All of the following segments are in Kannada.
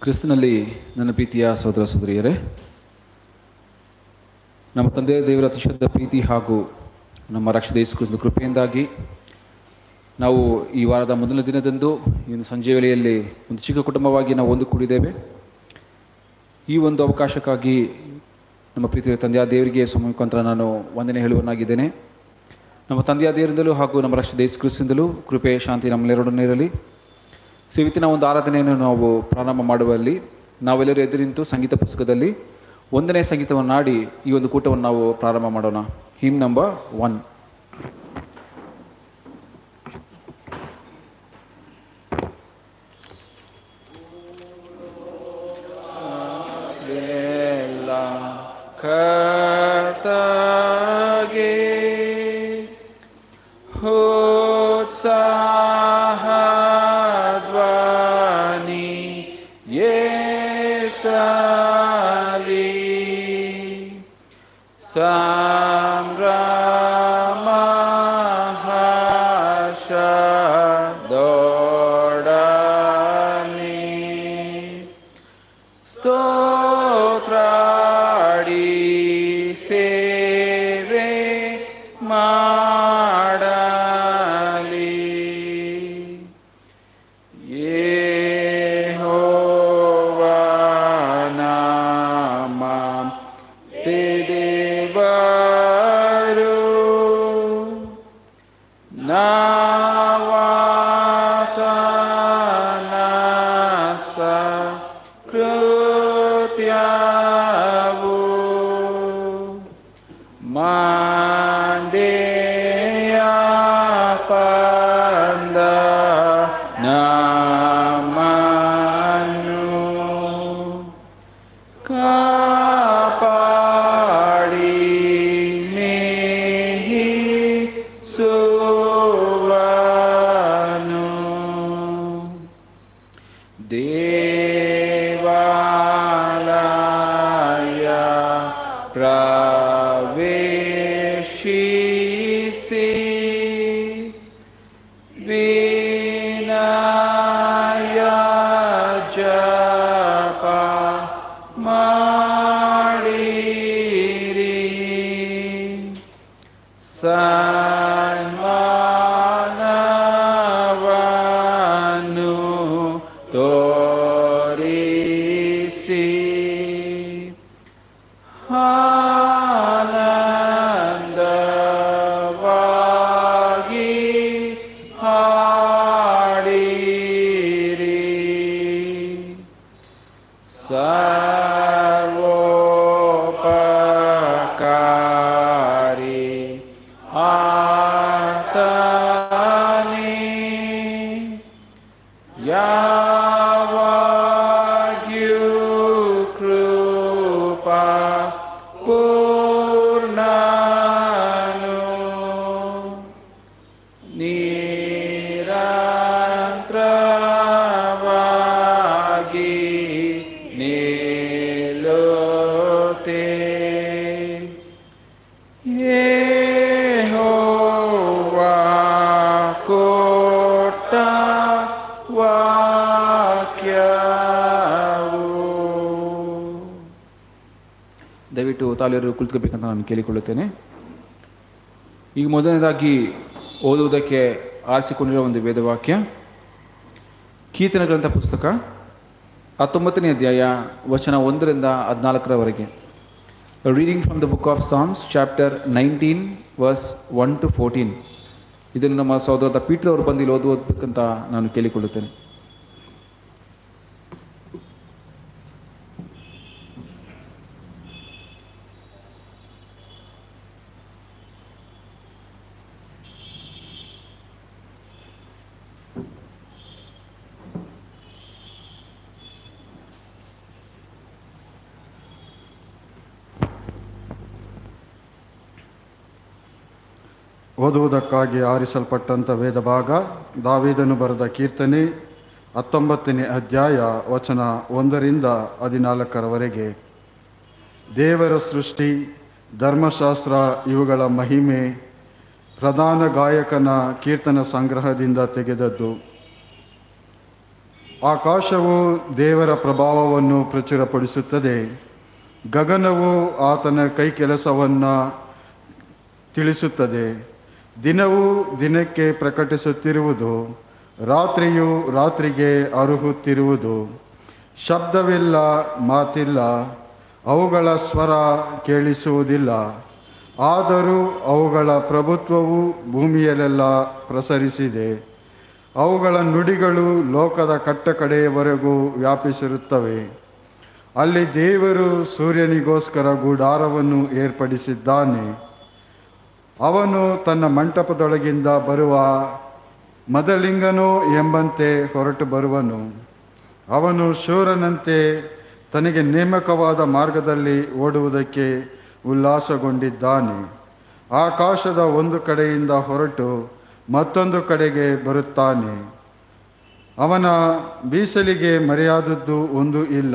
ಕ್ರಿಸ್ತನಲ್ಲಿ ನನ್ನ ಪ್ರೀತಿಯ ಸೋದರ ಸೋದರಿಯರೇ ನಮ್ಮ ತಂದೆ ದೇವರ ಅತಿಶುದ್ಧ ಪ್ರೀತಿ ಹಾಗೂ ನಮ್ಮ ರಕ್ಷದ ಯೇಸು ಕ್ರಿಸ್ತನ ಕೃಪೆಯಿಂದಾಗಿ ನಾವು ಈ ವಾರದ ಮೊದಲ ದಿನದಂದು ಈ ಒಂದು ಸಂಜೆ ವೇಳೆಯಲ್ಲಿ ಒಂದು ಚಿಕ್ಕ ಕುಟುಂಬವಾಗಿ ನಾವು ಒಂದು ಕೂಡಿದ್ದೇವೆ ಈ ಒಂದು ಅವಕಾಶಕ್ಕಾಗಿ ನಮ್ಮ ಪ್ರೀತಿಯ ತಂದೆಯ ದೇವರಿಗೆ ಮುಖಾಂತರ ನಾನು ವಂದನೆ ಹೇಳುವನಾಗಿದ್ದೇನೆ ನಮ್ಮ ತಂದೆಯ ದೇವರಿಂದಲೂ ಹಾಗೂ ನಮ್ಮ ರಕ್ಷದ ಯೇಸು ಕ್ರಿಸ್ತದಿಂದಲೂ ಕೃಪೆ ಶಾಂತಿ ನಮ್ಮೆಲ್ಲರೊಡನೆ ಇರಲಿ ಸೇವಿತಿನ ಒಂದು ಆರಾಧನೆಯನ್ನು ನಾವು ಪ್ರಾರಂಭ ಮಾಡುವಲ್ಲಿ ನಾವೆಲ್ಲರೂ ಎದ್ದು ನಿಂತು ಸಂಗೀತ ಪುಸ್ತಕದಲ್ಲಿ ಒಂದನೇ ಸಂಗೀತವನ್ನು ನಾಡಿ ಈ ಒಂದು ಕೂಟವನ್ನು ನಾವು ಪ್ರಾರಂಭ ಮಾಡೋಣ ಹಿಮ್ ನಂಬರ್ ಒನ್ ಕರ್ತಗೆ ಉತ್ಸಾಹಧ್ವನಿ ಏತಲಿ ಸಂಭ್ರಮ ಹರ್ಷದೊಡನೆ ಸ್ತೋತ್ರಾಡಿ ಸೇವೆ ಮಾಡಲಿ ಯೆಹೋವನಾಮ ದೇವರು ನಾವಾತನಸ್ತ ಕೃತ್ಯವು ಮಂದೆಯ ಪಂದ ನಮನು ಕಾಪಾಡಿ ಮೇಹಿ ಸುವನು ದೇವಾಲಯ ಪ್ರವೇಶಿಸಿ ವಿನಯ ಜಪ ಮಾಡಿರಿ ಸನ್ಮಾನವನ್ನು ತೋರಿಸಿ ಆನಂದವಾಗಿ ಹಾಡಿರಿ ಸರ್ವೋಪಕಾರಿ ಆತನೇ ಯಾವಾಗ್ಯೂ ಕೃಪಾ ಪೂರ್ಣನು ನಿರಂತರವಾಗಿ ನಿಲ್ಲುತ್ತೆ ಯೆಹೋವಾ ಕೊಟ್ಟ ವಾಕ್ಯವು ದಯವಿಟ್ಟು ತಾಲೆಯರು ಕುಳಿತುಕೋಬೇಕಂತ ನಾನು ಕೇಳಿಕೊಳ್ಳುತ್ತೇನೆ ಈಗ ಮೊದಲನೇದಾಗಿ ಓದುವುದಕ್ಕೆ ಆರಿಸಿಕೊಂಡಿರೋ ಒಂದು ವೇದವಾಕ್ಯ ಕೀರ್ತನ ಗ್ರಂಥ ಪುಸ್ತಕ ಹತ್ತೊಂಬತ್ತನೇ ಅಧ್ಯಾಯ ವಚನ ಒಂದರಿಂದ ಹದಿನಾಲ್ಕರವರೆಗೆ reading from the book of songs chapter nineteen verse one to fourteen ಇದನ್ನು ನಮ್ಮ ಸಹೋದರದ ಪೀಟರ್ ಅವರು ಬಂದು ಇಲ್ಲಿ ಓದಬೇಕಂತ ನಾನು ಕೇಳಿಕೊಳ್ಳುತ್ತೇನೆ ಓದುವುದಕ್ಕಾಗಿ ಆರಿಸಲ್ಪಟ್ಟಂಥ ವೇದ ಭಾಗ ದಾವೀದನು ಬರೆದ ಕೀರ್ತನೆ ಹತ್ತೊಂಬತ್ತನೇ ಅಧ್ಯಾಯ ವಚನ ಒಂದರಿಂದ ಹದಿನಾಲ್ಕರವರೆಗೆ ದೇವರ ಸೃಷ್ಟಿ ಧರ್ಮಶಾಸ್ತ್ರ ಇವುಗಳ ಮಹಿಮೆ ಪ್ರಧಾನ ಗಾಯಕನ ಕೀರ್ತನ ಸಂಗ್ರಹದಿಂದ ತೆಗೆದದ್ದು ಆಕಾಶವು ದೇವರ ಪ್ರಭಾವವನ್ನು ಪ್ರಚುರಪಡಿಸುತ್ತದೆ ಗಗನವು ಆತನ ಕೈ ಕೆಲಸವನ್ನು ತಿಳಿಸುತ್ತದೆ ದಿನವು ದಿನಕ್ಕೆ ಪ್ರಕಟಿಸುತ್ತಿರುವುದು ರಾತ್ರಿಯು ರಾತ್ರಿಗೆ ಅರುಹುತ್ತಿರುವುದು ಶಬ್ದವಿಲ್ಲ ಮಾತಿಲ್ಲ ಅವುಗಳ ಸ್ವರ ಕೇಳಿಸುವುದಿಲ್ಲ ಆದರೂ ಅವುಗಳ ಪ್ರಭುತ್ವವು ಭೂಮಿಯಲ್ಲೆಲ್ಲ ಪ್ರಸರಿಸಿದೆ ಅವುಗಳ ನುಡಿಗಳು ಲೋಕದ ಕಟ್ಟಕಡೆಯವರೆಗೂ ವ್ಯಾಪಿಸಿರುತ್ತವೆ ಅಲ್ಲಿ ದೇವರು ಸೂರ್ಯನಿಗೋಸ್ಕರ ಗೂಡಾರವನ್ನು ಏರ್ಪಡಿಸಿದ್ದಾನೆ ಅವನು ತನ್ನ ಮಂಟಪದೊಳಗಿಂದ ಬರುವ ಮದಲಿಂಗನೋ ಎಂಬಂತೆ ಹೊರಟು ಬರುವನು ಅವನು ಶೂರನಂತೆ ತನಗೆ ನೇಮಕವಾದ ಮಾರ್ಗದಲ್ಲಿ ಓಡುವುದಕ್ಕೆ ಉಲ್ಲಾಸಗೊಂಡಿದ್ದಾನೆ ಆಕಾಶದ ಒಂದು ಕಡೆಯಿಂದ ಹೊರಟು ಮತ್ತೊಂದು ಕಡೆಗೆ ಬರುತ್ತಾನೆ ಅವನ ಬೀಸಲಿಗೆ ಮರೆಯಾದದ್ದು ಒಂದು ಇಲ್ಲ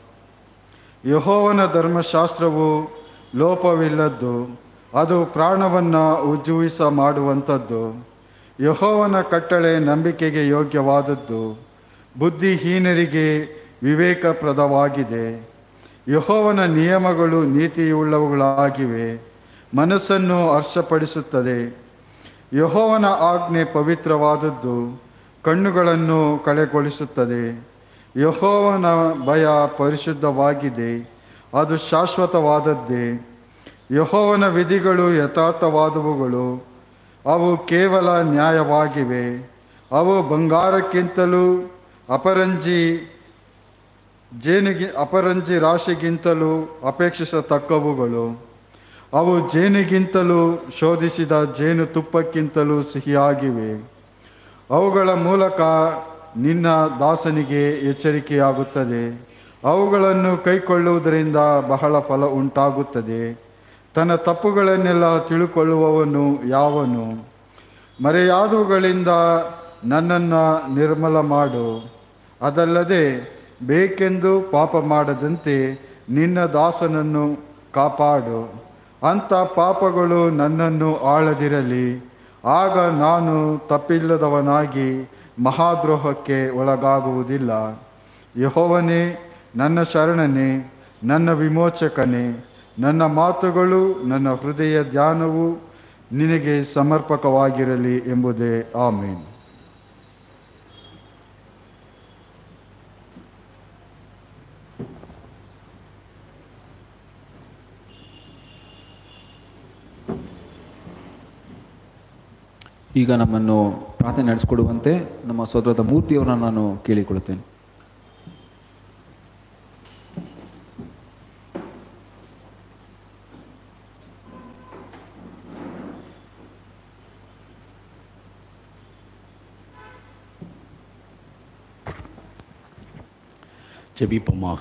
ಯಹೋವನ ಧರ್ಮಶಾಸ್ತ್ರವು ಲೋಪವಿಲ್ಲದ್ದು ಅದು ಪ್ರಾಣವನ್ನು ಉಜ್ಜುವಿಸ ಮಾಡುವಂಥದ್ದು ಯಹೋವನ ಕಟ್ಟಳೆ ನಂಬಿಕೆಗೆ ಯೋಗ್ಯವಾದದ್ದು ಬುದ್ಧಿಹೀನರಿಗೆ ವಿವೇಕಪ್ರದವಾಗಿದೆ ಯಹೋವನ ನಿಯಮಗಳು ನೀತಿಯುಳ್ಳವುಗಳಾಗಿವೆ ಮನಸ್ಸನ್ನು ಹರ್ಷಪಡಿಸುತ್ತದೆ ಯಹೋವನ ಆಜ್ಞೆ ಪವಿತ್ರವಾದದ್ದು ಕಣ್ಣುಗಳನ್ನು ಕಳೆಗೊಳಿಸುತ್ತದೆ ಯಹೋವನ ಭಯ ಪರಿಶುದ್ಧವಾಗಿದೆ ಅದು ಶಾಶ್ವತವಾದದ್ದೇ ಯಹೋವನ ವಿಧಿಗಳು ಯಥಾರ್ಥವಾದವುಗಳು ಅವು ಕೇವಲ ನ್ಯಾಯವಾಗಿವೆ ಅವು ಬಂಗಾರಕ್ಕಿಂತಲೂ ಅಪರಂಜಿ ಜೇನಿಗಿ ಅಪರಂಜಿ ರಾಶಿಗಿಂತಲೂ ಅಪೇಕ್ಷಿಸತಕ್ಕವುಗಳು ಅವು ಜೇನಿಗಿಂತಲೂ ಶೋಧಿಸಿದ ಜೇನು ತುಪ್ಪಕ್ಕಿಂತಲೂ ಸಿಹಿಯಾಗಿವೆ ಅವುಗಳ ಮೂಲಕ ನಿನ್ನ ದಾಸನಿಗೆ ಎಚ್ಚರಿಕೆಯಾಗುತ್ತದೆ ಅವುಗಳನ್ನು ಕೈಕೊಳ್ಳುವುದರಿಂದ ಬಹಳ ಫಲ ಉಂಟಾಗುತ್ತದೆ ತನ್ನ ತಪ್ಪುಗಳನ್ನೆಲ್ಲ ತಿಳುಕೊಳ್ಳುವವನು ಯಾವನು ಮರೆಯಾದವುಗಳಿಂದ ನನ್ನನ್ನು ನಿರ್ಮಲ ಮಾಡು ಅದಲ್ಲದೆ ಬೇಕೆಂದು ಪಾಪ ಮಾಡದಂತೆ ನಿನ್ನ ದಾಸನನ್ನು ಕಾಪಾಡು ಅಂಥ ಪಾಪಗಳು ನನ್ನನ್ನು ಆಳದಿರಲಿ ಆಗ ನಾನು ತಪ್ಪಿಲ್ಲದವನಾಗಿ ಮಹಾದ್ರೋಹಕ್ಕೆ ಒಳಗಾಗುವುದಿಲ್ಲ ಯಹೋವನೇ ನನ್ನ ಶರಣನೇ ನನ್ನ ವಿಮೋಚಕನೇ ನನ್ನ ಮಾತುಗಳು ನನ್ನ ಹೃದಯ ಧ್ಯಾನವು ನಿನಗೆ ಸಮರ್ಪಕವಾಗಿರಲಿ ಎಂಬುದೇ ಆಮೇನ್ ಈಗ ನಮ್ಮನ್ನು ಪ್ರಾರ್ಥನೆ ನಡೆಸಿಕೊಡುವಂತೆ ನಮ್ಮ ಸೋದರದ ಮೂರ್ತಿಯವರನ್ನು ನಾನು ಕೇಳಿಕೊಳ್ಳುತ್ತೇನೆ ஜெபிப்போமாக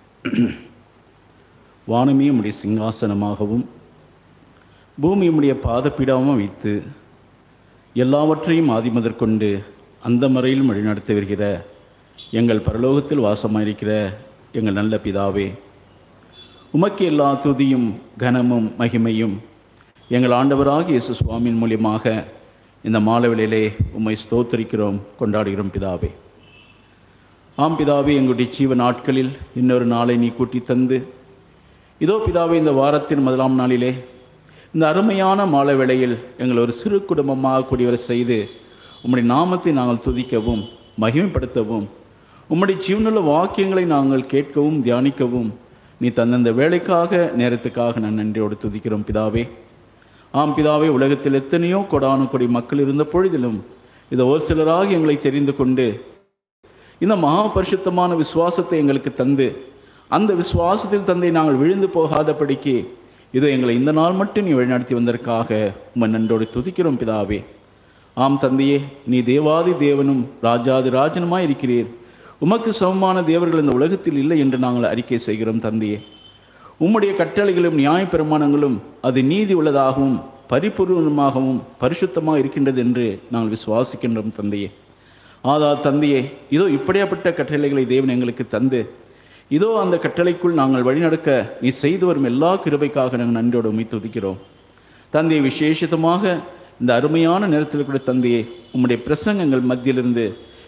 வானமே உம்முடைய சிங்காசனமாகவும் பூமி உம்முடைய பாதப்பீடாகவும் வைத்து எல்லாவற்றையும் ஆதிமதற்கொண்டு அந்த முறையில் வழிநடத்தி வருகிற எங்கள் பரலோகத்தில் வாசமாயிருக்கிற எங்கள் நல்ல பிதாவே உமக்கு எல்லா துதியும் கனமும் மகிமையும் எங்கள் ஆண்டவராகிய இயேசு சுவாமியின் மூலியமாக இந்த மாலவிலே உம்மை ஸ்தோத்தரிக்கிறோம் கொண்டாடுகிறோம் பிதாவே ஆம் பிதாவே எங்களுடைய ஜீவ நாட்களில் இன்னொரு நாளை நீ கூட்டி தந்து இதோ பிதாவே இந்த வாரத்தின் முதலாம் நாளிலே இந்த அருமையான மாலை வேளையில் எங்கள் ஒரு சிறு குடும்பமாக கூடியவர் செய்து உம்முடைய நாமத்தை நாங்கள் துதிக்கவும் மகிமைப்படுத்தவும் உம்முடைய ஜீவனுள்ள வாக்கியங்களை நாங்கள் கேட்கவும் தியானிக்கவும் நீ தந்தந்த வேலைக்காக நேரத்துக்காக நான் நன்றியோடு துதிக்கிறோம் பிதாவே ஆம் பிதாவே உலகத்தில் எத்தனையோ கொடான கொடி மக்கள் இருந்த பொழுதிலும் இது ஒரு சிலராக எங்களை தெரிந்து கொண்டு இந்த மகா பரிசுத்தமான விசுவாசத்தை எங்களுக்கு தந்து அந்த விசுவாசத்தில் தந்தை நாங்கள் விழுந்து போகாதபடிக்கு இது எங்களை இந்த நாள் மட்டும் நீ வழிநடத்தி வந்ததற்காக உம்மை நன்றோடு துதிக்கிறோம் பிதாவே ஆம் தந்தையே நீ தேவாதி தேவனும் ராஜாதி ராஜனுமாய் இருக்கிறீர் உமக்கு சமமான தேவர்கள் இந்த உலகத்தில் இல்லை என்று நாங்கள் அறிக்கை செய்கிறோம் தந்தையே உம்முடைய கட்டளைகளும் நியாயப்பிரமாணங்களும் அது நீதி உள்ளதாகவும் பரிபூர்ணமாகவும் பரிசுத்தமாக இருக்கின்றது என்று நாங்கள் விசுவாசிக்கின்றோம் தந்தையே ஆதா தந்தையே இதோ இப்படியாப்பட்ட கட்டளைகளை தேவன் எங்களுக்கு தந்து இதோ அந்த கட்டளைக்குள் நாங்கள் வழிநடக்க நீ செய்து வரும் எல்லா கிருபைக்காக நாங்கள் நன்றியோடு உம்மை துதிக்கிறோம் தந்தையை விசேஷித்தமாக இந்த அருமையான நேரத்தில் கூட தந்தையே உம்முடைய பிரசங்கங்கள் மத்தியிலிருந்து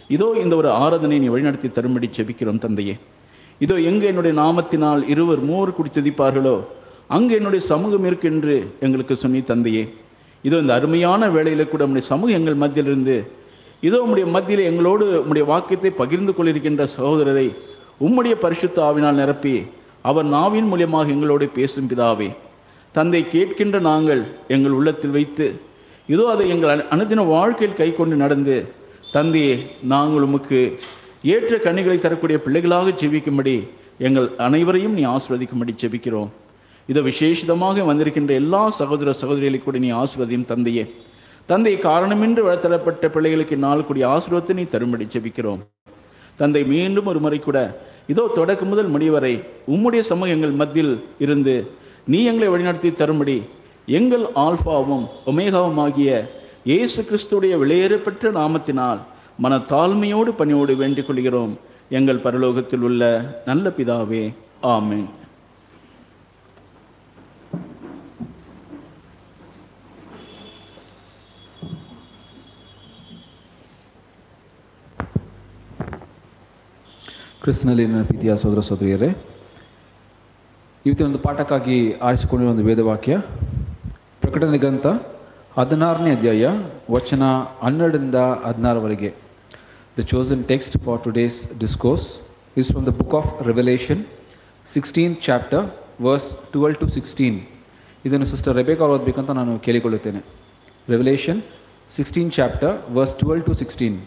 இதோ இந்த ஒரு ஆராதனை நீ வழிநடத்தி தரும்படி ஜெபிக்கிறோம் தந்தையே இதோ எங்கே என்னுடைய நாமத்தினால் இருவர் மூவர் குடி துதிப்பார்களோ அங்கு என்னுடைய சமூகம் இருக்கென்று எங்களுக்கு சொன்னி தந்தையே இதோ இந்த அருமையான வேளையில கூட நம்முடைய சமூகம் எங்கள் மத்தியிலிருந்து இதோ உம்முடைய மத்தியில் எங்களோடு உம்முடைய வாக்கியத்தை பகிர்ந்து கொள்ளிருக்கின்ற சகோதரரை உம்முடைய பரிசுத்த ஆவினால் நிரப்பி அவர் நாவின் மூலியமாக எங்களோடு பேசும் பிதாவே தந்தை கேட்கின்ற நாங்கள் எங்கள் உள்ளத்தில் வைத்து இதோ அதை எங்கள் அனு- அனுதின வாழ்க்கையில் கை கொண்டு நடந்து தந்தையே நாங்கள் உமக்கு ஏற்ற கனிகளை தரக்கூடிய பிள்ளைகளாக ஜெபிக்கும்படி எங்கள் அனைவரையும் நீ ஆசிர்வதிக்கும்படி ஜெபிக்கிறோம் இதோ விசேஷிதமாக வந்திருக்கின்ற எல்லா சகோதர சகோதரிகளை கூட நீ ஆசிர்வதியும் தந்தையே தந்தை காரணமின்றி வளர்த்தரப்பட்ட பிள்ளைகளுக்கு நாள் கூடிய ஆசீர்வாதத்தை நீ தரும்படி ஜெபிக்கிறோம் தந்தை மீண்டும் ஒரு முறை கூட இதோ தொடக்கம் முதல் முடிவரை உம்முடைய சமூகம் எங்கள் மத்தியில் இருந்து நீ எங்களை வழிநடத்தி தரும்படி எங்கள் ஆல்பாவும் ஒமேகாவும் ஆகிய இயேசு கிறிஸ்துடைய வெளியேறப்பெற்ற நாமத்தினால் மன தாழ்மையோடு பணியோடு வேண்டிக் கொள்கிறோம் எங்கள் பரலோகத்தில் உள்ள நல்ல பிதாவே ஆமென் ಕ್ರಿಸ್ತನಲ್ಲಿ ನನ್ನ ಪ್ರೀತಿಯ ಸೋದರ ಸೋದರಿಯರೇ ಇವತ್ತಿನ ಒಂದು ಪಾಠಕ್ಕಾಗಿ ಆರಿಸಿಕೊಂಡಿರುವ ಒಂದು ವೇದವಾಕ್ಯ ಪ್ರಕಟಣೆ ಗ್ರಂಥ ಹದಿನಾರನೇ ಅಧ್ಯಾಯ ವಚನ ಹನ್ನೆರಡರಿಂದ ಹದಿನಾರವರೆಗೆ the chosen text for today's discourse is from the book of Revelation sixteen chapter verse twelve to sixteen ಇದನ್ನು ಸಿಸ್ಟರ್ ರೆಬೇಕ್ ಅವ್ರು ಓದಬೇಕಂತ ನಾನು ಕೇಳಿಕೊಳ್ಳುತ್ತೇನೆ Revelation sixteen chapter verse twelve to sixteen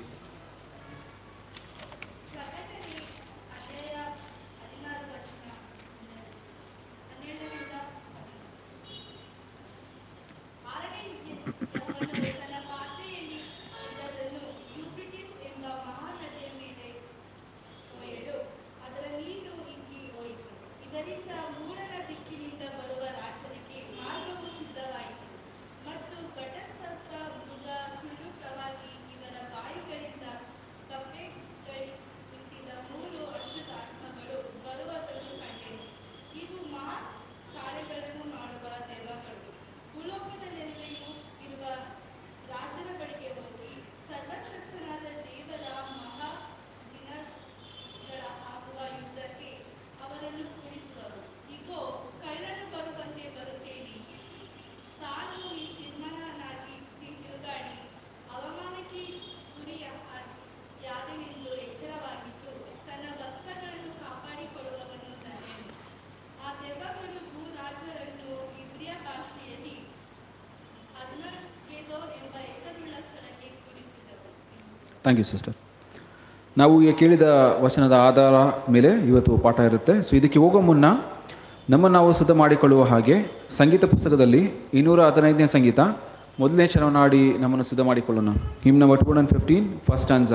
ತನ್ನ ಪಾತ್ರೆಯಲ್ಲಿ ಇದ್ದದನ್ನು ಯೂಫ್ರಿಟಿಸ್ ಎಂಬ ಮಹಾನದಿಯ ಮೇಲೆ ಒಯ್ಯಲು ಅದರ ನೀರು ಹಿಗ್ಗಿ ಹೋಯಿತು ಇದರಿಂದ ಮೂಡಲ ದಿಕ್ಕಿನಿಂದ ಬರುವ ರಾಜನಿಗೆ ಮಾರ್ಗವು ಸಿದ್ಧವಾಯಿತು ಮತ್ತು ಘಟಸರ್ಪ ಮೃಗ ಸುಳ್ಳುಟವಾಗಿ ಇವರ ಬಾಯಿಗಳಿಂದ ಕಪ್ಪೆಗಳಿ ಹುಟ್ಟಿದ ಮೂರು ವರ್ಷದ ಆತ್ಮಗಳು ಬರುವುದನ್ನು ಕಂಡೆನು ಇವು ಮಹಾ ಕಾರ್ಯಗಳನ್ನು ಮಾಡುವ ದೆವ್ವಗಳು ಭೂಲೋಕದಲ್ಲೆಲ್ಲಿಯೂ ಇರುವ ರಾಜನ ಬಳಿಗೆ ಹೋಗಿ ಸರ್ವಶಕ್ತನಾದ ದೇವರ ಮಹಾ ದಿನಗಳ ಆಗುವ ಯುದ್ಧಕ್ಕೆ ಅವರನ್ನು ಕೂಡಿಸುವರು ಇಗೋ ಕಳ್ಳನು ಬರುವಂತೆ ಬರುತ್ತೇನೆ ತಾನು ಈ ತೀರ್ಮಾನನಾಗಿ ತಿರುಗಾಡಿ ಅವಮಾನಕ್ಕೆ ಗುರಿಯ ಯಾದನೆಂದು ಎಚ್ಚರವಾಗಿದ್ದು ತನ್ನ ವಸ್ತ್ರಗಳನ್ನು ಕಾಪಾಡಿಕೊಳ್ಳುವವನು ಧನ್ಯನು ಆ ದೆವ್ವಗಳು ಭೂರಾಜರನ್ನು ಇಬ್ರಿಯ ಭಾಷೆಯಲ್ಲಿ ಅರ್ನಗೆದೋ ಎಂಬ ಹೆಸರುಳ್ಳ ಸ್ಥಳಕ್ಕೆ ಕೂರಿಸಿದವು ಥ್ಯಾಂಕ್ ಯು ಸಿಸ್ಟರ್ ನಾವು ಈಗ ಕೇಳಿದ ವಚನದ ಆಧಾರ ಮೇಲೆ ಇವತ್ತು ಪಾಠ ಇರುತ್ತೆ ಸೊ ಇದಕ್ಕೆ ಹೋಗೋ ಮುನ್ನ ನಮ್ಮನ್ನು ನಾವು ಸಿದ್ಧ ಮಾಡಿಕೊಳ್ಳುವ ಹಾಗೆ ಸಂಗೀತ ಪುಸ್ತಕದಲ್ಲಿ ಇನ್ನೂರ ಹದಿನೈದನೇ ಸಂಗೀತ ಮೊದಲನೇ ಚರವನಾಡಿ ನಮ್ಮನ್ನು ಸಿದ್ಧ ಮಾಡಿಕೊಳ್ಳೋಣ hymn number two hundred fifteen first ಆನ್ಸ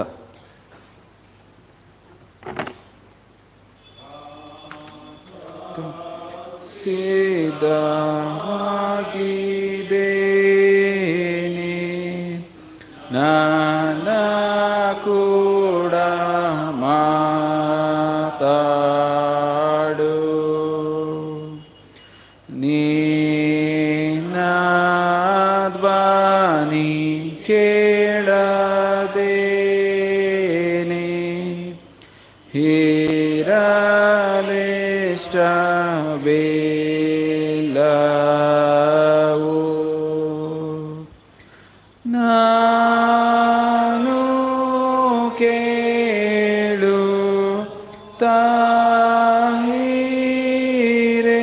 ಸಿದ್ಧವಾಗಿದ್ದೇನೆ ನನ್ನ ಕೂಡ ಮಾತಾಡು ನೀನ ಧ್ವನಿ ಕೇಳದೇನೆ ಹಿರಲಿಷ್ಟವಿಲ್ಲವು ನಾನು ಕೇಳು ತಾಹಿರೇ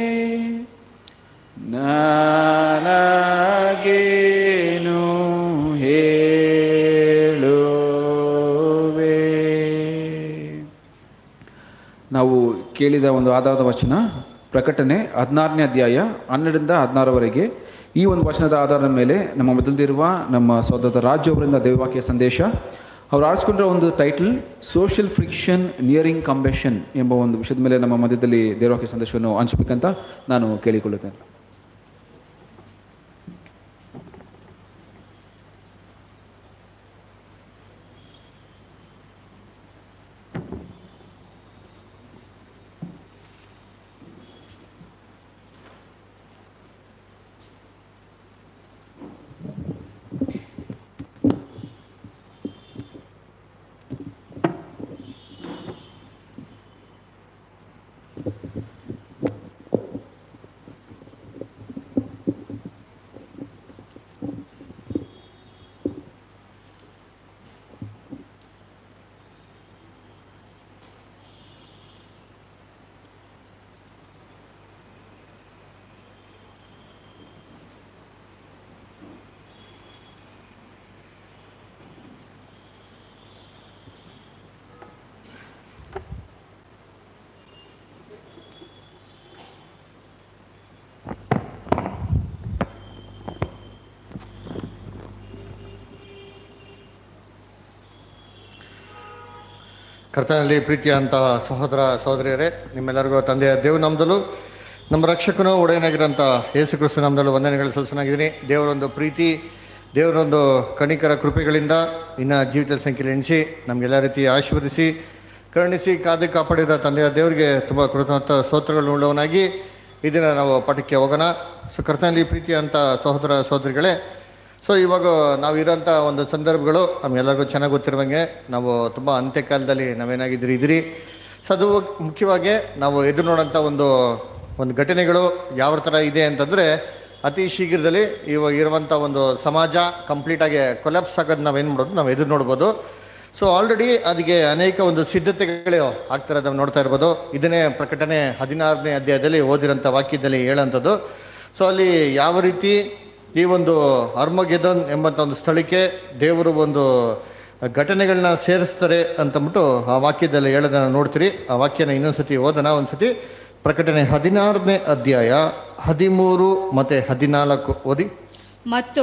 ನನಗೇನು ಹೇಳುವೆ ನಾವು ಕೇಳಿದ ಒಂದು ಆಧಾರದ ವಚನ ಪ್ರಕಟಣೆ ಹದಿನಾರನೇ ಅಧ್ಯಾಯ ಹನ್ನೆರಡರಿಂದ ಹದಿನಾರವರೆಗೆ ಈ ಒಂದು ವಚನದ ಆಧಾರದ ಮೇಲೆ ನಮ್ಮ ಮೊದಲದಿರುವ ನಮ್ಮ ಸೋದರ ರಾಜು ಅವರಿಂದ ದೈವವಾಕ್ಯ ಸಂದೇಶ ಅವ್ರು ಆರಿಸ್ಕೊಂಡಿರೋ ಒಂದು title social friction nearing combustion ಎಂಬ ಒಂದು ವಿಷಯದ ಮೇಲೆ ನಮ್ಮ ಮಧ್ಯದಲ್ಲಿ ದೇವವಾಕ್ಯ ಸಂದೇಶವನ್ನು ಹಂಚಬೇಕಂತ ನಾನು ಕೇಳಿಕೊಳ್ಳುತ್ತೇನೆ ಕರ್ತನಲ್ಲಿ ಪ್ರೀತಿಯಂತಹ ಸಹೋದರ ಸಹೋದರಿಯರೇ ನಿಮ್ಮೆಲ್ಲರಿಗೂ ತಂದೆಯ ದೇವನಾಮದಲ್ಲೂ ನಮ್ಮ ರಕ್ಷಕನು ಒಡೆಯನಾಗಿರೋಂಥ ಯೇಸು ಕ್ರಿಸ್ತು ನಾಮದಲ್ಲೂ ವಂದನೆಗಳು ಸಲ್ಲಿಸನಾಗಿದ್ದೀನಿ ದೇವರೊಂದು ಪ್ರೀತಿ ದೇವರೊಂದು ಕಣಿಕರ ಕೃಪೆಗಳಿಂದ ಇನ್ನು ಜೀವಿತ ಸಂಖ್ಯೆಯಲ್ಲಿ ಎಣಿಸಿ ನಮಗೆಲ್ಲ ರೀತಿ ಆಶೀರ್ವದಿಸಿ ಕರುಣಿಸಿ ಕಾದು ಕಾಪಾಡಿರೋ ತಂದೆಯ ದೇವರಿಗೆ ತುಂಬ ಕೃತಜ್ಞತ ಸ್ತೋತ್ರಗಳು ಉಳ್ಳವನಾಗಿ ಇದನ್ನು ನಾವು ಪಾಠಕ್ಕೆ ಹೋಗೋಣ ಸೊ ಕರ್ತನಲ್ಲಿ ಪ್ರೀತಿಯಂಥ ಸಹೋದರ ಸಹೋದರಿಗಳೇ ಸೊ ಇವಾಗ ನಾವು ಇರೋಂಥ ಒಂದು ಸಂದರ್ಭಗಳು ನಮಗೆಲ್ಲರಿಗೂ ಚೆನ್ನಾಗಿ ಗೊತ್ತಿರುವಂಗೆ ನಾವು ತುಂಬ ಅಂತ್ಯಕಾಲದಲ್ಲಿ ನಾವೇನಾಗಿದ್ದೀರಿ ಇದ್ದೀರಿ ಸೊ ಅದು ಮುಖ್ಯವಾಗಿ ನಾವು ಎದುರು ನೋಡೋಂಥ ಒಂದು ಒಂದು ಘಟನೆಗಳು ಯಾವ ಥರ ಇದೆ ಅಂತಂದರೆ ಅತಿ ಶೀಘ್ರದಲ್ಲಿ ಇವಾಗ ಇರುವಂಥ ಒಂದು ಸಮಾಜ ಕಂಪ್ಲೀಟಾಗಿ ಕೊಲಾಪ್ಸ್ ಆಗೋದು ನಾವೇನು ಮಾಡೋದು ನಾವು ಎದುರು ನೋಡ್ಬೋದು ಸೊ ಆಲ್ರೆಡಿ ಅದಕ್ಕೆ ಅನೇಕ ಒಂದು ಸಿದ್ಧತೆಗಳು ಆಗ್ತಿರೋದು ನಾವು ನೋಡ್ತಾ ಇರ್ಬೋದು ಇದನ್ನೇ ಪ್ರಕಟಣೆ ಹದಿನಾರನೇ ಅಧ್ಯಾಯದಲ್ಲಿ ಓದಿರೋಂಥ ವಾಕ್ಯದಲ್ಲಿ ಹೇಳೋಂಥದ್ದು ಸೊ ಅಲ್ಲಿ ಯಾವ ರೀತಿ ಈ ಒಂದು ಅರ್ಮಗೆದನ್ ಎಂಬಂಥ ಒಂದು ಸ್ಥಳಕ್ಕೆ ದೇವರು ಒಂದು ಘಟನೆಗಳನ್ನ ಸೇರಿಸ್ತಾರೆ ಅಂತಂದ್ಬಿಟ್ಟು ಆ ವಾಕ್ಯದಲ್ಲಿ ಹೇಳೋದನ್ನ ನೋಡ್ತೀರಿ ಆ ವಾಕ್ಯನ ಇನ್ನೊಂದ್ಸತಿ ಓದೋಣ ಒಂದ್ಸತಿ ಪ್ರಕಟಣೆ ಹದಿನಾರನೇ ಅಧ್ಯಾಯ ಹದಿಮೂರು ಮತ್ತು ಹದಿನಾಲ್ಕು ಓದಿ ಮತ್ತು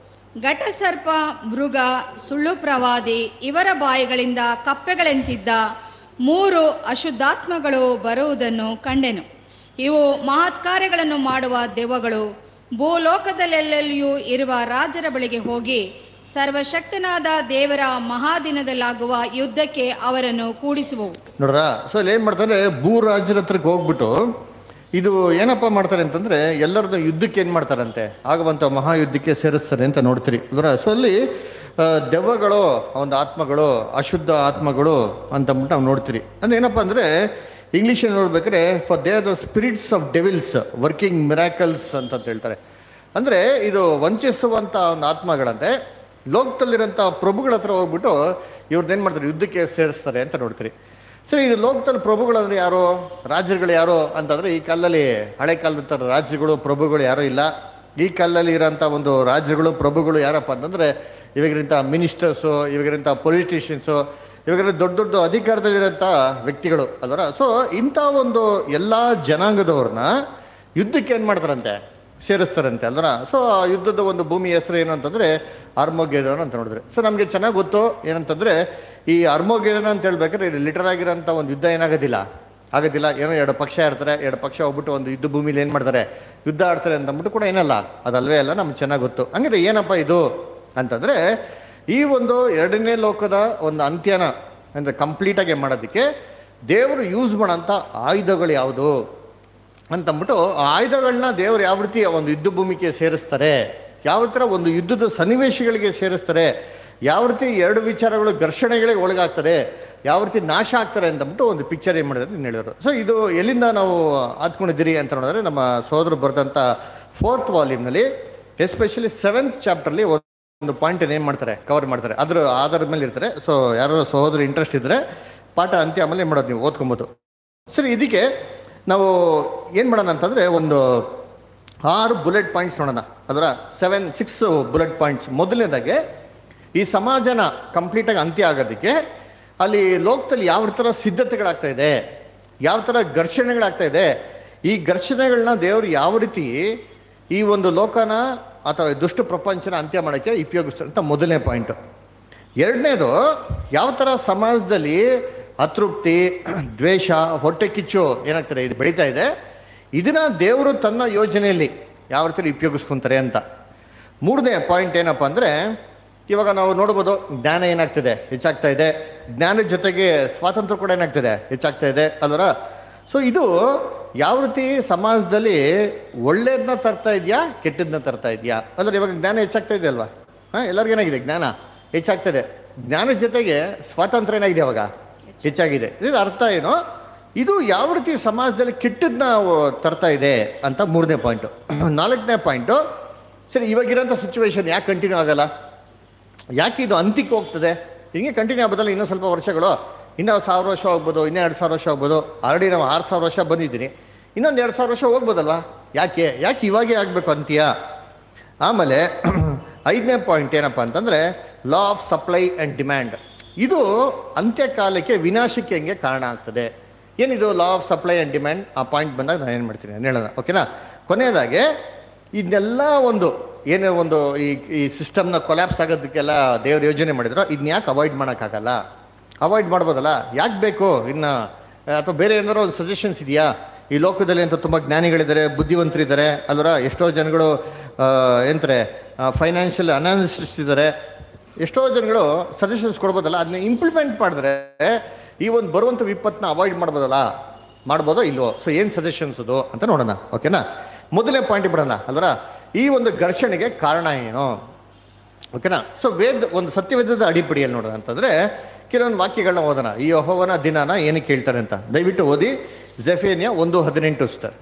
ಘಟಸರ್ಪ ಮೃಗ ಸುಳ್ಳು ಪ್ರವಾದಿ ಇವರ ಬಾಯಿಗಳಿಂದ ಕಪ್ಪೆಗಳೆಂತಿದ್ದ ಮೂರು ಅಶುದ್ಧಾತ್ಮಗಳು ಬರುವುದನ್ನು ಕಂಡೆನು ಇವು ಮಹತ್ಕಾರ್ಯಗಳನ್ನು ಮಾಡುವ ದೆವ್ವಗಳು ಭೂಲೋಕದಲ್ಲೆಲ್ಲಿಯೂ ಇರುವ ರಾಜರ ಬಳಿಗೆ ಹೋಗಿ ಸರ್ವಶಕ್ತನಾದ ದೇವರ ಮಹಾದಿನದಲ್ಲಾಗುವ ಯುದ್ಧಕ್ಕೆ ಅವರನ್ನು ಕೂಡಿಸುವವು ನೋಡ್ರ ಸೊ ಇಲ್ಲಿ ಏನು ಮಾಡ್ತಾರೆ ಭೂ ರಾಜ್ಯರ ಹತ್ರಕ್ಕೆ ಹೋಗ್ಬಿಟ್ಟು ಇದು ಏನಪ್ಪ ಮಾಡ್ತಾರೆ ಅಂತಂದ್ರೆ ಎಲ್ಲರದ್ದು ಯುದ್ಧಕ್ಕೆ ಏನು ಮಾಡ್ತಾರಂತೆ ಆಗುವಂಥ ಮಹಾಯುದ್ಧಕ್ಕೆ ಸೇರಿಸ್ತಾರೆ ಅಂತ ನೋಡ್ತೀರಿ ಅದರ ಸೊ ಅಲ್ಲಿ ಆ, ದೆವ್ವಗಳು ಒಂದು ಆತ್ಮಗಳು ಅಶುದ್ಧ ಆತ್ಮಗಳು ಅಂತಂದ್ಬಿಟ್ಟು ನಾವು ನೋಡ್ತೀರಿ ಅಂದ್ರೆ ಏನಪ್ಪ ಅಂದ್ರೆ ಇಂಗ್ಲೀಷಲ್ಲಿ ನೋಡ್ಬೇಕಾದ್ರೆ for they are the spirits of devils working miracles ಅಂತ ಹೇಳ್ತಾರೆ ಅಂದ್ರೆ ಇದು ವಂಚಿಸುವಂಥ ಒಂದು ಆತ್ಮಗಳಂತೆ ಲೋಕದಲ್ಲಿರೋಂಥ ಪ್ರಭುಗಳ ಹತ್ರ ಹೋಗ್ಬಿಟ್ಟು ಇವ್ರದ್ದೇನು ಮಾಡ್ತಾರೆ ಯುದ್ಧಕ್ಕೆ ಸೇರಿಸ್ತಾರೆ ಅಂತ ನೋಡ್ತೀರಿ ಸೊ ಇದು ಲೋಕದಲ್ಲಿ ಪ್ರಭುಗಳಂದ್ರೆ ಯಾರು ರಾಜ್ಯಗಳು ಯಾರು ಅಂತಂದ್ರೆ ಈ ಕಾಲದಲ್ಲಿ ಹಳೆ ಕಾಲದ ಥರ ರಾಜ್ಯಗಳು ಪ್ರಭುಗಳು ಯಾರೂ ಇಲ್ಲ ಈ ಕಾಲದಲ್ಲಿ ಇರೋಂಥ ಒಂದು ರಾಜ್ಯಗಳು ಪ್ರಭುಗಳು ಯಾರಪ್ಪ ಅಂತಂದ್ರೆ ಇವಾಗಿರಂಥ ಮಿನಿಸ್ಟರ್ಸು ಇವಾಗಿರಂಥ ಪೊಲಿಟಿಷಿಯನ್ಸು ಇವಾಗ ದೊಡ್ಡ ದೊಡ್ಡ ಅಧಿಕಾರದಲ್ಲಿರೋಂಥ ವ್ಯಕ್ತಿಗಳು ಅಲ್ವರ ಸೊ ಇಂಥ ಒಂದು ಎಲ್ಲ ಜನಾಂಗದವ್ರನ್ನ ಯುದ್ಧಕ್ಕೆ ಏನು ಮಾಡ್ತಾರಂತೆ ಸೇರಿಸ್ತಾರಂತೆ ಅಲ್ವರ ಸೊ ಆ ಯುದ್ಧದ ಒಂದು ಭೂಮಿ ಹೆಸರು ಏನು ಅಂತಂದ್ರೆ ಅರ್ಮೋಗೇದನ್ ಅಂತ ನೋಡಿದ್ರೆ ಸೊ ನಮಗೆ ಚೆನ್ನಾಗಿ ಗೊತ್ತು ಏನಂತಂದ್ರೆ ಈ ಅರ್ಮೋಗೇದನ್ ಅಂತ ಹೇಳ್ಬೇಕಾದ್ರೆ ಇದು ಲಿಟರ್ ಆಗಿರೋಂಥ ಒಂದು ಯುದ್ಧ ಏನಾಗೋದಿಲ್ಲ ಆಗೋದಿಲ್ಲ ಏನೋ ಎರಡು ಪಕ್ಷ ಇರ್ತಾರೆ ಎರಡು ಪಕ್ಷ ಹೋಗ್ಬಿಟ್ಟು ಒಂದು ಯುದ್ಧ ಭೂಮಿಲಿ ಏನು ಮಾಡ್ತಾರೆ ಯುದ್ಧ ಆಡ್ತಾರೆ ಅಂತಂದ್ಬಿಟ್ಟು ಕೂಡ ಏನಲ್ಲ ಅದಲ್ವೇ ಅಲ್ಲ ನಮ್ಗೆ ಚೆನ್ನಾಗಿ ಗೊತ್ತು ಹಂಗಾದ್ರೆ ಏನಪ್ಪ ಇದು ಅಂತಂದ್ರೆ ಈ ಒಂದು ಎರಡನೇ ಲೋಕದ ಒಂದು ಅಂತ್ಯನ ಅಂದರೆ ಕಂಪ್ಲೀಟಾಗಿ ಮಾಡೋದಕ್ಕೆ ದೇವರು ಯೂಸ್ ಮಾಡೋಂಥ ಆಯುಧಗಳು ಯಾವುದು ಅಂತಂದ್ಬಿಟ್ಟು ಆ ಆಯುಧಗಳನ್ನ ದೇವರು ಯಾವ ರೀತಿ ಒಂದು ಯುದ್ಧ ಭೂಮಿಗೆ ಸೇರಿಸ್ತಾರೆ ಯಾವ ಥರ ಒಂದು ಯುದ್ಧದ ಸನ್ನಿವೇಶಗಳಿಗೆ ಸೇರಿಸ್ತಾರೆ ಯಾವ ರೀತಿ ಎರಡು ವಿಚಾರಗಳು ಘರ್ಷಣೆಗಳಿಗೆ ಒಳಗಾಗ್ತಾರೆ ಯಾವ ರೀತಿ ನಾಶ ಆಗ್ತಾರೆ ಅಂತಂದ್ಬಿಟ್ಟು ಒಂದು ಪಿಕ್ಚರ್ ಏನು ಮಾಡಿದ್ರೆ ಅಂತ ಹೇಳಿದ್ರು ಸೊ ಇದು ಎಲ್ಲಿಂದ ನಾವು ಆದ್ಕೊಂಡಿದ್ದೀರಿ ಅಂತ ನೋಡಿದ್ರೆ ನಮ್ಮ ಸೋದರು ಬರೆದಂಥ ಫೋರ್ತ್ ವಾಲ್ಯೂಮ್ನಲ್ಲಿ ಎಸ್ಪೆಷಲಿ ಸೆವೆಂತ್ ಚಾಪ್ಟರ್ಲಿ ಒಂದು ಪಾಯಿಂಟ್ ಏನು ಮಾಡ್ತಾರೆ ಕವರ್ ಮಾಡ್ತಾರೆ ಅದ್ರ ಆಧಾರದ ಮೇಲೆ ಇರ್ತಾರೆ ಸೊ ಯಾರು ಸಹೋದರ ಇಂಟ್ರೆಸ್ಟ್ ಇದ್ದರೆ ಪಾಠ ಅಂತ್ಯ ಆಮೇಲೆ ಏನು ಮಾಡೋದು ನೀವು ಓದ್ಕೊಬೋದು ಸರಿ ಇದಕ್ಕೆ ನಾವು ಏನು ಮಾಡೋಣ ಅಂತಂದರೆ ಒಂದು ಆರು ಬುಲೆಟ್ ಪಾಯಿಂಟ್ಸ್ ನೋಡೋಣ ಅದರ ಸೆವೆನ್ ಸಿಕ್ಸ್ ಬುಲೆಟ್ ಪಾಯಿಂಟ್ಸ್ ಮೊದಲನೇದಾಗೆ ಈ ಸಮಾಜನ ಕಂಪ್ಲೀಟಾಗಿ ಅಂತ್ಯ ಆಗೋದಕ್ಕೆ ಅಲ್ಲಿ ಲೋಕದಲ್ಲಿ ಯಾವ ಥರ ಸಿದ್ಧತೆಗಳಾಗ್ತಾ ಇದೆ ಯಾವ ಥರ ಘರ್ಷಣೆಗಳಾಗ್ತಾ ಇದೆ ಈ ಘರ್ಷಣೆಗಳನ್ನ ದೇವರು ಯಾವ ರೀತಿ ಈ ಒಂದು ಲೋಕನ ಅಥವಾ ದುಷ್ಟ ಪ್ರಪಂಚನ ಅಂತ್ಯ ಮಾಡೋಕ್ಕೆ ಉಪಯೋಗಿಸ್ತಾರೆ ಅಂತ ಮೊದಲನೇ ಪಾಯಿಂಟು ಎರಡನೇದು ಯಾವ ಥರ ಸಮಾಜದಲ್ಲಿ ಅತೃಪ್ತಿ ದ್ವೇಷ ಹೊಟ್ಟೆ ಕಿಚ್ಚು ಏನಾಗ್ತಾರೆ ಇದು ಬೆಳೀತಾ ಇದೆ ಇದನ್ನ ದೇವರು ತನ್ನ ಯೋಜನೆಯಲ್ಲಿ ಯಾವ ರೀತಿ ಉಪಯೋಗಿಸ್ಕೊಂತಾರೆ ಅಂತ ಮೂರನೇ ಪಾಯಿಂಟ್ ಏನಪ್ಪ ಅಂದರೆ ಇವಾಗ ನಾವು ನೋಡ್ಬೋದು ಜ್ಞಾನ ಏನಾಗ್ತಿದೆ ಹೆಚ್ಚಾಗ್ತಾ ಇದೆ ಜ್ಞಾನದ ಜೊತೆಗೆ ಸ್ವಾತಂತ್ರ್ಯ ಕೂಡ ಏನಾಗ್ತಿದೆ ಹೆಚ್ಚಾಗ್ತಾ ಇದೆ ಅಲ್ವರ ಸೊ ಇದು ಯಾವ ರೀತಿ ಸಮಾಜದಲ್ಲಿ ಒಳ್ಳೇದನ್ನ ತರ್ತಾ ಇದೆಯಾ ಕೆಟ್ಟದನ್ನ ತರ್ತಾ ಇದೆಯಾ ಅಂದ್ರೆ ಇವಾಗ ಜ್ಞಾನ ಹೆಚ್ಚಾಗ್ತಾ ಇದೆ ಅಲ್ವಾ ಹಾಂ ಎಲ್ಲರಿಗೂ ಏನಾಗಿದೆ ಜ್ಞಾನ ಹೆಚ್ಚಾಗ್ತದೆ ಜ್ಞಾನದ ಜೊತೆಗೆ ಸ್ವಾತಂತ್ರ್ಯ ಏನಾಗಿದೆ ಅವಾಗ ಹೆಚ್ಚಾಗಿದೆ ಇದರ ಅರ್ಥ ಏನು ಇದು ಯಾವ ರೀತಿ ಸಮಾಜದಲ್ಲಿ ಕೆಟ್ಟದನ್ನ ತರ್ತಾ ಇದೆ ಅಂತ ಮೂರನೇ ಪಾಯಿಂಟು ನಾಲ್ಕನೇ ಪಾಯಿಂಟು ಸರಿ ಇವಾಗಿರೋಂಥ ಸಿಚುವೇಶನ್ ಯಾಕೆ ಕಂಟಿನ್ಯೂ ಆಗಲ್ಲ ಯಾಕೆ ಇದು ಅಂತ್ಯಕ್ಕೆ ಹೋಗ್ತದೆ ಹಿಂಗೆ ಕಂಟಿನ್ಯೂ ಆಗ್ಬೋದಲ್ಲ ಇನ್ನೂ ಸ್ವಲ್ಪ ವರ್ಷಗಳು ಇನ್ನೂ ಸಾವಿರ ವರ್ಷ ಹೋಗ್ಬೋದು ಇನ್ನೂ ಎರಡು ಸಾವಿರ ವರ್ಷ ಹೋಗ್ಬೋದು ಆಲ್ರೆಡಿ ನಾವು ಆರು ಸಾವಿರ ವರ್ಷ ಬಂದಿದ್ದೀನಿ ಇನ್ನೊಂದು ಎರಡು ಸಾವಿರ ವರ್ಷ ಹೋಗ್ಬೋದಲ್ವಾ ಯಾಕೆ ಯಾಕೆ ಇವಾಗೇ ಆಗಬೇಕು ಅಂತೀಯ ಆಮೇಲೆ ಐದನೇ ಪಾಯಿಂಟ್ ಏನಪ್ಪ ಅಂತಂದರೆ law of supply and demand ಇದು ಅಂತ್ಯಕಾಲಕ್ಕೆ ವಿನಾಶಕ್ಕೆ ಹೆಂಗೆ ಕಾರಣ ಆಗ್ತದೆ ಏನಿದು law of supply and demand ಆ ಪಾಯಿಂಟ್ ಬಂದಾಗ ನಾನು ಏನು ಮಾಡ್ತೀನಿ ನಾನು ಹೇಳೋಣ ಓಕೆನಾ ಕೊನೆಯದಾಗೆ ಇದನ್ನೆಲ್ಲ ಒಂದು ಏನೇ ಒಂದು ಈ ಈ ಸಿಸ್ಟಮ್ನ ಕೊಲ್ಯಾಪ್ಸ್ ಆಗೋದಕ್ಕೆಲ್ಲ ದೇವ್ರ ಯೋಜನೆ ಮಾಡಿದ್ರು ಇದನ್ನ ಯಾಕೆ ಅವಾಯ್ಡ್ ಮಾಡೋಕ್ಕಾಗಲ್ಲ ಅವಾಯ್ಡ್ ಮಾಡ್ಬೋದಲ್ಲ ಯಾಕೆ ಬೇಕು ಇನ್ನು ಅಥವಾ ಬೇರೆ ಏನಾದ್ರು ಒಂದು ಸಜೆಷನ್ಸ್ ಇದೆಯಾ ಈ ಲೋಕದಲ್ಲಿ ಅಂತ ತುಂಬ ಜ್ಞಾನಿಗಳಿದ್ದಾರೆ ಬುದ್ಧಿವಂತರಿದ್ದಾರೆ ಅಲ್ವರ ಎಷ್ಟೋ ಜನಗಳು ಏನಂತಾರೆ ಫೈನಾನ್ಷಿಯಲ್ ಅನಾಲಿಸಿಸ್ ಇದ್ದಾರೆ ಎಷ್ಟೋ ಜನಗಳು ಸಜೆಷನ್ಸ್ ಕೊಡ್ಬೋದಲ್ಲ ಅದನ್ನ ಇಂಪ್ಲಿಮೆಂಟ್ ಮಾಡಿದ್ರೆ ಈ ಒಂದು ಬರುವಂಥ ವಿಪತ್ತನ್ನ ಅವಾಯ್ಡ್ ಮಾಡ್ಬೋದಲ್ಲ ಮಾಡ್ಬೋದೋ ಇಲ್ವೋ ಸೊ ಏನು ಸಜೆಷನ್ಸ್ ಅದು ಅಂತ ನೋಡೋಣ ಓಕೆನಾ ಮೊದಲನೇ ಪಾಯಿಂಟ್ ಬಿಡೋಣ ಅಲ್ವರ ಈ ಒಂದು ಘರ್ಷಣೆಗೆ ಕಾರಣ ಏನು ಓಕೆನಾ ಸೊ ವೇದ ಒಂದು ಸತ್ಯವೇದದ ಅಡಿಪಡಿಯಲ್ಲಿ ನೋಡೋಣ ಅಂತಂದ್ರೆ ಕೆಲವೊಂದು ವಾಕ್ಯಗಳನ್ನ ಓದೋಣ ಈ ಯೆಹೋವನ ದಿನಾನ ಏನಕ್ಕೆ ಹೇಳ್ತಾರೆ ಅಂತ ದಯವಿಟ್ಟು ಓದಿ ಜೆಫೇನಿಯಾ ಒಂದು ಹದಿನೆಂಟು ಸರ್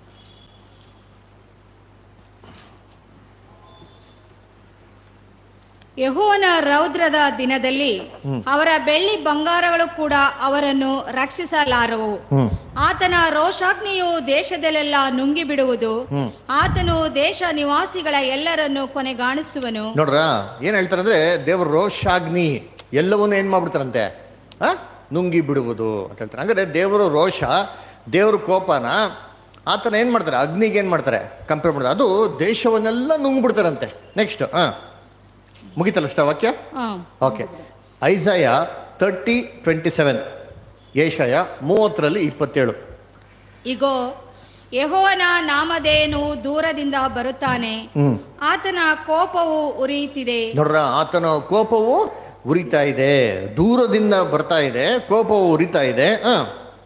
ಯೆಹೋವನ ರೌದ್ರದ ದಿನದಲ್ಲಿ ಅವರ ಬೆಳ್ಳಿ ಬಂಗಾರಗಳು ಕೂಡ ಅವರನ್ನು ರಕ್ಷಿಸಲಾರವು ಆತನ ರೋಷಾಗ್ನಿಯು ದೇಶದಲ್ಲೆಲ್ಲ ನುಂಗಿ ಬಿಡುವುದು ಆತನು ದೇಶ ನಿವಾಸಿಗಳ ಎಲ್ಲರನ್ನು ಕೊನೆಗಾಣಿಸುವನು ನೋಡ್ರ ಏನ್ ಹೇಳ್ತಾರೆ ಅಂದ್ರೆ ದೇವ್ರ ರೋಷಾಗ್ನಿ ಎಲ್ಲವನ್ನೂ ಏನ್ ಮಾಡ್ಬಿಡ್ತಾರಂತೆ ಆ ನುಂಗಿ ಬಿಡುವುದು ಅಂತ ಹೇಳ್ತಾರೆ ಹಂಗಾರೆ ದೇವರು ರೋಷ ದೇವ್ರ ಕೋಪನ ಆತನ ಏನ್ ಮಾಡ್ತಾರೆ ಅಗ್ನಿಗೆ ಏನ್ ಮಾಡ್ತಾರೆ ಕಂಪೇರ್ ಮಾಡ್ತಾರೆ ಅದು ದೇಶವನ್ನೆಲ್ಲ ನುಂಗ್ಬಿಡ್ತಾರಂತೆ ನೆಕ್ಸ್ಟ್ ಹಾ ಮುಗಿತಲ್ಲ ಅಷ್ಟ ವಾಕ್ಯ ಆ, okay Isaiah thirty twenty seven Isaiah ಮೂವತ್ತರಲ್ಲಿ ಇಪ್ಪತ್ತೇಳು ಇಗೋ ಯೆಹೋವನ ನಾಮಧೇನು ದೂರದಿಂದ ಬರುತ್ತಾನೆ ಹ್ಮ್ ಆತನ ಕೋಪವು ಉರಿಯುತ್ತಿದೆ ನೋಡ್ರ ಆತನ ಕೋಪವು ಉರಿತಾ ಇದೆ ದೂರದಿಂದ ಬರ್ತಾ ಇದೆ ಕೋಪವು ಉರಿತಾ ಇದೆ ಹ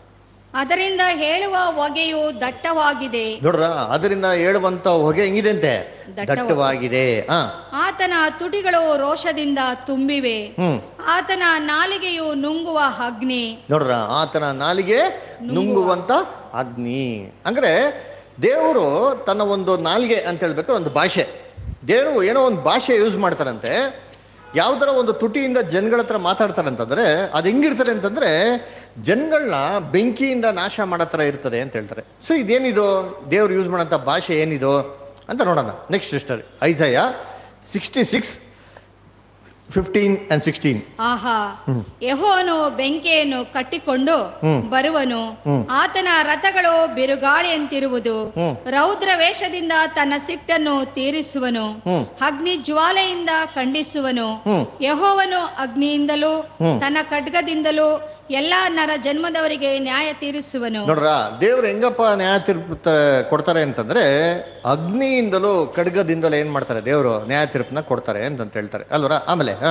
ಅದರಿಂದ ಹೇಳುವ ಹೊಗೆಯು ದಟ್ಟವಾಗಿದೆ ನೋಡ್ರ ಅದರಿಂದ ಹೇಳುವಂತ ಹೊಗೆ ಹೆಂಗಿದೆ ಅಂತೆ ದಟ್ಟವಾಗಿ. ದಟ್ಟವಾಗಿದೆ ಹ ಆತನ ತುಟಿಗಳು ರೋಷದಿಂದ ತುಂಬಿವೆ ಹ್ಮ್ ಆತನ ನಾಲಿಗೆಯು ನುಂಗುವ ಅಗ್ನಿ ನೋಡ್ರ ಆತನ ನಾಲಿಗೆ ನುಂಗುವಂತ ಅಗ್ನಿ ಅಂದ್ರೆ ದೇವರು ತನ್ನ ಒಂದು ನಾಲಿಗೆ ಅಂತ ಹೇಳ್ಬೇಕು ಒಂದು ಭಾಷೆ ದೇವರು ಏನೋ ಒಂದು ಭಾಷೆ ಯೂಸ್ ಮಾಡ್ತಾರಂತೆ ಯಾವ್ದಾರ ಒಂದು ತುಟಿಯಿಂದ ಜನಗಳ ಹತ್ರ ಮಾತಾಡ್ತಾರಂತಂದ್ರೆ ಅದು ಹೆಂಗಿರ್ತಾರೆ ಅಂತಂದ್ರೆ ಜನಗಳನ್ನ ಬೆಂಕಿಯಿಂದ ನಾಶ ಮಾಡೋ ಥರ ಇರ್ತದೆ ಅಂತ ಹೇಳ್ತಾರೆ ಸೊ ಇದೇನಿದು ದೇವ್ರು ಯೂಸ್ ಮಾಡೋಂಥ ಭಾಷೆ ಏನಿದು ಅಂತ ನೋಡೋಣ next sister Isaiah sixty six fifteen and sixteen ಆಹಾ ಯೆಹೋವನು ಬೆಂಕಿಯನ್ನು ಕಟ್ಟಿಕೊಂಡು ಬರುವನು ಆತನ ರಥಗಳು ಬಿರುಗಾಳಿಯಂತಿರುವುದು ರೌದ್ರ ವೇಷದಿಂದ ತನ್ನ ಸಿಟ್ಟನ್ನು ತೀರಿಸುವನು ಅಗ್ನಿ ಜ್ವಾಲೆಯಿಂದ ಖಂಡಿಸುವನು ಯೆಹೋವನು ಅಗ್ನಿಯಿಂದಲೂ ತನ್ನ ಖಡ್ಗದಿಂದಲೂ ಎಲ್ಲಾ ನರ ಜನ್ಮದವರಿಗೆ ನ್ಯಾಯ ತೀರಿಸುವನು ನೋಡ್ರ ದೇವ್ರು ಹೆಂಗಪ್ಪ ನ್ಯಾಯ ತೀರ್ಪು ತ- ಕೊಡ್ತಾರೆ ಅಂತಂದ್ರೆ ಅಗ್ನಿಯಿಂದಲೂ ಖಡ್ಗದಿಂದಲೂ ಏನ್ ಮಾಡ್ತಾರೆ ದೇವರು ನ್ಯಾಯ ತೀರ್ಪನ್ನ ಕೊಡ್ತಾರೆ ಅಂತಂತ ಹೇಳ್ತಾರೆ ಅಲ್ವರ ಆಮೇಲೆ ಹಾ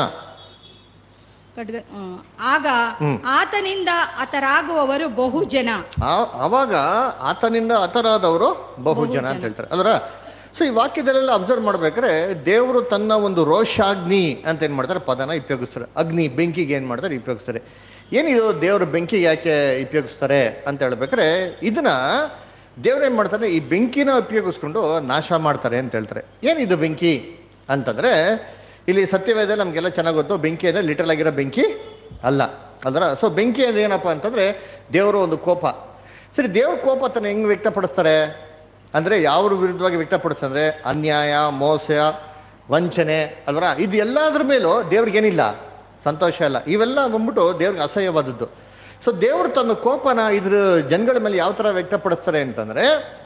ಖಡ್ಗ ಆ, ಆಗ ಆತನಿಂದ ಹತರಾಗುವವರು ಬಹು ಜನ ಆ- ಆವಾಗ ಆತನಿಂದ ಹತರಾದವರು ಬಹು ಜನ ಅಂತ ಹೇಳ್ತಾರೆ ಅಲ್ವರ ಸೊ ಈ ವಾಕ್ಯದಲ್ಲೆಲ್ಲ ಅಬ್ಸರ್ವ್ ಮಾಡ್ಬೇಕಾದ್ರೆ ದೇವರು ತನ್ನ ಒಂದು ರೋಷಾಗ್ನಿ ಅಂತ ಏನ್ ಮಾಡ್ತಾರೆ ಪದನ ಉಪಯೋಗಿಸ್ತಾರೆ ಅಗ್ನಿ ಬೆಂಕಿಗೆ ಏನ್ ಮಾಡ್ತಾರೆ ಉಪಯೋಗಿಸ್ತಾರೆ ಏನಿದು ದೇವರು ಬೆಂಕಿಗೆ ಯಾಕೆ ಉಪಯೋಗಿಸ್ತಾರೆ ಅಂತ ಹೇಳ್ಬೇಕಾದ್ರೆ ಇದನ್ನ ದೇವ್ರು ಏನ್ ಮಾಡ್ತಾರೆ ಈ ಬೆಂಕಿನ ಉಪಯೋಗಿಸ್ಕೊಂಡು ನಾಶ ಮಾಡ್ತಾರೆ ಅಂತ ಹೇಳ್ತಾರೆ ಏನಿದು ಬೆಂಕಿ ಅಂತಂದ್ರೆ ಇಲ್ಲಿ ಸತ್ಯವೇದ ನಮಗೆಲ್ಲ ಚೆನ್ನಾಗಿ ಗೊತ್ತು ಬೆಂಕಿ ಅಂದರೆ ಲಿಟಲ್ ಆಗಿರೋ ಬೆಂಕಿ ಅಲ್ಲ ಅಲ್ದ್ರ ಸೊ ಬೆಂಕಿ ಅಂದ್ರೆ ಏನಪ್ಪ ಅಂತಂದ್ರೆ ದೇವರ ಒಂದು ಕೋಪ ಸರಿ ದೇವ್ರ ಕೋಪ ತನ್ನ ಹೆಂಗ್ ವ್ಯಕ್ತಪಡಿಸ್ತಾರೆ ಅಂದ್ರೆ ಯಾವ್ರ ವಿರುದ್ಧವಾಗಿ ವ್ಯಕ್ತಪಡಿಸ್ತಾರೆ ಅಂದ್ರೆ ಅನ್ಯಾಯ ಮೋಸ ವಂಚನೆ ಅಲ್ವರ ಇದು ಎಲ್ಲದ್ರ ಮೇಲೂ ದೇವ್ರಿಗೇನಿಲ್ಲ ಸಂತೋಷ ಇಲ್ಲ ಇವೆಲ್ಲ ಬಂದ್ಬಿಟ್ಟು ದೇವ್ರಿಗೆ ಅಸಹ್ಯವಾದದ್ದು ಸೊ ದೇವರು ತನ್ನ ಕೋಪನ ಇದ್ರ ಜನಗಳ ಮೇಲೆ ಯಾವ ಥರ ವ್ಯಕ್ತಪಡಿಸ್ತಾರೆ ಅಂತಂದ್ರೆ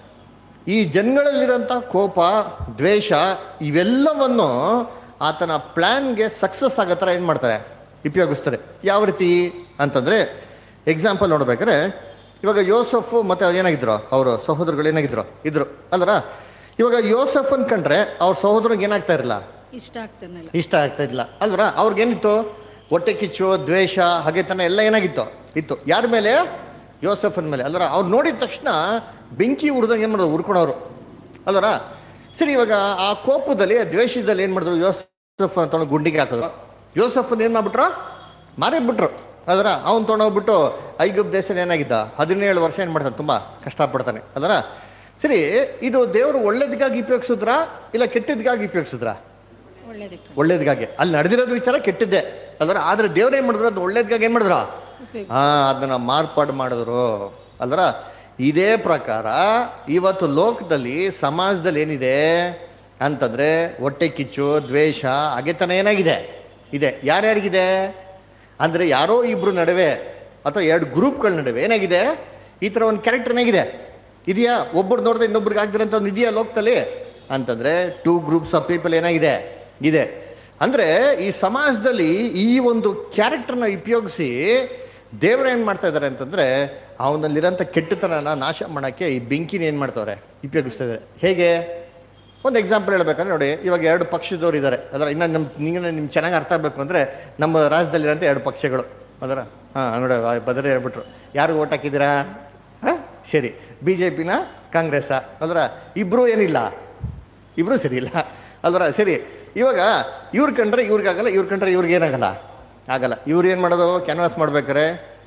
ಈ ಜನಗಳಲ್ಲಿರೋಂಥ ಕೋಪ ದ್ವೇಷ ಇವೆಲ್ಲವನ್ನು ಆತನ ಪ್ಲ್ಯಾನ್ಗೆ ಸಕ್ಸಸ್ ಆಗೋ ಥರ ಏನು ಮಾಡ್ತಾರೆ ಉಪಯೋಗಿಸ್ತಾರೆ ಯಾವ ರೀತಿ ಅಂತಂದರೆ ಎಕ್ಸಾಂಪಲ್ ನೋಡ್ಬೇಕಾದ್ರೆ ಇವಾಗ ಯೋಸಫು ಮತ್ತು ಏನಾಗಿದ್ರು ಅವರು ಸಹೋದರಗಳು ಏನಾಗಿದ್ರು ಇದ್ರು ಅಲ್ರ ಇವಾಗ ಯೋಸಫನ್ ಕಂಡ್ರೆ ಅವ್ರ ಸಹೋದರಿಗೆ ಏನಾಗ್ತಾ ಇರಲಿಲ್ಲ ಇಷ್ಟ ಆಗ್ತಾನಲ್ಲ ಇಷ್ಟ ಆಗ್ತಾ ಇದ್ದಿಲ್ಲ ಅಲ್ವರ ಅವ್ರಿಗೇನಿತ್ತು ಹೊಟ್ಟೆ ಕಿಚ್ಚು ದ್ವೇಷ ಹಗೆತನ ಎಲ್ಲ ಏನಾಗಿತ್ತು ಇತ್ತು ಯಾರ ಮೇಲೆ ಯೋಸಫನ್ ಮೇಲೆ ಅಲ್ವರ ಅವ್ರು ನೋಡಿದ ತಕ್ಷಣ ಬೆಂಕಿ ಉರಿದಂಗೆ ಏನು ಮಾಡೋದು ಉರ್ಕೊಳೋರು ಅಲ್ವರ ಸರಿ ಇವಾಗ ಆ ಕೋಪದಲ್ಲಿ ಆ ದ್ವೇಷದಲ್ಲಿ ಏನು ಮಾಡಿದ್ರು ಯೋಸಫ್ ಅಂತ ಗುಂಡಿಗೆ ಹಾಕಿದ್ರು ಯೋಸಫನ್ ಏನು ಮಾಡ್ಬಿಟ್ರು ಮಾರೇ ಬಿಟ್ರು ಅದರ ಅವ್ನು ತೊಗೊಂಡೋಗ್ಬಿಟ್ಟು ಐಗುಪ್ ದೇಶ ಏನಾಗಿದ್ದ ಹದಿನೇಳು ವರ್ಷ ಏನು ಮಾಡ್ತಾನೆ ತುಂಬ ಕಷ್ಟಪಡ್ತಾನೆ ಅದರ ಸರಿ ಇದು ದೇವರು ಒಳ್ಳೇದಕ್ಕಾಗಿ ಉಪಯೋಗಿಸಿದ್ರಾ ಇಲ್ಲ ಕೆಟ್ಟದ್ಗಾಗಿ ಉಪಯೋಗಿಸಿದ್ರಾ ಒಳ್ಳೇದಕ್ಕೆ ಒಳ್ಳೇದಕ್ಕಾಗಿ ಅಲ್ಲಿ ನಡೆದಿರೋದು ವಿಚಾರ ಕೆಟ್ಟಿದ್ದೆ ಅಲ್ವರ ಆದ್ರೆ ದೇವ್ರು ಏನ್ ಮಾಡಿದ್ರು ಅದು ಒಳ್ಳೇದಕ್ಕಾಗಿ ಏನ್ ಮಾಡಿದ್ರು ಹಾ ಅದನ್ನ ಮಾರ್ಪಾಡು ಮಾಡಿದ್ರು ಅಲ್ವರ ಇದೇ ಪ್ರಕಾರ ಇವತ್ತು ಲೋಕದಲ್ಲಿ ಸಮಾಜದಲ್ಲಿ ಏನಿದೆ ಅಂತಂದ್ರೆ ಹೊಟ್ಟೆ ಕಿಚ್ಚು ದ್ವೇಷ ಹಗೆತನ ಏನಾಗಿದೆ ಇದೆ ಯಾರ್ಯಾರಿಗಿದೆ ಅಂದ್ರೆ ಯಾರೋ ಇಬ್ರು ನಡುವೆ ಅಥವಾ ಎರಡು ಗ್ರೂಪ್ಗಳ ನಡುವೆ ಏನಾಗಿದೆ ಈ ಥರ ಒಂದು ಕ್ಯಾರೆಕ್ಟರ್ ಏನಾಗಿದೆ ಇದೆಯಾ ಒಬ್ಬರು ನೋಡಿದ್ರೆ ಇನ್ನೊಬ್ರಿಗೆ ಆಗ್ದಿರಂತ ಒಂದು ಇದೆಯಾ ಲೋಕದಲ್ಲಿ ಅಂತಂದ್ರೆ ಟೂ ಗ್ರೂಪ್ಸ್ ಆಫ್ ಪೀಪಲ್ ಏನಾಗಿದೆ ಇದೆ ಅಂದರೆ ಈ ಸಮಾಜದಲ್ಲಿ ಈ ಒಂದು ಕ್ಯಾರೆಕ್ಟರ್ನ ಉಪಯೋಗಿಸಿ ದೇವ್ರು ಏನು ಮಾಡ್ತಾ ಇದ್ದಾರೆ ಅಂತಂದರೆ ಅವನಲ್ಲಿರೋಂಥ ಕೆಟ್ಟತನನ ನಾಶ ಮಾಡೋಕ್ಕೆ ಈ ಬೆಂಕಿನ ಏನು ಮಾಡ್ತಾವ್ರೆ ಉಪಯೋಗಿಸ್ತಾ ಇದ್ದಾರೆ ಹೇಗೆ ಒಂದು ಎಕ್ಸಾಂಪಲ್ ಹೇಳ್ಬೇಕಂದ್ರೆ ನೋಡಿ ಇವಾಗ ಎರಡು ಪಕ್ಷದವ್ರು ಇದ್ದಾರೆ ಅದರ ಇನ್ನು ನಮ್ಮ ನಿಮಗೆ ನಿಮ್ಗೆ ಚೆನ್ನಾಗಿ ಅರ್ಥ ಆಗಬೇಕು ಅಂದರೆ ನಮ್ಮ ರಾಜ್ಯದಲ್ಲಿರೋಂಥ ಎರಡು ಪಕ್ಷಗಳು ಅದರ ಹಾಂ ನೋಡಿ ಬದಲೇ ಹೇಳ್ಬಿಟ್ರು ಯಾರು ಓಟ್ ಹಾಕಿದ್ದೀರಾ ಹಾಂ ಸರಿ ಬಿ ಜೆ ಪಿನ ಕಾಂಗ್ರೆಸ್ಸಾ ಅದರ ಇಬ್ಬರು ಏನಿಲ್ಲ ಇಬ್ಬರು ಸರಿ ಇಲ್ಲ ಅಲ್ವರ ಸರಿ ಇವಾಗ ಇವ್ರು ಕಂಡ್ರೆ ಇವ್ರಿಗಾಗಲ್ಲ ಇವ್ರು ಕಂಡ್ರೆ ಇವ್ರಿಗೆ ಏನಾಗಲ್ಲ ಆಗಲ್ಲ ಇವ್ರು ಏನು ಮಾಡೋದು ಕ್ಯಾನ್ವಾಸ್ ಮಾಡ್ಬೇಕಾರೆ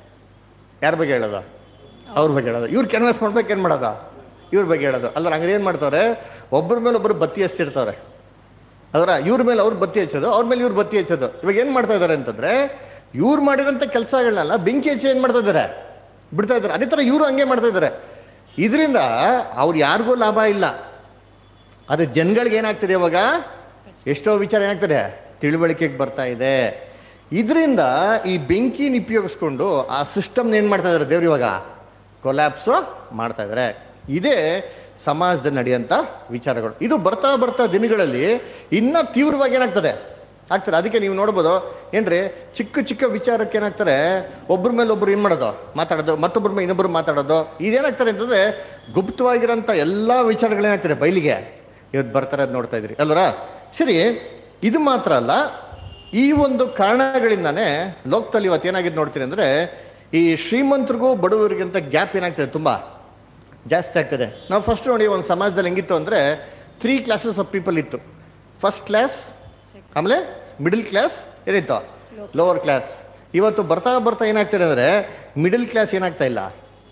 ಯಾರ ಬಗ್ಗೆ ಹೇಳೋದು ಅವ್ರ ಬಗ್ಗೆ ಹೇಳೋದು ಇವ್ರು ಕ್ಯಾನ್ವಾಸ್ ಮಾಡ್ಬೇಕು ಏನು ಮಾಡೋದು ಇವ್ರ ಬಗ್ಗೆ ಹೇಳೋದು ಅಲ್ಲ ಹಂಗಾರೆ ಏನು ಮಾಡ್ತಾರೆ ಒಬ್ಬರ ಮೇಲೆ ಒಬ್ಬರು ಬತ್ತಿ ಹಚ್ತಿರ್ತಾರೆ ಅದರ ಇವ್ರ ಮೇಲೆ ಅವ್ರು ಬತ್ತಿ ಹಚ್ಚೋದು ಅವ್ರ ಮೇಲೆ ಇವ್ರು ಬತ್ತಿ ಹಚ್ಚೋದು ಇವಾಗ ಏನು ಮಾಡ್ತಾ ಇದ್ದಾರೆ ಅಂತಂದ್ರೆ ಇವ್ರು ಮಾಡಿರೋಂಥ ಕೆಲಸಗಳನ್ನೆಲ್ಲ ಬೆಂಕಿ ಹಚ್ಚಿ ಏನು ಮಾಡ್ತಾ ಇದ್ದಾರೆ ಬಿಡ್ತಾ ಇದ್ದಾರೆ ಅದೇ ಥರ ಇವರು ಹಂಗೆ ಮಾಡ್ತಾ ಇದ್ದಾರೆ ಇದರಿಂದ ಅವ್ರು ಯಾರಿಗೂ ಲಾಭ ಇಲ್ಲ ಆದರೆ ಜನಗಳಿಗೆ ಏನಾಗ್ತದೆ ಇವಾಗ ಎಷ್ಟೋ ವಿಚಾರ ಏನಾಗ್ತದೆ ತಿಳುವಳಿಕೆಗೆ ಬರ್ತಾ ಇದೆ ಇದರಿಂದ ಈ ಬೆಂಕಿನ ಉಪಯೋಗಿಸ್ಕೊಂಡು ಆ ಸಿಸ್ಟಮ್ನ ಏನು ಮಾಡ್ತಾ ಇದ್ದಾರೆ ದೇವ್ರು ಇವಾಗ ಕೊಲ್ಯಾಪ್ಸು ಮಾಡ್ತಾ ಇದ್ದಾರೆ ಇದೇ ಸಮಾಜದಲ್ಲಿ ನಡೆಯುವಂಥ ವಿಚಾರಗಳು ಇದು ಬರ್ತಾ ಬರ್ತಾ ದಿನಗಳಲ್ಲಿ ಇನ್ನೂ ತೀವ್ರವಾಗಿ ಏನಾಗ್ತದೆ ಆಗ್ತದೆ ಅದಕ್ಕೆ ನೀವು ನೋಡ್ಬೋದು ಏನ್ರಿ ಚಿಕ್ಕ ಚಿಕ್ಕ ವಿಚಾರಕ್ಕೆ ಏನಾಗ್ತಾರೆ ಒಬ್ಬರ ಮೇಲೆ ಒಬ್ರು ಏನು ಮಾಡೋದು ಮಾತಾಡೋದು ಮತ್ತೊಬ್ಬರ ಮೇಲೆ ಇನ್ನೊಬ್ಬರು ಮಾತಾಡೋದು ಇದೇನಾಗ್ತಾರೆ ಅಂತಂದರೆ ಗುಪ್ತವಾಗಿರೋಂಥ ಎಲ್ಲ ವಿಚಾರಗಳೇನಾಗ್ತಾರೆ ಬಯಲಿಗೆ ಇವತ್ತು ಬರ್ತಾರೆ ಅದು ನೋಡ್ತಾ ಇದ್ರಿ ಅಲ್ವರ ಸರಿ ಇದು ಮಾತ್ರ ಅಲ್ಲ ಈ ಒಂದು ಕಾರಣಗಳಿಂದಾನೇ ಲೋಕದಲ್ಲಿ ಇವತ್ತು ಏನಾಗಿದೆ ನೋಡ್ತೀನಿ ಅಂದರೆ ಈ ಶ್ರೀಮಂತರಿಗೂ ಬಡವರಿಗಿಂತ ಗ್ಯಾಪ್ ಏನಾಗ್ತದೆ ತುಂಬ ಜಾಸ್ತಿ ಆಗ್ತದೆ ನಾವು ಫಸ್ಟ್ ನೋಡಿ ಒಂದು ಸಮಾಜದಲ್ಲಿ ಹೆಂಗಿತ್ತು ಅಂದರೆ ತ್ರೀ ಕ್ಲಾಸಸ್ ಆಫ್ ಪೀಪಲ್ ಇತ್ತು ಫಸ್ಟ್ ಕ್ಲಾಸ್ ಆಮೇಲೆ ಮಿಡಲ್ ಕ್ಲಾಸ್ ಏನಿತ್ತು ಲೋವರ್ ಕ್ಲಾಸ್ ಇವತ್ತು ಬರ್ತಾ ಬರ್ತಾ ಏನಾಗ್ತಿದೆ ಅಂದರೆ ಮಿಡಲ್ ಕ್ಲಾಸ್ ಏನಾಗ್ತಾ ಇಲ್ಲ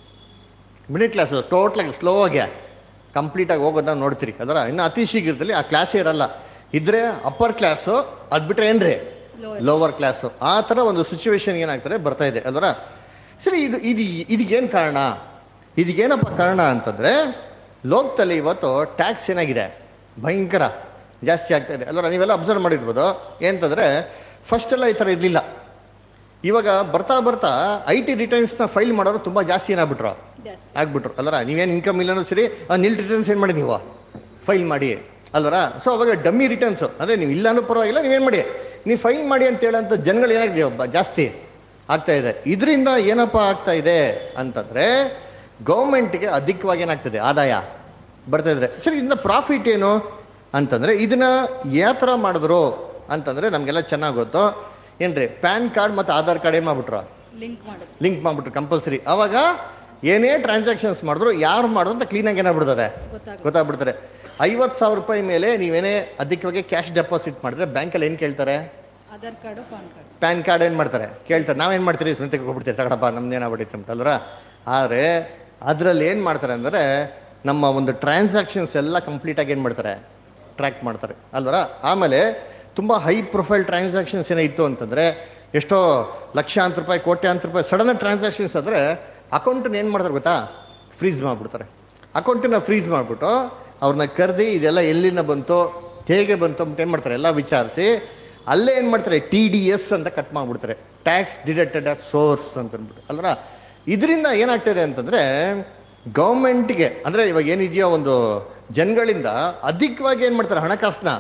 ಮಿಡಲ್ ಕ್ಲಾಸು ಟೋಟ್ಲಾಗಿ ಸ್ಲೋ ಆಗಿ ಕಂಪ್ಲೀಟಾಗಿ ಹೋಗೋದನ್ನ ನೋಡ್ತೀರಿ ಅದರ ಇನ್ನು ಅತಿ ಶೀಘ್ರದಲ್ಲಿ ಆ ಕ್ಲಾಸೇ ಇರಲ್ಲ ಇದ್ರೆ ಅಪ್ಪರ್ ಕ್ಲಾಸು ಅದು ಬಿಟ್ಟರೆ ಏನ್ರಿ ಲೋವರ್ ಕ್ಲಾಸು ಆ ಥರ ಒಂದು ಸಿಚುವೇಶನ್ ಏನಾಗ್ತಾರೆ ಬರ್ತಾ ಇದೆ ಅದರ ಸರಿ ಇದು ಇದು ಇದಕ್ಕೇನು ಕಾರಣ ಇದಕ್ಕೇನಪ್ಪ ಕಾರಣ ಅಂತಂದರೆ ಲೋಕದಲ್ಲಿ ಇವತ್ತು ಟ್ಯಾಕ್ಸ್ ಏನಾಗಿದೆ ಭಯಂಕರ ಜಾಸ್ತಿ ಆಗ್ತಾ ಇದೆ ಅಲ್ವರ ನೀವೆಲ್ಲ ಅಬ್ಸರ್ವ್ ಮಾಡಿರ್ಬೋದು ಏನಂತಂದರೆ ಫಸ್ಟೆಲ್ಲ ಈ ಥರ ಇರಲಿಲ್ಲ ಇವಾಗ ಬರ್ತಾ ಬರ್ತಾ ಐ ಟಿ ರಿಟರ್ನ್ಸ್ನ ಫೈಲ್ ಮಾಡೋರು ತುಂಬ ಜಾಸ್ತಿ ಏನಾಗ್ಬಿಟ್ರು ಜಾಸ್ತಿ ಆಗ್ಬಿಟ್ರು ಅಲ್ವರ ನೀವೇನು ಇನ್ಕಮ್ ಇಲ್ಲನೂ ಸರಿ ಆ ನಿಲ್ ರಿಟರ್ನ್ಸ್ ಏನು ಮಾಡಿ ನೀವು ಫೈಲ್ ಮಾಡಿ ಅಲ್ವರ ಸೊ ಅವಾಗ ಡಮ್ಮಿ ರಿಟರ್ನ್ಸು ಅಂದರೆ ನೀವು ಇಲ್ಲಾನು ಪರವಾಗಿಲ್ಲ ನೀವೇನು ಮಾಡಿ ನೀವು ಫೈಲ್ ಮಾಡಿ ಅಂತ ಹೇಳೋಂಥ ಜನಗಳು ಏನಾಗಿದೆ ಒಬ್ಬ ಜಾಸ್ತಿ ಆಗ್ತಾ ಇದೆ ಇದರಿಂದ ಏನಪ್ಪ ಆಗ್ತಾ ಇದೆ ಅಂತಂದರೆ ಗೌರ್ಮೆಂಟ್ಗೆ ಅಧಿಕವಾಗಿ ಏನಾಗ್ತದೆ ಆದಾಯ ಬರ್ತಾ ಇದ್ರೆ ಸರಿ ಇದನ್ನ ಪ್ರಾಫಿಟ್ ಏನು ಅಂತಂದರೆ ಇದನ್ನ ಯಾವ ಥರ ಮಾಡಿದ್ರು ಅಂತಂದರೆ ನಮಗೆಲ್ಲ ಚೆನ್ನಾಗಿ ಗೊತ್ತು ಏನ್ರಿ ಪ್ಯಾನ್ ಕಾರ್ಡ್ ಮತ್ತು ಆಧಾರ್ ಕಾರ್ಡ್ ಏನು ಮಾಡ್ಬಿಟ್ರು ಲಿಂಕ್ ಮಾಡೋದು ಲಿಂಕ್ ಮಾಡ್ಬಿಟ್ರು ಕಂಪಲ್ಸರಿ ಅವಾಗ ಏನೇ ಟ್ರಾನ್ಸಾಕ್ಷನ್ಸ್ ಮಾಡಿದ್ರು ಯಾರು ಮಾಡೋದು ಅಂತ ಕ್ಲೀನಾಗಿ ಏನಾಗ್ಬಿಡ್ತದೆ ಗೊತ್ತಾಗುತ್ತೆ. ಗೊತ್ತಾಗ್ಬಿಡ್ತಾರೆ ಐವತ್ತು ಸಾವಿರ ರೂಪಾಯಿ ಮೇಲೆ ನೀವೇನೇ ಅಧಿಕವಾಗಿ ಕ್ಯಾಶ್ ಡೆಪಾಸಿಟ್ ಮಾಡಿದ್ರೆ ಬ್ಯಾಂಕಲ್ಲಿ ಏನು ಕೇಳ್ತಾರೆ Aadhaar card PAN card PAN card ಏನು ಮಾಡ್ತಾರೆ ಕೇಳ್ತಾರೆ ನಾವೇನು ಮಾಡ್ತೀರಿ ಸ್ಮಿತೆ ಹೋಗ್ಬಿಡ್ತೀವಿ ತಗಡಪ್ಪ ನಮ್ದು ಏನಾಗ್ಬಿಟ್ಟಿತ್ತು ಅಂತ ಅಲ್ವರ ಆದರೆ ಅದರಲ್ಲಿ ಏನು ಮಾಡ್ತಾರೆ ಅಂದರೆ ನಮ್ಮ ಒಂದು ಟ್ರಾನ್ಸಾಕ್ಷನ್ಸ್ ಎಲ್ಲ ಕಂಪ್ಲೀಟಾಗಿ ಏನು ಮಾಡ್ತಾರೆ ಟ್ರ್ಯಾಕ್ ಮಾಡ್ತಾರೆ ಅಲ್ವರ ಆಮೇಲೆ ತುಂಬ ಹೈ ಪ್ರೊಫೈಲ್ ಟ್ರಾನ್ಸಾಕ್ಷನ್ಸ್ ಏನೋ ಇತ್ತು ಅಂತಂದರೆ ಎಷ್ಟೋ ಲಕ್ಷಾಂತರ ರೂಪಾಯಿ ಕೋಟ್ಯಾಂತರ ರೂಪಾಯಿ ಸಡನ್ ಟ್ರಾನ್ಸಾಕ್ಷನ್ಸ್ ಆದರೆ ಅಕೌಂಟನ್ನ ಏನು ಮಾಡ್ತಾರೆ ಗೊತ್ತಾ ಫ್ರೀಸ್ ಮಾಡಿಬಿಡ್ತಾರೆ ಅಕೌಂಟನ್ನ ಫ್ರೀಸ್ ಮಾಡಿಬಿಟ್ಟು ಅವ್ರನ್ನ ಕರೆದಿ ಇದೆಲ್ಲ ಎಲ್ಲಿಂದ ಬಂತು ಹೇಗೆ ಬಂತು ಅಂತ ಏನು ಮಾಡ್ತಾರೆ ಎಲ್ಲ ವಿಚಾರಿಸಿ ಅಲ್ಲೇ ಏನು ಮಾಡ್ತಾರೆ ಟಿ ಡಿ ಎಸ್ ಅಂತ ಕಟ್ ಮಾಡಿಬಿಡ್ತಾರೆ ಟ್ಯಾಕ್ಸ್ ಡಿಡಕ್ಟೆಡ್ ಆಫ್ ಸೋರ್ಸ್ ಅಂತ ಅಂದ್ಬಿಟ್ಟು ಅಲ್ರ ಇದರಿಂದ ಏನಾಗ್ತಿದೆ ಅಂತಂದರೆ ಗೌರ್ಮೆಂಟ್ಗೆ ಅಂದರೆ ಇವಾಗ ಏನಿದೆಯೋ ಒಂದು ಜನಗಳಿಂದ ಅಧಿಕವಾಗಿ ಏನು ಮಾಡ್ತಾರೆ ಹಣಕಾಸನ್ನ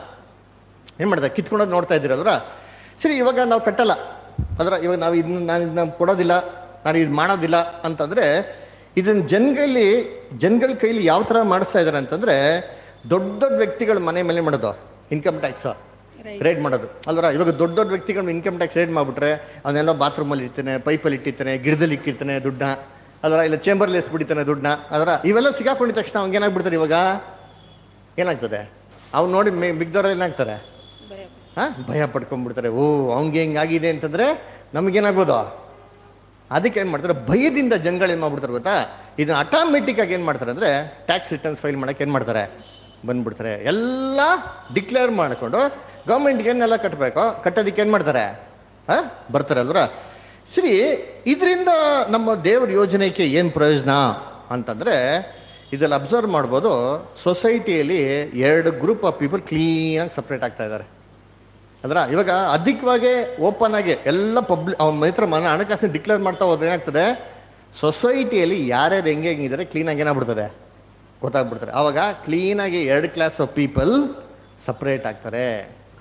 ಏನು ಮಾಡ್ತಾರೆ ಕಿತ್ಕೊಂಡೋದು ನೋಡ್ತಾ ಇದ್ದೀರಲ್ರ ಸರಿ ಇವಾಗ ನಾವು ಕಟ್ಟಲ್ಲ ಅದರ ಇವಾಗ ನಾವು ಇದನ್ನ ನಾನು ಇದನ್ನ ಕೊಡೋದಿಲ್ಲ ನಾನು ಇದು ಮಾಡೋದಿಲ್ಲ ಅಂತಂದರೆ ಇದನ್ನು ಜನಗಳಲ್ಲಿ ಜನಗಳ ಕೈಲಿ ಯಾವ ಥರ ಮಾಡಿಸ್ತಾ ಇದ್ದಾರೆ ಅಂತಂದರೆ ದೊಡ್ಡ ದೊಡ್ಡ ವ್ಯಕ್ತಿಗಳ ಮನೆ ಮೇಲೆ ಮಾಡೋದು ಇನ್ಕಮ್ ಟ್ಯಾಕ್ಸು ರೇಡ್ ಮಾಡೋದು ಅಲ್ವರ ಇವಾಗ ದೊಡ್ಡ ದೊಡ್ಡ ವ್ಯಕ್ತಿಗಳು ಇನ್ಕಮ್ ಟ್ಯಾಕ್ಸ್ ರೇಡ್ ಮಾಡಿಬಿಟ್ರೆ ಅವನ್ನೆಲ್ಲ ಬಾತ್ರೂಮಲ್ಲಿ ಇರ್ತಾನೆ ಪೈಪಲ್ಲಿ ಇಟ್ಟಿರ್ತಾನೆ ಗಿಡದಲ್ಲಿ ಇಟ್ಟಿರ್ತಾನೆ ದುಡ್ಡನ್ನ ಅದರ ಇಲ್ಲ ಚೇಂಬರ್ಲಿ ಎಸ್ಬಿಡ್ತಾನೆ ದುಡ್ಡನ್ನ ಅದರ ಇವೆಲ್ಲ ಸಿಗಾಕೊಂಡಿದ ತಕ್ಷಣ ಅವ್ನಿಗೆ ಏನಾಗ್ಬಿಡ್ತಾರೆ ಇವಾಗ ಏನಾಗ್ತದೆ ಅವ್ನು ನೋಡಿ ಮೇ ಮಿಗ್ದವ್ರು ಏನಾಗ್ತಾರೆ ಭಯ ಹಾಂ ಭಯ ಪಡ್ಕೊಂಡ್ಬಿಡ್ತಾರೆ ಓ ಅವ್ನಿಗೆ ಹಿಂಗಾಗಿದೆ ಅಂತಂದರೆ ನಮಗೇನಾಗ್ಬೋದು ಅದಕ್ಕೆ ಏನು ಮಾಡ್ತಾರೆ ಭಯದಿಂದ ಜನಗಳು ಏನು ಮಾಡ್ಬಿಡ್ತಾರೆ ಗೊತ್ತಾ ಇದನ್ನ ಆಟೋಮೆಟಿಕ್ ಆಗಿ ಏನು ಮಾಡ್ತಾರೆ ಅಂದರೆ ಟ್ಯಾಕ್ಸ್ ರಿಟರ್ನ್ಸ್ ಫೈಲ್ ಮಾಡೋಕೆ ಏನು ಮಾಡ್ತಾರೆ ಬಂದ್ಬಿಡ್ತಾರೆ ಎಲ್ಲ ಡಿಕ್ಲೇರ್ ಮಾಡಿಕೊಂಡು ಗೌರ್ಮೆಂಟ್ಗೆ ಏನೆಲ್ಲ ಕಟ್ಟಬೇಕೋ ಕಟ್ಟೋದಕ್ಕೆ ಏನು ಮಾಡ್ತಾರೆ ಹಾಂ ಬರ್ತಾರೆ ಅಲ್ವರ ಸರಿ ಇದರಿಂದ ನಮ್ಮ ದೇವ್ರ ಯೋಜನೆಗೆ ಏನು ಪ್ರಯೋಜನ ಅಂತಂದರೆ ಇದರಲ್ಲಿ ಅಬ್ಸರ್ವ್ ಮಾಡ್ಬೋದು ಸೊಸೈಟಿಯಲ್ಲಿ ಎರಡು ಗ್ರೂಪ್ ಆಫ್ ಪೀಪಲ್ ಕ್ಲೀನಾಗಿ ಸಪ್ರೇಟ್ ಆಗ್ತಾ ಇದ್ದಾರೆ ಅಂದ್ರೆ ಇವಾಗ ಅಧಿಕವಾಗಿ ಓಪನ್ ಆಗಿ ಎಲ್ಲ ಪಬ್ಲಿಕ್ ಅವ್ನ ಮೈತ್ರ ಮನ ಹಣಕಾಸಿನ ಡಿಕ್ಲೇರ್ ಮಾಡ್ತಾ ಹೋದ್ರೆ ಏನಾಗ್ತದೆ ಸೊಸೈಟಿಯಲ್ಲಿ ಯಾರ್ಯಾರು ಹೆಂಗೆ ಹೆಂಗಿದ್ದಾರೆ ಕ್ಲೀನಾಗಿ ಏನಾಗ್ಬಿಡ್ತದೆ ಗೊತ್ತಾಗ್ಬಿಡ್ತಾರೆ ಆವಾಗ ಕ್ಲೀನಾಗಿ ಎರಡು ಕ್ಲಾಸ್ ಆಫ್ ಪೀಪಲ್ ಸಪ್ರೇಟ್ ಆಗ್ತಾರೆ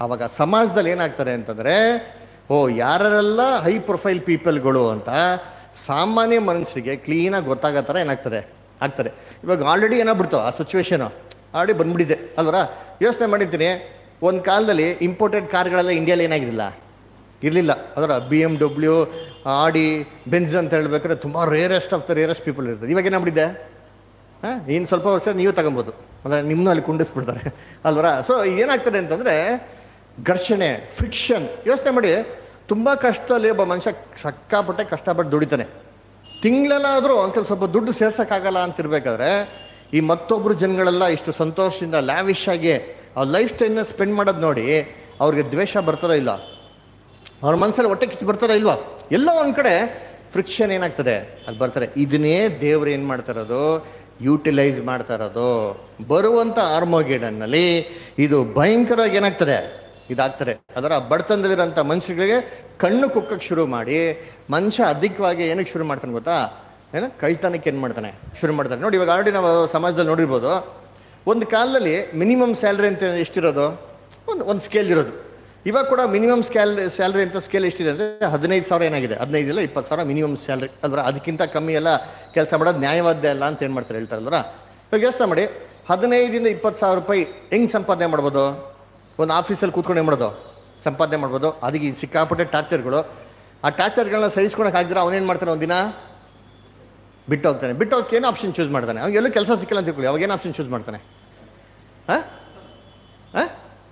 ಆವಾಗ ಸಮಾಜದಲ್ಲಿ ಏನಾಗ್ತಾರೆ ಅಂತಂದರೆ ಓ ಯಾರೆಲ್ಲ ಹೈ ಪ್ರೊಫೈಲ್ ಪೀಪಲ್ಗಳು ಅಂತ ಸಾಮಾನ್ಯ ಮನುಷ್ಯರಿಗೆ ಕ್ಲೀನಾಗಿ ಗೊತ್ತಾಗೋ ಥರ ಏನಾಗ್ತದೆ ಆಗ್ತದೆ ಇವಾಗ ಆಲ್ರೆಡಿ ಏನಾಗ್ಬಿಡ್ತು ಆ ಸಿಚುವೇಶನು ಆಲ್ರೆಡಿ ಬಂದ್ಬಿಟ್ಟಿದೆ ಅಲ್ವರ ಯೋಚನೆ ಮಾಡಿದ್ದೀನಿ ಒಂದು ಕಾಲದಲ್ಲಿ ಇಂಪೋರ್ಟೆಡ್ ಕಾರ್ಗಳೆಲ್ಲ ಇಂಡಿಯಾಲಿ ಏನಾಗಿರಲಿಲ್ಲ ಇರಲಿಲ್ಲ ಅದರ B M W Audi Benz ಅಂತ ಹೇಳ್ಬೇಕಾದ್ರೆ ತುಂಬ rarest of the rarest people ಇರ್ತದೆ ಇವಾಗ ಏನಾಗ್ಬಿಟ್ಟಿದೆ ಹಾಂ ಇನ್ನು ಸ್ವಲ್ಪ ವರ್ಷ ನೀವು ತಗೊಬೋದು ಅಂದರೆ ನಿಮ್ಮನ್ನು ಅಲ್ಲಿ ಕುಂಡಿಸ್ಬಿಡ್ತಾರೆ ಅಲ್ವರ ಸೊ ಏನಾಗ್ತದೆ ಅಂತಂದರೆ ಘರ್ಷಣೆ ಫ್ರಿಕ್ಷನ್ ಯೋಚನೆ ಮಾಡಿ ತುಂಬ ಕಷ್ಟದಲ್ಲಿ ಒಬ್ಬ ಮನುಷ್ಯ ಸಕ್ಕಾಪಟ್ಟೆ ಕಷ್ಟಪಟ್ಟು ದುಡಿತಾನೆ ತಿಂಗಳಲ್ಲಾದರೂ ಅಂಕಲ್ ಸ್ವಲ್ಪ ದುಡ್ಡು ಸೇರ್ಸೋಕ್ಕಾಗಲ್ಲ ಅಂತಿರ್ಬೇಕಾದ್ರೆ ಈ ಮತ್ತೊಬ್ಬರು ಜನಗಳೆಲ್ಲ ಇಷ್ಟು ಸಂತೋಷದಿಂದ ಲ್ಯಾವಿಶ್ ಆಗಿ ಅವ್ರ ಲೈಫ್ ಸ್ಟೈಲ್ನ ಸ್ಪೆಂಡ್ ಮಾಡೋದು ನೋಡಿ ಅವ್ರಿಗೆ ದ್ವೇಷ ಬರ್ತಾರೋ ಇಲ್ಲ ಅವ್ರ ಮನಸ್ಸಲ್ಲಿ ಹೊಟ್ಟೆ ಕಿಸಿ ಬರ್ತಾರ ಇಲ್ವಾ ಎಲ್ಲ ಒಂದು ಕಡೆ ಫ್ರಿಕ್ಷನ್ ಏನಾಗ್ತದೆ ಅಲ್ಲಿ ಬರ್ತಾರೆ ಇದನ್ನೇ ದೇವ್ರು ಏನು ಮಾಡ್ತಾ ಇರೋದು ಯೂಟಿಲೈಸ್ ಮಾಡ್ತಾ ಇರೋದು ಬರುವಂಥ ಆರ್ಮೋಗೇಡನ್ನಲ್ಲಿ ಇದು ಭಯಂಕರವಾಗಿ ಏನಾಗ್ತದೆ ಇದಾಗ್ತದೆ ಅದರ ಬಡತನದಲ್ಲಿರೋಂಥ ಮನುಷ್ಯರಿಗೆ ಕಣ್ಣು ಕುಕ್ಕಕ್ಕೆ ಶುರು ಮಾಡಿ ಮನುಷ್ಯ ಅಧಿಕವಾಗಿ ಏನಕ್ಕೆ ಶುರು ಮಾಡ್ತಾನೆ ಗೊತ್ತಾ ಏನು ಕಳ್ತನಕ್ಕೆ ಏನು ಮಾಡ್ತಾನೆ ಶುರು ಮಾಡ್ತಾನೆ ನೋಡಿ ಇವಾಗ ಆಲ್ರೆಡಿ ನಾವು ಸಮಾಜದಲ್ಲಿ ನೋಡಿರ್ಬೋದು ಒಂದು ಕಾಲದಲ್ಲಿ ಮಿನಿಮಮ್ ಸ್ಯಾಲ್ರಿ ಅಂತ ಎಷ್ಟಿರೋದು ಒಂದು ಒಂದು ಸ್ಕೇಲ್ ಇರೋದು ಇವಾಗ ಕೂಡ ಮಿನಿಮಮ್ ಸ್ಕ್ಯಾಲ್ ಸ್ಯಾಲ್ರಿ ಅಂತ ಸ್ಕೇಲ್ ಎಷ್ಟಿದೆ ಅಂದರೆ ಹದಿನೈದು ಸಾವಿರ ಏನಾಗಿದೆ ಹದಿನೈದು ಇಲ್ಲ ಇಪ್ಪತ್ತು ಸಾವಿರ ಮಿನಿಮಮ್ ಸ್ಯಾಲ್ರಿ ಅಲ್ವರ ಅದಕ್ಕಿಂತ ಕಮ್ಮಿ ಎಲ್ಲ ಕೆಲಸ ಮಾಡೋದು ನ್ಯಾಯವಾದ್ಯ ಅಲ್ಲ ಅಂತ ಏನು ಮಾಡ್ತಾರೆ ಹೇಳ್ತಾರಲ್ವರ ಇವಾಗ ಯೋಚನೆ ಮಾಡಿ ಹದಿನೈದಿಂದ ಇಪ್ಪತ್ತು ಸಾವಿರ ರೂಪಾಯಿ ಹೆಂಗೆ ಸಂಪಾದನೆ ಮಾಡ್ಬೋದು ಒಂದು ಆಫೀಸಲ್ಲಿ ಕೂತ್ಕೊಂಡು ಏನು ಮಾಡೋದು ಸಂಪಾದನೆ ಮಾಡ್ಬೋದು ಅದಕ್ಕೆ ಈ ಸಿಕ್ಕಾಪಟ್ಟೆ ಟಾರ್ಚರ್ಗಳು ಆ ಟಾರ್ಚರ್ಗಳನ್ನ ಸಹಿಸ್ಕೊಳಕ್ಕೆ ಆಗಿದ್ರೆ ಅವನೇನು ಮಾಡ್ತಾನೆ ಒಂದಿನ ಬಿಟ್ಟು ಹೋಗ್ತಾನೆ ಬಿಟ್ಟು ಹೋಗಕ್ಕೆ ಏನು ಆಪ್ಷನ್ ಚೂಸ್ ಮಾಡ್ತಾನೆ ಅವ್ನಿಗೆ ಎಲ್ಲೂ ಕೆಲಸ ಸಿಕ್ಕಿಲ್ಲ ಅಂತ ತಿಳ್ಕೊಳ್ಳಿ ಅವಾಗ ಏನು ಆಪ್ಷನ್ ಚೂಸ್ ಮಾಡ್ತಾನೆ ಹಾಂ ಹಾಂ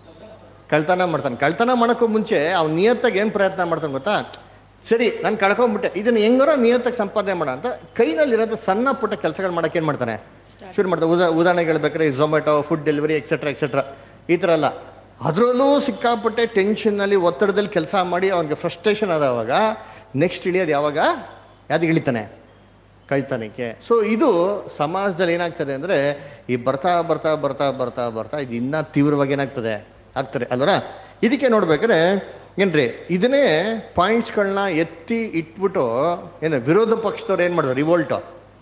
ಕಳ್ತನ ಮಾಡ್ತಾನೆ ಕಳ್ತನ ಮಾಡೋಕ್ಕೂ ಮುಂಚೆ ಅವ್ನು ನಿಯತ್ತಾಗಿ ಏನು ಪ್ರಯತ್ನ ಮಾಡ್ತಾನೆ ಗೊತ್ತಾ ಸರಿ ನಾನು ಕಳ್ಕೊಂಬಿಟ್ಟೆ ಇದನ್ನು ಹೆಂಗಾರ ನಿಯತ್ತಾಗಿ ಸಂಪಾದನೆ ಮಾಡೋ ಅಂತ ಕೈನಲ್ಲಿರೋದು ಸಣ್ಣ ಪುಟ್ಟ ಕೆಲಸಗಳು ಮಾಡೋಕೆ ಏನು ಮಾಡ್ತಾನೆ ಶುರು ಮಾಡ್ತಾನೆ ಉದಾ ಉದಾಹರಣೆಗೆ ಹೇಳ್ಬೇಕಾದ್ರೆ ಈ Zomato food delivery etcetera etcetera ಈ ಥರ ಎಲ್ಲ ಅದರಲ್ಲೂ ಸಿಕ್ಕಾಪಟ್ಟೆ ಟೆನ್ಷನ್ನಲ್ಲಿ ಒತ್ತಡದಲ್ಲಿ ಕೆಲಸ ಮಾಡಿ ಅವನಿಗೆ ಫ್ರಸ್ಟ್ರೇಷನ್ ಆದವಾಗ ನೆಕ್ಸ್ಟ್ ಇಳಿಯೋದು ಯಾವಾಗ ಯಾವ್ದು ಇಳಿತಾನೆ ಕಳ್ತನಕ್ಕೆ ಸೊ ಇದು ಸಮಾಜದಲ್ಲಿ ಏನಾಗ್ತದೆ ಅಂದರೆ ಈ ಬರ್ತಾ ಬರ್ತಾ ಬರ್ತಾ ಬರ್ತಾ ಬರ್ತಾ ಇದು ಇನ್ನೂ ತೀವ್ರವಾಗಿ ಏನಾಗ್ತದೆ ಆಗ್ತದೆ ಅಲ್ವರ ಇದಕ್ಕೆ ನೋಡ್ಬೇಕಾದ್ರೆ ಏನ್ರಿ ಇದನ್ನೇ ಪಾಯಿಂಟ್ಸ್ಗಳನ್ನ ಎತ್ತಿ ಇಟ್ಬಿಟ್ಟು ಏನು ವಿರೋಧ ಪಕ್ಷದವ್ರು ಏನು ಮಾಡಿದ್ರು ರಿವೋಲ್ಟು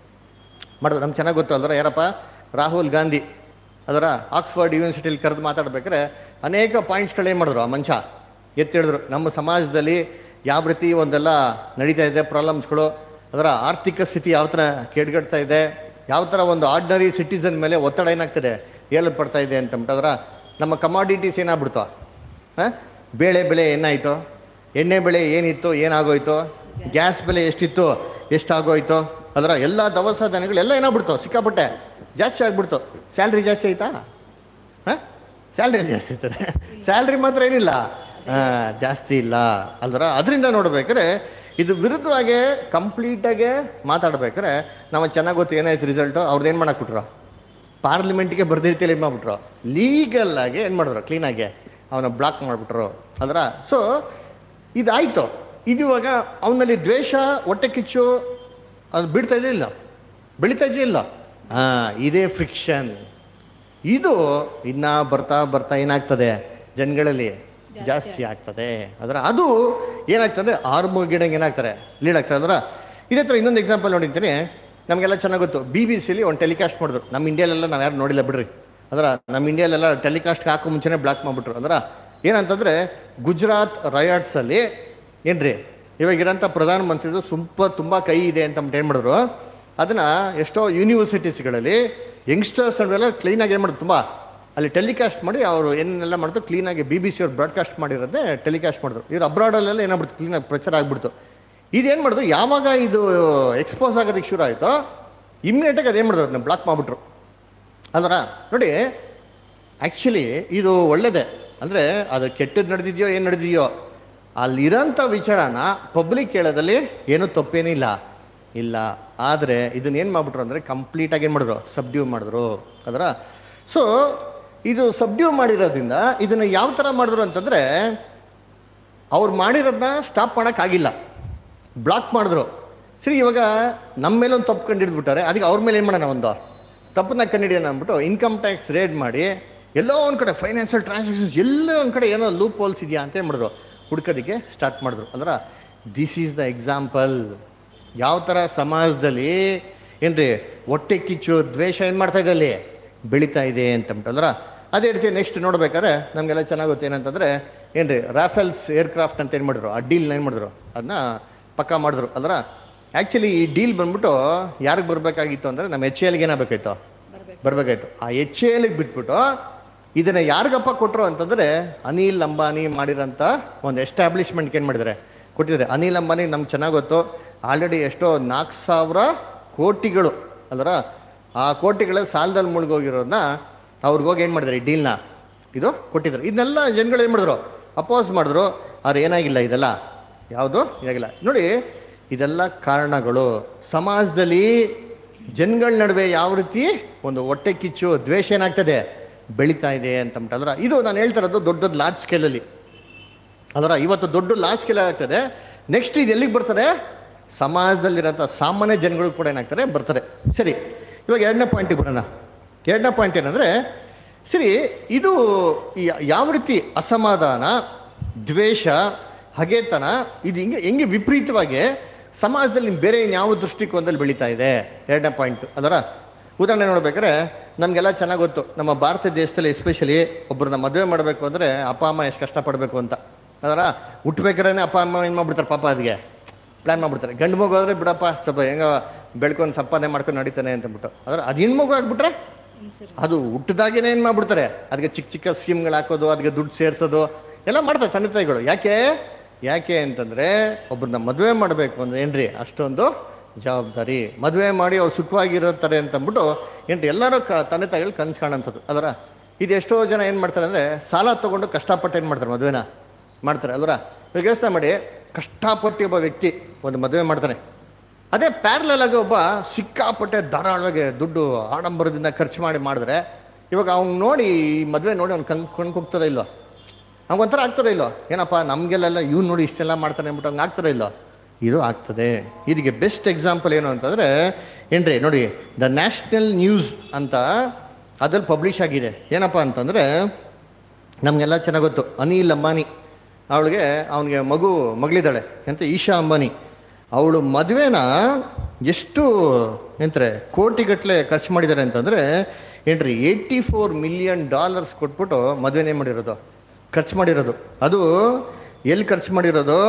ಮಾಡಿದ್ರು ನಮ್ಗೆ ಚೆನ್ನಾಗಿ ಗೊತ್ತು ಅಲ್ವರ ಯಾರಪ್ಪ ರಾಹುಲ್ ಗಾಂಧಿ ಅದರ ಆಕ್ಸ್ಫರ್ಡ್ ಯೂನಿವರ್ಸಿಟಿಯಲ್ಲಿ ಕರೆದು ಮಾತಾಡಬೇಕಾದ್ರೆ ಅನೇಕ ಪಾಯಿಂಟ್ಸ್ಗಳು ಏನು ಮಾಡಿದ್ರು ಆ ಮನುಷ್ಯ ಎತ್ತಿಡಿದ್ರು ನಮ್ಮ ಸಮಾಜದಲ್ಲಿ ಯಾವ ರೀತಿ ಒಂದೆಲ್ಲ ನಡೀತಾ ಇದೆ ಪ್ರಾಬ್ಲಮ್ಸ್ಗಳು ಅದರ ಆರ್ಥಿಕ ಸ್ಥಿತಿ ಯಾವ ಥರ ಕೆಡ್ಗಡ್ತಾ ಇದೆ ಯಾವ ಥರ ಒಂದು ಆರ್ಡಿನರಿ ಸಿಟಿಸನ್ ಮೇಲೆ ಒತ್ತಡ ಏನಾಗ್ತದೆ ಏರ್ಪಡ್ತಾ ಇದೆ ಅಂತಂದ್ಬಿಟ್ಟು ಅದರ ನಮ್ಮ ಕಮಾಡಿಟೀಸ್ ಏನಾಗ್ಬಿಡ್ತು ಹಾಂ ಬೇಳೆ ಬೆಳೆ ಏನಾಯಿತು ಎಣ್ಣೆ ಬೆಳೆ ಏನಿತ್ತು ಏನಾಗೋಯ್ತು ಗ್ಯಾಸ್ ಬೆಲೆ ಎಷ್ಟಿತ್ತು ಎಷ್ಟಾಗೋಯ್ತು ಅದರ ಎಲ್ಲ ದವಸ ಧಾನ್ಯಗಳು ಎಲ್ಲ ಏನಾಗ್ಬಿಡ್ತು ಸಿಕ್ಕಾಪಟ್ಟೆ ಜಾಸ್ತಿ ಆಗ್ಬಿಡ್ತು ಸ್ಯಾಲ್ರಿ ಜಾಸ್ತಿ ಆಯ್ತಾ ಹಾಂ ಸ್ಯಾಲ್ರಿ ಜಾಸ್ತಿ ಆಯ್ತದೆ ಸ್ಯಾಲ್ರಿ ಮಾತ್ರ ಏನಿಲ್ಲ ಆ, ಜಾಸ್ತಿ ಇಲ್ಲ ಅಲ್ದರ ಅದರಿಂದ ನೋಡ್ಬೇಕಾದ್ರೆ ಇದು ವಿರುದ್ಧವಾಗಿ ಕಂಪ್ಲೀಟಾಗೆ ಮಾತಾಡ್ಬೇಕಾದ್ರೆ ನಾವು ಚೆನ್ನಾಗಿ ಗೊತ್ತು ಏನಾಯ್ತು ರಿಸಲ್ಟು ಅವ್ರದ್ದು ಏನು ಮಾಡಾಕ್ಬಿಟ್ರು ಪಾರ್ಲಿಮೆಂಟ್ಗೆ ಬರ್ದ ರೀತಿಯಲ್ಲಿ ಏನು ಮಾಡ್ಬಿಟ್ರು ಲೀಗಲ್ಲಾಗಿ ಏನು ಮಾಡಿದ್ರು ಕ್ಲೀನಾಗಿ ಅವನ ಬ್ಲಾಕ್ ಮಾಡಿಬಿಟ್ರು ಅಲ್ರ ಸೊ ಇದಾಯಿತು ಇದು ಇವಾಗ ಅವನಲ್ಲಿ ದ್ವೇಷ ಹೊಟ್ಟೆ ಕಿಚ್ಚು ಅದು ಬಿಡ್ತಾ ಇದೆಯಾ ಇಲ್ಲ ಬೆಳೀತಾ ಇದೆಯಾ ಇಲ್ಲ ಹಾಂ ಇದೇ ಫ್ರಿಕ್ಷನ್ ಇದು ಇನ್ನ ಬರ್ತಾ ಬರ್ತಾ ಏನಾಗ್ತದೆ ಜನಗಳಲ್ಲಿ ಜಾಸ್ತಿ ಆಗ್ತದೆ ಅದರ ಅದು ಏನಾಗ್ತದೆ ಆರ್ಮೋ ಗಿಡಂಗೆ ಏನಾಗ್ತಾರೆ ಲೀಡ್ ಆಗ್ತದೆ ಅದರ ಇದೇ ಥರ ಇನ್ನೊಂದು ಎಕ್ಸಾಂಪಲ್ ನೋಡಿರ್ತೀನಿ ನಮಗೆಲ್ಲ ಚೆನ್ನಾಗಿ ಗೊತ್ತು ಬಿ ಬಿ ಸಿಲಿ ಒಂದು ಟೆಲಿಕಾಸ್ಟ್ ಮಾಡಿದ್ರು ನಮ್ಮ ಇಂಡಿಯಾಲೆಲ್ಲ ನಾವು ಯಾರು ನೋಡಿಲ್ಲ ಬಿಡ್ರಿ ಅದರ ನಮ್ಮ ಇಂಡಿಯಾಲೆಲ್ಲ ಟೆಲಿಕಾಸ್ಟ್ಗೆ ಹಾಕೋ ಮುಂಚೆನೇ ಬ್ಲಾಕ್ ಮಾಡಿಬಿಟ್ರು ಅದರ ಏನಂತಂದರೆ ಗುಜರಾತ್ ರಯಾಟ್ಸಲ್ಲಿ ಏನ್ರಿ ಇವಾಗಿರೋಂಥ ಪ್ರಧಾನಮಂತ್ರಿದು ತುಂಬ ತುಂಬ ಕೈ ಇದೆ ಅಂತ ಏನು ಮಾಡಿದ್ರು ಅದನ್ನು ಎಷ್ಟೋ ಯೂನಿವರ್ಸಿಟೀಸ್ಗಳಲ್ಲಿ ಯಂಗ್ಸ್ಟರ್ಸ್ ಎಲ್ಲ ಕ್ಲೀನಾಗಿ ಏನು ಮಾಡಿದ್ರು ತುಂಬ ಅಲ್ಲಿ ಟೆಲಿಕಾಸ್ಟ್ ಮಾಡಿ ಅವರು ಏನೆಲ್ಲ ಮಾಡಿದ್ರು ಕ್ಲೀನಾಗಿ ಬಿ ಬಿ ಸಿ ಅವ್ರು ಬ್ರಾಡ್ಕಾಸ್ಟ್ ಮಾಡಿರೋದೇ ಟೆಲಿಕಾಸ್ಟ್ ಮಾಡಿದ್ರು ಇವ್ರು ಅಬ್ರಾಡಲ್ಲೆಲ್ಲ ಏನಾಗ್ಬಿಡ್ತು ಕ್ಲೀನಾಗಿ ಪ್ರಚಾರ ಆಗ್ಬಿಡ್ತು ಇದೇನು ಮಾಡಿದ್ರು ಯಾವಾಗ ಇದು ಎಕ್ಸ್ಪೋಸ್ ಆಗೋದಕ್ಕೆ ಶುರು ಆಯಿತೋ ಇಮ್ಮಿಡಿಯೇಟಾಗಿ ಅದೇನು ಮಾಡಿದ್ರು ಅದನ್ನ ಬ್ಲಾಕ್ ಮಾಡಿಬಿಟ್ರು ಅಲ್ವರ ನೋಡಿ ಆ್ಯಕ್ಚುಲಿ ಇದು ಒಳ್ಳೆಯದೇ ಅಂದರೆ ಅದು ಕೆಟ್ಟದ್ದು ನಡೆದಿದೆಯೋ ಏನು ನಡೆದಿದೆಯೋ ಅಲ್ಲಿರೋಂಥ ವಿಚಾರನ ಪಬ್ಲಿಕ್ ಹೇಳೋದಲ್ಲಿ ಏನೂ ತಪ್ಪೇನಿಲ್ಲ ಇಲ್ಲ ಆದರೆ ಇದನ್ನ ಏನು ಮಾಡ್ಬಿಟ್ರು ಅಂದರೆ ಕಂಪ್ಲೀಟಾಗಿ ಏನು ಮಾಡಿದ್ರು ಸಬ್ಡ್ಯೂ ಮಾಡಿದ್ರು ಅದರ ಸೊ ಇದು ಸಬ್ಡ್ಯೂ ಮಾಡಿರೋದ್ರಿಂದ ಇದನ್ನು ಯಾವ ಥರ ಮಾಡಿದ್ರು ಅಂತಂದರೆ ಅವ್ರು ಮಾಡಿರೋದನ್ನ ಸ್ಟಾಪ್ ಮಾಡೋಕ್ಕಾಗಿಲ್ಲ ಬ್ಲಾಕ್ ಮಾಡಿದ್ರು ಸರಿ ಇವಾಗ ನಮ್ಮ ಮೇಲೆ ಒಂದು ತಪ್ಪು ಕಂಡಿಡ್ಬಿಟ್ಟಾರೆ ಅದಕ್ಕೆ ಅವ್ರ ಮೇಲೆ ಏನು ಮಾಡೋಣ ಒಂದು ತಪ್ಪನ್ನ ಕಂಡಿಡಿಯೋಣ ಅಂದ್ಬಿಟ್ಟು ಇನ್ಕಮ್ ಟ್ಯಾಕ್ಸ್ ರೇಡ್ ಮಾಡಿ ಎಲ್ಲೋ ಒಂದು ಕಡೆ ಫೈನಾನ್ಷಿಯಲ್ ಟ್ರಾನ್ಸಾಕ್ಷನ್ಸ್ ಎಲ್ಲೋ ಒಂದು ಕಡೆ ಏನೋ ಲೂಪ್ ಹೋಲ್ಸ್ ಇದೆಯಾ ಅಂತ ಏನು ಮಾಡಿದ್ರು ಹುಡ್ಕೋದಕ್ಕೆ ಸ್ಟಾರ್ಟ್ ಮಾಡಿದ್ರು ಅಂದ್ರೆ ದಿಸ್ ಈಸ್ ದ ಎಕ್ಸಾಂಪಲ್ ಯಾವ ಥರ ಸಮಾಜದಲ್ಲಿ ಏನ್ರಿ ಹೊಟ್ಟೆ ಕಿಚ್ಚು ದ್ವೇಷ ಏನು ಮಾಡ್ತಾ ಇದೆ ಅಲ್ಲಿ ಬೆಳೀತಾ ಇದೆ ಅಂತಂದ್ಬಿಟ್ಟು ಅಲ್ರ ಅದೇ ರೀತಿ ನೆಕ್ಸ್ಟ್ ನೋಡ್ಬೇಕಾದ್ರೆ ನಮಗೆಲ್ಲ ಚೆನ್ನಾಗಿ ಗೊತ್ತು ಏನಂತಂದರೆ ಏನು ರೀ ರಾಫೆಲ್ಸ್ ಏರ್ಕ್ರಾಫ್ಟ್ ಅಂತ ಏನು ಮಾಡಿದ್ರು ಆ ಡೀಲ್ನ ಏನು ಮಾಡಿದ್ರು ಅದನ್ನ ಪಕ್ಕಾ ಮಾಡಿದ್ರು ಅಲ್ರ ಆ್ಯಕ್ಚುಲಿ ಈ ಡೀಲ್ ಬಂದ್ಬಿಟ್ಟು ಯಾರಿಗೆ ಬರಬೇಕಾಗಿತ್ತು ಅಂದರೆ ನಮ್ಮ ಎಚ್ ಎಲ್ಗೆ ಏನಾಗಬೇಕಾಯ್ತು ಬರಬೇಕಾಯ್ತು ಆ ಎಚ್ ಎಲ್ಗೆ ಬಿಟ್ಬಿಟ್ಟು ಇದನ್ನು ಯಾರಿಗಪ್ಪ ಕೊಟ್ಟರು ಅಂತಂದರೆ ಅನಿಲ್ ಅಂಬಾನಿ ಮಾಡಿರೋಂಥ ಒಂದು ಎಸ್ಟಾಬ್ಲಿಷ್ಮೆಂಟ್ಗೆ ಏನು ಮಾಡಿದ್ದಾರೆ ಕೊಟ್ಟಿದ್ದಾರೆ ಅನಿಲ್ ಅಂಬಾನಿ ನಮ್ಗೆ ಚೆನ್ನಾಗಿ ಗೊತ್ತು ಆಲ್ರೆಡಿ ಎಷ್ಟೋ ನಾಲ್ಕು ಸಾವಿರ ಕೋಟಿಗಳು ಅಲ್ರ ಆ ಕೋಟಿಗಳ ಸಾಲದಲ್ಲಿ ಮುಳುಗೋಗಿರೋದನ್ನ ಅವ್ರಿಗೋಗಿ ಏನು ಮಾಡಿದ್ದಾರೆ ಈ ಡೀಲ್ನ ಇದು ಕೊಟ್ಟಿದ್ದಾರೆ ಇದನ್ನೆಲ್ಲ ಜನಗಳು ಏನು ಮಾಡಿದ್ರು ಅಪೋಸ್ ಮಾಡಿದ್ರು ಅವ್ರು ಏನಾಗಿಲ್ಲ ಇದೆಲ್ಲ ಯಾವುದು ಇದಾಗಿಲ್ಲ ನೋಡಿ ಇದೆಲ್ಲ ಕಾರಣಗಳು ಸಮಾಜದಲ್ಲಿ ಜನಗಳ ನಡುವೆ ಯಾವ ರೀತಿ ಒಂದು ಹೊಟ್ಟೆ ಕಿಚ್ಚು ದ್ವೇಷ ಏನಾಗ್ತದೆ ಬೆಳೀತಾ ಇದೆ ಅಂತಂದ್ರೆ ಇದು ನಾನು ಹೇಳ್ತಾ ಇರೋದು ದೊಡ್ಡ ದೊಡ್ಡ ಲಾರ್ಜ್ ಸ್ಕೇಲಲ್ಲಿ ಅದರ ಇವತ್ತು ದೊಡ್ಡ ಲಾರ್ಜ್ ಸ್ಕೇಲ್ ಆಗ್ತದೆ ನೆಕ್ಸ್ಟ್ ಇದು ಎಲ್ಲಿಗೆ ಬರ್ತಾರೆ ಸಮಾಜದಲ್ಲಿರೋಂಥ ಸಾಮಾನ್ಯ ಜನಗಳು ಕೂಡ ಏನಾಗ್ತಾರೆ ಬರ್ತಾರೆ ಸರಿ ಇವಾಗ ಎರಡನೇ ಪಾಯಿಂಟಿಗೆ ಬರೋಣ ಎರಡನೇ ಪಾಯಿಂಟ್ ಏನಂದರೆ ಸರಿ ಇದು ಯ- ಯಾವ ರೀತಿ ಅಸಮಾಧಾನ ದ್ವೇಷ ಹಗೆತನ ಇದು ಹಿಂಗೆ ಹೆಂಗೆ ವಿಪರೀತವಾಗಿ ಸಮಾಜದಲ್ಲಿ ಬೇರೆ ಇನ್ಯಾವ ದೃಷ್ಟಿಕೋನದಲ್ಲಿ ಬೆಳೀತಾ ಇದೆ ಎರಡನೇ ಪಾಯಿಂಟ್ ಅದರ ಉದಾಹರಣೆ ನೋಡ್ಬೇಕಾದ್ರೆ ನಮಗೆಲ್ಲ ಚೆನ್ನಾಗಿ ಗೊತ್ತು ನಮ್ಮ ಭಾರತ ದೇಶದಲ್ಲಿ ಎಸ್ಪೆಷಲಿ ಒಬ್ಬರನ್ನ ಮದುವೆ ಮಾಡಬೇಕು ಅಂದರೆ ಅಪ್ಪ ಅಮ್ಮ ಎಷ್ಟು ಕಷ್ಟಪಡಬೇಕು ಅಂತ ಅದರ ಹುಟ್ಬೇಕಾದ್ರೆ ಅಪ್ಪ ಅಮ್ಮ ಏನು ಮಾಡ್ಬಿಡ್ತಾರೆ ಪಾಪ ಅದಕ್ಕೆ ಪ್ಲ್ಯಾನ್ ಮಾಡ್ಬಿಡ್ತಾರೆ ಗಂಡು ಮಗು ಆದರೆ ಬಿಡಪ್ಪ ಸ್ವಲ್ಪ ಹೆಂಗ ಬೆಳ್ಕೊಂಡು ಸಂಪಾದನೆ ಮಾಡ್ಕೊಂಡು ನಡೀತಾನೆ ಅಂತಂದ್ಬಿಟ್ಟು ಅದರ ಅದು ಹೆಣ್ಮಗು ಆಗ್ಬಿಟ್ರೆ ಅದು ಹುಟ್ಟಿದಾಗೇನೆ ಏನು ಮಾಡ್ಬಿಡ್ತಾರೆ ಅದಕ್ಕೆ ಚಿಕ್ಕ ಚಿಕ್ಕ ಸ್ಕೀಮ್ಗಳು ಹಾಕೋದು ಅದಕ್ಕೆ ದುಡ್ಡು ಸೇರಿಸೋದು ಎಲ್ಲ ಮಾಡ್ತಾರೆ ತಂದೆ ತಾಯಿಗಳು ಯಾಕೆ ಯಾಕೆ ಅಂತಂದರೆ ಒಬ್ಬರನ್ನ ಮದುವೆ ಮಾಡಬೇಕು ಅಂದ್ರೆ ಏನ್ರಿ ಅಷ್ಟೊಂದು ಜವಾಬ್ದಾರಿ ಮದುವೆ ಮಾಡಿ ಅವ್ರು ಸುಖವಾಗಿರುತ್ತಾರೆ ಅಂತಂದ್ಬಿಟ್ಟು ಏನ್ರಿ ಎಲ್ಲರೂ ಕ ತಂದೆ ತಾಯಿಗಳು ಕನ್ಸು ಕಾಣೋಂಥದ್ದು ಅದರ ಇದು ಎಷ್ಟೋ ಜನ ಏನು ಮಾಡ್ತಾರೆ ಅಂದರೆ ಸಾಲ ತೊಗೊಂಡು ಕಷ್ಟಪಟ್ಟು ಏನು ಮಾಡ್ತಾರೆ ಮದುವೆನ ಮಾಡ್ತಾರೆ ಅಲ್ವರ ಇವಾಗ ಯೋಚನೆ ಮಾಡಿ ಕಷ್ಟಪಟ್ಟು ಒಬ್ಬ ವ್ಯಕ್ತಿ ಒಂದು ಮದುವೆ ಮಾಡ್ತಾನೆ ಅದೇ ಪ್ಯಾರಲಲ್ ಆಗಿ ಒಬ್ಬ ಸಿಕ್ಕಾಪಟ್ಟೆ ಧಾರಾಳವಾಗಿ ದುಡ್ಡು ಆಡಂಬರದಿಂದ ಖರ್ಚು ಮಾಡಿ ಮಾಡಿದ್ರೆ ಇವಾಗ ಅವ್ನು ನೋಡಿ ಈ ಮದುವೆ ನೋಡಿ ಅವ್ನು ಕಣ್ ಕಣ್ಕೋಗ್ತದ ಇಲ್ಲೋ ಒಂಥರ ಆಗ್ತದೆ ಇಲ್ಲೋ ಏನಪ್ಪ ನಮಗೆಲ್ಲ ಇವ್ನು ನೋಡಿ ಇಷ್ಟೆಲ್ಲ ಮಾಡ್ತಾನೆ ಅಂದ್ಬಿಟ್ಟು ಹಂಗೆ ಆಗ್ತದೆ ಇಲ್ಲೋ ಇದು ಆಗ್ತದೆ ಇದಕ್ಕೆ ಬೆಸ್ಟ್ ಎಕ್ಸಾಂಪಲ್ ಏನು ಅಂತಂದರೆ ಏನ್ರಿ ನೋಡಿ ದ ನ್ಯಾಷನಲ್ ನ್ಯೂಸ್ ಅಂತ ಅದ್ರಲ್ಲಿ ಪಬ್ಲಿಷ್ ಆಗಿದೆ ಏನಪ್ಪ ಅಂತಂದರೆ ನಮಗೆಲ್ಲ ಚೆನ್ನಾಗಿ ಗೊತ್ತು ಅನಿಲ್ ಅಂಬಾನಿ ಅವಳಿಗೆ ಅವನಿಗೆ ಮಗು ಮಗಳಿದ್ದಾಳೆ ಎಂತ ಈಶಾ ಅಂಬಾನಿ ಅವಳು ಮದುವೆನ ಎಷ್ಟು ಎಂತಾರೆ ಕೋಟಿಗಟ್ಟಲೆ ಖರ್ಚು ಮಾಡಿದ್ದಾರೆ ಅಂತಂದರೆ ಏನ್ರಿ ಏಯ್ಟಿ ಫೋರ್ ಮಿಲಿಯನ್ ಡಾಲರ್ಸ್ ಕೊಟ್ಬಿಟ್ಟು ಮದುವೆನೇ ಮಾಡಿರೋದು ಖರ್ಚು ಮಾಡಿರೋದು ಅದು ಎಲ್ಲಿ ಖರ್ಚು ಮಾಡಿರೋದು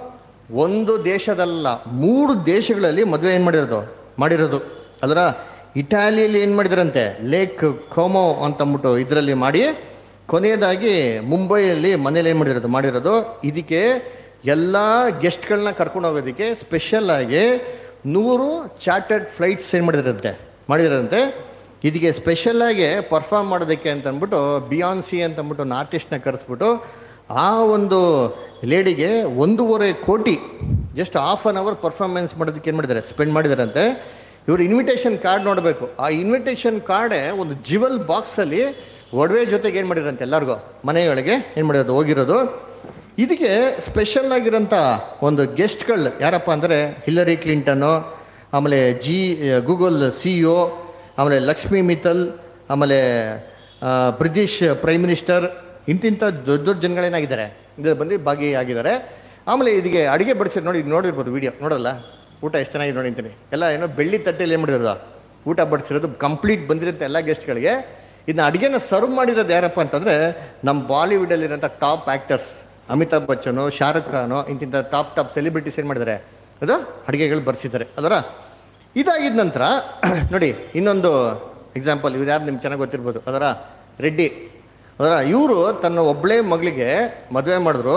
ಒಂದು ದೇಶದಲ್ಲ ಮೂರು ದೇಶಗಳಲ್ಲಿ ಮದುವೆ ಏನು ಮಾಡಿರೋದು ಮಾಡಿರೋದು ಅಲ್ರ ಇಟಾಲಿಯಲ್ಲಿ ಏನು ಮಾಡಿದಾರಂತೆ ಲೇಕ್ ಕೋಮೋ ಅಂತಂದ್ಬಿಟ್ಟು ಇದರಲ್ಲಿ ಮಾಡಿ ಕೊನೆಯದಾಗಿ ಮುಂಬೈಯಲ್ಲಿ ಮನೇಲಿ ಏನು ಮಾಡಿರೋದು ಮಾಡಿರೋದು ಇದಕ್ಕೆ ಎಲ್ಲ ಗೆಸ್ಟ್ಗಳನ್ನ ಕರ್ಕೊಂಡು ಹೋಗೋದಕ್ಕೆ ಸ್ಪೆಷಲ್ ಆಗಿ ನೂರು ಚಾರ್ಟರ್ಡ್ ಫ್ಲೈಟ್ಸ್ ಏನು ಮಾಡಿದಾರಂತೆ ಮಾಡಿದಾರಂತೆ ಇದಕ್ಕೆ ಸ್ಪೆಷಲ್ ಆಗಿ ಪರ್ಫಾರ್ಮ್ ಮಾಡೋದಕ್ಕೆ ಅಂತ ಅಂದ್ಬಿಟ್ಟು ಬಿಯಾನ್ಸಿ ಅಂತ ಅಂದ್ಬಿಟ್ಟು ಒಂದು ಆರ್ಟಿಸ್ಟ್ನ ಕರೆಸ್ಬಿಟ್ಟು ಆ ಒಂದು ಲೇಡಿಗೆ ಒಂದೂವರೆ ಕೋಟಿ just half an hour performance ಮಾಡೋದಕ್ಕೆ ಏನು ಮಾಡಿದ್ದಾರೆ ಸ್ಪೆಂಡ್ ಮಾಡಿದಾರಂತೆ ಇವರು ಇನ್ವಿಟೇಷನ್ ಕಾರ್ಡ್ ನೋಡಬೇಕು ಆ ಇನ್ವಿಟೇಷನ್ ಕಾರ್ಡೇ ಒಂದು ಜಿವಲ್ ಬಾಕ್ಸಲ್ಲಿ ಒಡವೆ ಜೊತೆಗೆ ಏನು ಮಾಡಿರಂತೆ ಎಲ್ಲರಿಗೂ ಮನೆಗಳಿಗೆ ಏನು ಮಾಡಿರೋದು ಹೋಗಿರೋದು ಇದಕ್ಕೆ ಸ್ಪೆಷಲ್ ಆಗಿರೋಂಥ ಒಂದು ಗೆಸ್ಟ್ಗಳು ಯಾರಪ್ಪ ಅಂದರೆ ಹಿಲ್ಲರಿ ಕ್ಲಿಂಟನ್ನು ಆಮೇಲೆ ಜಿ ಗೂಗಲ್ ಸಿ ಇ ಆಮೇಲೆ ಲಕ್ಷ್ಮೀ ಮಿತ್ತಲ್ ಆಮೇಲೆ ಆ, ಬ್ರಿಟಿಷ್ ಪ್ರೈಮ್ ಮಿನಿಸ್ಟರ್ ಇಂತಿಂಥ ದೊಡ್ಡ ದೊಡ್ಡ ಜನಗಳೇನಾಗಿದ್ದಾರೆ ಇದ್ರ ಬಂದು ಭಾಗಿಯಾಗಿದ್ದಾರೆ ಆಮೇಲೆ ಇದಕ್ಕೆ ಅಡುಗೆ ಬಡಿಸಿ ನೋಡಿ ಇದು ನೋಡಿರ್ಬೋದು ವಿಡಿಯೋ ನೋಡಲ್ಲ ಊಟ ಎಷ್ಟು ಚೆನ್ನಾಗಿದೆ ನೋಡಿ ಅಂತೀನಿ ಎಲ್ಲ ಏನೋ ಬೆಳ್ಳಿ ತಟ್ಟೆಯಲ್ಲಿ ಏನು ಮಾಡಿರೋದು ಊಟ ಬಡಿಸಿರೋದು ಕಂಪ್ಲೀಟ್ ಬಂದಿರುತ್ತೆ ಎಲ್ಲ ಗೆಸ್ಟ್ಗಳಿಗೆ ಇದನ್ನ ಅಡುಗೆನ ಸರ್ವ್ ಮಾಡಿರೋದು ಯಾರಪ್ಪ ಅಂತಂದರೆ ನಮ್ಮ ಬಾಲಿವುಡಲ್ಲಿರೋಂಥ ಟಾಪ್ ಆ್ಯಕ್ಟರ್ಸ್ ಅಮಿತಾಬ್ ಬಚ್ಚನು ಶಾರುಖ್ ಖಾನು ಇಂತಿಂಥ ಟಾಪ್ ಟಾಪ್ ಸೆಲಿಬ್ರಿಟೀಸ್ ಏನು ಮಾಡಿದ್ದಾರೆ ಅದು ಅಡುಗೆಗಳು ಬರ್ಸಿದ್ದಾರೆ ಅದರ ಇದಾಗಿದ ನಂತರ ನೋಡಿ ಇನ್ನೊಂದು ಎಕ್ಸಾಂಪಲ್ ಇದು ಯಾರು ನಿಮ್ಗೆ ಚೆನ್ನಾಗಿ ಗೊತ್ತಿರ್ಬೋದು ಅದರ ರೆಡ್ಡಿ ಅದರ ಇವರು ತನ್ನ ಒಬ್ಬಳೇ ಮಗಳಿಗೆ ಮದುವೆ ಮಾಡಿದ್ರು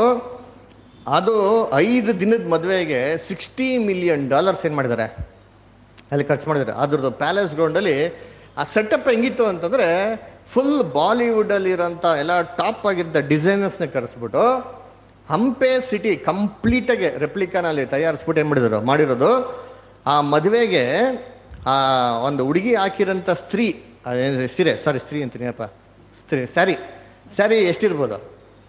ಅದು ಐದು ದಿನದ ಮದುವೆಗೆ ಸಿಕ್ಸ್ಟಿ ಮಿಲಿಯನ್ ಡಾಲರ್ಸ್ ಏನು ಮಾಡಿದ್ದಾರೆ ಅಲ್ಲಿ ಖರ್ಚು ಮಾಡಿದ್ದಾರೆ ಅದ್ರದ್ದು ಪ್ಯಾಲೇಸ್ ಗ್ರೌಂಡಲ್ಲಿ ಆ ಸೆಟಪ್ ಹೆಂಗಿತ್ತು ಅಂತಂದರೆ ಫುಲ್ ಬಾಲಿವುಡಲ್ಲಿರೋಂಥ ಎಲ್ಲ ಟಾಪ್ ಆಗಿದ್ದ ಡಿಸೈನರ್ಸ್ನ ಕರೆಸ್ಬಿಟ್ಟು ಹಂಪೆ ಸಿಟಿ ಕಂಪ್ಲೀಟಾಗಿ ರೆಪ್ಲಿಕಾನಲ್ಲಿ ತಯಾರಿಸ್ಬಿಟ್ಟು ಏನು ಮಾಡಿದ್ರು ಮಾಡಿರೋದು ಆ ಮದುವೆಗೆ ಆ ಒಂದು ಹುಡುಗಿ ಹಾಕಿರೋಂಥ ಸ್ತ್ರೀ ಅದೇನು ಸೀರೆ ಸಾರಿ ಸ್ತ್ರೀ ಅಂತೀನಿಯಪ್ಪ ಸ್ತ್ರೀ ಸ್ಯಾರಿ ಸ್ಯಾರಿ ಎಷ್ಟಿರ್ಬೋದು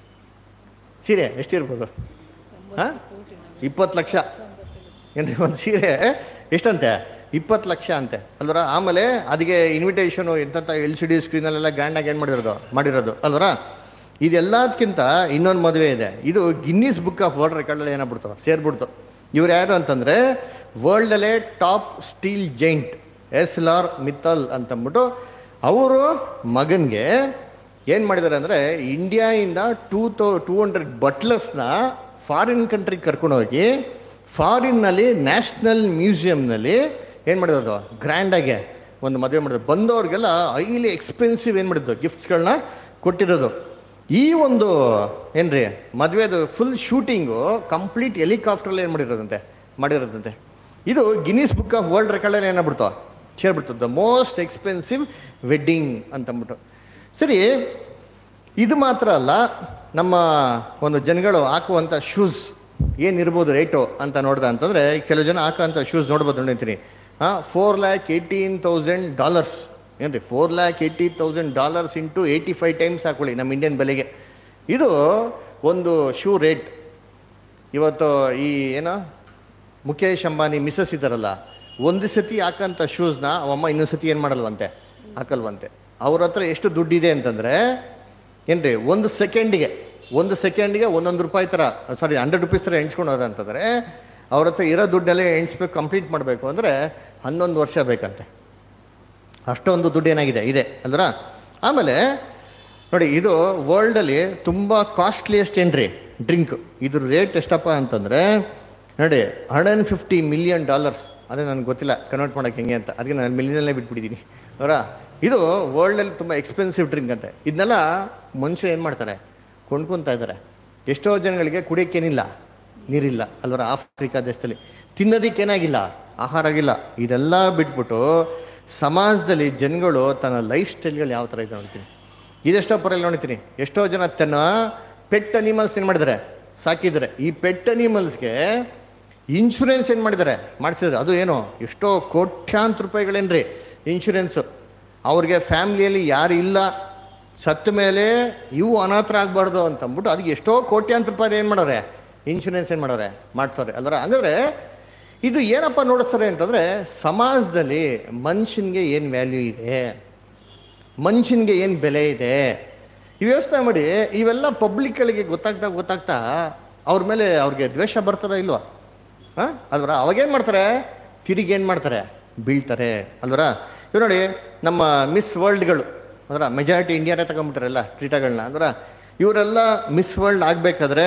ಸೀರೆ ಎಷ್ಟಿರ್ಬೋದು ಹಾಂ ಇಪ್ಪತ್ತು ಲಕ್ಷ ಏನ್ರಿ ಒಂದು ಸೀರೆ ಎಷ್ಟಂತೆ ಇಪ್ಪತ್ತು ಲಕ್ಷ ಅಂತೆ ಅಲ್ವರ ಆಮೇಲೆ ಅದಕ್ಕೆ ಇನ್ವಿಟೇಷನು ಎಂಥ ಎಲ್ ಸಿ ಡಿ ಸ್ಕ್ರೀನಲ್ಲೆಲ್ಲ ಗ್ರ್ಯಾಂಡಾಗಿ ಏನು ಮಾಡಿರೋದು ಮಾಡಿರೋದು ಅಲ್ವರ ಇದೆಲ್ಲದಕ್ಕಿಂತ ಇನ್ನೊಂದು ಮದುವೆ ಇದೆ ಇದು ಗಿನ್ನೀಸ್ ಬುಕ್ ಆಫ್ ವರ್ಲ್ಡ್ ರೆಕಾರ್ಡಲ್ಲಿ ಏನಾಗ್ಬಿಡ್ತು ಸೇರ್ಬಿಡ್ತು ಇವ್ರು ಯಾರು ಅಂತಂದರೆ ವರ್ಲ್ಡಲ್ಲೇ ಟಾಪ್ ಸ್ಟೀಲ್ ಜೈಂಟ್ ಎಸ್ ಲಾರ್ ಮಿತ್ತಲ್ ಅಂತಂದ್ಬಿಟ್ಟು ಅವರು ಮಗನಿಗೆ ಏನು ಮಾಡಿದ್ದಾರೆ ಅಂದರೆ ಇಂಡಿಯಾಯಿಂದ ಟೂ ತೌ ಟೂ ಹಂಡ್ರೆಡ್ ಬಟ್ಲರ್ಸ್ನ ಫಾರಿನ್ ಕಂಟ್ರಿಗೆ ಕರ್ಕೊಂಡೋಗಿ ಫಾರಿನ್ನಲ್ಲಿ ನ್ಯಾಷನಲ್ ಮ್ಯೂಸಿಯಂನಲ್ಲಿ ಏನು ಮಾಡಿರೋದು ಗ್ರ್ಯಾಂಡಾಗೆ ಒಂದು ಮದುವೆ ಮಾಡಿದ್ರು ಬಂದವ್ರಿಗೆಲ್ಲ ಹೈಲಿ ಎಕ್ಸ್ಪೆನ್ಸಿವ್ ಏನು ಮಾಡಿದ್ದು ಗಿಫ್ಟ್ಸ್ಗಳನ್ನ ಕೊಟ್ಟಿರೋದು ಈ ಒಂದು ಏನ್ರಿ ಮದುವೆದು ಫುಲ್ ಶೂಟಿಂಗು ಕಂಪ್ಲೀಟ್ ಹೆಲಿಕಾಪ್ಟ್ರಲ್ಲಿ ಏನು ಮಾಡಿರೋದಂತೆ ಮಾಡಿರೋದಂತೆ ಇದು ಗಿನೀಸ್ ಬುಕ್ ಆಫ್ ವರ್ಲ್ಡ್ ರೆಕಾರ್ಡಲ್ಲಿ ಏನಾಗ್ಬಿಡ್ತು ಸೇರ್ಬಿಡ್ತು ದ ಮೋಸ್ಟ್ ಎಕ್ಸ್ಪೆನ್ಸಿವ್ ವೆಡ್ಡಿಂಗ್ ಅಂತಂದ್ಬಿಟ್ಟು ಸರಿ ಇದು ಮಾತ್ರ ಅಲ್ಲ ನಮ್ಮ ಒಂದು ಜನಗಳು ಹಾಕುವಂಥ ಶೂಸ್ ಏನಿರ್ಬೋದು ರೇಟು ಅಂತ ನೋಡ್ದ ಅಂತಂದರೆ ಕೆಲವು ಜನ ಹಾಕೋಂಥ ಶೂಸ್ ನೋಡ್ಬೋದು ನೋಡಿರ್ತೀನಿ ಹಾಂ four lakh eighteen thousand dollars ಏನ್ರಿ four lakh eighty thousand dollars into eighty five times ಹಾಕೊಳ್ಳಿ ನಮ್ಮ ಇಂಡಿಯನ್ ಬೆಲೆಗೆ ಇದು ಒಂದು ಶೂ ರೇಟ್ ಇವತ್ತು ಈ ಏನೋ ಮುಖೇಶ್ ಅಂಬಾನಿ ಮಿಸಸ್ ಇದ್ದಾರಲ್ಲ ಒಂದು ಸತಿ ಹಾಕಂಥ ಶೂಸ್ನ ಅವಮ್ಮ ಇನ್ನೊಂದು ಸತಿ ಏನು ಮಾಡಲ್ವಂತೆ ಹಾಕಲ್ವಂತೆ ಅವ್ರ ಹತ್ರ ಎಷ್ಟು ದುಡ್ಡಿದೆ ಅಂತಂದರೆ ಏನ್ರಿ ಒಂದು ಸೆಕೆಂಡಿಗೆ ಒಂದು ಸೆಕೆಂಡಿಗೆ ಒಂದೊಂದು ರೂಪಾಯಿ ಥರ ಸಾರಿ ಹಂಡ್ರೆಡ್ ರುಪೀಸ್ ಥರ ಎಣ್ಸ್ಕೊಂಡು ಹೋದ ಅಂತಂದರೆ ಅವ್ರ ಹತ್ರ ಇರೋ ದುಡ್ಡೆಲ್ಲ ಎಣ್ಸ್ಬೇಕು ಕಂಪ್ಲೀಟ್ ಮಾಡಬೇಕು ಅಂದರೆ ಹನ್ನೊಂದು ವರ್ಷ ಬೇಕಂತೆ ಅಷ್ಟೊಂದು ದುಡ್ಡು ಏನಾಗಿದೆ ಇದೆ ಅಲ್ದ್ರ ಆಮೇಲೆ ನೋಡಿ ಇದು ವರ್ಲ್ಡಲ್ಲಿ ತುಂಬ ಕಾಸ್ಟ್ಲಿಯೆಸ್ಟ್ ಏನ್ರಿ ಡ್ರಿಂಕ್ ಇದ್ರ ರೇಟ್ ಎಷ್ಟಪ್ಪ ಅಂತಂದರೆ ನೋಡಿ hundred and fifty million dollars ಅದೇ ನನಗೆ ಗೊತ್ತಿಲ್ಲ ಕನ್ವರ್ಟ್ ಮಾಡೋಕೆ ಹೆಂಗೆ ಅಂತ ಅದಕ್ಕೆ ನಾನು ಮಿಲಿಯನಲ್ಲೇ ಬಿಟ್ಬಿಟ್ಟಿದ್ದೀನಿ ಅವರ ಇದು ವರ್ಲ್ಡಲ್ಲಿ ತುಂಬ ಎಕ್ಸ್ಪೆನ್ಸಿವ್ ಡ್ರಿಂಕ್ ಅಂತೆ ಇದನ್ನೆಲ್ಲ ಮನುಷ್ಯ ಏನು ಮಾಡ್ತಾರೆ ಕೊಂಡ್ಕೊತಾ ಇದ್ದಾರೆ ಎಷ್ಟೋ ಜನಗಳಿಗೆ ಕುಡಿಯೋಕ್ಕೇನಿಲ್ಲ ನೀರಿಲ್ಲ ಅಲ್ವರ ಆಫ್ರಿಕಾ ದೇಶದಲ್ಲಿ ತಿನ್ನೋದಕ್ಕೇನಾಗಿಲ್ಲ ಆಹಾರ ಆಗಿಲ್ಲ ಇದೆಲ್ಲ ಬಿಟ್ಬಿಟ್ಟು ಸಮಾಜದಲ್ಲಿ ಜನಗಳು ತನ್ನ ಲೈಫ್ ಸ್ಟೈಲ್ಗಳು ಯಾವ ಥರ ಇದೆ ನೋಡ್ತೀನಿ ಇದೆಷ್ಟೋ ಪರಲ್ಲಿ ನೋಡ್ತೀನಿ ಎಷ್ಟೋ ಜನ ತನ್ನ ಪೆಟ್ ಅನಿಮಲ್ಸ್ ಏನು ಮಾಡಿದ್ದಾರೆ ಸಾಕಿದ್ದಾರೆ ಈ ಪೆಟ್ ಅನಿಮಲ್ಸ್ಗೆ ಇನ್ಶೂರೆನ್ಸ್ ಏನು ಮಾಡಿದ್ದಾರೆ ಮಾಡಿಸಿದ್ರು ಅದು ಏನು ಎಷ್ಟೋ ಕೋಟ್ಯಾಂತರ ರೂಪಾಯಿಗಳೇನ್ರಿ ಇನ್ಶೂರೆನ್ಸು ಅವ್ರಿಗೆ ಫ್ಯಾಮ್ಲಿಯಲ್ಲಿ ಯಾರು ಇಲ್ಲ ಸತ್ತ ಮೇಲೆ ಇವು ಅನಾಥರ ಆಗಬಾರ್ದು ಅಂತಂದ್ಬಿಟ್ಟು ಅದಕ್ಕೆ ಎಷ್ಟೋ ಕೋಟ್ಯಾಂತರ ರೂಪಾಯಿ ಏನು ಮಾಡೋರೆ ಇನ್ಶೂರೆನ್ಸ್ ಏನು ಮಾಡೋರೆ ಮಾಡ್ಸೋರೆ ಅಲ್ವರ ಹಂಗಂದ್ರೆ ಇದು ಏನಪ್ಪ ನೋಡಿಸ್ತಾರೆ ಅಂತಂದರೆ ಸಮಾಜದಲ್ಲಿ ಮನುಷ್ಯನಿಗೆ ಏನು ವ್ಯಾಲ್ಯೂ ಇದೆ ಮನುಷ್ಯನಿಗೆ ಏನು ಬೆಲೆ ಇದೆ ಈ ಯೋಚನೆ ಮಾಡಿ ಇವೆಲ್ಲ ಪಬ್ಲಿಕ್ಗಳಿಗೆ ಗೊತ್ತಾಗ್ತಾ ಗೊತ್ತಾಗ್ತಾ ಅವ್ರ ಮೇಲೆ ಅವ್ರಿಗೆ ದ್ವೇಷ ಬರ್ತಾರ ಇಲ್ವಾ ಹಾಂ ಅಲ್ವರ ಅವಾಗೇನು ಮಾಡ್ತಾರೆ ತಿರುಗಿ ಏನು ಮಾಡ್ತಾರೆ ಬೀಳ್ತಾರೆ ಅಲ್ವರ ಇವ್ ನೋಡಿ ನಮ್ಮ ಮಿಸ್ ವರ್ಲ್ಡ್ಗಳು ಅದರ ಮೆಜಾರಿಟಿ ಇಂಡಿಯಾನೇ ತಗೊಂಬಿಟ್ಟಾರೆಲ್ಲ ಕ್ರೀಟಾಗಳನ್ನ ಅದರ ಇವರೆಲ್ಲ ಮಿಸ್ ವರ್ಲ್ಡ್ ಆಗಬೇಕಾದ್ರೆ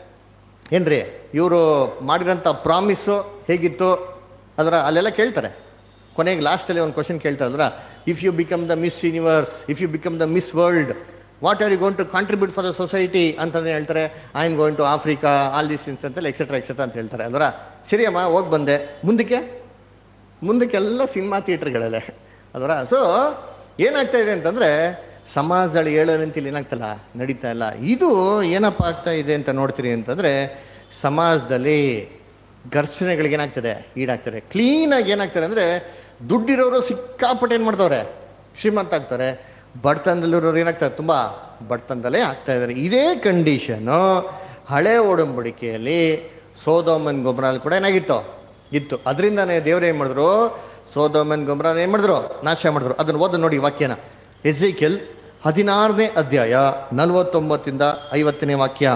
ಏನ್ರಿ ಇವರು ಮಾಡಿರೋಂಥ ಪ್ರಾಮಿಸ್ಸು ಹೇಗಿತ್ತು ಅದರ ಅಲ್ಲೆಲ್ಲ ಕೇಳ್ತಾರೆ ಕೊನೆಗೆ ಲಾಸ್ಟಲ್ಲಿ ಒಂದು ಕ್ವಶನ್ ಕೇಳ್ತಾರಲ್ಲ if you become the Miss Universe if you become the Miss World what are you going to contribute for the society ಅಂತಂದ್ರೆ ಹೇಳ್ತಾರೆ I am going to Africa all this ಅಂತಂತೇಳಿ ಎಕ್ಸೆಟ್ರಾ ಎಕ್ಸೆಟ್ರಾ ಅಂತ ಹೇಳ್ತಾರೆ ಅಲ್ವರ ಸರಿ ಅಮ್ಮ ಹೋಗಿ ಬಂದೆ ಮುಂದಕ್ಕೆ ಮುಂದಕ್ಕೆಲ್ಲ ಸಿನಿಮಾ ಥಿಯೇಟ್ರ್ಗಳಲ್ಲೇ ಅಲ್ವರ ಸೊ ಏನಾಗ್ತಾ ಇದೆ ಅಂತಂದರೆ ಸಮಾಜದಲ್ಲಿ ಏಳೋ ರೀತಿಯಲ್ಲಿ ಏನಾಗ್ತಲ್ಲ ನಡೀತಾ ಇಲ್ಲ ಇದು ಏನಪ್ಪ ಆಗ್ತಾ ಇದೆ ಅಂತ ನೋಡ್ತೀರಿ ಅಂತಂದರೆ ಸಮಾಜದಲ್ಲಿ ಘರ್ಷಣೆಗಳಿಗೆ ಏನಾಗ್ತದೆ ಈಡಾಗ್ತದೆ ಕ್ಲೀನಾಗಿ ಏನಾಗ್ತಾರೆ ಅಂದರೆ ದುಡ್ಡಿರೋರು ಸಿಕ್ಕಾಪಟ್ಟೆ ಏನು ಮಾಡ್ತವ್ರೆ ಶ್ರೀಮಂತ ಆಗ್ತಾರೆ ಬಡತನದಲ್ಲಿರೋರು ಏನಾಗ್ತಾರೆ ತುಂಬ ಬಡತನದಲ್ಲೇ ಆಗ್ತಾ ಇದ್ದಾರೆ ಇದೇ ಕಂಡೀಷನ್ನು ಹಳೆ ಒಡಂಬಡಿಕೆಯಲ್ಲಿ ಸೋದೋಮನ್ ಗೊಬ್ಬರಲ್ಲಿ ಕೂಡ ಏನಾಗಿತ್ತು ಇತ್ತು ಅದರಿಂದನೇ ದೇವ್ರು ಏನು ಮಾಡಿದ್ರು ಸೋದೋಮನ್ ಗೊಬ್ಬರ ಏನು ಮಾಡಿದ್ರು ನಾಶ ಮಾಡಿದ್ರು ಅದನ್ನು ಓದ ನೋಡಿ ವಾಕ್ಯನ ಎಸ್ಜಿಕೆಲ್ ಹದಿನಾರನೇ ಅಧ್ಯಾಯ ನಲವತ್ತೊಂಬತ್ತಿಂದ ಐವತ್ತನೇ ವಾಕ್ಯ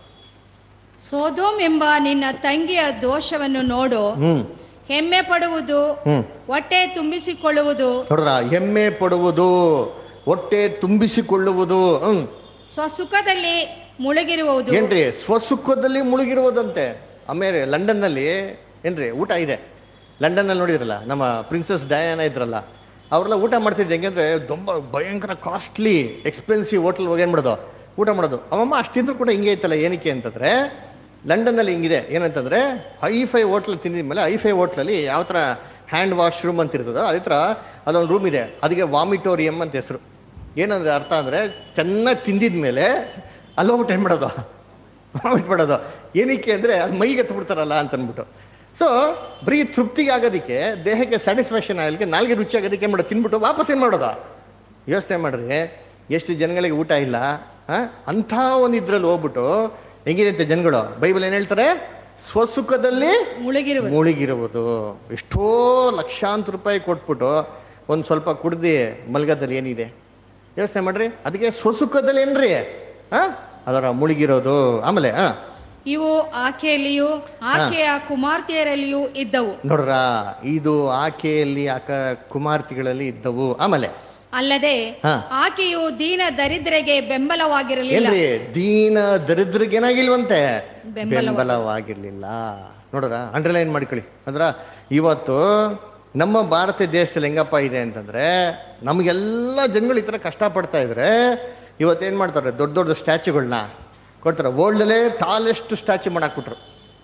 ಸೋದೋಮ್ ಎಂಬ ನಿನ್ನ ತಂಗಿಯ ದೋಷವನ್ನು ನೋಡು ಹ್ಮ್ ಹೆಮ್ಮೆ ಪಡುವುದು ಹ್ಮ್ ಹೊಟ್ಟೆ ತುಂಬಿಸಿಕೊಳ್ಳುವುದು ನೋಡ್ರ ಹೆಮ್ಮೆ ಪಡುವುದು ಹೊಟ್ಟೆ ತುಂಬಿಸಿಕೊಳ್ಳುವುದು ಹ್ಮ್ ಸ್ವಸುಖದಲ್ಲಿ ಮುಳುಗಿರುವುದು ಏನ್ರಿ ಸ್ವಸುಖದಲ್ಲಿ ಮುಳುಗಿರುವುದಂತೆ ಆಮೇಲೆ ಲಂಡನ್ನಲ್ಲಿ ಏನ್ರಿ ಊಟ ಇದೆ ಲಂಡನ್ನಲ್ಲಿ ನೋಡಿದ್ರಲ್ಲ ನಮ್ಮ ಪ್ರಿನ್ಸಸ್ ಡಯಾನ ಇದ್ರಲ್ಲ ಅವರೆಲ್ಲ ಊಟ ಮಾಡ್ತಿದ್ದು ಹೆಂಗಂದ್ರೆ ತುಂಬ ಭಯಂಕರ ಕಾಸ್ಟ್ಲಿ ಎಕ್ಸ್ಪೆನ್ಸಿವ್ ಹೋಟೆಲ್ ಹೋಗಿ ಏನು ಮಾಡೋದು ಊಟ ಮಾಡೋದು ಅವಮ್ಮ ಅಷ್ಟಿದ್ರು ಕೂಡ ಹಿಂಗೆ ಐತಲ್ಲ ಏನಕ್ಕೆ ಅಂತಂದರೆ ಲಂಡನ್ನಲ್ಲಿ ಹಿಂಗಿದೆ ಏನಂತಂದರೆ ಹೈ ಫೈ ಹೋಟ್ಲ್ ತಿಂದಿದ ಮೇಲೆ ಹೈ ಫೈ ಹೋಟ್ಲಲ್ಲಿ ಯಾವ ಥರ ಹ್ಯಾಂಡ್ ವಾಶ್ ರೂಮ್ ಅಂತ ಇರ್ತದೋ ಅದೇ ಥರ ಅಲ್ಲೊಂದು ರೂಮ್ ಇದೆ ಅದಕ್ಕೆ ವಾಮಿಟೋರಿಯಂ ಅಂತ ಹೆಸರು ಏನಂದ್ರೆ ಅರ್ಥ ಅಂದರೆ ಚೆನ್ನಾಗಿ ತಿಂದಿದ ಮೇಲೆ ಅಲ್ಲೋಗ್ಬಿಟ್ಟು ಏನು ಮಾಡೋದು ವಾಮಿಟ್ ಮಾಡೋದು ಏನಕ್ಕೆ ಅಂದರೆ ಅದು ಮೈಗೆ ತುಬಿಡ್ತಾರಲ್ಲ ಅಂತ ಅಂದ್ಬಿಟ್ಟು ಸೊ ಬರೀ ತೃಪ್ತಿಗೆ ಆಗೋದಕ್ಕೆ ದೇಹಕ್ಕೆ ಸ್ಯಾಟಿಸ್ಫ್ಯಾಕ್ಷನ್ ಆಗಲಿಕ್ಕೆ ನಾಲ್ಗೆ ರುಚಿ ಆಗೋದಕ್ಕೆ ಏನು ಮಾಡೋದು ತಿಂದ್ಬಿಟ್ಟು ವಾಪಸ್ ಏನು ಮಾಡೋದು ಯೋಚನೆ ಮಾಡ್ರಿ ಎಷ್ಟು ಜನಗಳಿಗೆ ಊಟ ಇಲ್ಲ ಹಾಂ ಅಂಥ ಒಂದು ಇದ್ರಲ್ಲಿ ಹೋಗ್ಬಿಟ್ಟು ಹೆಂಗಿದೆ ಅಂತೆ ಜನಗಳು ಬೈಬಲ್ ಏನು ಹೇಳ್ತಾರೆ ಸ್ವಸುಖದಲ್ಲಿ ಮುಳುಗಿರುವುದು ಮುಳುಗಿರುವುದು ಎಷ್ಟೋ ಲಕ್ಷಾಂತರ ರೂಪಾಯಿ ಕೊಟ್ಬಿಟ್ಟು ಒಂದು ಸ್ವಲ್ಪ ಕುಡ್ದು ಮಲ್ಗದಲ್ಲಿ ಏನಿದೆ ಯೋಚನೆ ಮಾಡ್ರಿ ಅದಕ್ಕೆ ಸ್ವಸುಖದಲ್ಲಿ ಏನ್ರಿ ಹಾಂ ಅದರ ಮುಳುಗಿರೋದು ಆಮೇಲೆ ಹಾಂ ಇವು ಆಕೆಯಲ್ಲಿಯೂ ಆಕೆಯ ಕುಮಾರ್ತೆಯರಲ್ಲಿಯೂ ಇದ್ದವು ನೋಡ್ರ ಇದು ಆಕೆಯಲ್ಲಿ ಆಕ ಕುಮಾರ್ತಿಗಳಲ್ಲಿ ಇದ್ದವು ಆಮೇಲೆ ಅಲ್ಲದೆ ಹಾ. ಆಕೆಯು ದೀನ ದರಿದ್ರೆಗೆ ಬೆಂಬಲವಾಗಿರಲಿಲ್ಲ ಏನ್ರಿ ದೀನ ದರಿದ್ರಿಗೆ ಏನಾಗಿಲ್ವಂತೆ ಬೆಂಬಲವಾಗಿ- ಬೆಂಬಲವಾಗಿರ್ಲಿಲ್ಲ ನೋಡ್ರ ಅಂಡರ್ಲೈನ್ ಮಾಡ್ಕೊಳ್ಳಿ ಅಂದ್ರ ಇವತ್ತು ನಮ್ಮ ಭಾರತ ದೇಶದಲ್ಲಿ ಹೆಂಗಪ್ಪ ಇದೆ ಅಂತಂದ್ರೆ ನಮಗೆಲ್ಲ ಜನಗಳು ಈ ಥರ ಕಷ್ಟಪಡ್ತಾ ಇದ್ರೆ ಇವತ್ತೇನು ಮಾಡ್ತಾರೆ ದೊಡ್ಡ ದೊಡ್ಡ ಸ್ಟ್ಯಾಚ್ಯುಗಳನ್ನ ಕೊಡ್ತಾರೆ ವರ್ಲ್ಡಲ್ಲೇ ಟಾಲೆಸ್ಟ್ ಸ್ಟ್ಯಾಚ್ಯು ಮಾಡಾಕ್ಬಿಟ್ರು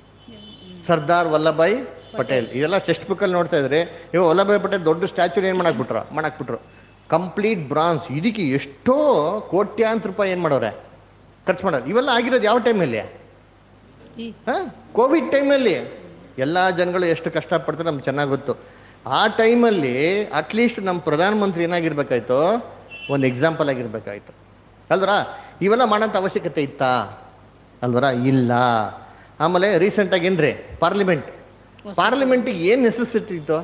ಸರ್ದಾರ್ ವಲ್ಲಭಾಯ್ ಪಟೇಲ್ ಇದೆಲ್ಲ ಟೆಕ್ಸ್ಟ್ ಬುಕ್ಕಲ್ಲಿ ನೋಡ್ತಾ ಇದ್ರಿ ಇವಾಗ ವಲ್ಲಭಾಯ್ ಪಟೇಲ್ ದೊಡ್ಡ ಸ್ಟ್ಯಾಚ್ಯೂ ಏನು ಮಾಡಾಕ್ಬಿಟ್ರು ಮಾಡಾಕ್ಬಿಟ್ರು ಕಂಪ್ಲೀಟ್ ಬ್ರಾನ್ಸ್ ಇದಕ್ಕೆ ಎಷ್ಟೋ ಕೋಟ್ಯಾಂತರ ರೂಪಾಯಿ ಏನು ಮಾಡೋರೆ ಖರ್ಚು ಮಾಡೋರು ಇವೆಲ್ಲ ಆಗಿರೋದು ಯಾವ ಟೈಮಲ್ಲಿ ಈ- ಹಾಂ ಕೋವಿಡ್ ಟೈಮಲ್ಲಿ ಎಲ್ಲ ಜನಗಳು ಎಷ್ಟು ಕಷ್ಟಪಡ್ತಾರೆ ನಮ್ಗೆ ಚೆನ್ನಾಗಿ ಗೊತ್ತು ಆ ಟೈಮಲ್ಲಿ ಅಟ್ಲೀಸ್ಟ್ ನಮ್ಮ ಪ್ರಧಾನಮಂತ್ರಿ ಏನಾಗಿರ್ಬೇಕಾಯ್ತು ಒಂದು ಎಕ್ಸಾಂಪಲ್ ಆಗಿರ್ಬೇಕಾಯ್ತು ಅಲ್ವರ ಇವೆಲ್ಲ ಮಾಡೋಂಥ ಅವಶ್ಯಕತೆ ಇತ್ತಾ ಅಲ್ವರ ಇಲ್ಲ ಆಮೇಲೆ ರೀಸೆಂಟಾಗಿ ಏನ್ರಿ ಪಾರ್ಲಿಮೆಂಟ್ ಪಾರ್ಲಿಮೆಂಟಿಗೆ ಏನು ನೆಸೆಸಿಟಿ ಇತ್ತು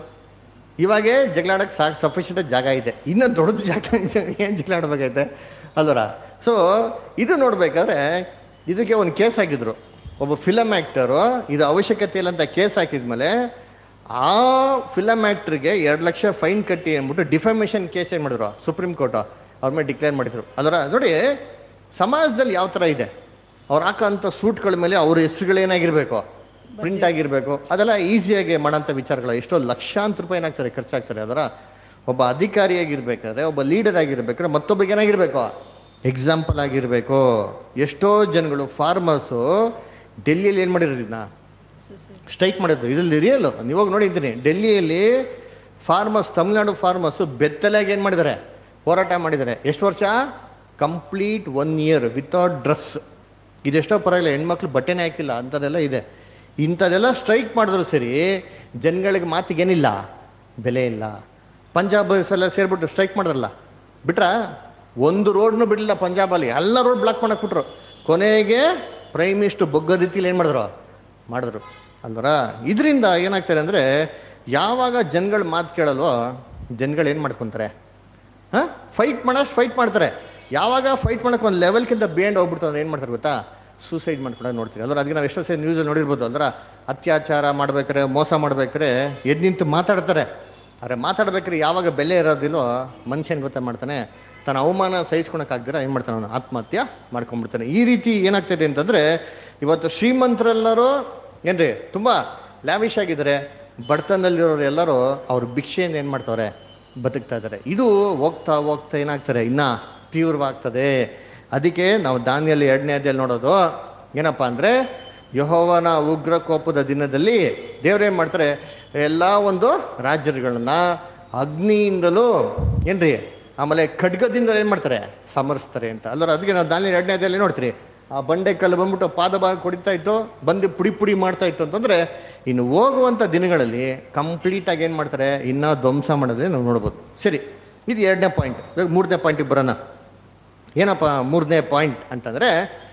ಇವಾಗೇ ಜಗಳಾಡಕ್ಕೆ ಸಾಕು ಸಫಿಷಿಯಂಟ್ ಜಾಗ ಇದೆ ಇನ್ನೂ ದೊಡ್ಡದು ಜಾಗ ಇದೆ ಏನು ಜಗಳಾಡ್ಬೇಕಾಯ್ತೆ ಅಲ್ವರ ಸೊ ಇದು ನೋಡ್ಬೇಕಾದ್ರೆ ಇದಕ್ಕೆ ಒಂದು ಕೇಸ್ ಹಾಕಿದ್ರು ಒಬ್ಬ ಫಿಲಮ್ ಆ್ಯಕ್ಟರು ಇದು ಅವಶ್ಯಕತೆ ಇಲ್ಲ ಅಂತ ಕೇಸ್ ಹಾಕಿದ್ಮೇಲೆ ಆ ಫಿಲಮ್ ಆ್ಯಕ್ಟ್ರಿಗೆ ಎರಡು ಲಕ್ಷ ಫೈನ್ ಕಟ್ಟಿ ಅಂದ್ಬಿಟ್ಟು ಡಿಫಾಮೇಷನ್ ಕೇಸ್ ಏನು ಮಾಡಿದ್ರು ಸುಪ್ರೀಂ ಕೋರ್ಟು ಅವ್ರ ಮೇಲೆ ಡಿಕ್ಲೇರ್ ಮಾಡಿದ್ರು ಅದರ ನೋಡಿ ಸಮಾಜದಲ್ಲಿ ಯಾವ ಥರ ಇದೆ ಅವ್ರು ಹಾಕೋಂಥ ಸೂಟ್ಗಳ ಮೇಲೆ ಅವ್ರ ಹೆಸರುಗಳೇನಾಗಿರ್ಬೇಕು ಪ್ರಿಂಟ್ ಆಗಿರಬೇಕು ಅದೆಲ್ಲ ಈಸಿಯಾಗಿ ಮಾಡೋಂಥ ವಿಚಾರಗಳು ಎಷ್ಟೋ ಲಕ್ಷಾಂತರ ರೂಪಾಯಿ ಏನಾಗ್ತಾರೆ ಖರ್ಚಾಗ್ತಾರೆ ಅದರ ಒಬ್ಬ ಅಧಿಕಾರಿಯಾಗಿರ್ಬೇಕಾದ್ರೆ ಒಬ್ಬ ಲೀಡರ್ ಆಗಿರ್ಬೇಕಾದ್ರೆ ಮತ್ತೊಬ್ಬಗೆ ಏನಾಗಿರ್ಬೇಕು ಎಕ್ಸಾಂಪಲ್ ಆಗಿರಬೇಕು ಎಷ್ಟೋ ಜನಗಳು ಫಾರ್ಮರ್ಸು ಡೆಲ್ಲಿಯಲ್ಲಿ ಏನು ಮಾಡಿರೋದು ಇದನ್ನ ಸ್ಟ್ರೈಕ್ ಮಾಡಿದ್ರು ಇದರಲ್ಲಿ ರಿಯಲ್ ನೀವಾಗ ನೋಡಿದ್ದೀನಿ ಡೆಲ್ಲಿಯಲ್ಲಿ ಫಾರ್ಮರ್ಸ್ ತಮಿಳ್ನಾಡು ಫಾರ್ಮರ್ಸು ಬೆತ್ತಲಾಗಿ ಏನು ಮಾಡಿದ್ದಾರೆ ಹೋರಾಟ ಮಾಡಿದ್ದಾರೆ ಎಷ್ಟು ವರ್ಷ complete one year without dress ಇದೆಷ್ಟೋ ಪರವಾಗಿಲ್ಲ ಹೆಣ್ಮಕ್ಳು ಬಟ್ಟೆನೇ ಹಾಕಿಲ್ಲ ಅಂಥದ್ದೆಲ್ಲ ಇದೆ ಇಂಥದ್ದೆಲ್ಲ ಸ್ಟ್ರೈಕ್ ಮಾಡಿದ್ರು ಸರಿ ಜನಗಳಿಗೆ ಮಾತಿಗೇನಿಲ್ಲ ಬೆಲೆ ಇಲ್ಲ ಪಂಜಾಬ್ ಎಲ್ಲ ಸೇರಿಬಿಟ್ಟು ಸ್ಟ್ರೈಕ್ ಮಾಡಿದ್ರಲ್ಲ ಬಿಟ್ರ ಒಂದು ರೋಡ್ನು ಬಿಡಲಿಲ್ಲ ಪಂಜಾಬಲ್ಲಿ ಎಲ್ಲ ರೋಡ್ ಬ್ಲಾಕ್ ಮಾಡಕ್ಬಿಟ್ರು ಕೊನೆಗೆ ಪ್ರೈಮ್ ಮಿನಿಸ್ಟರ್ ಬೊಗ್ಗೋ ರೀತಿಲಿ ಏನು ಮಾಡಿದ್ರು ಮಾಡಿದ್ರು ಅಲ್ವರ ಇದರಿಂದ ಏನಾಗ್ತಾರೆ ಅಂದರೆ ಯಾವಾಗ ಜನಗಳು ಮಾತು ಕೇಳಲ್ವೋ ಜನಗಳು ಏನು ಮಾಡ್ಕೊತಾರೆ ಹಾಂ ಫೈಟ್ ಮಾಡೋಷ್ಟು ಫೈಟ್ ಮಾಡ್ತಾರೆ ಯಾವಾಗ ಫೈಟ್ ಮಾಡೋಕೆ ಒಂದು ಲೆವೆಲ್ಗಿಂತ ಬೇಂಡ್ ಹೋಗ್ಬಿಡ್ತು ಅಂದ್ರೆ ಏನು ಮಾಡ್ತಾರೆ ಗೊತ್ತಾ ಸೂಸೈಡ್ ಮಾಡ್ಕೊಂಡು ನೋಡ್ತೀವಿ ಅಂದ್ರೆ ಅದಕ್ಕೆ ನಾವು ಎಷ್ಟೋ ಸರಿ ನ್ಯೂಸಲ್ಲಿ ನೋಡಿರ್ಬೋದು ಅಂದ್ರೆ ಅತ್ಯಾಚಾರ ಮಾಡ್ಬೇಕಾರೆ ಮೋಸ ಮಾಡ್ಬೇಕಾರೆ ಎದ್ದು ನಿಂತು ಮಾತಾಡ್ತಾರೆ ಆದರೆ ಮಾತಾಡ್ಬೇಕಾದ್ರೆ ಯಾವಾಗ ಬೆಲೆ ಇರೋದಿಲ್ಲೋ ಮನುಷ್ಯನ ಗೊತ್ತಾ ಮಾಡ್ತಾನೆ ತನ್ನ ಅವಮಾನ ಸಹಿಸ್ಕೊಳಕ್ಕಾಗ್ದಿರ ಏನು ಮಾಡ್ತಾನೆ ಅವನು ಆತ್ಮಹತ್ಯೆ ಮಾಡ್ಕೊಂಡ್ಬಿಡ್ತಾನೆ ಈ ರೀತಿ ಏನಾಗ್ತಿದೆ ಅಂತಂದರೆ ಇವತ್ತು ಶ್ರೀಮಂತರೆಲ್ಲರೂ ಏನ್ರಿ ತುಂಬ ಲ್ಯಾವಿಶ್ ಆಗಿದ್ದಾರೆ ಬಡತನದಲ್ಲಿರೋರು ಎಲ್ಲರೂ ಅವ್ರ ಭಿಕ್ಷೆಯಿಂದ ಏನು ಮಾಡ್ತಾವ್ರೆ ಬದುಕ್ತಾ ಇದ್ದಾರೆ ಇದು ಹೋಗ್ತಾ ಹೋಗ್ತಾ ಏನಾಗ್ತಾರೆ ಇನ್ನೂ ತೀವ್ರವಾಗ್ತದೆ ಅದಕ್ಕೆ ನಾವು ದಾನಿಯಲ್ಲಿ ಎರಡನೇ ಅಧ್ಯಾಯಲ್ಲಿ ನೋಡೋದು ಏನಪ್ಪ ಅಂದರೆ ಯಹೋವನ ಉಗ್ರ ಕೋಪದ ದಿನದಲ್ಲಿ ದೇವ್ರೇನು ಮಾಡ್ತಾರೆ ಎಲ್ಲ ಒಂದು ರಾಜ್ಯಗಳನ್ನ ಅಗ್ನಿಯಿಂದಲೂ ಏನ್ರಿ ಆಮೇಲೆ ಖಡ್ಗದಿಂದ ಏನು ಮಾಡ್ತಾರೆ ಸಮರಿಸ್ತಾರೆ ಅಂತ ಅಲ್ಲರ ಅದಕ್ಕೆ ನಾವು ದಾನಿ ಎರಡನೇ ಅಧ್ಯಾಯಲ್ಲಿ ನೋಡ್ತೀರಿ ಆ ಬಂಡೆ ಕಲ್ಲು ಬಂದ್ಬಿಟ್ಟು ಪಾದ ಭಾಗ ಕುಡಿತಾ ಇತ್ತು ಬಂದು ಪುಡಿ ಪುಡಿ ಮಾಡ್ತಾ ಇತ್ತು ಅಂತಂದರೆ ಇನ್ನು ಹೋಗುವಂಥ ದಿನಗಳಲ್ಲಿ ಕಂಪ್ಲೀಟಾಗಿ ಏನು ಮಾಡ್ತಾರೆ ಇನ್ನೂ ಧ್ವಂಸ ಮಾಡೋದೇ ನಾವು ನೋಡ್ಬೋದು ಸರಿ ಇದು ಎರಡನೇ ಪಾಯಿಂಟ್ ಇವಾಗ ಮೂರನೇ ಪಾಯಿಂಟಿಗೆ ಬರೋಣ ಏನಪ್ಪ ಮೂರನೇ ಪಾಯಿಂಟ್ ಅಂತಂದರೆ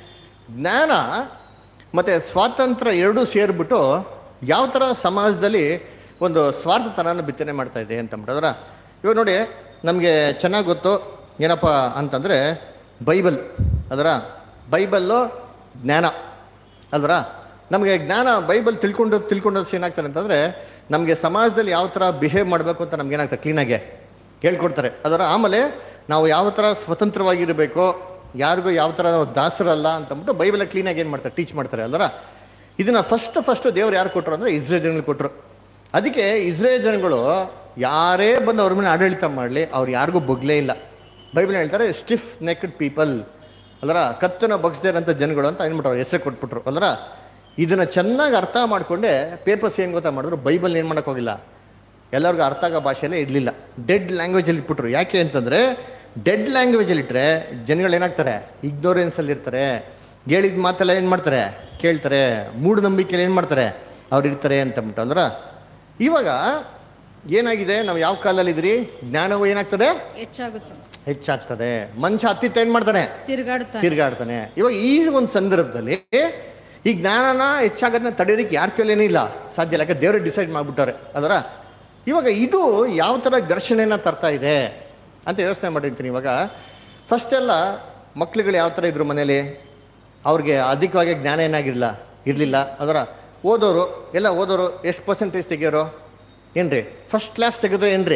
ಜ್ಞಾನ ಮತ್ತು ಸ್ವಾತಂತ್ರ್ಯ ಎರಡೂ ಸೇರಿಬಿಟ್ಟು ಯಾವ ಥರ ಸಮಾಜದಲ್ಲಿ ಒಂದು ಸ್ವಾರ್ಥತನನ ಬಿತ್ತನೆ ಮಾಡ್ತಾ ಇದೆ ಅಂತ ಅಂದ್ಬಿಟ್ಟು ಅದರ ಇವಾಗ ನೋಡಿ ನಮಗೆ ಚೆನ್ನಾಗಿ ಗೊತ್ತು ಏನಪ್ಪ ಅಂತಂದರೆ ಬೈಬಲ್ ಅದರ ಬೈಬಲ್ಲು ಜ್ಞಾನ ಅಲ್ವರ ನಮಗೆ ಜ್ಞಾನ ಬೈಬಲ್ ತಿಳ್ಕೊಂಡು ತಿಳ್ಕೊಂಡಷ್ಟು ಏನಾಗ್ತಾರೆ ಅಂತಂದರೆ ನಮಗೆ ಸಮಾಜದಲ್ಲಿ ಯಾವ ಥರ ಬಿಹೇವ್ ಮಾಡಬೇಕು ಅಂತ ನಮ್ಗೆ ಏನಾಗ್ತದೆ ಕ್ಲೀನಾಗೆ ಹೇಳ್ಕೊಡ್ತಾರೆ ಅದರ ಆಮೇಲೆ ನಾವು ಯಾವ ಥರ ಸ್ವತಂತ್ರವಾಗಿರಬೇಕು ಯಾರಿಗೂ ಯಾವ ಥರ ನಾವು ದಾಸರಲ್ಲ ಅಂತಂದ್ಬಿಟ್ಟು ಬೈಬಲ್ ಕ್ಲೀನಾಗಿ ಏನು ಮಾಡ್ತಾರೆ ಟೀಚ್ ಮಾಡ್ತಾರೆ ಅಲ್ವರ ಇದನ್ನು ಫಸ್ಟ್ ಫಸ್ಟ್ ದೇವ್ರು ಯಾರು ಕೊಟ್ಟರು ಅಂದರೆ ಇಸ್ರೇಲ್ ಜನಗಳು ಕೊಟ್ಟರು ಅದಕ್ಕೆ ಇಸ್ರೇಲ್ ಜನಗಳು ಯಾರೇ ಬಂದು ಅವ್ರ ಮೇಲೆ ಆಡಳಿತ ಮಾಡಲಿ ಅವ್ರು ಯಾರಿಗೂ ಬೊಗ್ಲೇ ಇಲ್ಲ ಬೈಬಲ್ ಹೇಳ್ತಾರೆ ಸ್ಟಿಫ್ ನೆಕ್ಡ್ ಪೀಪಲ್ ಅಲ್ಲರ ಕತ್ತನ ಬಗ್ಸ್ದೇರಂಥ ಜನಗಳು ಅಂತ ಏನ್ಬಿಟ್ರು ಅವ್ರ ಹೆಸರು ಕೊಟ್ಬಿಟ್ರು ಅಲ್ಲರ ಇದನ್ನು ಚೆನ್ನಾಗಿ ಅರ್ಥ ಮಾಡಿಕೊಂಡೆ ಪೇಪರ್ಸ್ ಏನು ಗೊತ್ತಾ ಮಾಡಿದ್ರು ಬೈಬಲ್ ಏನು ಮಾಡೋಕ್ಕೋಗಿಲ್ಲ ಎಲ್ಲರಿಗೂ ಅರ್ಥ ಆಗೋ ಭಾಷೆಯಲ್ಲೇ ಇರಲಿಲ್ಲ ಡೆಡ್ ಲ್ಯಾಂಗ್ವೇಜಲ್ಲಿ ಇಟ್ಬಿಟ್ರು ಯಾಕೆ ಅಂತಂದರೆ ಡೆಡ್ ಲ್ಯಾಂಗ್ವೇಜಲ್ಲಿ ಇಟ್ಟರೆ ಜನಗಳು ಏನಾಗ್ತಾರೆ ಇಗ್ನೋರೆನ್ಸಲ್ಲಿ ಇರ್ತಾರೆ ಹೇಳಿದ ಮಾತೆಲ್ಲ ಏನು ಮಾಡ್ತಾರೆ ಕೇಳ್ತಾರೆ ಮೂಢನಂಬಿಕೆಯಲ್ಲಿ ಏನು ಮಾಡ್ತಾರೆ ಅವ್ರು ಇರ್ತಾರೆ ಅಂತಂದ್ಬಿಟ್ಟು ಅಂದ್ರೆ ಇವಾಗ ಏನಾಗಿದೆ ನಾವು ಯಾವ ಕಾಲದಲ್ಲಿ ಇದ್ರಿ ಜ್ಞಾನವು ಏನಾಗ್ತದೆ ಹೆಚ್ಚಾಗುತ್ತೆ ಹೆಚ್ಚಾಗ್ತದೆ ಮನುಷ್ಯ ಹತ್ತಿತ್ತ ಏನು ಮಾಡ್ತಾನೆ ತಿರುಗಾಡ್ತಾರೆ ತಿರ್ಗಾಡ್ತಾನೆ ಇವಾಗ ಈ ಒಂದು ಸಂದರ್ಭದಲ್ಲಿ ಈ ಜ್ಞಾನನ ಹೆಚ್ಚಾಗೋದನ್ನ ತಡೆಯೋದಕ್ಕೆ ಯಾರ ಕೈಲೇನೂ ಇಲ್ಲ ಸಾಧ್ಯ ಇಲ್ಲ ಯಾಕೆ ದೇವರೇ ಡಿಸೈಡ್ ಮಾಡಿಬಿಟ್ಟಾರೆ ಅದರ ಇವಾಗ ಇದು ಯಾವ ಥರ ಘರ್ಷಣೆನ ತರ್ತಾ ಇದೆ ಅಂತ ಯೋಚನೆ ಮಾಡಿರ್ತೀನಿ ಇವಾಗ ಫಸ್ಟ್ ಎಲ್ಲ ಮಕ್ಳುಗಳು ಯಾವ ಥರ ಇದ್ರು ಮನೇಲಿ ಅವ್ರಿಗೆ ಅಧಿಕವಾಗಿ ಜ್ಞಾನ ಏನಾಗಿರಲಿಲ್ಲ ಇರಲಿಲ್ಲ ಅದರ ಓದೋರು ಎಲ್ಲ ಓದೋರು ಎಷ್ಟು ಪರ್ಸೆಂಟೇಜ್ ತೆಗಿಯೋರು ಏನ್ರಿ ಫಸ್ಟ್ ಕ್ಲಾಸ್ ತೆಗೆದ್ರೆ ಏನ್ರಿ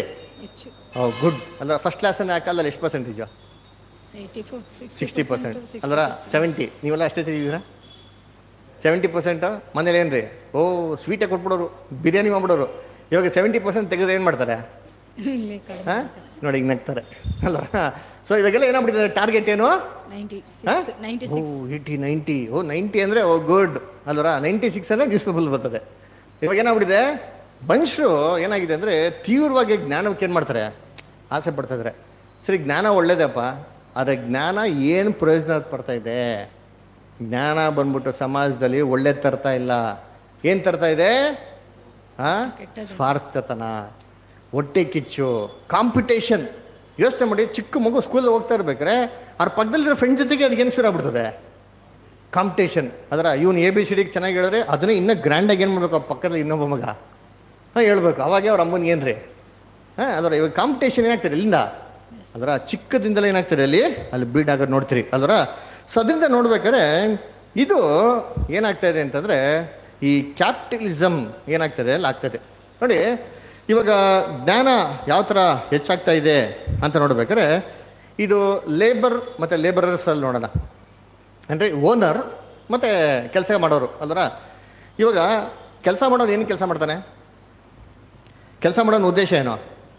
ಹೆಚ್ಚು ಓ ಗುಡ್ ಅಂದ್ರೆ ಫಸ್ಟ್ ಕ್ಲಾಸನ್ನು ಯಾಕಲ್ಲ ಎಷ್ಟು percentage eighty four sixty percent ಅಂದ್ರೆ ಸೆವೆಂಟಿ ನೀವೆಲ್ಲ ಅಷ್ಟೇ ತೆಗಿದ್ದೀರಾ ಸೆವೆಂಟಿ ಪರ್ಸೆಂಟು ಮನೇಲಿ ಏನು ರೀ ಓ ಸ್ವೀಟೇ ಕೊಟ್ಬಿಡೋರು ಬಿರಿಯಾನಿ ಮಾಡ್ಬಿಡೋರು ಇವಾಗ ಸೆವೆಂಟಿ ಪರ್ಸೆಂಟ್ ತೆಗೆದ್ರೆ ಏನು ಮಾಡ್ತಾರೆ ಇಲ್ಲೇ ಕಡಿಮೆ ಹಾಂ ನೋಡಿ ಈಗ ನಗ್ತಾರೆ ಅಲ್ವಾ ಸೊ ಇವಾಗೆಲ್ಲ ಏನಾಗ್ಬಿಟ್ಟಿದೆ ಟಾರ್ಗೆಟ್ ಏನು ನೈಂಟಿ ಸಿಕ್ಸ್ ನೈಂಟಿ ಓ ಸಿಕ್ಸ್ ಏಯ್ಟಿ ನೈಂಟಿ ಓ ನೈಂಟಿ ಅಂದರೆ ಓ ಗುಡ್ ಅಲ್ವರ ನೈಂಟಿ ಸಿಕ್ಸ್ ಅಂದರೆ ನ್ಯೂಸ್ ಪೇಪರ್ ಬರ್ತದೆ ಇವಾಗ ಏನಾಗ್ಬಿಟ್ಟಿದೆ ಮನುಷ್ಯರು ಏನಾಗಿದೆ ಅಂದರೆ ತೀವ್ರವಾಗಿ ಜ್ಞಾನಕ್ಕೆ ಏನು ಮಾಡ್ತಾರೆ ಆಸೆ ಪಡ್ತಾ ಇದ್ದಾರೆ ಸರಿ ಜ್ಞಾನ ಒಳ್ಳೇದಪ್ಪ ಆದರೆ ಜ್ಞಾನ ಏನು ಪ್ರಯೋಜನ ಪಡ್ತಾ ಇದೆ ಜ್ಞಾನ ಬಂದ್ಬಿಟ್ಟು ಸಮಾಜದಲ್ಲಿ ಒಳ್ಳೇದು ತರ್ತಾ ಇಲ್ಲ ಏನು ತರ್ತಾ ಇದೆ ಆ ಸ್ವಾರ್ಥತನ ಹೊಟ್ಟೆ ಕಿಚ್ಚು ಕಾಂಪಿಟೇಷನ್ ಯೋಚನೆ ಮಾಡಿ ಚಿಕ್ಕ ಮಗು ಸ್ಕೂಲ್ ಹೋಗ್ತಾ ಇರ್ಬೇಕಾರೆ ಅವ್ರ ಪಕ್ಕದಲ್ಲಿರೋ ಫ್ರೆಂಡ್ ಜೊತೆಗೆ ಅದಕ್ಕೆ ಏನು ಆಗ್ಬಿಡ್ತದೆ ಕಾಂಪಿಟೇಷನ್ ಅದರ ಇವನು ಎ ಬಿ ಸಿ ಡಿಗೆ ಚೆನ್ನಾಗಿ ಹೇಳಿದ್ರೆ ಅದನ್ನೇ ಇನ್ನೂ ಗ್ರ್ಯಾಂಡಾಗಿ ಏನು ಮಾಡಬೇಕು ಆ ಪಕ್ಕದಲ್ಲಿ ಇನ್ನೊಬ್ಬ ಮಗ ಹಾಂ ಹೇಳ್ಬೇಕು ಅವಾಗೆ ಅವ್ರ ಅಮ್ಮನಿಗೆ ಏನು ರೀ ಹಾಂ ಅದರ ಇವಾಗ ಕಾಂಪಿಟೇಷನ್ ಏನಾಗ್ತದೆ ಇಲ್ಲಿಂದ ಅದರ ಚಿಕ್ಕದಿಂದಲೇ ಏನಾಗ್ತದೆ ಅಲ್ಲಿ ಅಲ್ಲಿ ಬೀಡ್ ಆಗೋದು ನೋಡ್ತೀರಿ ಅಲ್ವರ ಸೊ ಅದರಿಂದ ನೋಡ್ಬೇಕಾದ್ರೆ ಇದು ಏನಾಗ್ತಾ ಇದೆ ಅಂತಂದರೆ ಈ ಕ್ಯಾಪಿಟಲಿಸಮ್ ಏನಾಗ್ತದೆ ಅಲ್ಲಿ ಆಗ್ತದೆ ನೋಡಿ ಇವಾಗ ಜ್ಞಾನ ಯಾವ ಥರ ಹೆಚ್ಚಾಗ್ತಾ ಇದೆ ಅಂತ ನೋಡ್ಬೇಕಾದ್ರೆ ಇದು ಲೇಬರ್ ಮತ್ತು ಲೇಬರರ್ಸಲ್ಲಿ ನೋಡೋಣ ಅಂದರೆ ಓನರ್ ಮತ್ತು ಕೆಲಸ ಮಾಡೋರು ಅಲ್ವರ ಇವಾಗ ಕೆಲಸ ಮಾಡೋನು ಏನು ಕೆಲಸ ಮಾಡ್ತಾನೆ ಕೆಲಸ ಮಾಡೋನ ಉದ್ದೇಶ ಏನು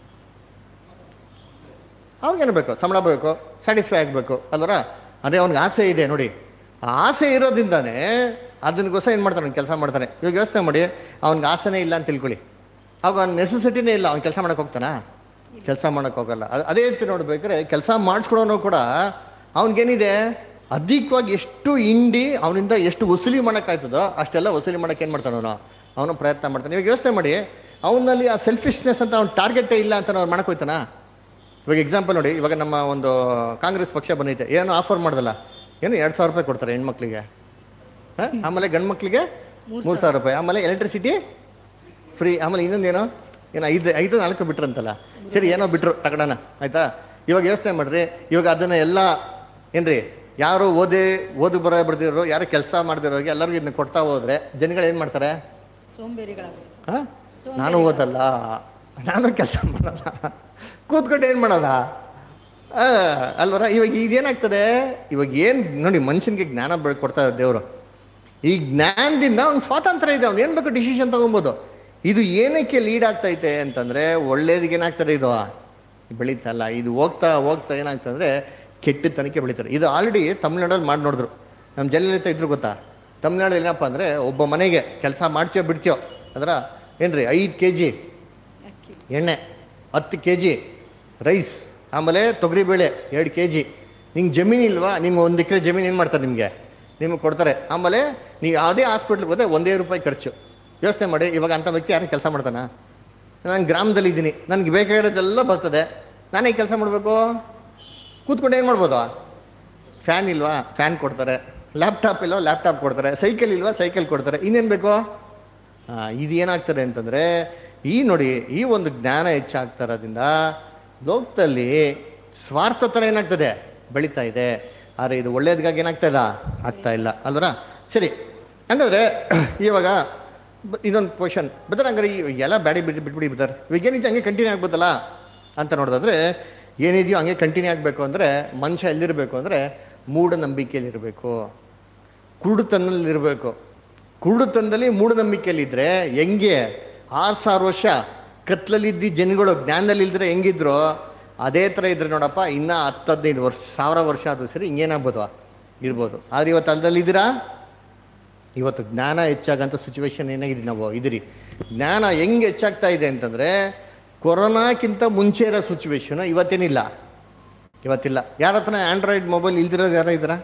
ಅವ್ರಿಗೇನು ಬೇಕು ಸಂಬಳ ಬೇಕು ಸ್ಯಾಟಿಸ್ಫೈ ಆಗಬೇಕು ಅಲ್ವರ ಅದೇ ಅವ್ನಿಗೆ ಆಸೆ ಇದೆ ನೋಡಿ ಆ ಆಸೆ ಇರೋದ್ರಿಂದಾನೇ ಅದನ್ಗೋಸ್ಕರ ಏನು ಮಾಡ್ತಾನೆ ಕೆಲಸ ಮಾಡ್ತಾನೆ ಇವಾಗ ಯೋಚನೆ ಮಾಡಿ ಅವ್ನಿಗೆ ಆಸೆನೇ ಇಲ್ಲ ಅಂತ ತಿಳ್ಕೊಳ್ಳಿ ಅವಾಗ ಅವ್ನ ನೆಸೆಸಿಟಿನೇ ಇಲ್ಲ ಅವ್ನು ಕೆಲಸ ಮಾಡೋಕೆ ಹೋಗ್ತಾನಾ ಕೆಲಸ ಮಾಡೋಕೆ ಹೋಗಲ್ಲ ಅದ್- ಅದೇ ರೀತಿ ನೋಡ್ಬೇಕಾದ್ರೆ ಕೆಲಸ ಮಾಡಿಸ್ಕೊಳೋನು ಕೂಡ ಅವ್ನಿಗೇನಿದೆ ಅಧಿಕವಾಗಿ ಎಷ್ಟು ಇಂಡಿ ಅವನಿಂದ ಎಷ್ಟು ವಸೂಲಿ ಮಾಡೋಕ್ಕಾಯ್ತದೋ ಅಷ್ಟೆಲ್ಲ ವಸೂಲಿ ಮಾಡೋಕೆ ಏನು ಮಾಡ್ತಾನೆ ಅವನು ಅವನು ಪ್ರಯತ್ನ ಮಾಡ್ತಾನೆ ಇವಾಗ ಯೋಚನೆ ಮಾಡಿ ಅವನಲ್ಲಿ ಆ ಸೆಲ್ಫಿಶ್ನೆಸ್ ಅಂತ ಅವ್ನು ಟಾರ್ಗೆಟೇ ಇಲ್ಲ ಅಂತ ಅವ್ನು ಮಾಡಕ್ಕೆ ಹೋಯ್ತಾನಾ ಇವಾಗ ಎಕ್ಸಾಂಪಲ್ ನೋಡಿ ಇವಾಗ ನಮ್ಮ ಒಂದು ಕಾಂಗ್ರೆಸ್ ಪಕ್ಷ ಬಂದೈತೆ ಏನು ಆಫರ್ ಮಾಡ್ದಲ್ಲ ಏನು ಎರಡು ಸಾವಿರ ರೂಪಾಯಿ ಕೊಡ್ತಾರೆ ಹೆಣ್ಮಕ್ಳಿಗೆ ಹಾಂ ಆಮೇಲೆ ಗಂಡು ಮಕ್ಳಿಗೆ ಮೂರು ಸಾವಿರ ರೂಪಾಯಿ ಆಮೇಲೆ ಎಲೆಕ್ಟ್ರಿಸಿಟಿ ಫ್ರೀ ಆಮೇಲೆ ಇನ್ನೊಂದೇನು ಏನು ಐದು ಐದು ನಾಲ್ಕು ಬಿಟ್ರಂತಲ್ಲ ಸರಿ ಏನೋ ಬಿಟ್ರು ತಗಡನ ಆಯ್ತಾ ಇವಾಗ ಯೋಚನೆ ಮಾಡ್ರಿ ಇವಾಗ ಅದನ್ನ ಎಲ್ಲ ಏನ್ರಿ ಯಾರು ಓದಿ ಓದಿ ಬರೋ ಬರ್ದಿರೋ ಯಾರು ಕೆಲಸ ಮಾಡ್ದಿರೋರಿಗೆ ಎಲ್ಲರಿಗೂ ಇದನ್ನ ಕೊಡ್ತಾ ಹೋದ್ರೆ ಜನಗಳು ಏನು ಮಾಡ್ತಾರೆ ಸೋಂಬೇರಿಗಳಾಗ್ಬೇಕು ಹಾ? ನಾನು ಓದಲ್ಲ ನಾನು ಕೆಲಸ ಮಾಡಲ್ಲ ಕೂತ್ಕೊಂಡು ಏನು ಮಾಡೋದ ಆ, ಅಲ್ವರ ಇವಾಗ ಇದೇನಾಗ್ತದೆ ಇವಾಗ ಏನು ನೋಡಿ ಮನುಷ್ಯನಿಗೆ ಜ್ಞಾನ ಬೆಳ್ ಕೊಡ್ತಾ ದೇವರು ಈ ಜ್ಞಾನದಿಂದ ಅವ್ನು ಸ್ವಾತಂತ್ರ್ಯ ಇದೆ ಅವ್ನು ಏನು ಬೇಕು ಡಿಸಿಷನ್ ತೊಗೊಬೋದು ಇದು ಏನಕ್ಕೆ ಲೀಡ್ ಆಗ್ತೈತೆ ಅಂತಂದರೆ ಒಳ್ಳೇದಿಗೆ ಏನಾಗ್ತದೆ ಇದು ಬೆಳೀತಲ್ಲ ಇದು ಹೋಗ್ತಾ ಹೋಗ್ತಾ ಏನಾಗ್ತದೆ ಅಂದರೆ ಕೆಟ್ಟತನಕ್ಕೆ ಬೆಳೀತಾರೆ ಇದು ಆಲ್ರೆಡಿ ತಮಿಳ್ನಾಡಲ್ಲಿ ಮಾಡಿ ನೋಡಿದ್ರು ನಮ್ಮ ಜಯಲಲಿತಾ ಇದ್ರು ಗೊತ್ತಾ ತಮಿಳ್ನಾಡಲ್ಲಿ ಏನಪ್ಪ ಅಂದರೆ ಒಬ್ಬ ಮನೆಗೆ ಕೆಲಸ ಮಾಡ್ತೀಯೋ ಬಿಡ್ತೀಯೋ ಅದರ ಏನ್ರಿ ಐದು ಕೆ ಜಿ ಅಕ್ಕಿ ಎಣ್ಣೆ ಹತ್ತು ಕೆ ಜಿ ರೈಸ್ ಆಮೇಲೆ ತೊಗರಿಬೇಳೆ ಎರಡು ಕೆ ಜಿ ನಿಂಗೆ ಜಮೀನು ಇಲ್ವಾ ನಿಮ್ಗೆ ಒಂದು ಎಕರೆ ಜಮೀನು ಏನು ಮಾಡ್ತಾರೆ ನಿಮಗೆ ನಿಮಗೆ ಕೊಡ್ತಾರೆ ಆಮೇಲೆ ನೀವು ಯಾವುದೇ ಹಾಸ್ಪಿಟ್ಲಿಗೆ ಹೋದ್ರೆ ಒಂದೇ ರೂಪಾಯಿ ಖರ್ಚು ಯೋಚನೆ ಮಾಡಿ ಇವಾಗ ಅಂಥ ವ್ಯಕ್ತಿ ಯಾರು ಕೆಲಸ ಮಾಡ್ತಾನ ನಾನು ಗ್ರಾಮದಲ್ಲಿ ಇದ್ದೀನಿ ನನಗೆ ಬೇಕಾಗಿರೋದೆಲ್ಲ ಬರ್ತದೆ ನಾನೇ ಕೆಲಸ ಮಾಡಬೇಕು ಕೂತ್ಕೊಂಡು ಏನು ಮಾಡ್ಬೋದು ಫ್ಯಾನ್ ಇಲ್ವಾ ಫ್ಯಾನ್ ಕೊಡ್ತಾರೆ ಲ್ಯಾಪ್ಟಾಪ್ ಇಲ್ವಾ ಲ್ಯಾಪ್ಟಾಪ್ ಕೊಡ್ತಾರೆ ಸೈಕಲ್ ಇಲ್ವಾ ಸೈಕಲ್ ಕೊಡ್ತಾರೆ ಇನ್ನೇನು ಬೇಕು ಆ, ಇದು ಏನಾಗ್ತದೆ ಅಂತಂದರೆ ಈ ನೋಡಿ ಈ ಒಂದು ಜ್ಞಾನ ಹೆಚ್ಚಾಗ್ತಾ ಇರೋದ್ರಿಂದ ಲೋಕದಲ್ಲಿ ಸ್ವಾರ್ಥತನ ಏನಾಗ್ತದೆ ಬೆಳೀತಾ ಇದೆ ಆದರೆ ಇದು ಒಳ್ಳೇದಕ್ಕಾಗಿ ಏನಾಗ್ತಾ ಇಲ್ಲ ಆಗ್ತಾ ಇಲ್ಲ ಅಲ್ವರ ಸರಿ ಹಂಗಾದ್ರೆ ಇವಾಗ ಬ- ಇದೊಂದು ಕ್ವಶನ್ ಬದರ್ ಹಂಗಾರೆ ಈ ಎಲ್ಲ ಬ್ಯಾಡಿ ಬಿಟ್ಟು ಬಿಟ್ಬಿಡಿ ಬದರ್ ಇವಾಗ ಏನಿದೆ ಹಂಗೆ ಕಂಟಿನ್ಯೂ ಆಗ್ಬೋದಲ್ಲ ಅಂತ ನೋಡೋದಾದ್ರೆ ಏನಿದೆಯೋ ಹಂಗೆ ಕಂಟಿನ್ಯೂ ಆಗಬೇಕು ಅಂದರೆ ಮನುಷ್ಯ ಎಲ್ಲಿರಬೇಕು ಅಂದರೆ ಮೂಢನಂಬಿಕೆಯಲ್ಲಿರಬೇಕು ಕುರುಡುತನದಲ್ಲಿರಬೇಕು ಕುರುಡುತನದಲ್ಲಿ ಮೂಢನಂಬಿಕೆಯಲ್ಲಿದ್ದರೆ ಹೆಂಗೆ ಆರು ಸಾವಿರ ವರ್ಷ ಕತ್ಲಲ್ಲಿದ್ದ ಜನಗಳು ಜ್ಞಾನದಲ್ಲಿ ಇಲ್ದ್ರೆ ಹೆಂಗಿದ್ರು ಅದೇ ಥರ ಇದ್ರೆ ನೋಡಪ್ಪ ಇನ್ನೂ ಹತ್ತು ಹದಿನೈದು ವರ್ಷ ಸಾವಿರ ವರ್ಷ ಆದರೂ ಸರಿ ಹಿಂಗೇನಾಗ್ಬೋದು ಇರ್ಬೋದು ಆದ್ರೆ ಇವತ್ತು ಅಲ್ಲದಲ್ಲಿದ್ದೀರಾ ಇವತ್ತು ಜ್ಞಾನ ಹೆಚ್ಚಾಗಂಥ ಸಿಚುವೇಶನ್ ಏನಾಗಿದೆ ನಾವು ಇದಿರಿ ಜ್ಞಾನ ಹೆಂಗೆ ಹೆಚ್ಚಾಗ್ತಾ ಇದೆ ಅಂತಂದರೆ ಕೊರೋನಾಕ್ಕಿಂತ ಮುಂಚೆ ಇರೋ ಸಿಚುವೇಶನ್ ಇವತ್ತೇನಿಲ್ಲ ಇವತ್ತಿಲ್ಲ ಯಾರ ಹತ್ರ ಆ್ಯಂಡ್ರಾಯ್ಡ್ ಮೊಬೈಲ್ ಇಲ್ದಿರೋರು ಯಾರೋ ಇದ್ದೀರಾ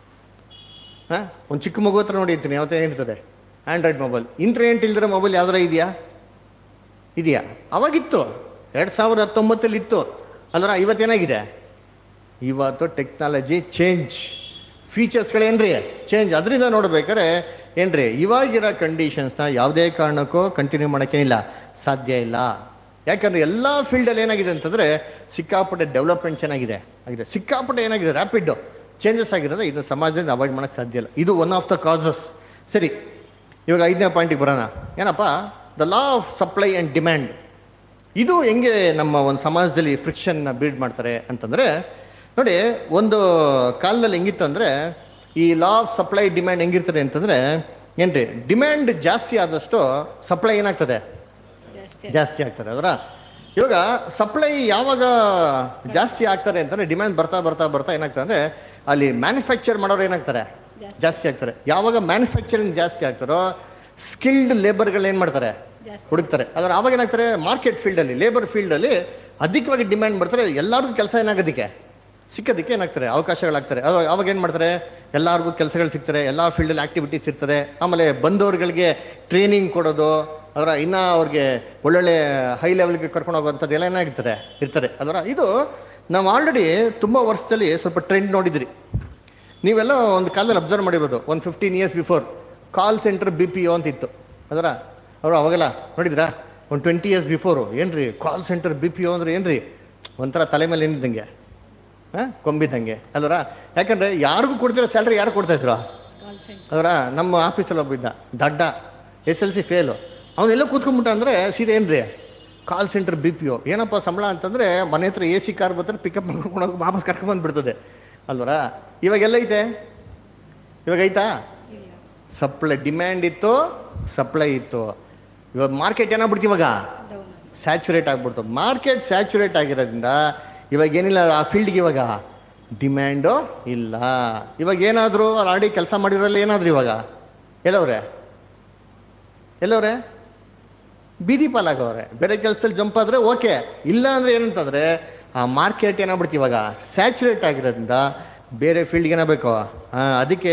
ಹಾಂ ಒಂದು ಚಿಕ್ಕ ಮಗು ಹತ್ರ ನೋಡಿ ಇರ್ತೀನಿ ಯಾವತ್ತೇ ಇರ್ತದೆ ಆ್ಯಂಡ್ರಾಯ್ಡ್ ಮೊಬೈಲ್ ಇಂಟರ್ನೆಟ್ ಇಲ್ದಿರೋ ಮೊಬೈಲ್ ಯಾವ್ದಾರ ಇದೆಯಾ ಇದೆಯಾ ಅವಾಗಿತ್ತು ಎರಡು ಸಾವಿರದ ಹತ್ತೊಂಬತ್ತಲ್ಲಿ ಇತ್ತು ಅಲ್ವರ ಇವತ್ತೇನಾಗಿದೆ ಇವತ್ತು ಟೆಕ್ನಾಲಜಿ ಚೇಂಜ್ ಫೀಚರ್ಸ್ಗಳೇನ್ರಿ ಚೇಂಜ್ ಅದರಿಂದ ನೋಡ್ಬೇಕಾದ್ರೆ ಏನ್ರಿ ಇವಾಗಿರೋ ಕಂಡೀಷನ್ಸ್ನ ಯಾವುದೇ ಕಾರಣಕ್ಕೂ ಕಂಟಿನ್ಯೂ ಮಾಡೋಕ್ಕೇನಿಲ್ಲ ಸಾಧ್ಯ ಇಲ್ಲ ಯಾಕಂದ್ರೆ ಎಲ್ಲ ಫೀಲ್ಡಲ್ಲಿ ಏನಾಗಿದೆ ಅಂತಂದರೆ ಸಿಕ್ಕಾಪಟ್ಟೆ ಡೆವಲಪ್ಮೆಂಟ್ ಚೆನ್ನಾಗಿದೆ ಆಗಿದೆ ಸಿಕ್ಕಾಪಟ್ಟೆ ಏನಾಗಿದೆ ರ್ಯಾಪಿಡ್ ಚೇಂಜಸ್ ಆಗಿರೋದು ಇದನ್ನ ಸಮಾಜದಲ್ಲಿ ಅವಾಯ್ಡ್ ಮಾಡೋಕ್ಕೆ ಸಾಧ್ಯ ಇಲ್ಲ ಇದು ಒನ್ ಆಫ್ ದ ಕಾಸಸ್ ಸರಿ ಇವಾಗ ಐದನೇ ಪಾಯಿಂಟಿಗೆ ಬರೋಣ ಏನಪ್ಪ the law of supply and demand ಇದು ಹೆಂಗೆ ನಮ್ಮ ಒಂದು ಸಮಾಜದಲ್ಲಿ ಫ್ರಿಕ್ಷನ್ನ ಬೀಡ್ ಮಾಡ್ತಾರೆ ಅಂತಂದರೆ ನೋಡಿ ಒಂದು ಕಾಲದಲ್ಲಿ ಹೆಂಗಿತ್ತು ಅಂದರೆ ಈ ಲಾ ಆಫ್ ಸಪ್ಲೈ ಡಿಮ್ಯಾಂಡ್ ಹೆಂಗಿರ್ತದೆ ಅಂತಂದರೆ ಏನ್ರಿ ಡಿಮ್ಯಾಂಡ್ ಜಾಸ್ತಿ ಆದಷ್ಟು ಸಪ್ಲೈ ಏನಾಗ್ತದೆ ಜಾಸ್ತಿ ಜಾಸ್ತಿ ಆಗ್ತಾರೆ ಅದರ ಇವಾಗ ಸಪ್ಲೈ ಯಾವಾಗ ಜಾಸ್ತಿ ಆಗ್ತಾರೆ ಅಂತಂದ್ರೆ ಡಿಮ್ಯಾಂಡ್ ಬರ್ತಾ ಬರ್ತಾ ಬರ್ತಾ ಏನಾಗ್ತದೆ ಅಂದ್ರೆ ಅಲ್ಲಿ ಮ್ಯಾನುಫ್ಯಾಕ್ಚರ್ ಮಾಡೋರು ಏನಾಗ್ತಾರೆ ಜಾಸ್ತಿ. ಜಾಸ್ತಿ ಆಗ್ತಾರೆ ಯಾವಾಗ ಮ್ಯಾನುಫ್ಯಾಕ್ಚರಿಂಗ್ ಜಾಸ್ತಿ ಆಗ್ತಾರೋ ಸ್ಕಿಲ್ಡ್ ಲೇಬರ್ಗಳು ಏನು ಮಾಡ್ತಾರೆ ಜಾಸ್ತಿ. ಹುಡುಕ್ತಾರೆ ಅದ್ರ ಅವಾಗ ಏನಾಗ್ತಾರೆ ಮಾರ್ಕೆಟ್ ಫೀಲ್ಡಲ್ಲಿ ಲೇಬರ್ ಫೀಲ್ಡಲ್ಲಿ ಅಧಿಕವಾಗಿ ಡಿಮ್ಯಾಂಡ್ ಬರ್ತಾರೆ ಎಲ್ಲರಿಗೂ ಕೆಲಸ ಏನಾಗೋದಕ್ಕೆ ಸಿಕ್ಕೋದಕ್ಕೆ ಏನಾಗ್ತಾರೆ ಅವಕಾಶಗಳಾಗ್ತಾರೆ ಅವಾಗ ಅವಾಗ ಏನು ಮಾಡ್ತಾರೆ ಎಲ್ಲರಿಗೂ ಕೆಲಸಗಳು ಸಿಗ್ತಾರೆ ಎಲ್ಲ ಫೀಲ್ಡಲ್ಲಿ ಆಕ್ಟಿವಿಟೀಸ್ ಇರ್ತದೆ ಆಮೇಲೆ ಬಂದವ್ರುಗಳಿಗೆ ಟ್ರೈನಿಂಗ್ ಕೊಡೋದು ಅದರ ಇನ್ನೂ ಅವ್ರಿಗೆ ಒಳ್ಳೊಳ್ಳೆ ಹೈ ಲೆವೆಲ್ಗೆ ಕರ್ಕೊಂಡು ಹೋಗುವಂಥದ್ದು ಎಲ್ಲ ಏನಾಗಿರ್ತದೆ ಇರ್ತದೆ ಅದರ ಇದು ನಾವು ಆಲ್ರೆಡಿ ತುಂಬ ವರ್ಷದಲ್ಲಿ ಸ್ವಲ್ಪ ಟ್ರೆಂಡ್ ನೋಡಿದ್ರಿ ನೀವೆಲ್ಲ ಒಂದು ಕಾಲದಲ್ಲಿ ಅಬ್ಸರ್ವ್ ಮಾಡಿರ್ಬೋದು ಒಂದು fifteen years before call centre B P O ಅಂತ ಇತ್ತು ಅದರ ಅವರು ಅವಾಗೆಲ್ಲ ನೋಡಿದ್ರಾ ಒಂದು ಟ್ವೆಂಟಿ ಇಯರ್ಸ್ ಬಿಫೋರು ಏನ್ರಿ call centre B P O ಅಂದ್ರೆ ಏನ್ರಿ ಒಂಥರ ತಲೆ ಮೇಲೆ ಏನಿದ್ದಂಗೆ ಹಾಂ ಕೊಂಬಿದ್ದಂಗೆ ಅಲ್ವರ ಯಾಕಂದರೆ ಯಾರಿಗೂ ಕೊಡ್ತಿರೋ ಸ್ಯಾಲ್ರಿ ಯಾರು ಕೊಡ್ತಾಯಿದ್ರು ಕಾಲ್ ಸೆಂಟರ್ ಅದರ ನಮ್ಮ ಆಫೀಸಲ್ಲಿ ಒಬ್ಬ ಇದ್ದ ದಡ್ಡ ಎಸ್ ಎಲ್ ಸಿ ಫೇಲು ಅವನೆಲ್ಲ ಕೂತ್ಕೊಂಡ್ಬಿಟ್ಟ ಅಂದರೆ ಸೀದಾ ಏನ್ರಿ call centre B P O ಏನಪ್ಪ ಸಂಬಳ ಅಂತಂದರೆ ಮನೆ ಹತ್ರ ಎ ಸಿ ಕಾರ್ ಬರ್ತಾರೆ ಪಿಕಪ್ ಮಾಡ್ಕೊಂಡು ಹೋಗಿ ವಾಪಸ್ ಕರ್ಕೊಂಬಂದ್ಬಿಡ್ತದೆ ಅಲ್ವರ ಇವಾಗೆಲ್ಲ ಐತೆ ಇವಾಗ ಐತಾ ಇಲ್ಲ ಸಪ್ಲೈ ಡಿಮ್ಯಾಂಡ್ ಇತ್ತು ಸಪ್ಲೈ ಇತ್ತು ಇವಾಗ ಮಾರ್ಕೆಟ್ ಏನಾಗ್ಬಿಡ್ತು ಇವಾಗ ಡೌನ್ ಸ್ಯಾಚುರೇಟ್ ಆಗ್ಬಿಡ್ತು ಮಾರ್ಕೆಟ್ ಸ್ಯಾಚುರೇಟ್ ಆಗಿರೋದ್ರಿಂದ ಇವಾಗ ಏನಿಲ್ಲ ಆ ಫೀಲ್ಡ್ಗೆ ಇವಾಗ ಡಿಮ್ಯಾಂಡು ಇಲ್ಲ ಇವಾಗ ಏನಾದರೂ ಆಲ್ರೆಡಿ ಕೆಲಸ ಮಾಡಿರೋಲ್ಲ ಏನಾದ್ರು ಇವಾಗ ಎಲ್ಲವ್ರೆ ಎಲ್ಲವ್ರೆ ಬೀದಿ ಪಾಲಾಗವ್ರೆ ಬೇರೆ ಕೆಲಸದಲ್ಲಿ ಜಂಪ್ ಆದರೆ ಓಕೆ ಇಲ್ಲ ಅಂದರೆ ಏನಂತಂದರೆ ಆ ಮಾರ್ಕೆಟ್ ಏನಾಗ್ಬಿಡ್ತು ಇವಾಗ ಸ್ಯಾಚುರೇಟ್ ಆಗಿರೋದ್ರಿಂದ ಬೇರೆ ಫೀಲ್ಡ್ಗೆ ಏನಾಗಬೇಕು ಹಾಂ ಅದಕ್ಕೆ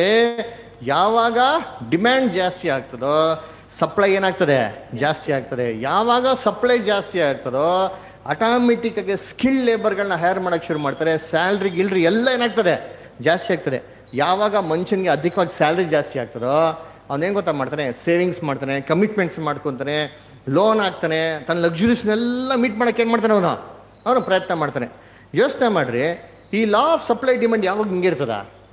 ಯಾವಾಗ ಡಿಮ್ಯಾಂಡ್ ಜಾಸ್ತಿ ಆಗ್ತದೋ ಸಪ್ಲೈ ಏನಾಗ್ತದೆ ಜಾಸ್ತಿ ಆಗ್ತದೆ ಯಾವಾಗ ಸಪ್ಲೈ ಜಾಸ್ತಿ ಆಗ್ತದೋ ಆಟೋಮೆಟಿಕ್ಕಾಗಿ ಸ್ಕಿಲ್ ಲೇಬರ್ಗಳನ್ನ ಹೈರ್ ಮಾಡೋಕ್ಕೆ ಶುರು ಮಾಡ್ತಾರೆ ಸ್ಯಾಲ್ರಿ ಗಿಲ್ರಿ ಎಲ್ಲ ಏನಾಗ್ತದೆ ಜಾಸ್ತಿ ಆಗ್ತದೆ ಯಾವಾಗ ಮನುಷ್ಯನಿಗೆ ಅಧಿಕವಾಗಿ ಸ್ಯಾಲ್ರಿ ಜಾಸ್ತಿ ಆಗ್ತದೋ ಅವನೇನು ಗೊತ್ತಾ ಮಾಡ್ತಾನೆ ಸೇವಿಂಗ್ಸ್ ಮಾಡ್ತಾನೆ ಕಮಿಟ್ಮೆಂಟ್ಸ್ ಮಾಡ್ಕೊತಾನೆ ಲೋನ್ ಹಾಕ್ತಾನೆ ತನ್ನ ಲಕ್ಸುರೀಸ್ನೆಲ್ಲ ಮೀಟ್ ಮಾಡೋಕೆ ಏನು ಮಾಡ್ತಾನೆ ಅವನು ಅವನು ಪ್ರಯತ್ನ ಮಾಡ್ತಾನೆ ಯೋಚನೆ ಮಾಡಿರಿ ಈ ಲಾ ಆಫ್ ಸಪ್ಲೈ ಡಿಮ್ಯಾಂಡ್ ಯಾವಾಗ ಹಿಂಗೆ ಇರ್ತದ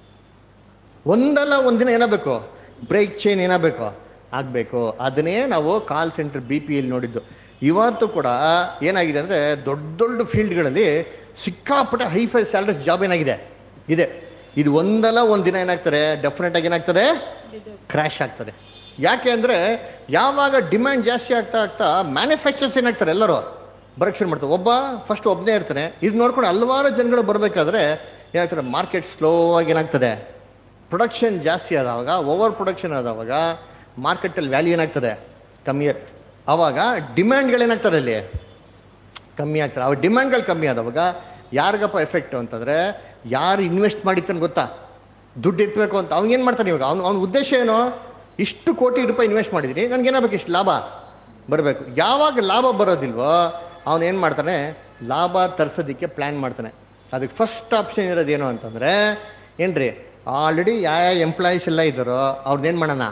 ಒಂದಲ್ಲ ಒಂದಿನ ಏನಾಗಬೇಕು ಬ್ರೇಕ್ ಚೈನ್ ಏನಾಗಬೇಕು ಆಗಬೇಕು ಅದನ್ನೇ ನಾವು call centre B P L ನೋಡಿದ್ದು ಇವತ್ತು ಕೂಡ ಏನಾಗಿದೆ ಅಂದರೆ ದೊಡ್ಡ ದೊಡ್ಡ ಫೀಲ್ಡ್ಗಳಲ್ಲಿ ಸಿಕ್ಕಾಪಟ್ಟೆ ಹೈಫೈ ಸ್ಯಾಲರೀಸ್ ಜಾಬ್ ಏನಾಗಿದೆ ಇದೆ ಇದು ಒಂದಲ್ಲ ಒಂದು ದಿನ ಏನಾಗ್ತಾರೆ ಡೆಫಿನೆಟ್ ಆಗಿ ಏನಾಗ್ತದೆ ಕ್ರ್ಯಾಶ್ ಆಗ್ತದೆ ಯಾಕೆ ಅಂದರೆ ಯಾವಾಗ ಡಿಮ್ಯಾಂಡ್ ಜಾಸ್ತಿ ಆಗ್ತಾ ಆಗ್ತಾ ಮ್ಯಾನುಫ್ಯಾಕ್ಚರ್ಸ್ ಏನಾಗ್ತಾರೆ ಎಲ್ಲರೂ ಬರೋಕ್ಕೆ ಶುರು ಮಾಡ್ತಾರೆ ಒಬ್ಬ ಫಸ್ಟ್ ಒಬ್ಬನೇ ಇರ್ತಾನೆ ಇದು ನೋಡ್ಕೊಂಡು ಹಲವಾರು ಜನಗಳು ಬರಬೇಕಾದ್ರೆ ಏನಾಗ್ತಾರೆ ಮಾರ್ಕೆಟ್ ಸ್ಲೋ ಆಗಿ ಏನಾಗ್ತದೆ ಪ್ರೊಡಕ್ಷನ್ ಜಾಸ್ತಿ ಆದವಾಗ ಓವರ್ ಪ್ರೊಡಕ್ಷನ್ ಆದವಾಗ ಮಾರ್ಕೆಟಲ್ಲಿ ವ್ಯಾಲ್ಯೂ ಏನಾಗ್ತದೆ ಕಮ್ಮಿ ಆಗ್- ಆವಾಗ ಡಿಮ್ಯಾಂಡ್ಗಳೇನಾಗ್ತದೆ ಅಲ್ಲಿ ಕಮ್ಮಿ ಆಗ್ತದೆ ಅವಾಗ ಡಿಮ್ಯಾಂಡ್ಗಳು ಕಮ್ಮಿ ಆದವಾಗ ಯಾರಿಗಪ್ಪ ಎಫೆಕ್ಟ್ ಅಂತಂದರೆ ಯಾರು ಇನ್ವೆಸ್ಟ್ ಮಾಡಿರ್ತಾನೆ ಗೊತ್ತಾ ದುಡ್ಡು ಎತ್ತಬೇಕು ಅಂತ ಅವ್ನಿಗೇನು ಮಾಡ್ತಾನೆ ಇವಾಗ ಅವ್ನು ಅವ್ನ ಉದ್ದೇಶ ಏನು ಇಷ್ಟು ಕೋಟಿ ರೂಪಾಯಿ ಇನ್ವೆಸ್ಟ್ ಮಾಡಿದ್ದೀನಿ ನನಗೇನಾಗಬೇಕು ಇಷ್ಟು ಲಾಭ ಬರಬೇಕು ಯಾವಾಗ ಲಾಭ ಬರೋದಿಲ್ವೋ ಅವನು ಏನು ಮಾಡ್ತಾನೆ ಲಾಭ ತರಿಸೋದಕ್ಕೆ ಪ್ಲ್ಯಾನ್ ಮಾಡ್ತಾನೆ ಅದಕ್ಕೆ ಫಸ್ಟ್ ಆಪ್ಷನ್ ಇರೋದೇನು ಅಂತಂದರೆ ಏನ್ರಿ ಆಲ್ರೆಡಿ ಯಾವ ಯಾವ ಎಂಪ್ಲಾಯೀಸ್ ಎಲ್ಲ ಇದ್ದಾರೋ ಅವ್ರದ್ದೇನು ಮಾಡೋಣ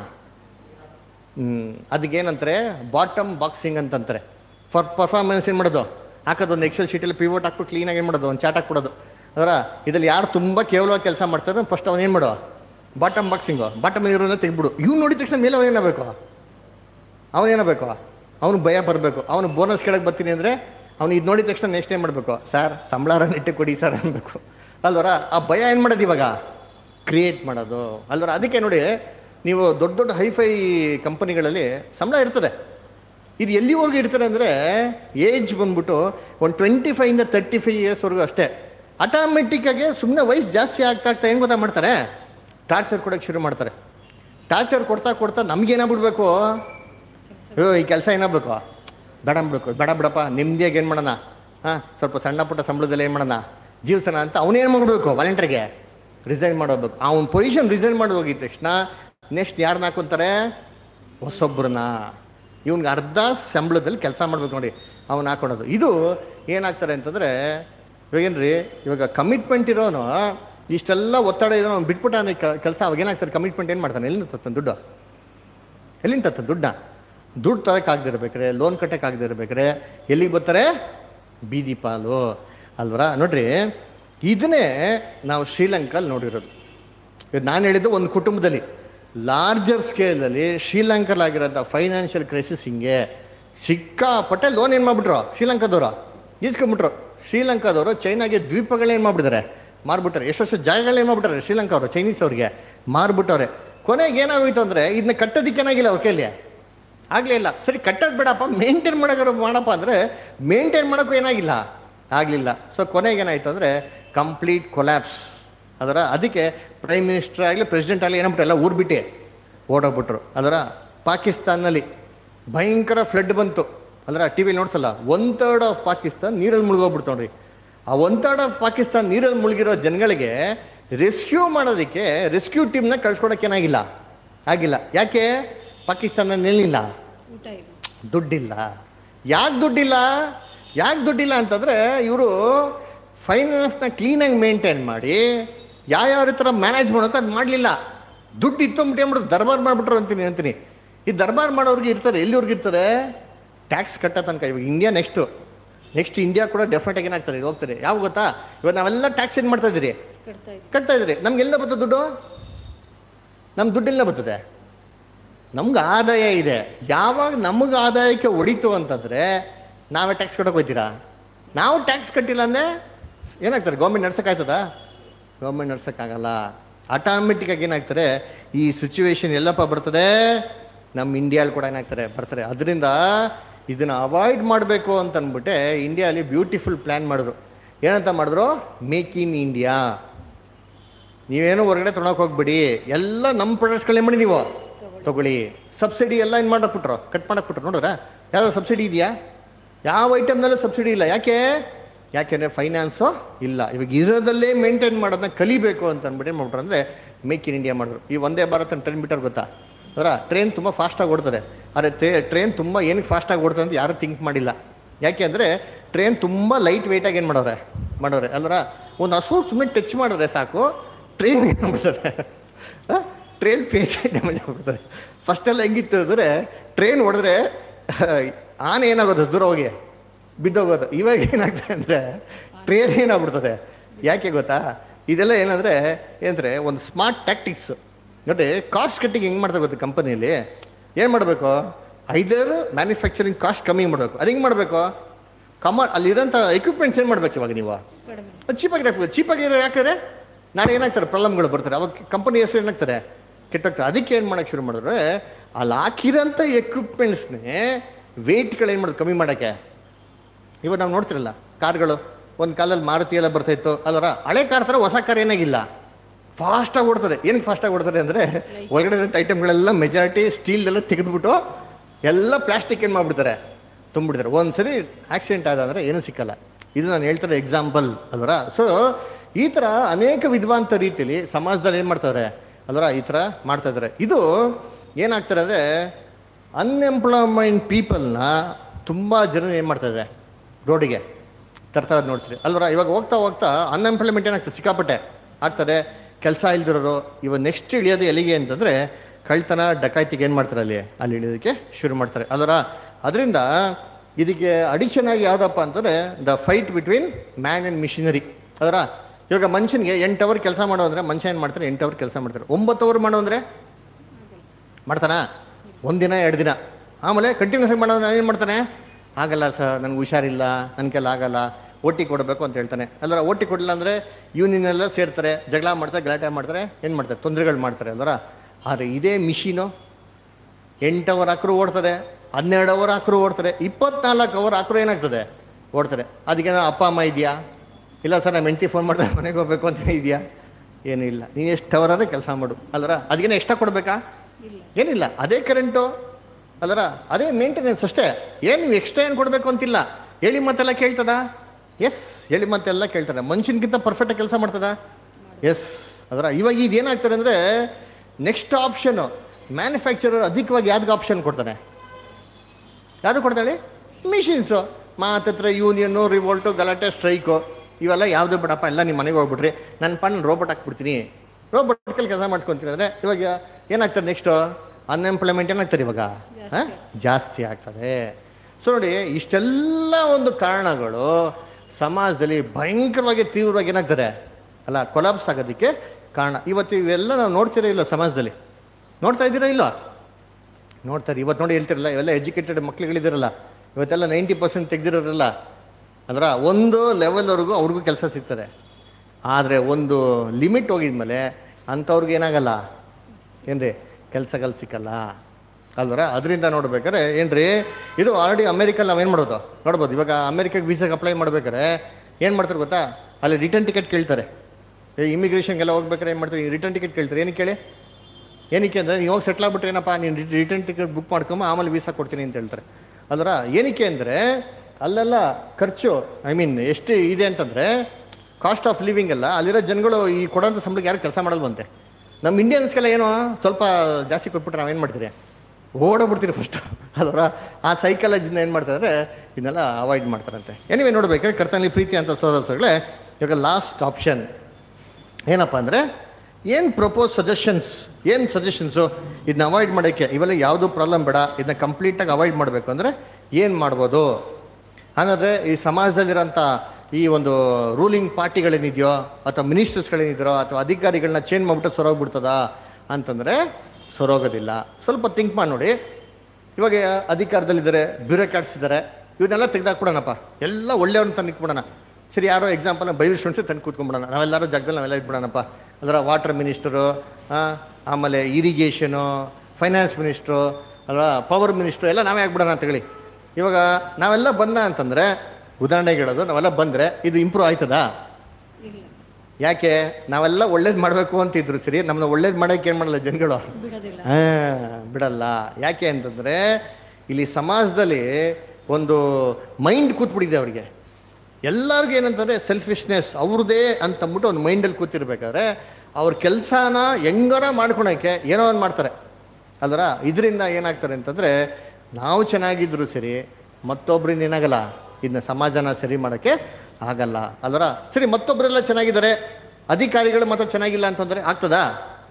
ಹ್ಮ್, ಅದಕ್ಕೇನಂತಾರೆ ಬಾಟಮ್ ಬಾಕ್ಸಿಂಗ್ ಅಂತಂತಾರೆ ಫರ್ ಪರ್ಫಾರ್ಮೆನ್ಸ್ ಏನು ಮಾಡೋದು ಹಾಕೋದು ಒಂದು ಎಕ್ಸೆಲ್ ಶೀಟಲ್ಲಿ ಪಿವೋಟ್ ಹಾಕ್ಬಿಟ್ಟು ಕ್ಲೀನಾಗಿ ಏನು ಮಾಡೋದು ಒಂದು ಚಾಟ್ ಹಾಕ್ಬಿಡೋದು ಅದರ ಇದ್ರಲ್ಲಿ ಯಾರು ತುಂಬ ಕೇವಲವಾಗಿ ಕೆಲಸ ಮಾಡ್ತಾರೆ ಫಸ್ಟ್ ಅವನು ಏನು ಮಾಡೋ ಬಾಟಮ್ ಬಾಕ್ಸಿಂಗು ಬಾಟಮ್ ಇರೋದನ್ನ ತೆಗ್ಬಿಡು ಇವ್ನು ನೋಡಿದ ತಕ್ಷಣ ಮೇಲೆ ಅವನು ಏನಾಗಬೇಕು ಅವನೇನಬೇಕು ಅವನು ಭಯ ಬರಬೇಕು ಅವನು ಬೋನಸ್ ಕೆಳಗೆ ಬರ್ತೀನಿ ಅಂದರೆ ಅವ್ನು ಇದು ನೋಡಿದ ತಕ್ಷಣ ನೆಕ್ಸ್ಟ್ ಏನು ಮಾಡಬೇಕು ಸರ್ ಸಂಬಳ ನೆಟ್ಟು ಕೊಡಿ ಸರ್ ಅನ್ಬೇಕು ಅಲ್ವರ ಆ ಭಯ ಏನು ಮಾಡೋದು ಇವಾಗ ಕ್ರಿಯೇಟ್ ಮಾಡೋದು ಅಲ್ವರ ಅದಕ್ಕೆ ನೋಡಿ ನೀವು ದೊಡ್ಡ ದೊಡ್ಡ ಹೈಫೈ ಕಂಪನಿಗಳಲ್ಲಿ ಸಂಬಳ ಇರ್ತದೆ ಇದು ಎಲ್ಲಿವರೆಗೂ ಇರ್ತಾರೆ ಅಂದರೆ ಏಜ್ ಬಂದ್ಬಿಟ್ಟು ಒಂದು ಟ್ವೆಂಟಿ ಫೈವಿಂದ ತರ್ಟಿ ಫೈವ್ ಇಯರ್ಸ್ವರೆಗೂ ಅಷ್ಟೇ ಆಟೋಮೆಟಿಕ್ಕಾಗಿ ಸುಮ್ಮನೆ ವಯಸ್ಸು ಜಾಸ್ತಿ ಆಗ್ತಾ ಆಗ್ತಾ ಏನು ಗೊತ್ತಾ ಮಾಡ್ತಾರೆ ಟಾರ್ಚರ್ ಕೊಡೋಕ್ಕೆ ಶುರು ಮಾಡ್ತಾರೆ ಟಾರ್ಚರ್ ಕೊಡ್ತಾ ಕೊಡ್ತಾ ನಮಗೇನಾಗ್ಬಿಡ್ಬೇಕು ಅಯ್ಯೋ ಈ ಕೆಲಸ ಏನಾಗಬೇಕು ಬೇಡ ಬಿಡ್ಬೇಕು ಬೇಡ ಬಿಡಪ್ಪ ನೆಮ್ಮದಿಯಾಗಿ ಏನು ಮಾಡೋಣ ಹಾಂ ಸ್ವಲ್ಪ ಸಣ್ಣ ಪುಟ್ಟ ಸಂಬಳದಲ್ಲಿ ಏನು ಮಾಡೋಣ ಜೀವಿಸೋಣ ಅಂತ ಅವನೇನು ಮಾಡಬೇಕು ವಾಲಂಟ್ರಿಗೆ ರಿಸೈನ್ ಮಾಡೋಬೇಕು ಅವನ ಪೊಸಿಷನ್ ರಿಸೈನ್ ಮಾಡಿ ಹೋಗಿದ ತಕ್ಷಣ ನೆಕ್ಸ್ಟ್ ಯಾರನ್ನ ಹಾಕೊಂತಾರೆ ಹೊಸೊಬ್ಬರನ್ನ ಇವ್ನಿಗೆ ಅರ್ಧ ಸಂಬಳದಲ್ಲಿ ಕೆಲಸ ಮಾಡ್ಬೇಕು ನೋಡಿ ಅವನು ಹಾಕೊಡೋದು ಇದು ಏನಾಗ್ತಾರೆ ಅಂತಂದರೆ ಇವಾಗ ಏನ್ರಿ ಇವಾಗ ಕಮಿಟ್ಮೆಂಟ್ ಇರೋನು ಇಷ್ಟೆಲ್ಲ ಒತ್ತಡ ಇರೋ ಅವ್ನು ಬಿಟ್ಬಿಟ್ಟ ಕೆಲಸ ಅವಾಗ ಏನಾಗ್ತಾರೆ ಕಮಿಟ್ಮೆಂಟ್ ಏನು ಮಾಡ್ತಾನೆ ಎಲ್ಲಿಂದ ತತ್ತಾನೆ ದುಡ್ಡು ಎಲ್ಲಿಂದ ತತ್ತ ದುಡ್ಡ ದುಡ್ಡು ತರಕ್ಕಾಗದಿರ್ಬೇಕಾರೆ ಲೋನ್ ಕಟ್ಟಕ್ಕಾಗದಿರ್ಬೇಕಾರೆ ಎಲ್ಲಿಗೆ ಬರ್ತಾರೆ ಬೀದಿ ಪಾಲು ಅಲ್ವರ ನೋಡ್ರಿ ಇದನ್ನೇ ನಾವು ಶ್ರೀಲಂಕಲ್ಲಿ ನೋಡಿರೋದು ಇದು ನಾನು ಹೇಳಿದ್ದು ಒಂದು ಕುಟುಂಬದಲ್ಲಿ ಲಾರ್ಜರ್ ಸ್ಕೇಲಲ್ಲಿ ಶ್ರೀಲಂಕಲ್ಲಾಗಿರೋಂಥ ಫೈನಾನ್ಷಿಯಲ್ ಕ್ರೈಸಿಸ್ ಹಿಂಗೆ ಸಿಕ್ಕಾಪಟ್ಟೆ ಲೋನ್ ಏನು ಮಾಡ್ಬಿಟ್ರು ಶ್ರೀಲಂಕಾದವರು ಈಸ್ಕೊಂಬಿಟ್ರು ಶ್ರೀಲಂಕಾದವರು ಚೈನಾಗೆ ದ್ವೀಪಗಳೇನು ಮಾಡ್ಬಿಟ್ಟಿದ್ದಾರೆ ಮಾರ್ಬಿಟ್ಟಾರೆ ಎಷ್ಟೆಷ್ಟು ಜಾಗಗಳೇನು ಮಾಡ್ಬಿಟ್ಟಾರೆ ಶ್ರೀಲಂಕಾ ಅವರು ಚೈನೀಸ್ ಅವ್ರಿಗೆ ಮಾರ್ಬಿಟ್ಟವ್ರೆ ಕೊನೆಗೆ ಏನಾಗೋಯ್ತು ಅಂದರೆ ಇದನ್ನ ಕಟ್ಟೋದಿಕ್ಕೇನಾಗಿಲ್ಲ ಅವ್ರ ಕೈಲಿ ಆಗಲೇ ಇಲ್ಲ ಸರಿ ಕಟ್ಟೋದು ಬೇಡಪ್ಪ ಮೇಂಟೈನ್ ಮಾಡೋಕ್ಕಾರು ಮಾಡಪ್ಪ ಅಂದರೆ ಮೇಂಟೈನ್ ಮಾಡೋಕ್ಕೂ ಏನಾಗಿಲ್ಲ ಆಗಲಿಲ್ಲ ಸೊ ಕೊನೆಗೆ ಏನಾಯಿತು ಅಂದರೆ ಕಂಪ್ಲೀಟ್ ಕೊಲ್ಯಾಪ್ಸ್ ಅದರ ಅದಕ್ಕೆ ಪ್ರೈಮ್ ಮಿನಿಸ್ಟರ್ ಆಗಲಿ ಪ್ರೆಸಿಡೆಂಟ್ ಆಗಲಿ ಏನಾಗ್ಬಿಟ್ಟು ಎಲ್ಲ ಊರು ಬಿಟ್ಟು ಓಡೋಗ್ಬಿಟ್ರು ಅದರ ಪಾಕಿಸ್ತಾನಲ್ಲಿ ಭಯಂಕರ ಫ್ಲಡ್ ಬಂತು ಅಂದ್ರೆ ಟಿ ವಿಲಿ ನೋಡ್ಸಲ್ಲ ಒನ್ ತರ್ಡ್ ಆಫ್ ಪಾಕಿಸ್ತಾನ್ ನೀರಲ್ಲಿ ಮುಳುಗೋಗ್ಬಿಡ್ತು ನೋಡ್ರಿ ಆ ಒನ್ ತರ್ಡ್ ಆಫ್ ಪಾಕಿಸ್ತಾನ್ ನೀರಲ್ಲಿ ಮುಳುಗಿರೋ ಜನಗಳಿಗೆ ರೆಸ್ಕ್ಯೂ ಮಾಡೋದಕ್ಕೆ ರೆಸ್ಕ್ಯೂ ಟೀಮ್ನ ಕಳ್ಸ್ಕೊಡಕ್ಕೆ ಏನಾಗಿಲ್ಲ ಆಗಿಲ್ಲ ಯಾಕೆ ಪಾಕಿಸ್ತಾನ ನಿಲ್ಲಿಲ್ಲ ಊಟ ಇಲ್ಲ ದುಡ್ಡಿಲ್ಲ ಯಾಕೆ ದುಡ್ಡಿಲ್ಲ ಯಾಕೆ ದುಡ್ಡಿಲ್ಲ ಅಂತಂದರೆ ಇವರು ಫೈನಾನ್ಸ್ನ ಕ್ಲೀನಾಗಿ ಮೇಂಟೈನ್ ಮಾಡಿ ಯಾವ್ಯಾವ ಥರ ಮ್ಯಾನೇಜ್ ಮಾಡೋಕೆ ಅದು ಮಾಡಲಿಲ್ಲ ದುಡ್ಡು ಇತ್ತು ಅಂದ್ಬಿಟ್ಟು ದರ್ಬಾರ್ ಮಾಡಿಬಿಟ್ರು ಅಂತೀನಿ ಅಂತೀನಿ ಈ ದರ್ಬಾರ್ ಮಾಡೋರ್ಗೆ ಇರ್ತದೆ ಎಲ್ಲಿವ್ರಿಗೆ ಇರ್ತದೆ ಟ್ಯಾಕ್ಸ್ ಕಟ್ಟೋ ತನಕ ಇವಾಗ ಇಂಡಿಯಾ ನೆಕ್ಸ್ಟು ನೆಕ್ಸ್ಟ್ ಇಂಡಿಯಾ ಕೂಡ ಡೆಫಿನೆಟಾಗಿ ಏನಾಗ್ತದೆ ಇದು ಹೋಗ್ತದೆ ಯಾವ ಗೊತ್ತಾ ಇವಾಗ ನಾವೆಲ್ಲ ಟ್ಯಾಕ್ಸ್ ಏನು ಮಾಡ್ತಾ ಇದ್ದೀರಿ ಕಟ್ತಾ ಇದ್ದೀವಿ ಕಟ್ತಾ ಇದ್ದೀರಿ ನಮ್ಗೆಲ್ಲ ಬರ್ತದೆ ದುಡ್ಡು ನಮ್ಮ ದುಡ್ಡೆಲ್ಲ ಬರ್ತದೆ ನಮ್ಗೆ ಆದಾಯ ಇದೆ ಯಾವಾಗ ನಮಗೆ ಆದಾಯಕ್ಕೆ ಹೊಡಿತು ಅಂತಂದರೆ ನಾವೇ ಟ್ಯಾಕ್ಸ್ ಕಟ್ಟೋಕೆ ಹೋಗ್ತೀರಾ ನಾವು ಟ್ಯಾಕ್ಸ್ ಕಟ್ಟಿಲ್ಲ ಅಂದರೆ ಏನಾಗ್ತಾರೆ ಗೌರ್ಮೆಂಟ್ ನಡ್ಸೋಕ್ಕಾಯ್ತದ ಗೌರ್ಮೆಂಟ್ ನಡ್ಸೋಕ್ಕಾಗಲ್ಲ ಆಟೋಮೆಟಿಕ್ಕಾಗಿ ಏನಾಗ್ತಾರೆ ಈ ಸಿಚುವೇಶನ್ ಎಲ್ಲಪ್ಪ ಬರ್ತದೆ ನಮ್ಮ ಇಂಡಿಯಾಲಿ ಕೂಡ ಏನಾಗ್ತಾರೆ ಬರ್ತಾರೆ ಅದರಿಂದ ಇದನ್ನು ಅವಾಯ್ಡ್ ಮಾಡಬೇಕು ಅಂತ ಅಂದ್ಬಿಟ್ಟೆ ಇಂಡಿಯಾಲಿ ಬ್ಯೂಟಿಫುಲ್ ಪ್ಲ್ಯಾನ್ ಮಾಡಿದ್ರು ಏನಂತ ಮಾಡಿದ್ರು ಮೇಕ್ ಇನ್ ಇಂಡಿಯಾ ನೀವೇನು ಹೊರಗಡೆ ತೊಗೊಳಕ್ ಹೋಗ್ಬಿಡಿ ಎಲ್ಲ ನಮ್ಮ ಪ್ರಾಡಕ್ಟ್ಸ್ಗಳೇ ಮಾಡಿ ನೀವು ತಗೊಳ್ಳಿ ಸಬ್ಸಿಡಿ ಎಲ್ಲ ಏನು ಮಾಡಕ್ಬಿಟ್ರು ಕಟ್ ಮಾಡಕ್ಬಿಟ್ರು ನೋಡಿದ್ರ ಯಾವ್ದಾದ್ರು ಸಬ್ಸಿಡಿ ಇದೆಯಾ ಯಾವ ಐಟಮ್ನಲ್ಲೂ ಸಬ್ಸಿಡಿ ಇಲ್ಲ ಯಾಕೆ ಯಾಕೆಂದರೆ ಫೈನಾನ್ಸು ಇಲ್ಲ ಇವಾಗ ಇರೋದಲ್ಲೇ ಮೇಂಟೈನ್ ಮಾಡೋದನ್ನ ಕಲಿಬೇಕು ಅಂತ ಅಂದ್ಬಿಟ್ಟು ಏನು ಮಾಡ್ಬಿಟ್ರು ಅಂದರೆ ಮೇಕ್ ಇನ್ ಇಂಡಿಯಾ ಮಾಡಿದ್ರು ಈ ಒಂದೇ ಭಾರತ ಟ್ರೈನ್ ಬಿಟ್ಟರು ಗೊತ್ತಾ ಅವರ ಟ್ರೈನ್ ತುಂಬ ಫಾಸ್ಟಾಗಿ ಓಡ್ತದೆ ಆದರೆ ಟ್ರೈನ್ ತುಂಬ ಏನಕ್ಕೆ ಫಾಸ್ಟಾಗಿ ಓಡ್ತದೆ ಅಂತ ಯಾರೂ ಥಿಂಕ್ ಮಾಡಿಲ್ಲ ಯಾಕೆ ಅಂದರೆ ಟ್ರೈನ್ ತುಂಬ ಲೈಟ್ ವೆಯ್ಟಾಗಿ ಏನು ಮಾಡೋರೆ ಮಾಡೋರೆ ಅಲ್ವರ ಒಂದು ಹಸು ಸುಮ್ಮನೆ ಟಚ್ ಮಾಡಿದ್ರೆ ಸಾಕು ಟ್ರೈನ್ ಏನಾಗ್ಬಿಡ್ತದೆ ಟ್ರೈನ್ ಫೇಸ್ ಡ್ಯಾಮೇಜ್ ಆಗ್ಬಿಡ್ತದೆ ಫಸ್ಟೆಲ್ಲ ಹೆಂಗಿತ್ತು ಅಂದರೆ ಟ್ರೈನ್ ಹೊಡೆದ್ರೆ ಆನೆ ಏನಾಗೋದು ದೂರ ಹೋಗಿ ಬಿದ್ದೋಗೋದು ಇವಾಗ ಏನಾಗ್ತದೆ ಅಂದರೆ ಟ್ರೈನ್ ಏನಾಗ್ಬಿಡ್ತದೆ ಯಾಕೆ ಗೊತ್ತಾ ಇದೆಲ್ಲ ಏನಂದರೆ ಏನಂದರೆ ಒಂದು ಸ್ಮಾರ್ಟ್ ಟ್ಯಾಕ್ಟಿಕ್ಸ್ ನೋಡಿ ಕಾಸ್ಟ್ ಕಟ್ಟಿಂಗ್ ಹೆಂಗೆ ಮಾಡ್ತಾರೆ ಗೊತ್ತಾ ಕಂಪನಿಯಲ್ಲಿ ಏನು ಮಾಡಬೇಕು ಐದರ್ ಮ್ಯಾನುಫ್ಯಾಕ್ಚರಿಂಗ್ ಕಾಸ್ಟ್ ಕಮ್ಮಿ ಮಾಡಬೇಕು ಅದು ಹೆಂಗೆ ಮಾಡಬೇಕು ಕಮ ಅಲ್ಲಿರೋಂಥ ಎಕ್ವಿಪ್ಮೆಂಟ್ಸ್ ಏನು ಮಾಡ್ಬೇಕು ಇವಾಗ ನೀವು ಕಡಿಮೆ ಅದು ಚೀಪಾಗಿ ಹಾಕ್ಬೇಕು ಚೀಪಾಗಿರೋ ಯಾಕಂದ್ರೆ ನಾಳೆ ಏನಾಗ್ತಾರೆ ಪ್ರಾಬ್ಲಮ್ಗಳು ಬರ್ತಾರೆ ಅವಾಗ ಕಂಪನಿ ಹೆಸರು ಏನಾಗ್ತಾರೆ ಕೆಟ್ಟೋಗ್ತಾರೆ ಅದಕ್ಕೆ ಏನು ಮಾಡೋಕ್ಕೆ ಶುರು ಮಾಡಿದ್ರೆ ಅಲ್ಲಿ ಹಾಕಿರೋಂಥ ಎಕ್ವಿಪ್ಮೆಂಟ್ಸ್ನೇ ವೇಟ್ಗಳು ಏನು ಮಾಡೋದು ಕಮ್ಮಿ ಮಾಡೋಕ್ಕೆ ಇವಾಗ ನಾವು ನೋಡ್ತಿರಲ್ಲ ಕಾರ್ಗಳು ಒಂದು ಕಾಲಲ್ಲಿ ಮಾರುತಿ ಎಲ್ಲ ಬರ್ತಾ ಇತ್ತು ಅಲ್ಲರ ಹಳೆ ಕಾರ್ ಥರ ಹೊಸ ಕಾರ್ ಏನಾಗಿಲ್ಲ ಫಾಸ್ಟಾಗಿ ಓಡ್ತದೆ ಏನಕ್ಕೆ ಫಾಸ್ಟಾಗಿ ಓಡ್ತದೆ ಅಂದರೆ ಒಳಗಡೆ ಐಟಮ್ಗಳೆಲ್ಲ ಮೆಜಾರಿಟಿ ಸ್ಟೀಲ್ ಎಲ್ಲ ತೆಗೆದುಬಿಟ್ಟು ಎಲ್ಲ ಪ್ಲಾಸ್ಟಿಕ್ ಏನು ಮಾಡಿಬಿಡ್ತಾರೆ ತುಂಬಿಡ್ತಾರೆ ಒಂದು ಸರಿ ಆಕ್ಸಿಡೆಂಟ್ ಆದ ಅಂದರೆ ಏನೂ ಸಿಕ್ಕಲ್ಲ ಇದು ನಾನು ಹೇಳ್ತಾರೆ ಎಕ್ಸಾಂಪಲ್ ಅಲ್ವರ ಸೊ ಈ ಥರ ಅನೇಕ ವಿದ್ವಾಂತ ರೀತಿಯಲ್ಲಿ ಸಮಾಜದಲ್ಲಿ ಏನು ಮಾಡ್ತಾರೆ ಅಲ್ವರ ಈ ಥರ ಮಾಡ್ತಾ ಇದ್ದಾರೆ ಇದು ಏನಾಗ್ತಾರೆ ಅಂದರೆ ಅನ್ಎಂಪ್ಲಾಯ್ಮೆಂಟ್ ಪೀಪಲ್ನ ತುಂಬ ಜನ ಏನು ಮಾಡ್ತಾ ರೋಡಿಗೆ ತರ್ತಾರದು ನೋಡ್ತೀರಿ ಅಲ್ವರ ಇವಾಗ ಹೋಗ್ತಾ ಹೋಗ್ತಾ ಅನ್ಎಂಪ್ಲಾಯ್ಮೆಂಟ್ ಏನಾಗ್ತದೆ ಸಿಕ್ಕಾಪಟ್ಟೆ ಆಗ್ತದೆ ಕೆಲಸ ಇಲ್ದಿರೋರು ಇವಾಗ ನೆಕ್ಸ್ಟ್ ಇಳಿಯೋದು ಎಲ್ಲಿಗೆ ಅಂತಂದರೆ ಕಳ್ತನ ಡಕಾಯ್ತಿಗೆ ಏನು ಮಾಡ್ತಾರೆ ಅಲ್ಲಿ ಅಲ್ಲಿ ಇಳಿಯೋದಕ್ಕೆ ಶುರು ಮಾಡ್ತಾರೆ ಅಲ್ವರ ಅದರಿಂದ ಇದಕ್ಕೆ ಅಡಿಕ್ಷನ್ ಆಗಿ ಯಾವುದಪ್ಪ ಅಂತಂದರೆ the fight between man and machinery ಅದರ ಇವಾಗ ಮನುಷ್ಯನಿಗೆ ಎಂಟು ಅವರ್ ಕೆಲಸ ಮಾಡೋ ಅಂದರೆ ಮನುಷ್ಯ ಏನು ಮಾಡ್ತಾರೆ ಎಂಟು ಅವರ್ ಕೆಲಸ ಮಾಡ್ತಾರೆ ಒಂಬತ್ತು ಅವರ್ ಮಾಡೋ ಅಂದರೆ ಮಾಡ್ತಾನಾ ಒಂದಿನ ಎರಡು ದಿನ ಆಮೇಲೆ ಕಂಟಿನ್ಯೂಸ್ ಆಗಿ ಮಾಡೋದು ಏನು ಮಾಡ್ತಾನೆ ಆಗಲ್ಲ ಸರ್ ನನಗೆ ಹುಷಾರಿಲ್ಲ ನನ್ನ ಕೈಲಿ ಆಗಲ್ಲ ಓಟಿ ಕೊಡಬೇಕು ಅಂತ ಹೇಳ್ತಾನೆ ಅಲ್ಲರ ಓಟಿ ಕೊಡಲಿಲ್ಲ ಅಂದರೆ ಯೂನಿಯನ್ನೆಲ್ಲ ಸೇರ್ತಾರೆ ಜಗಳ ಮಾಡ್ತಾರೆ ಗಲಾಟೆ ಮಾಡ್ತಾರೆ ಏನು ಮಾಡ್ತಾರೆ ತೊಂದರೆಗಳು ಮಾಡ್ತಾರೆ ಅಲ್ಲರ ಆದರೆ ಇದೇ ಮಿಷಿನು ಎಂಟು ಅವರ್ ಹಾಕ್ರು ಓಡ್ತದೆ ಹನ್ನೆರಡು ಅವರ್ ಹಾಕ್ರು ಓಡ್ತಾರೆ ಇಪ್ಪತ್ನಾಲ್ಕು ಅವರ್ ಹಾಕ್ರು ಏನಾಗ್ತದೆ ಓಡ್ತಾರೆ ಅದಕ್ಕೇನೋ ಅಪ್ಪ ಅಮ್ಮ ಇದೆಯಾ ಇಲ್ಲ ಸರ್ ನಮ್ಮ ಹೆಂಡತಿ ಫೋನ್ ಮಾಡ್ತಾರೆ ಮನೆಗೆ ಹೋಗ್ಬೇಕು ಅಂತ ಇದೆಯಾ ಏನೂ ಇಲ್ಲ ನೀನು ಎಷ್ಟು ಅವರ್ ಆದರೆ ಕೆಲಸ ಮಾಡು ಅಲ್ಲರ ಅದಕ್ಕೇನೋ ಎಕ್ಸ್ಟ್ರಾ ಕೊಡಬೇಕಾ ಇಲ್ಲ ಏನಿಲ್ಲ ಅದೇ ಕರೆಂಟು ಅಲ್ಲರ ಅದೇ ಮೇಂಟೆನೆನ್ಸ್ ಅಷ್ಟೇ ಏನು ನೀವು ಎಕ್ಸ್ಟ್ರಾ ಏನು ಕೊಡಬೇಕು ಅಂತಿಲ್ಲ ಹೇಳಿ ಮತ್ತೆಲ್ಲ ಕೇಳ್ತದ ಎಸ್ ಹೇಳಿ ಮತ್ತೆಲ್ಲ ಕೇಳ್ತಾರೆ ಮನುಷ್ಯನಿಗಿಂತ ಪರ್ಫೆಕ್ಟ್ ಕೆಲಸ ಮಾಡ್ತದ ಎಸ್ ಅದರ ಇವಾಗ ಇದು ಏನಾಗ್ತಾರೆ ಅಂದರೆ ನೆಕ್ಸ್ಟ್ ಆಪ್ಷನು ಮ್ಯಾನುಫ್ಯಾಕ್ಚರರ್ ಅಧಿಕವಾಗಿ ಯಾವ್ದಕ್ಕೆ ಆಪ್ಷನ್ ಕೊಡ್ತಾನೆ ಯಾವುದು ಕೊಡ್ತಾಳೆ ಮಿಷಿನ್ಸು ಮಾತತ್ರ ಯೂನಿಯನ್ನು ರಿವೋಲ್ಟು ಗಲಾಟೆ ಸ್ಟ್ರೈಕು ಇವೆಲ್ಲ ಯಾವುದು ಬಿಡಪ್ಪ ಎಲ್ಲ ನಿಮ್ಮ ಮನೆಗೆ ಹೋಗ್ಬಿಟ್ರಿ ನನ್ನ ಪಣ್ಣ ರೋಬೋಟ್ ಹಾಕ್ಬಿಡ್ತೀನಿ ರೋಬೋಟ್ ಕೈಲಿ ಕೆಲಸ ಮಾಡ್ಕೊತೀನಿ ಅಂದರೆ ಇವಾಗ ಏನಾಗ್ತದೆ ನೆಕ್ಸ್ಟು ಅನ್ಎಂಪ್ಲಾಯ್ಮೆಂಟ್ ಏನಾಗ್ತದೆ ಇವಾಗ ಆ? ಜಾಸ್ತಿ ಆಗ್ತದೆ ಸೊ ನೋಡಿ ಇಷ್ಟೆಲ್ಲ ಒಂದು ಕಾರಣಗಳು ಸಮಾಜದಲ್ಲಿ ಭಯಂಕರವಾಗಿ ತೀವ್ರವಾಗಿ ಏನಾಗ್ತದೆ ಅಲ್ಲ ಕೊಲಾಪ್ಸ್ ಆಗೋದಕ್ಕೆ ಕಾರಣ ಇವತ್ತು ಇವೆಲ್ಲ ನಾವು ನೋಡ್ತೀರಾ ಇಲ್ಲ ಸಮಾಜದಲ್ಲಿ ನೋಡ್ತಾ ಇದ್ದೀರಾ ಇಲ್ಲ ನೋಡ್ತಾರೆ ಇವತ್ತು ನೋಡಿ ಹೇಳ್ತಿರಲ್ಲ ಇವೆಲ್ಲ ಎಜುಕೇಟೆಡ್ ಮಕ್ಳುಗಳಿದಿರಲ್ಲ ಇವತ್ತೆಲ್ಲ ನೈಂಟಿ ಪರ್ಸೆಂಟ್ ತೆಗ್ದಿರೋರಲ್ಲ ಅಂದ್ರೆ ಒಂದು ಲೆವೆಲ್ವರೆಗೂ ಅವ್ರಿಗೂ ಕೆಲಸ ಸಿಗ್ತದೆ ಆದರೆ ಒಂದು ಲಿಮಿಟ್ ಹೋಗಿದ್ಮೇಲೆ ಅಂಥವ್ರಿಗೆ ಏನಾಗಲ್ಲ ಏನ್ರಿ ಕೆಲಸಗಳು ಸಿಕ್ಕಲ್ಲ ಅಲ್ವರ ಅದರಿಂದ ನೋಡ್ಬೇಕಾದ್ರೆ ಏನ್ರಿ ಇದು ಆಲ್ರೆಡಿ ಅಮೇರಿಕಲ್ಲಿ ನಾವೇನು ಮಾಡೋದು ನೋಡ್ಬೋದು ಇವಾಗ ಅಮೇರಿಕಾಗೆ ವೀಸಾಗೆ ಅಪ್ಲೈ ಮಾಡ್ಬೇಕಾದ್ರೆ ಏನು ಮಾಡ್ತಾರೆ ಗೊತ್ತಾ ಅಲ್ಲಿ ರಿಟರ್ನ್ ಟಿಕೆಟ್ ಕೇಳ್ತಾರೆ ಇಮಿಗ್ರೇಷನ್ಗೆಲ್ಲ ಹೋಗ್ಬೇಕಾದ್ರೆ ಏನು ಮಾಡ್ತಾರೆ ರಿಟರ್ನ್ ಟಿಕೆಟ್ ಕೇಳ್ತಾರೆ ಏನಕ್ಕೆ ಕೇಳಿ ಏನಕ್ಕೆ ಅಂದರೆ ನೀವು ಹೋಗಿ ಸೆಟ್ಲ್ ಆಗ್ಬಿಟ್ರೆ ಏನಪ್ಪ ನೀನು ರಿಟರ್ನ್ ಟಿಕೆಟ್ ಬುಕ್ ಮಾಡ್ಕೊಂಬ ಆಮೇಲೆ ವೀಸಾ ಕೊಡ್ತೀನಿ ಅಂತ ಹೇಳ್ತಾರೆ ಅಲ್ವರ ಏನಕ್ಕೆ ಅಂದರೆ ಅಲ್ಲೆಲ್ಲ ಖರ್ಚು ಐ ಮೀನ್ ಎಷ್ಟು ಇದೆ ಅಂತಂದರೆ ಕಾಸ್ಟ್ ಆಫ್ ಲಿವಿಂಗ್ ಎಲ್ಲ ಅಲ್ಲಿರೋ ಜನಗಳು ಈ ಕೊಡೋಂಥ ಸಂಬಳಕ್ಕೆ ಯಾರು ಕೆಲಸ ಮಾಡಲ್ವಂತೆ ನಮ್ಮ ಇಂಡಿಯನ್ಸ್ಗೆಲ್ಲ ಏನು ಸ್ವಲ್ಪ ಜಾಸ್ತಿ ಕೊಟ್ಬಿಟ್ರೆ ನಾವೇನು ಮಾಡ್ತೀರಿ ಓಡೋಗ್ಬಿಡ್ತೀರಿ ಫಸ್ಟು ಅಲ್ವರ ಆ ಸೈಕಾಲಜಿನ ಏನು ಮಾಡ್ತಾರೆ ಇದನ್ನೆಲ್ಲ ಅವಾಯ್ಡ್ ಮಾಡ್ತಾರಂತೆ ಎನಿವೆ ನೋಡ್ಬೇಕಾದ್ರೆ ಕರ್ತನಲ್ಲಿ ಪ್ರೀತಿ ಅಂತ ಸೋದರಗಳೇ ಇವಾಗ ಲಾಸ್ಟ್ ಆಪ್ಷನ್ ಏನಪ್ಪ ಅಂದರೆ ಏನು ಪ್ರಪೋಸ್ ಸಜೆಷನ್ಸ್ ಏನು ಸಜೆಷನ್ಸು ಇದನ್ನ ಅವಾಯ್ಡ್ ಮಾಡೋಕ್ಕೆ ಇವೆಲ್ಲ ಯಾವುದೂ ಪ್ರಾಬ್ಲಮ್ ಬೇಡ ಇದನ್ನ ಕಂಪ್ಲೀಟಾಗಿ ಅವಾಯ್ಡ್ ಮಾಡಬೇಕು ಅಂದರೆ ಏನು ಮಾಡ್ಬೋದು ಹಾಗಾದರೆ ಈ ಸಮಾಜದಲ್ಲಿರೋಂಥ ಈ ಒಂದು ರೂಲಿಂಗ್ ಪಾರ್ಟಿಗಳೇನಿದೆಯೋ ಅಥವಾ ಮಿನಿಸ್ಟರ್ಸ್ಗಳೇನಿದೆಯೋ ಅಥವಾ ಅಧಿಕಾರಿಗಳನ್ನ ಚೇಂಜ್ ಮಾಡಿಬಿಟ್ಟು ಸೊರೋಗ್ಬಿಡ್ತದಾ ಅಂತಂದರೆ ಸೊರೋಗೋದಿಲ್ಲ ಸ್ವಲ್ಪ ಥಿಂಕ್ ಮಾಡಿ ನೋಡಿ ಇವಾಗ ಅಧಿಕಾರದಲ್ಲಿದ್ದಾರೆ ಬ್ಯೂರೋಕ್ರಾಟ್ಸ್ ಇದ್ದಾರೆ ಇವನ್ನೆಲ್ಲ ತೆಗ್ದಾಕ್ಬಿಡೋಣಪ್ಪ ಎಲ್ಲ ಒಳ್ಳೆಯವ್ರನ್ನ ತಂದು ಇಟ್ಬಿಡೋಣ ಸರಿ ಯಾರೋ ಎಕ್ಸಾಂಪಲ್ ಬೈರು ಸ್ಟೂಡೆಂಟ್ಸ್ ತಂದು ಕೂತ್ಕೊಂಡ್ಬಿಡೋಣ ನಾವೆಲ್ಲರೂ ಜಾಗದಲ್ಲಿ ನಾವೆಲ್ಲ ಇಟ್ಬಿಡೋಣಪ್ಪ ಅದರ ವಾಟರ್ ಮಿನಿಸ್ಟರು ಆಮೇಲೆ ಇರಿಗೇಷನು ಫೈನಾನ್ಸ್ ಮಿನಿಸ್ಟ್ರು ಅಲ್ವಾ ಪವರ್ ಮಿನಿಸ್ಟ್ರು ಎಲ್ಲ ನಾವೇ ಆಗ್ಬಿಡೋಣ ಅಂತ ಹೇಳಿ ಇವಾಗ ನಾವೆಲ್ಲ ಬಂದ ಅಂತಂದರೆ ಉದಾಹರಣೆಗೆ ಹೇಳೋದು ನಾವೆಲ್ಲ ಬಂದರೆ ಇದು ಇಂಪ್ರೂವ್ ಆಯ್ತದಾ ಇಲ್ಲ ಯಾಕೆ ನಾವೆಲ್ಲ ಒಳ್ಳೇದು ಮಾಡಬೇಕು ಅಂತಿದ್ರು ಸರಿ ನಮ್ಮನ್ನ ಒಳ್ಳೇದು ಮಾಡೋಕ್ಕೆ ಏನು ಮಾಡಲ್ಲ ಜನಗಳು ಬಿಡೋದಿಲ್ಲ ಆ, ಬಿಡಲ್ಲ ಯಾಕೆ ಅಂತಂದರೆ ಇಲ್ಲಿ ಸಮಾಜದಲ್ಲಿ ಒಂದು ಮೈಂಡ್ ಕೂತ್ಬಿಟ್ಟಿದೆ ಅವ್ರಿಗೆ ಎಲ್ಲರಿಗೂ ಏನಂತಂದರೆ ಸೆಲ್ಫಿಶ್ನೆಸ್ ಅವ್ರದ್ದೇ ಅಂತಂದ್ಬಿಟ್ಟು ಒಂದು ಮೈಂಡಲ್ಲಿ ಕೂತಿರ್ಬೇಕಾದ್ರೆ ಅವ್ರ ಕೆಲಸನ ಹೆಂಗಾರ ಮಾಡ್ಕೊಳಕ್ಕೆ ಏನೋ ಒಂದು ಮಾಡ್ತಾರೆ ಅಲ್ವರ ಇದರಿಂದ ಏನಾಗ್ತಾರೆ ಅಂತಂದರೆ ನಾವು ಚೆನ್ನಾಗಿದ್ರು ಸರಿ ಮತ್ತೊಬ್ಬರಿಂದ ಏನಾಗಲ್ಲ ಇದನ್ನ ಸಮಾಜನ ಸರಿ ಮಾಡೋಕ್ಕೆ ಆಗಲ್ಲ ಅಲ್ವರ ಸರಿ ಮತ್ತೊಬ್ಬರೆಲ್ಲ ಚೆನ್ನಾಗಿದ್ದಾರೆ ಅಧಿಕಾರಿಗಳು ಮತ್ತೆ ಚೆನ್ನಾಗಿಲ್ಲ ಅಂತಂದರೆ ಆಗ್ತದಾ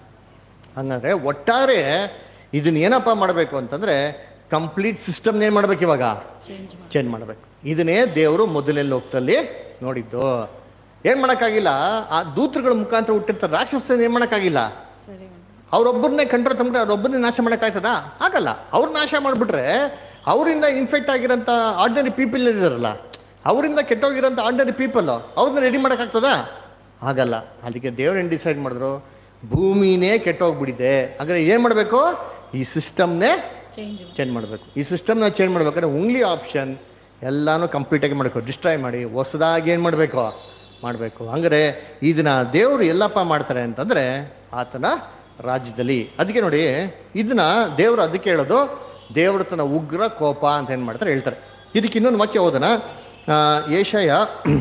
ಹಂಗಂದ್ರೆ ಒಟ್ಟಾರೆ ಇದನ್ನ ಏನಪ್ಪ ಮಾಡಬೇಕು ಅಂತಂದ್ರೆ ಕಂಪ್ಲೀಟ್ ಸಿಸ್ಟಮ್ನ ಏನು ಮಾಡ್ಬೇಕು ಇವಾಗ ಚೇಂಜ್ ಮಾಡಿ ಚೇಂಜ್ ಮಾಡಬೇಕು ಇದನ್ನೇ ದೇವರು ಮೊದಲೇ ಲೋಕದಲ್ಲಿ ನೋಡಿದ್ದು ಏನು ಮಾಡೋಕ್ಕಾಗಿಲ್ಲ ಆ ದೂತರುಗಳ ಮುಖಾಂತರ ಹುಟ್ಟಿರ್ತಾರೆ ರಾಕ್ಷಸನ ಏನು ಮಾಡೋಕ್ಕಾಗಿಲ್ಲ ಸರಿ ಮೇಡಮ್ ಅವ್ರೊಬ್ಬರನ್ನೇ ಕಂಟ್ರೋಲ್ ತಂದ್ಬಿಟ್ರೆ ಅವ್ರೊಬ್ಬರನ್ನೇ ನಾಶ ಮಾಡೋಕ್ಕಾಗ್ತದಾ ಆಗಲ್ಲ ಅವ್ರ ನಾಶ ಮಾಡಿಬಿಟ್ರೆ ಅವರಿಂದ ಇನ್ಫೆಕ್ಟ್ ಆಗಿರೋಂಥ ಆರ್ಡಿನರಿ ಪೀಪಲ್ ಇದಾರಲ್ಲ ಅವರಿಂದ ಕೆಟ್ಟೋಗಿರೋಂಥ ಆರ್ಡಿನರಿ ಪೀಪಲ್ ಅವ್ರನ್ನ ರೆಡಿ ಮಾಡೋಕ್ಕಾಗ್ತದಾ ಆಗಲ್ಲ ಅದಕ್ಕೆ ದೇವ್ರು ಏನು ಡಿಸೈಡ್ ಮಾಡಿದ್ರು ಭೂಮಿನೇ ಕೆಟ್ಟೋಗ್ಬಿಟ್ಟಿದೆ ಹಾಗಾದ್ರೆ ಏನು ಮಾಡಬೇಕು ಈ ಸಿಸ್ಟಮ್ನೇ ಚೇಂಜ್ ಚೇಂಜ್ ಮಾಡಬೇಕು ಈ ಸಿಸ್ಟಮ್ನ ಚೇಂಜ್ ಮಾಡ್ಬೇಕಾದ್ರೆ ಉಂಗ್ಲಿ ಆಪ್ಷನ್ ಎಲ್ಲಾನು ಕಂಪ್ಲೀಟಾಗಿ ಮಾಡಬೇಕು ಡಿಸ್ಟ್ರಾಯ್ ಮಾಡಿ ಹೊಸದಾಗಿ ಏನು ಮಾಡಬೇಕು ಮಾಡಬೇಕು ಹಂಗಾರೆ ಇದನ್ನ ದೇವರು ಎಲ್ಲಪ್ಪ ಮಾಡ್ತಾರೆ ಅಂತಂದರೆ ಆತನ ರಾಜ್ಯದಲ್ಲಿ ಅದಕ್ಕೆ ನೋಡಿ ಇದನ್ನ ದೇವರು ಅದಕ್ಕೆ ಹೇಳೋದು ದೇವ್ರ ತನ್ನ ಉಗ್ರ ಕೋಪ ಅಂತ ಏನು ಮಾಡ್ತಾರೆ ಹೇಳ್ತಾರೆ ಇದಕ್ಕೆ ಇನ್ನೊಂದು ವಾಕ್ಯ ಓದೋಣ ಆ, ಏಷಯ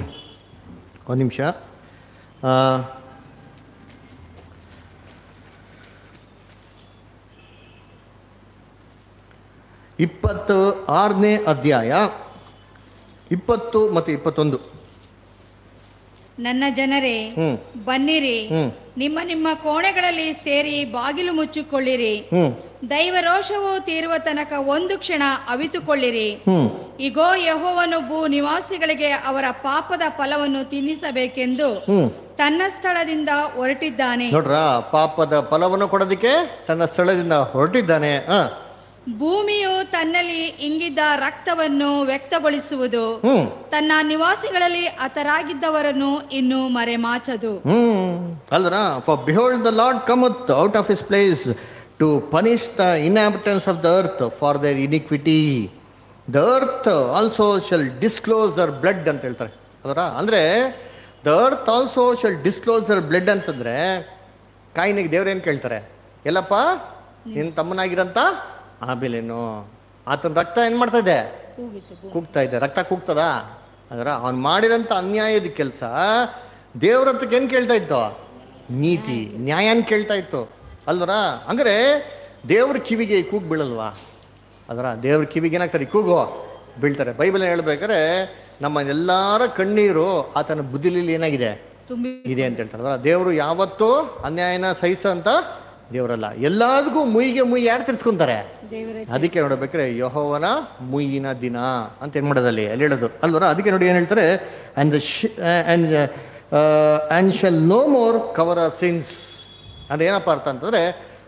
ಒಂದು ನಿಮಿಷ ಆ, ಇಪ್ಪತ್ತು ಆರನೇ ಅಧ್ಯಾಯ ಇಪ್ಪತ್ತು ಮತ್ತು ಇಪ್ಪತ್ತೊಂದು ನನ್ನ ಜನರೇ ಹ್ಮ್. ಬನ್ನಿರಿ ಹ್ಮ್. ನಿಮ್ಮ ನಿಮ್ಮ ಕೋಣೆಗಳಲ್ಲಿ ಸೇರಿ ಬಾಗಿಲು ಮುಚ್ಚಿಕೊಳ್ಳಿರಿ ಹ್ಞೂ ದೈವರೋಷವು ತೀರುವ ತನಕ ಒಂದು ಕ್ಷಣ ಅವಿತುಕೊಳ್ಳಿರಿ ಹ್ಞೂ ಇಗೋ ಯಹೋವನು ಭೂ ನಿವಾಸಿಗಳಿಗೆ ಅವರ ಪಾಪದ ಫಲವನ್ನು ತಿನ್ನಿಸಬೇಕೆಂದು ಹ್ಞೂ ತನ್ನ ಸ್ಥಳದಿಂದ ಹೊರಟಿದ್ದಾನೆ ನೋಡ್ರ ಪಾಪದ ಫಲವನ್ನು ಕೊಡೋದಕ್ಕೆ ತನ್ನ ಸ್ಥಳದಿಂದ ಹೊರಟಿದ್ದಾನೆ ಹಾ ಭೂಮಿಯು ತನ್ನಲ್ಲಿ ಇಂಗಿದ್ದ ರಕ್ತವನ್ನು ವ್ಯಕ್ತಗೊಳಿಸುವುದು ಹ್ಮ್ ತನ್ನ ನಿವಾಸಿಗಳಲ್ಲಿ ಹತರಾಗಿದ್ದವರನ್ನು ಇನ್ನು ಮರೆಮಾಚದು ಹ್ಮ್ ಅಲ್ದ್ರ for behold the lord cometh out of his place to punish the inhabitants of the earth for their iniquity the earth also shall disclose their blood ಅಂತ ಹೇಳ್ತಾರೆ ಅದರ ಅಂದರೆ the earth also shall disclose their blood ಅಂತಂದ್ರೆ ಕಾಯಿನಿಗೆ ದೇವ್ರೇನು ಕೇಳ್ತಾರೆ ಎಲ್ಲಪ್ಪ ನಿನ್ನ ತಮ್ಮನಾಗಿರಂತ ಆಬೇಲೇನು ಆತನ ರಕ್ತ ಏನು ಮಾಡ್ತಾ ಇದೆ ಕೂಗಿತ್ತು ಭೂ- ಕೂಗ್ತಾ ಇದೆ ರಕ್ತ ಕೂಗ್ತದ ಅದರ ಅವ್ನು ಮಾಡಿರೋಂಥ ಅನ್ಯಾಯದ ಕೆಲಸ ದೇವ್ರ ಹತ್ರಕ್ಕೆ ಏನು ಕೇಳ್ತಾ ಇತ್ತು ನೀತಿ ನ್ಯಾಯನ ಕೇಳ್ತಾ ಇತ್ತು ಅಲ್ವರ ಹಂಗಾರೆ ದೇವ್ರ ಕಿವಿಗೆ ಈ ಕೂಗು ಬೀಳಲ್ವಾ ಅದರ ದೇವ್ರ ಕಿವಿಗೆ ಏನಾಗ್ತಾರೆ ಈ ಕೂಗು ಬೀಳ್ತಾರೆ ಬೈಬಲ್ ಹೇಳ್ಬೇಕಾದ್ರೆ ನಮ್ಮ ಎಲ್ಲರ ಕಣ್ಣೀರು ಆತನ ಬುದ್ಧಿಲಿ ಏನಾಗಿದೆ ತುಂಬಿ ಇದೆ ಅಂತ ಹೇಳ್ತಾರೆ ಅದರ ದೇವರು ಯಾವತ್ತೂ ಅನ್ಯಾಯನ ಸಹಿಸೋ ಅಂತ ದೇವರಲ್ಲ ಎಲ್ಲದಕ್ಕೂ ಮುಯಿಗೆ ಮುಯಿ ಯಾರು ತಿರ್ಸ್ಕೊಂತಾರೆ ದೇವರೇ ಅದಕ್ಕೆ ನೋಡ್ಬೇಕಾದ್ರೆ ಯಹೋವನ ಮುಯ್ಯಿನ ದಿನ ಅಂತ ಏನು ಮಾಡೋದಲ್ಲಿ ಅಲ್ಲಿ ಹೇಳೋದು ಅಲ್ವರ ಅದಕ್ಕೆ ನೋಡಿ ಏನು ಹೇಳ್ತಾರೆ and the and and shall no more cover our sins ಅಂದ್ರೆ ಏನಪ್ಪ ಅರ್ಥ ಅಂತಂದರೆ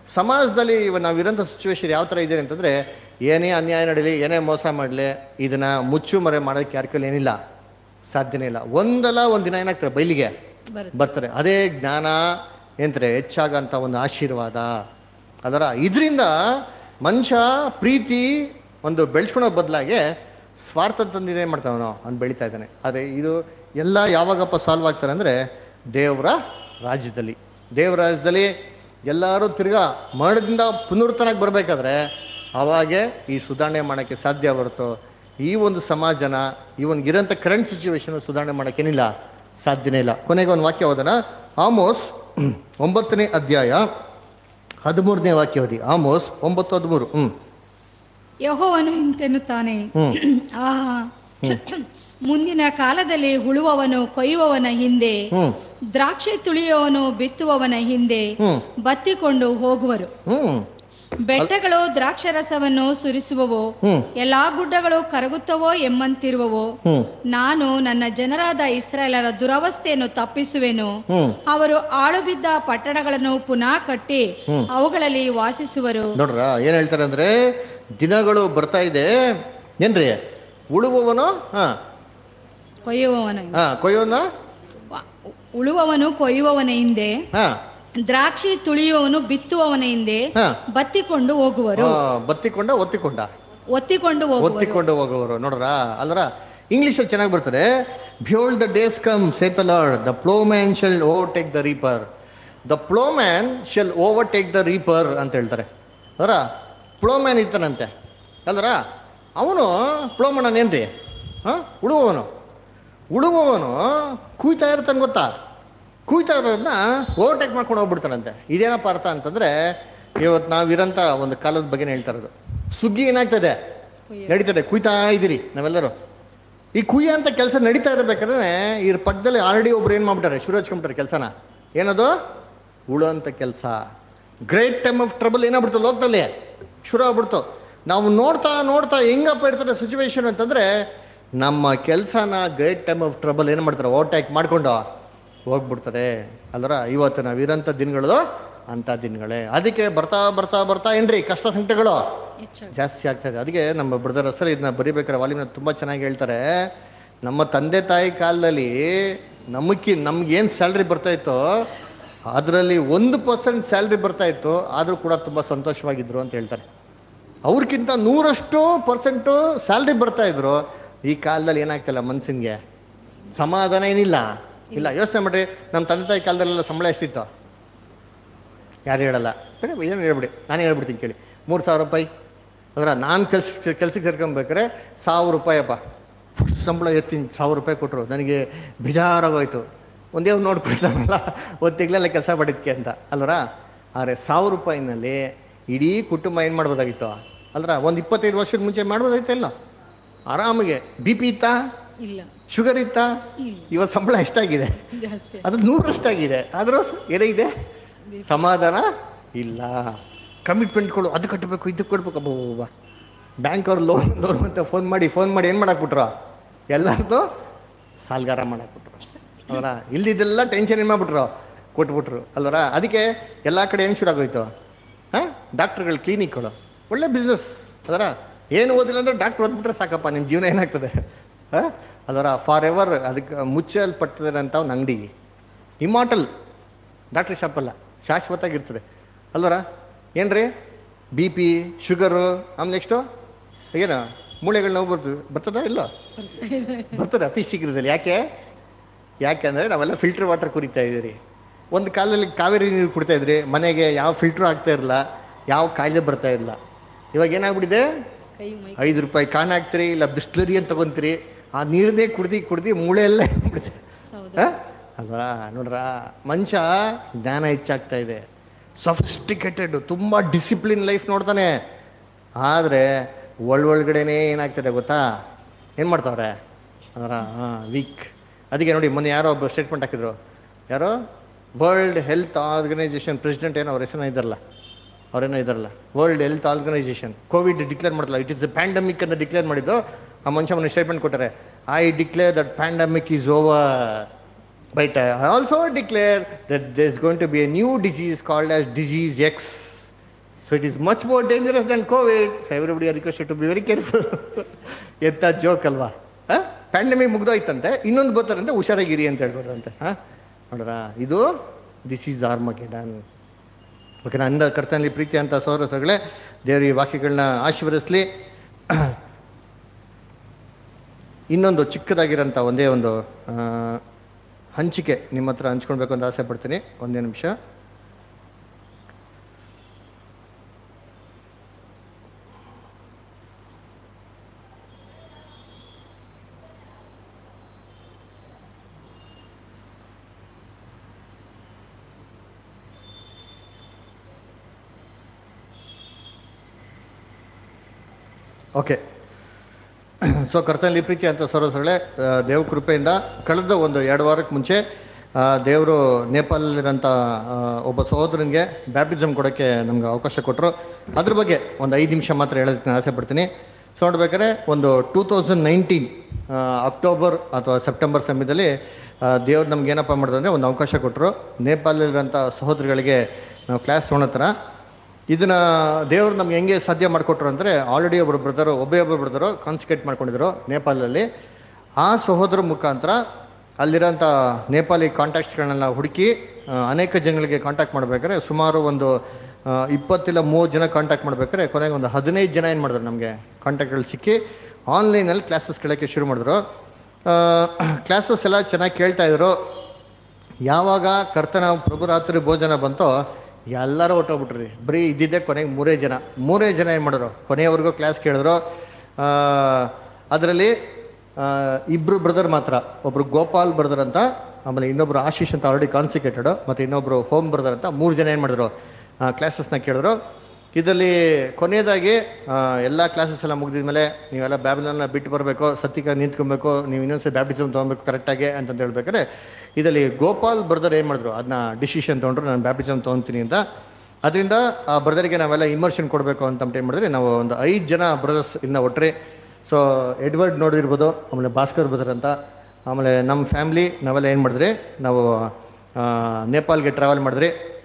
ಸಮಾಜದಲ್ಲಿ ಇವಾಗ ನಾವಿರೋಂಥ ಸಿಚುವೇಶನ್ ಯಾವ ಥರ ಇದೆ ಅಂತಂದರೆ ಏನೇ ಅನ್ಯಾಯ ನಡೀಲಿ ಏನೇ ಮೋಸ ಮಾಡಲಿ ಇದನ್ನು ಮುಚ್ಚು ಮರೆ ಮಾಡೋಕ್ಕೆ ಯಾರ ಕೈಲಿ ಏನಿಲ್ಲ ಸಾಧ್ಯನೇ ಇಲ್ಲ ಒಂದಲ್ಲ ಒಂದು ದಿನ ಏನಾಗ್ತಾರೆ ಬಯಲಿಗೆ ಬರುತ್ತೆ. ಬರ್ತಾರೆ ಅದೇ ಜ್ಞಾನ ಏನಂತಾರೆ ಹೆಚ್ಚಾಗಂಥ ಒಂದು ಆಶೀರ್ವಾದ ಅದರ ಇದರಿಂದ ಮನುಷ್ಯ ಪ್ರೀತಿ ಒಂದು ಬೆಳೆಸ್ಕೊಳೋ ಬದಲಾಗಿ ಸ್ವಾರ್ಥ ತಂದಿದೆ ಏನು ಮಾಡ್ತಾನೆ ಅವನು ಅವ್ನು ಬೆಳೀತಾ ಇದ್ದಾನೆ ಆದರೆ ಇದು ಎಲ್ಲ ಯಾವಾಗಪ್ಪ ಸಾಲ್ವ್ ಆಗ್ತಾರೆ ಅಂದರೆ ದೇವರ ರಾಜ್ಯದಲ್ಲಿ ದೇವರ ರಾಜ್ಯದಲ್ಲಿ ಎಲ್ಲರೂ ತಿರ್ಗಾ ಮರಣದಿಂದ ಪುನರುತ್ಥಾನಕ್ಕೆ ಬರಬೇಕಾದ್ರೆ ಅವಾಗೇ ಈ ಸುಧಾರಣೆ ಮಾಡೋಕ್ಕೆ ಸಾಧ್ಯ ಹೊರತು ಈ ಒಂದು ಸಮಾಜನ ಈ ಒಂದು ಇರೋಂಥ ಕರೆಂಟ್ ಸಿಚುವೇಶನ್ ಸುಧಾರಣೆ ಮಾಡೋಕ್ಕೇನಿಲ್ಲ ಸಾಧ್ಯನೇ ಇಲ್ಲ ಕೊನೆಗೆ ಒಂದು ವಾಕ್ಯ ಓದೋಣ ಆಮೋಸ್ ಒಂಬತ್ತನೇ ಅಧ್ಯಾಯ ಹದಿಮೂರನೇ ವಾಕ್ಯ ಓದಿ ಆಮೋಸ್ ಒಂಬತ್ತು ಹದಿಮೂರು ಹ್ಞೂ ಯಹೋವನು ಇಂತೆನ್ನುತ್ತಾನೆ ಆಹಾ ಮುಂದಿನ ಕಾಲದಲ್ಲಿ ಉಳುವವನು ಕೊಯ್ಯುವವನ ಹಿಂದೆ ಹ್ಮ್. ದ್ರಾಕ್ಷಿ ತುಳಿಯುವವನು ಬಿತ್ತುವವನ ಹಿಂದೆ ಹ್ಮ್. ಬತ್ತಿಕೊಂಡು ಹೋಗುವರು ಹ್ಞೂ ಬೆಟ್ಟಗಳು ದ್ರಾಕ್ಷರಸವನ್ನು ಸುರಿಸುವವೋ ಹ್ಮ್. ಎಲ್ಲಾ ಗುಡ್ಡಗಳು ಕರಗುತ್ತವೋ ಎಂಬಂತಿರುವವೋ ಹ್ಮ್. ನಾನು ನನ್ನ ಜನರಾದ ಇಸ್ರಾಯೇಲರ ದುರವಸ್ಥೆಯನ್ನು ತಪ್ಪಿಸುವೆನು ಹ್ಮ್. ಅವರು ಆಳು ಬಿದ್ದ ಪಟ್ಟಣಗಳನ್ನು ಪುನಃ ಕಟ್ಟಿ ಅವುಗಳಲ್ಲಿ ವಾಸಿಸುವರು ನೋಡ್ರ ಏನು ಹೇಳ್ತಾರೆ ಅಂದರೆ ದಿನಗಳು ಬರ್ತಾ ಇದೆ ಏನ್ರಿ ಉಳುವವನು ಹಾಂ ಕೊಯ್ಯುವವನ ಹಾಂ ಕೊಯ್ಯೋನ ಉಳುವವನು ಕೊಯ್ಯುವವನ ಹಿಂದೆ ಹಾಂ ದ್ರಾಕ್ಷಿ ತುಳಿಯುವವನು ಬಿತ್ತುವವನ ಹಿಂದೆ ಹಾ. ಬತ್ತಿಕೊಂಡು ಹೋಗುವರು ಬತ್ತಿಕೊಂಡ ಒತ್ತಿಕೊಂಡ ಒತ್ತಿಕೊಂಡು ಹೋಗುವರು ಒತ್ತಿಕೊಂಡು ಹೋಗೋರು ನೋಡ್ರ ಅಲ್ರ ಇಂಗ್ಲೀಷಲ್ಲಿ ಚೆನ್ನಾಗಿ ಬರ್ತಾರೆ behold the days come saith lord the ploughman shall overtake the reaper the ploughman shall overtake the reaper ಅಂತ ಹೇಳ್ತಾರೆ ಅವರ ಪ್ಲೋ ಮ್ಯಾನ್ ಇರ್ತಾನಂತೆ ಅಲ್ರ ಅವನು ಪ್ಲೋ ಏನ್ರಿ ಹಾಂ ಉಳುವವನು ಉಳುವವನು ಕುಯ್ತಾ ಇರ್ತಾನೆ ಗೊತ್ತಾ ಕುಯ್ತಾ ಇರೋದನ್ನ ಓವರ್ಟೇಕ್ ಮಾಡ್ಕೊಂಡು ಹೋಗ್ಬಿಡ್ತಾನಂತೆ ಇದೇನಪ್ಪ ಅರ್ಥ ಅಂತಂದ್ರೆ ಇವತ್ತು ನಾವಿರೋಂಥ ಒಂದು ಕಾಲದ ಬಗ್ಗೆ ಹೇಳ್ತಾ ಇರೋದು ಸುಗ್ಗಿ ಏನಾಗ್ತದೆ ನಡೀತದೆ ಕುಯ್ತಾ ಇದ್ದೀರಿ ನಾವೆಲ್ಲರೂ ಈ ಕುಯ್ಯ ಅಂತ ಕೆಲಸ ನಡೀತಾ ಇರಬೇಕಾದ್ರೆ ಇದ್ರ ಪಕ್ಕದಲ್ಲಿ ಆಲ್ರೆಡಿ ಒಬ್ರು ಏನು ಮಾಡ್ಬಿಟ್ಟಾರೆ ಶುರು ಹಚ್ಕೊಂಬಿಟ್ಟಾರೆ ಕೆಲಸನ ಏನದು ಉಳುವಂಥ ಕೆಲಸ ಗ್ರೇಟ್ ಟೈಮ್ ಆಫ್ ಟ್ರಬಲ್ ಏನಾಗ್ಬಿಡ್ತು ಲೋಕದಲ್ಲಿ ಶುರು ಆಗ್ಬಿಡ್ತು ನಾವು ನೋಡ್ತಾ ನೋಡ್ತಾ ಹೆಂಗಪ್ಪ ಇರ್ತಾರೆ ಸಿಚುವೇಶನ್ ಅಂತಂದರೆ ನಮ್ಮ ಕೆಲಸನ ಗ್ರೇಟ್ ಟೈಮ್ ಆಫ್ ಟ್ರಬಲ್ ಏನು ಮಾಡ್ತಾರೆ ಓವರ್ಟೇಕ್ ಮಾಡ್ಕೊಂಡು ಹೋಗ್ಬಿಡ್ತಾರೆ ಅಲ್ರ ಇವತ್ತು ನಾವಿರೋಂಥ ದಿನಗಳು ಅಂಥ ದಿನಗಳೇ ಅದಕ್ಕೆ ಬರ್ತಾ ಬರ್ತಾ ಬರ್ತಾ ಏನ್ರಿ ಕಷ್ಟ ಸಂಕಟಗಳು ಜಾಸ್ತಿ ಆಗ್ತಾಯಿದೆ ಅದಕ್ಕೆ ನಮ್ಮ ಬ್ರದರ್ ಹೆಸರು ಇದನ್ನ ಬರಿಬೇಕಾದ್ರೆ ವಾಲಿನ ತುಂಬ ಚೆನ್ನಾಗಿ ಹೇಳ್ತಾರೆ ನಮ್ಮ ತಂದೆ ತಾಯಿ ಕಾಲದಲ್ಲಿ ನಮಕ್ಕಿ ನಮ್ಗೇನು ಸ್ಯಾಲ್ರಿ ಬರ್ತಾ ಇತ್ತೋ ಅದರಲ್ಲಿ ಒಂದು ಪರ್ಸೆಂಟ್ ಸ್ಯಾಲ್ರಿ ಬರ್ತಾ ಇತ್ತು ಆದರೂ ಕೂಡ ತುಂಬ ಸಂತೋಷವಾಗಿದ್ರು ಅಂತ ಹೇಳ್ತಾರೆ ಅವ್ರಿಗಿಂತ ನೂರಷ್ಟು ಪರ್ಸೆಂಟು ಸ್ಯಾಲ್ರಿ ಬರ್ತಾ ಇದ್ರು ಈ ಕಾಲದಲ್ಲಿ ಏನಾಗ್ತಿಲ್ಲ ಮನ್ಸಿನ್ಗೆ ಸಮಾಧಾನ ಏನಿಲ್ಲ ಇಲ್ಲ ಯೋಚನೆ ಮಾಡ್ರಿ ನಮ್ಮ ತಂದೆ ತಾಯಿ ಕಾಲದಲ್ಲೆಲ್ಲ ಸಂಬಳ ಎಷ್ಟಿತ್ತು ಯಾರು ಹೇಳಲ್ಲ ಬೇಡ ಏನು ಹೇಳ್ಬಿಡಿ ನಾನು ಹೇಳ್ಬಿಡ್ತೀನಿ ಕೇಳಿ ಮೂರು ಸಾವಿರ ರೂಪಾಯಿ ಅದರ ನಾನು ಕೆಲ್ಸ ಕೆಲ್ಸಕ್ಕೆ ಸೇರ್ಕೊಬೇಕಾರೆ ಸಾವಿರ ರೂಪಾಯಪ್ಪ ಫಸ್ಟ್ ಸಂಬಳ ಎತ್ತೀನಿ ಸಾವಿರ ರೂಪಾಯಿ ಕೊಟ್ಟರು ನನಗೆ ಬೇಜಾರಾಗೋಯ್ತು ಒಂದೇ ಒಂದು ನೋಡ್ಕೊಳ್ತಾನಲ್ಲ ಒಂದು ತಿಂಗಳೆಲ್ಲ ಕೆಲಸ ಮಾಡಿದ್ಕೆ ಅಂತ ಅಲ್ವರ ಆದರೆ ಸಾವಿರ ರೂಪಾಯಿನಲ್ಲಿ ಇಡೀ ಕುಟುಂಬ ಏನು ಮಾಡ್ಬೋದಾಗಿತ್ತು ಅಲ್ರ ಒಂದು ಇಪ್ಪತ್ತೈದು ವರ್ಷದ ಮುಂಚೆ ಮಾಡ್ಬೋದಾಗಿತ್ತು ಇಲ್ಲ ಆರಾಮಿಗೆ ಬಿ ಪಿ ಇತ್ತಾ ಇಲ್ಲ ಶುಗರ್ ಇತ್ತಾ ಇವತ್ತು ಸಂಬಳ ಎಷ್ಟಾಗಿದೆ ಜಾಸ್ತಿ ಅದು ನೂರಷ್ಟಾಗಿದೆ ಆದರೂ ಏನಿದೆ ಸಮಾಧಾನ ಇಲ್ಲ ಕಮಿಟ್ಮೆಂಟ್ಗಳು ಅದು ಕಟ್ಟಬೇಕು ಇದು ಕೊಡ್ಬೇಕು ಅಬ್ಬಬ್ಬ ಬ್ಯಾಂಕ್ ಅವ್ರು ಲೋನ್ ಲೋನ್ ಅಂತ ಫೋನ್ ಮಾಡಿ ಫೋನ್ ಮಾಡಿ ಏನು ಮಾಡಾಕ್ಬಿಟ್ರು ಎಲ್ಲರದ್ದು ಸಾಲ್ಗಾರ ಮಾಡಾಕ್ಬಿಟ್ರು ಅವರ ಇಲ್ದಿದ್ದೆಲ್ಲ ಟೆನ್ಷನ್ ಏನು ಮಾಡ್ಬಿಟ್ರು ಕೊಟ್ಬಿಟ್ರು ಅಲ್ವರ ಅದಕ್ಕೆ ಎಲ್ಲ ಕಡೆ ಏನು ಶುರು ಆಗೋಯ್ತು ಹಾಂ ಡಾಕ್ಟ್ರುಗಳು ಕ್ಲಿನಿಕ್ಗಳು ಒಳ್ಳೆ ಬಿಸ್ನೆಸ್ ಅದರ ಏನು ಓದಿಲ್ಲ ಅಂದರೆ ಡಾಕ್ಟ್ರ್ ಓದ್ಬಿಟ್ರೆ ಸಾಕಪ್ಪ ನಿಮ್ಮ ಜೀವನ ಏನಾಗ್ತದೆ ಹಾಂ ಅದರ ಫಾರ್ ಎವರ್ ಅದಕ್ಕೆ ಮುಚ್ಚಲ್ಪಡ್ತದೆ ಅಂತ ಒಂದು ಅಂಗಡಿ ಇಮಾಟಲ್ ಡಾಕ್ಟ್ರ್ ಶಾಪ್ ಅಲ್ಲ ಶಾಶ್ವತವಾಗಿರ್ತದೆ ಅಲ್ವರ ಏನ್ರಿ ಬಿ ಪಿ ಶುಗರು ಆಮೇಲೆ ನೆಕ್ಸ್ಟು ಏನು ಮೂಳೆಗಳು ನೋವು ಬರ್ತದೆ ಬರ್ತದಾ ಇಲ್ಲ ಬರ್ತದೆ ಅತಿ ಶೀಘ್ರದಲ್ಲಿ ಯಾಕೆ ಯಾಕೆಂದರೆ ನಾವೆಲ್ಲ ಫಿಲ್ಟರ್ ವಾಟರ್ ಕುರಿತಾ ಇದ್ದೀರಿ ಒಂದು ಕಾಲದಲ್ಲಿ ಕಾವೇರಿ ನೀರು ಕುಡಿತಾ ಇದ್ರಿ ಮನೆಗೆ ಯಾವ ಫಿಲ್ಟ್ರು ಆಗ್ತಾ ಇರಲ್ಲ ಯಾವ ಕಾಯಿಲೆ ಬರ್ತಾ ಇಲ್ಲ ಇವಾಗ ಏನಾಗ್ಬಿಟ್ಟಿದೆ ಕೈ ಮೈ ಐದು ರೂಪಾಯಿ ಕಾನ್ ಹಾಕ್ತೀರಿ ಇಲ್ಲ ಬಿಸ್ಲರಿ ಅಂತ ತಗೊಂತೀರಿ ಆ ನೀರನ್ನೇ ಕುಡ್ದು ಕುಡ್ದು ಮೂಳೆ ಎಲ್ಲ ಬಿಡುತ್ತೆ ಹೌದು ಅಲ್ವಾ ನೋಡ್ರ ಮನುಷ್ಯ ಜ್ಞಾನ ಹೆಚ್ಚಾಗ್ತಾ ಇದೆ ಸಫಿಸ್ಟಿಕೇಟೆಡ್ ತುಂಬ ಡಿಸಿಪ್ಲಿನ್ ಲೈಫ್ ನೋಡ್ತಾನೆ ಆದರೆ ಒಳೊಳಗಡೆನೇ ಏನಾಗ್ತದೆ ಗೊತ್ತಾ ಏನು ಮಾಡ್ತಾವ್ರೆ ಅದರ ಹಾಂ ವೀಕ್ ಅದಕ್ಕೆ ನೋಡಿ ಮೊನ್ನೆ ಯಾರೋ ಒಬ್ಬ ಸ್ಟೇಟ್ಮೆಂಟ್ ಹಾಕಿದ್ರು ಯಾರೋ ವರ್ಲ್ಡ್ ಹೆಲ್ತ್ ಆರ್ಗನೈಸೇಷನ್ ಪ್ರೆಸಿಡೆಂಟ್ ಏನೋ ಅವ್ರ ಹೆಸರು ಇದ್ದಾರಲ್ಲ ಅವರೇನೋ ಇದ್ದಾರಲ್ಲ World Health Organization Covid declare ಮಾಡ್ತಲ್ಲ ಇಟ್ ಇಸ್ ಎ ಪ್ಯಾಂಡಮಿಕ್ ಅಂತ ಡಿಕ್ಲೇರ್ ಮಾಡಿದ್ದು ಆ ಮನುಷ್ಯ ಮೊನ್ನೆ ಸ್ಟೇಟ್ಮೆಂಟ್ ಕೊಟ್ಟಾರೆ I declare that pandemic is over but I also declare that there is going to be a new disease called as disease X so it is much more dangerous than Covid so everybody are requested to be very careful ಎಂಥ ಜೋಕ್ ಅಲ್ವಾ ಪ್ಯಾಂಡಮಿಕ್ ಮುಗ್ದೋಯ್ತಂತೆ ಇನ್ನೊಂದು ಬರ್ತಾರಂತೆ ಹುಷಾರಾಗಿರಿ ಅಂತ ಹೇಳ್ಬೋದಂತೆ ಹಾಂ ನೋಡ್ರ ಇದು ದಿಸ್ ಈಸ್ ಆರ್ಮಗೆಡನ್ ಓಕೆ ಅಂದ ಕರ್ತನಲ್ಲಿ ಪ್ರೀತಿ ಅಂತ ಸೌರಸಗಳೇ ದೇವರ ಈ ವಾಕ್ಯಗಳನ್ನ ಆಶೀರ್ವದಿಸ್ಲಿ ಇನ್ನೊಂದು ಚಿಕ್ಕದಾಗಿರೋಂಥ ಒಂದೇ ಒಂದು ಆ, ಹಂಚಿಕೆ ನಿಮ್ಮ ಹತ್ರ ಹಂಚ್ಕೊಳ್ಬೇಕು ಅಂತ ಆಸೆ ಪಡ್ತೀನಿ ಒಂದೇ ನಿಮಿಷ ಓಕೆ ಸೊ ಕರ್ತನಲ್ಲಿ ಪ್ರೀತಿ ಅಂತ ಸರೋಸಗಳೇ ದೇವ ಕೃಪೆಯಿಂದ ಕಳೆದ ಒಂದು ಎರಡು ವಾರಕ್ಕೆ ಮುಂಚೆ ಆ, ದೇವರು ನೇಪಾಳಲ್ಲಿರೋಂಥ ಆ, ಒಬ್ಬ ಸಹೋದರನಿಗೆ ಬ್ಯಾಪ್ಟಿಸಮ್ ಕೊಡೋಕ್ಕೆ ನಮ್ಗೆ ಅವಕಾಶ ಕೊಟ್ಟರು ಅದ್ರ ಬಗ್ಗೆ ಒಂದು ಐದು ನಿಮಿಷ ಮಾತ್ರ ಹೇಳೋದಕ್ಕೆ ನಾನು ಆಸೆ ಪಡ್ತೀನಿ ಸೊ ನೋಡ್ಬೇಕಾದ್ರೆ ಒಂದು ಟೂ ತೌಸಂಡ್ ನೈನ್ಟೀನ್ ಅಕ್ಟೋಬರ್ ಅಥವಾ ಸೆಪ್ಟೆಂಬರ್ ಸಮಯದಲ್ಲಿ ದೇವ್ರು ನಮ್ಗೆ ಏನಪ್ಪ ಮಾಡಿದ್ರೆ ಒಂದು ಅವಕಾಶ ಕೊಟ್ಟರು ನೇಪಾಳಲ್ಲಿರೋಂಥ ಸಹೋದರಿಗಳಿಗೆ ನಾವು ಕ್ಲಾಸ್ ತೊಗೊಳತ್ತರ ಇದನ್ನ ದೇವರು ನಮ್ಗೆ ಹೆಂಗೆ ಸಾಧ್ಯ ಮಾಡಿಕೊಟ್ರು ಅಂದರೆ ಆಲ್ರೆಡಿ ಒಬ್ಬರು ಬ್ರದರು ಒಬ್ಬೇ ಒಬ್ಬರು ಬ್ರದರು ಕಾನ್ಸಿಕ್ರೇಟ್ ಮಾಡ್ಕೊಂಡಿದ್ರು ನೇಪಾಳಲ್ಲಿ ಆ ಸಹೋದರ ಮುಖಾಂತರ ಅಲ್ಲಿರೋಂಥ ನೇಪಾಳಿ ಕಾಂಟ್ಯಾಕ್ಟ್ಸ್ಗಳನ್ನೆಲ್ಲ ಹುಡುಕಿ ಆ, ಅನೇಕ ಜನಗಳಿಗೆ ಕಾಂಟ್ಯಾಕ್ಟ್ ಮಾಡ್ಬೇಕಾದ್ರೆ ಸುಮಾರು ಒಂದು ಆ, ಇಪ್ಪತ್ತಿಲ್ಲ ಮೂವತ್ತು ಜನ ಕಾಂಟ್ಯಾಕ್ಟ್ ಮಾಡ್ಬೇಕಾದ್ರೆ ಕೊನೆಗೆ ಒಂದು ಹದಿನೈದು ಜನ ಏನು ಮಾಡಿದ್ರು ನಮಗೆ ಕಾಂಟ್ಯಾಕ್ಟ್ಗಳು ಸಿಕ್ಕಿ ಆನ್ಲೈನಲ್ಲಿ ಕ್ಲಾಸಸ್ ಕೇಳೋಕ್ಕೆ ಶುರು ಮಾಡಿದ್ರು ಕ್ಲಾಸಸ್ ಎಲ್ಲ ಚೆನ್ನಾಗಿ ಕೇಳ್ತಾ ಇದ್ರು ಯಾವಾಗ ಕರ್ತನ ಪ್ರಭುರಾತ್ರಿ ಭೋಜನ ಬಂತೋ ಎಲ್ಲರೂ ಹೊಟ್ಟೋಗ್ಬಿಟ್ರಿ ಬರೀ ಇದ್ದಿದ್ದೆ ಕೊನೆಗೆ ಮೂರೇ ಜನ ಮೂರೇ ಜನ ಏನು ಮಾಡಿದ್ರು ಕೊನೆಯವರೆಗೂ ಕ್ಲಾಸ್ ಕೇಳಿದ್ರು ಅದರಲ್ಲಿ ಇಬ್ಬರು ಬ್ರದರ್ ಮಾತ್ರ ಒಬ್ರು ಗೋಪಾಲ್ ಬ್ರದರ್ ಅಂತ ಆಮೇಲೆ ಇನ್ನೊಬ್ರು ಆಶೀಶ್ ಅಂತ ಆಲ್ರೆಡಿ ಕಾನ್ಸಿಕ್ರೇಟೆಡ್ ಮತ್ತು ಇನ್ನೊಬ್ರು ಹೋಮ್ ಬ್ರದರ್ ಅಂತ ಮೂರು ಜನ ಏನು ಮಾಡಿದ್ರು ಕ್ಲಾಸಸ್ನ ಕೇಳಿದ್ರು ಇದರಲ್ಲಿ ಕೊನೆಯದಾಗಿ ಎಲ್ಲ ಕ್ಲಾಸಸ್ ಎಲ್ಲ ಮುಗಿದಿದ್ಮೇಲೆ ನೀವೆಲ್ಲ ಬ್ಯಾಬ್ಲನ್ನ ಬಿಟ್ಟು ಬರಬೇಕು ಸತ್ಯಕ್ಕೆ ನಿಂತ್ಕೊಬೇಕು ನೀವು ಇನ್ನೊಂದ್ಸರಿ ಬ್ಯಾಪ್ಟಿಸಮ್ ತೊಗೊಬೇಕು ಕರೆಕ್ಟಾಗಿ ಅಂತಂತ ಹೇಳ್ಬೇಕಾದ್ರೆ ಇದರಲ್ಲಿ ಗೋಪಾಲ್ ಬ್ರದರ್ ಏನು ಮಾಡಿದ್ರು ಅದನ್ನ ಡಿಸಿಷನ್ ತೊಗೊಂಡ್ರು ನಾನು ಬ್ಯಾಪ್ಟಿಸಮ್ ತೊಗೊತೀನಿ ಅಂತ ಅದರಿಂದ ಆ ಬ್ರದರ್ಗೆ ನಾವೆಲ್ಲ ಇಮರ್ಷನ್ ಕೊಡಬೇಕು ಅಂತ ಏನು ಮಾಡಿದ್ರೆ ನಾವು ಒಂದು ಐದು ಜನ ಬ್ರದರ್ಸ್ ಇನ್ನ ಒಟ್ರಿ ಸೊ ಎಡ್ವರ್ಡ್ ನೋಡಿರ್ಬೋದು ಆಮೇಲೆ ಭಾಸ್ಕರ್ ಬ್ರದರ್ ಅಂತ ಆಮೇಲೆ ನಮ್ಮ ಫ್ಯಾಮ್ಲಿ ನಾವೆಲ್ಲ ಏನು ಮಾಡಿದ್ರಿ ನಾವು ಆ, ನೇಪಾಲ್ಗೆ ಟ್ರಾವೆಲ್ ಮಾಡಿದ್ರಿ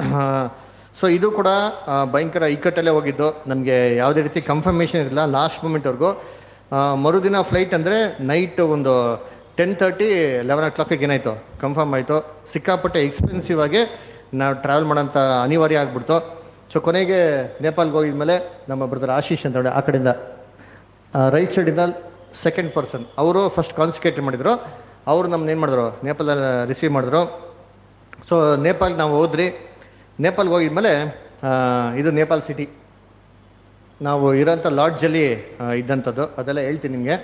ಸೊ ಇದು ಕೂಡ ಆ, ಭಯಂಕರ ಇಕ್ಕಟ್ಟಲ್ಲೇ ಹೋಗಿದ್ದು ನಮಗೆ ಯಾವುದೇ ರೀತಿ ಕನ್ಫರ್ಮೇಷನ್ ಇರಲಿಲ್ಲ ಲಾಸ್ಟ್ ಮೂಮೆಂಟ್ವರೆಗೂ ಮರುದಿನ ಫ್ಲೈಟ್ ಅಂದರೆ ನೈಟ್ ಒಂದು ಟೆನ್ ತರ್ಟಿ ಲೆವೆನ್ ಓ ಕ್ಲಾಕಿಗೆ ಏನಾಯಿತು ಕನ್ಫರ್ಮ್ ಆಯಿತು ಸಿಕ್ಕಾಪಟ್ಟೆ ಎಕ್ಸ್ಪೆನ್ಸಿವ್ ಆಗಿ ನಾವು ಟ್ರಾವೆಲ್ ಮಾಡೋಂಥ ಅನಿವಾರ್ಯ ಆಗ್ಬಿಡ್ತು ಸೊ ಕೊನೆಗೆ ನೇಪಾಲ್ಗೆ ಹೋಗಿದ್ಮೇಲೆ ನಮ್ಮ ಬ್ರದರ್ ಆಶೀಶ್ ಅಂತ ಹೇಳಿ ಆ ಕಡೆಯಿಂದ ರೈಟ್ ಸೈಡಿಂದ ಸೆಕೆಂಡ್ ಪರ್ಸನ್ ಅವರು ಫಸ್ಟ್ ಕಾನ್ಸಿಕ್ರೇಟ್ ಮಾಡಿದರು ಅವರು ನಮ್ಮನ್ನ ಏನು ಮಾಡಿದ್ರು ನೇಪಾಳಲ್ಲಿ ರಿಸೀವ್ ಮಾಡಿದ್ರು ಸೊ ನೇಪಾಲ್ಗೆ ನಾವು ಹೋದ್ರಿ ನೇಪಾಲ್ಗೆ ಹೋಗಿದ್ಮೇಲೆ ಆ, ಇದು ನೇಪಾಲ್ ಸಿಟಿ ನಾವು ಇರೋಂಥ ಲಾಡ್ಜಲ್ಲಿ ಆ, ಇದ್ದಂಥದ್ದು ಅದೆಲ್ಲ ಹೇಳ್ತೀನಿ ನಿಮಗೆ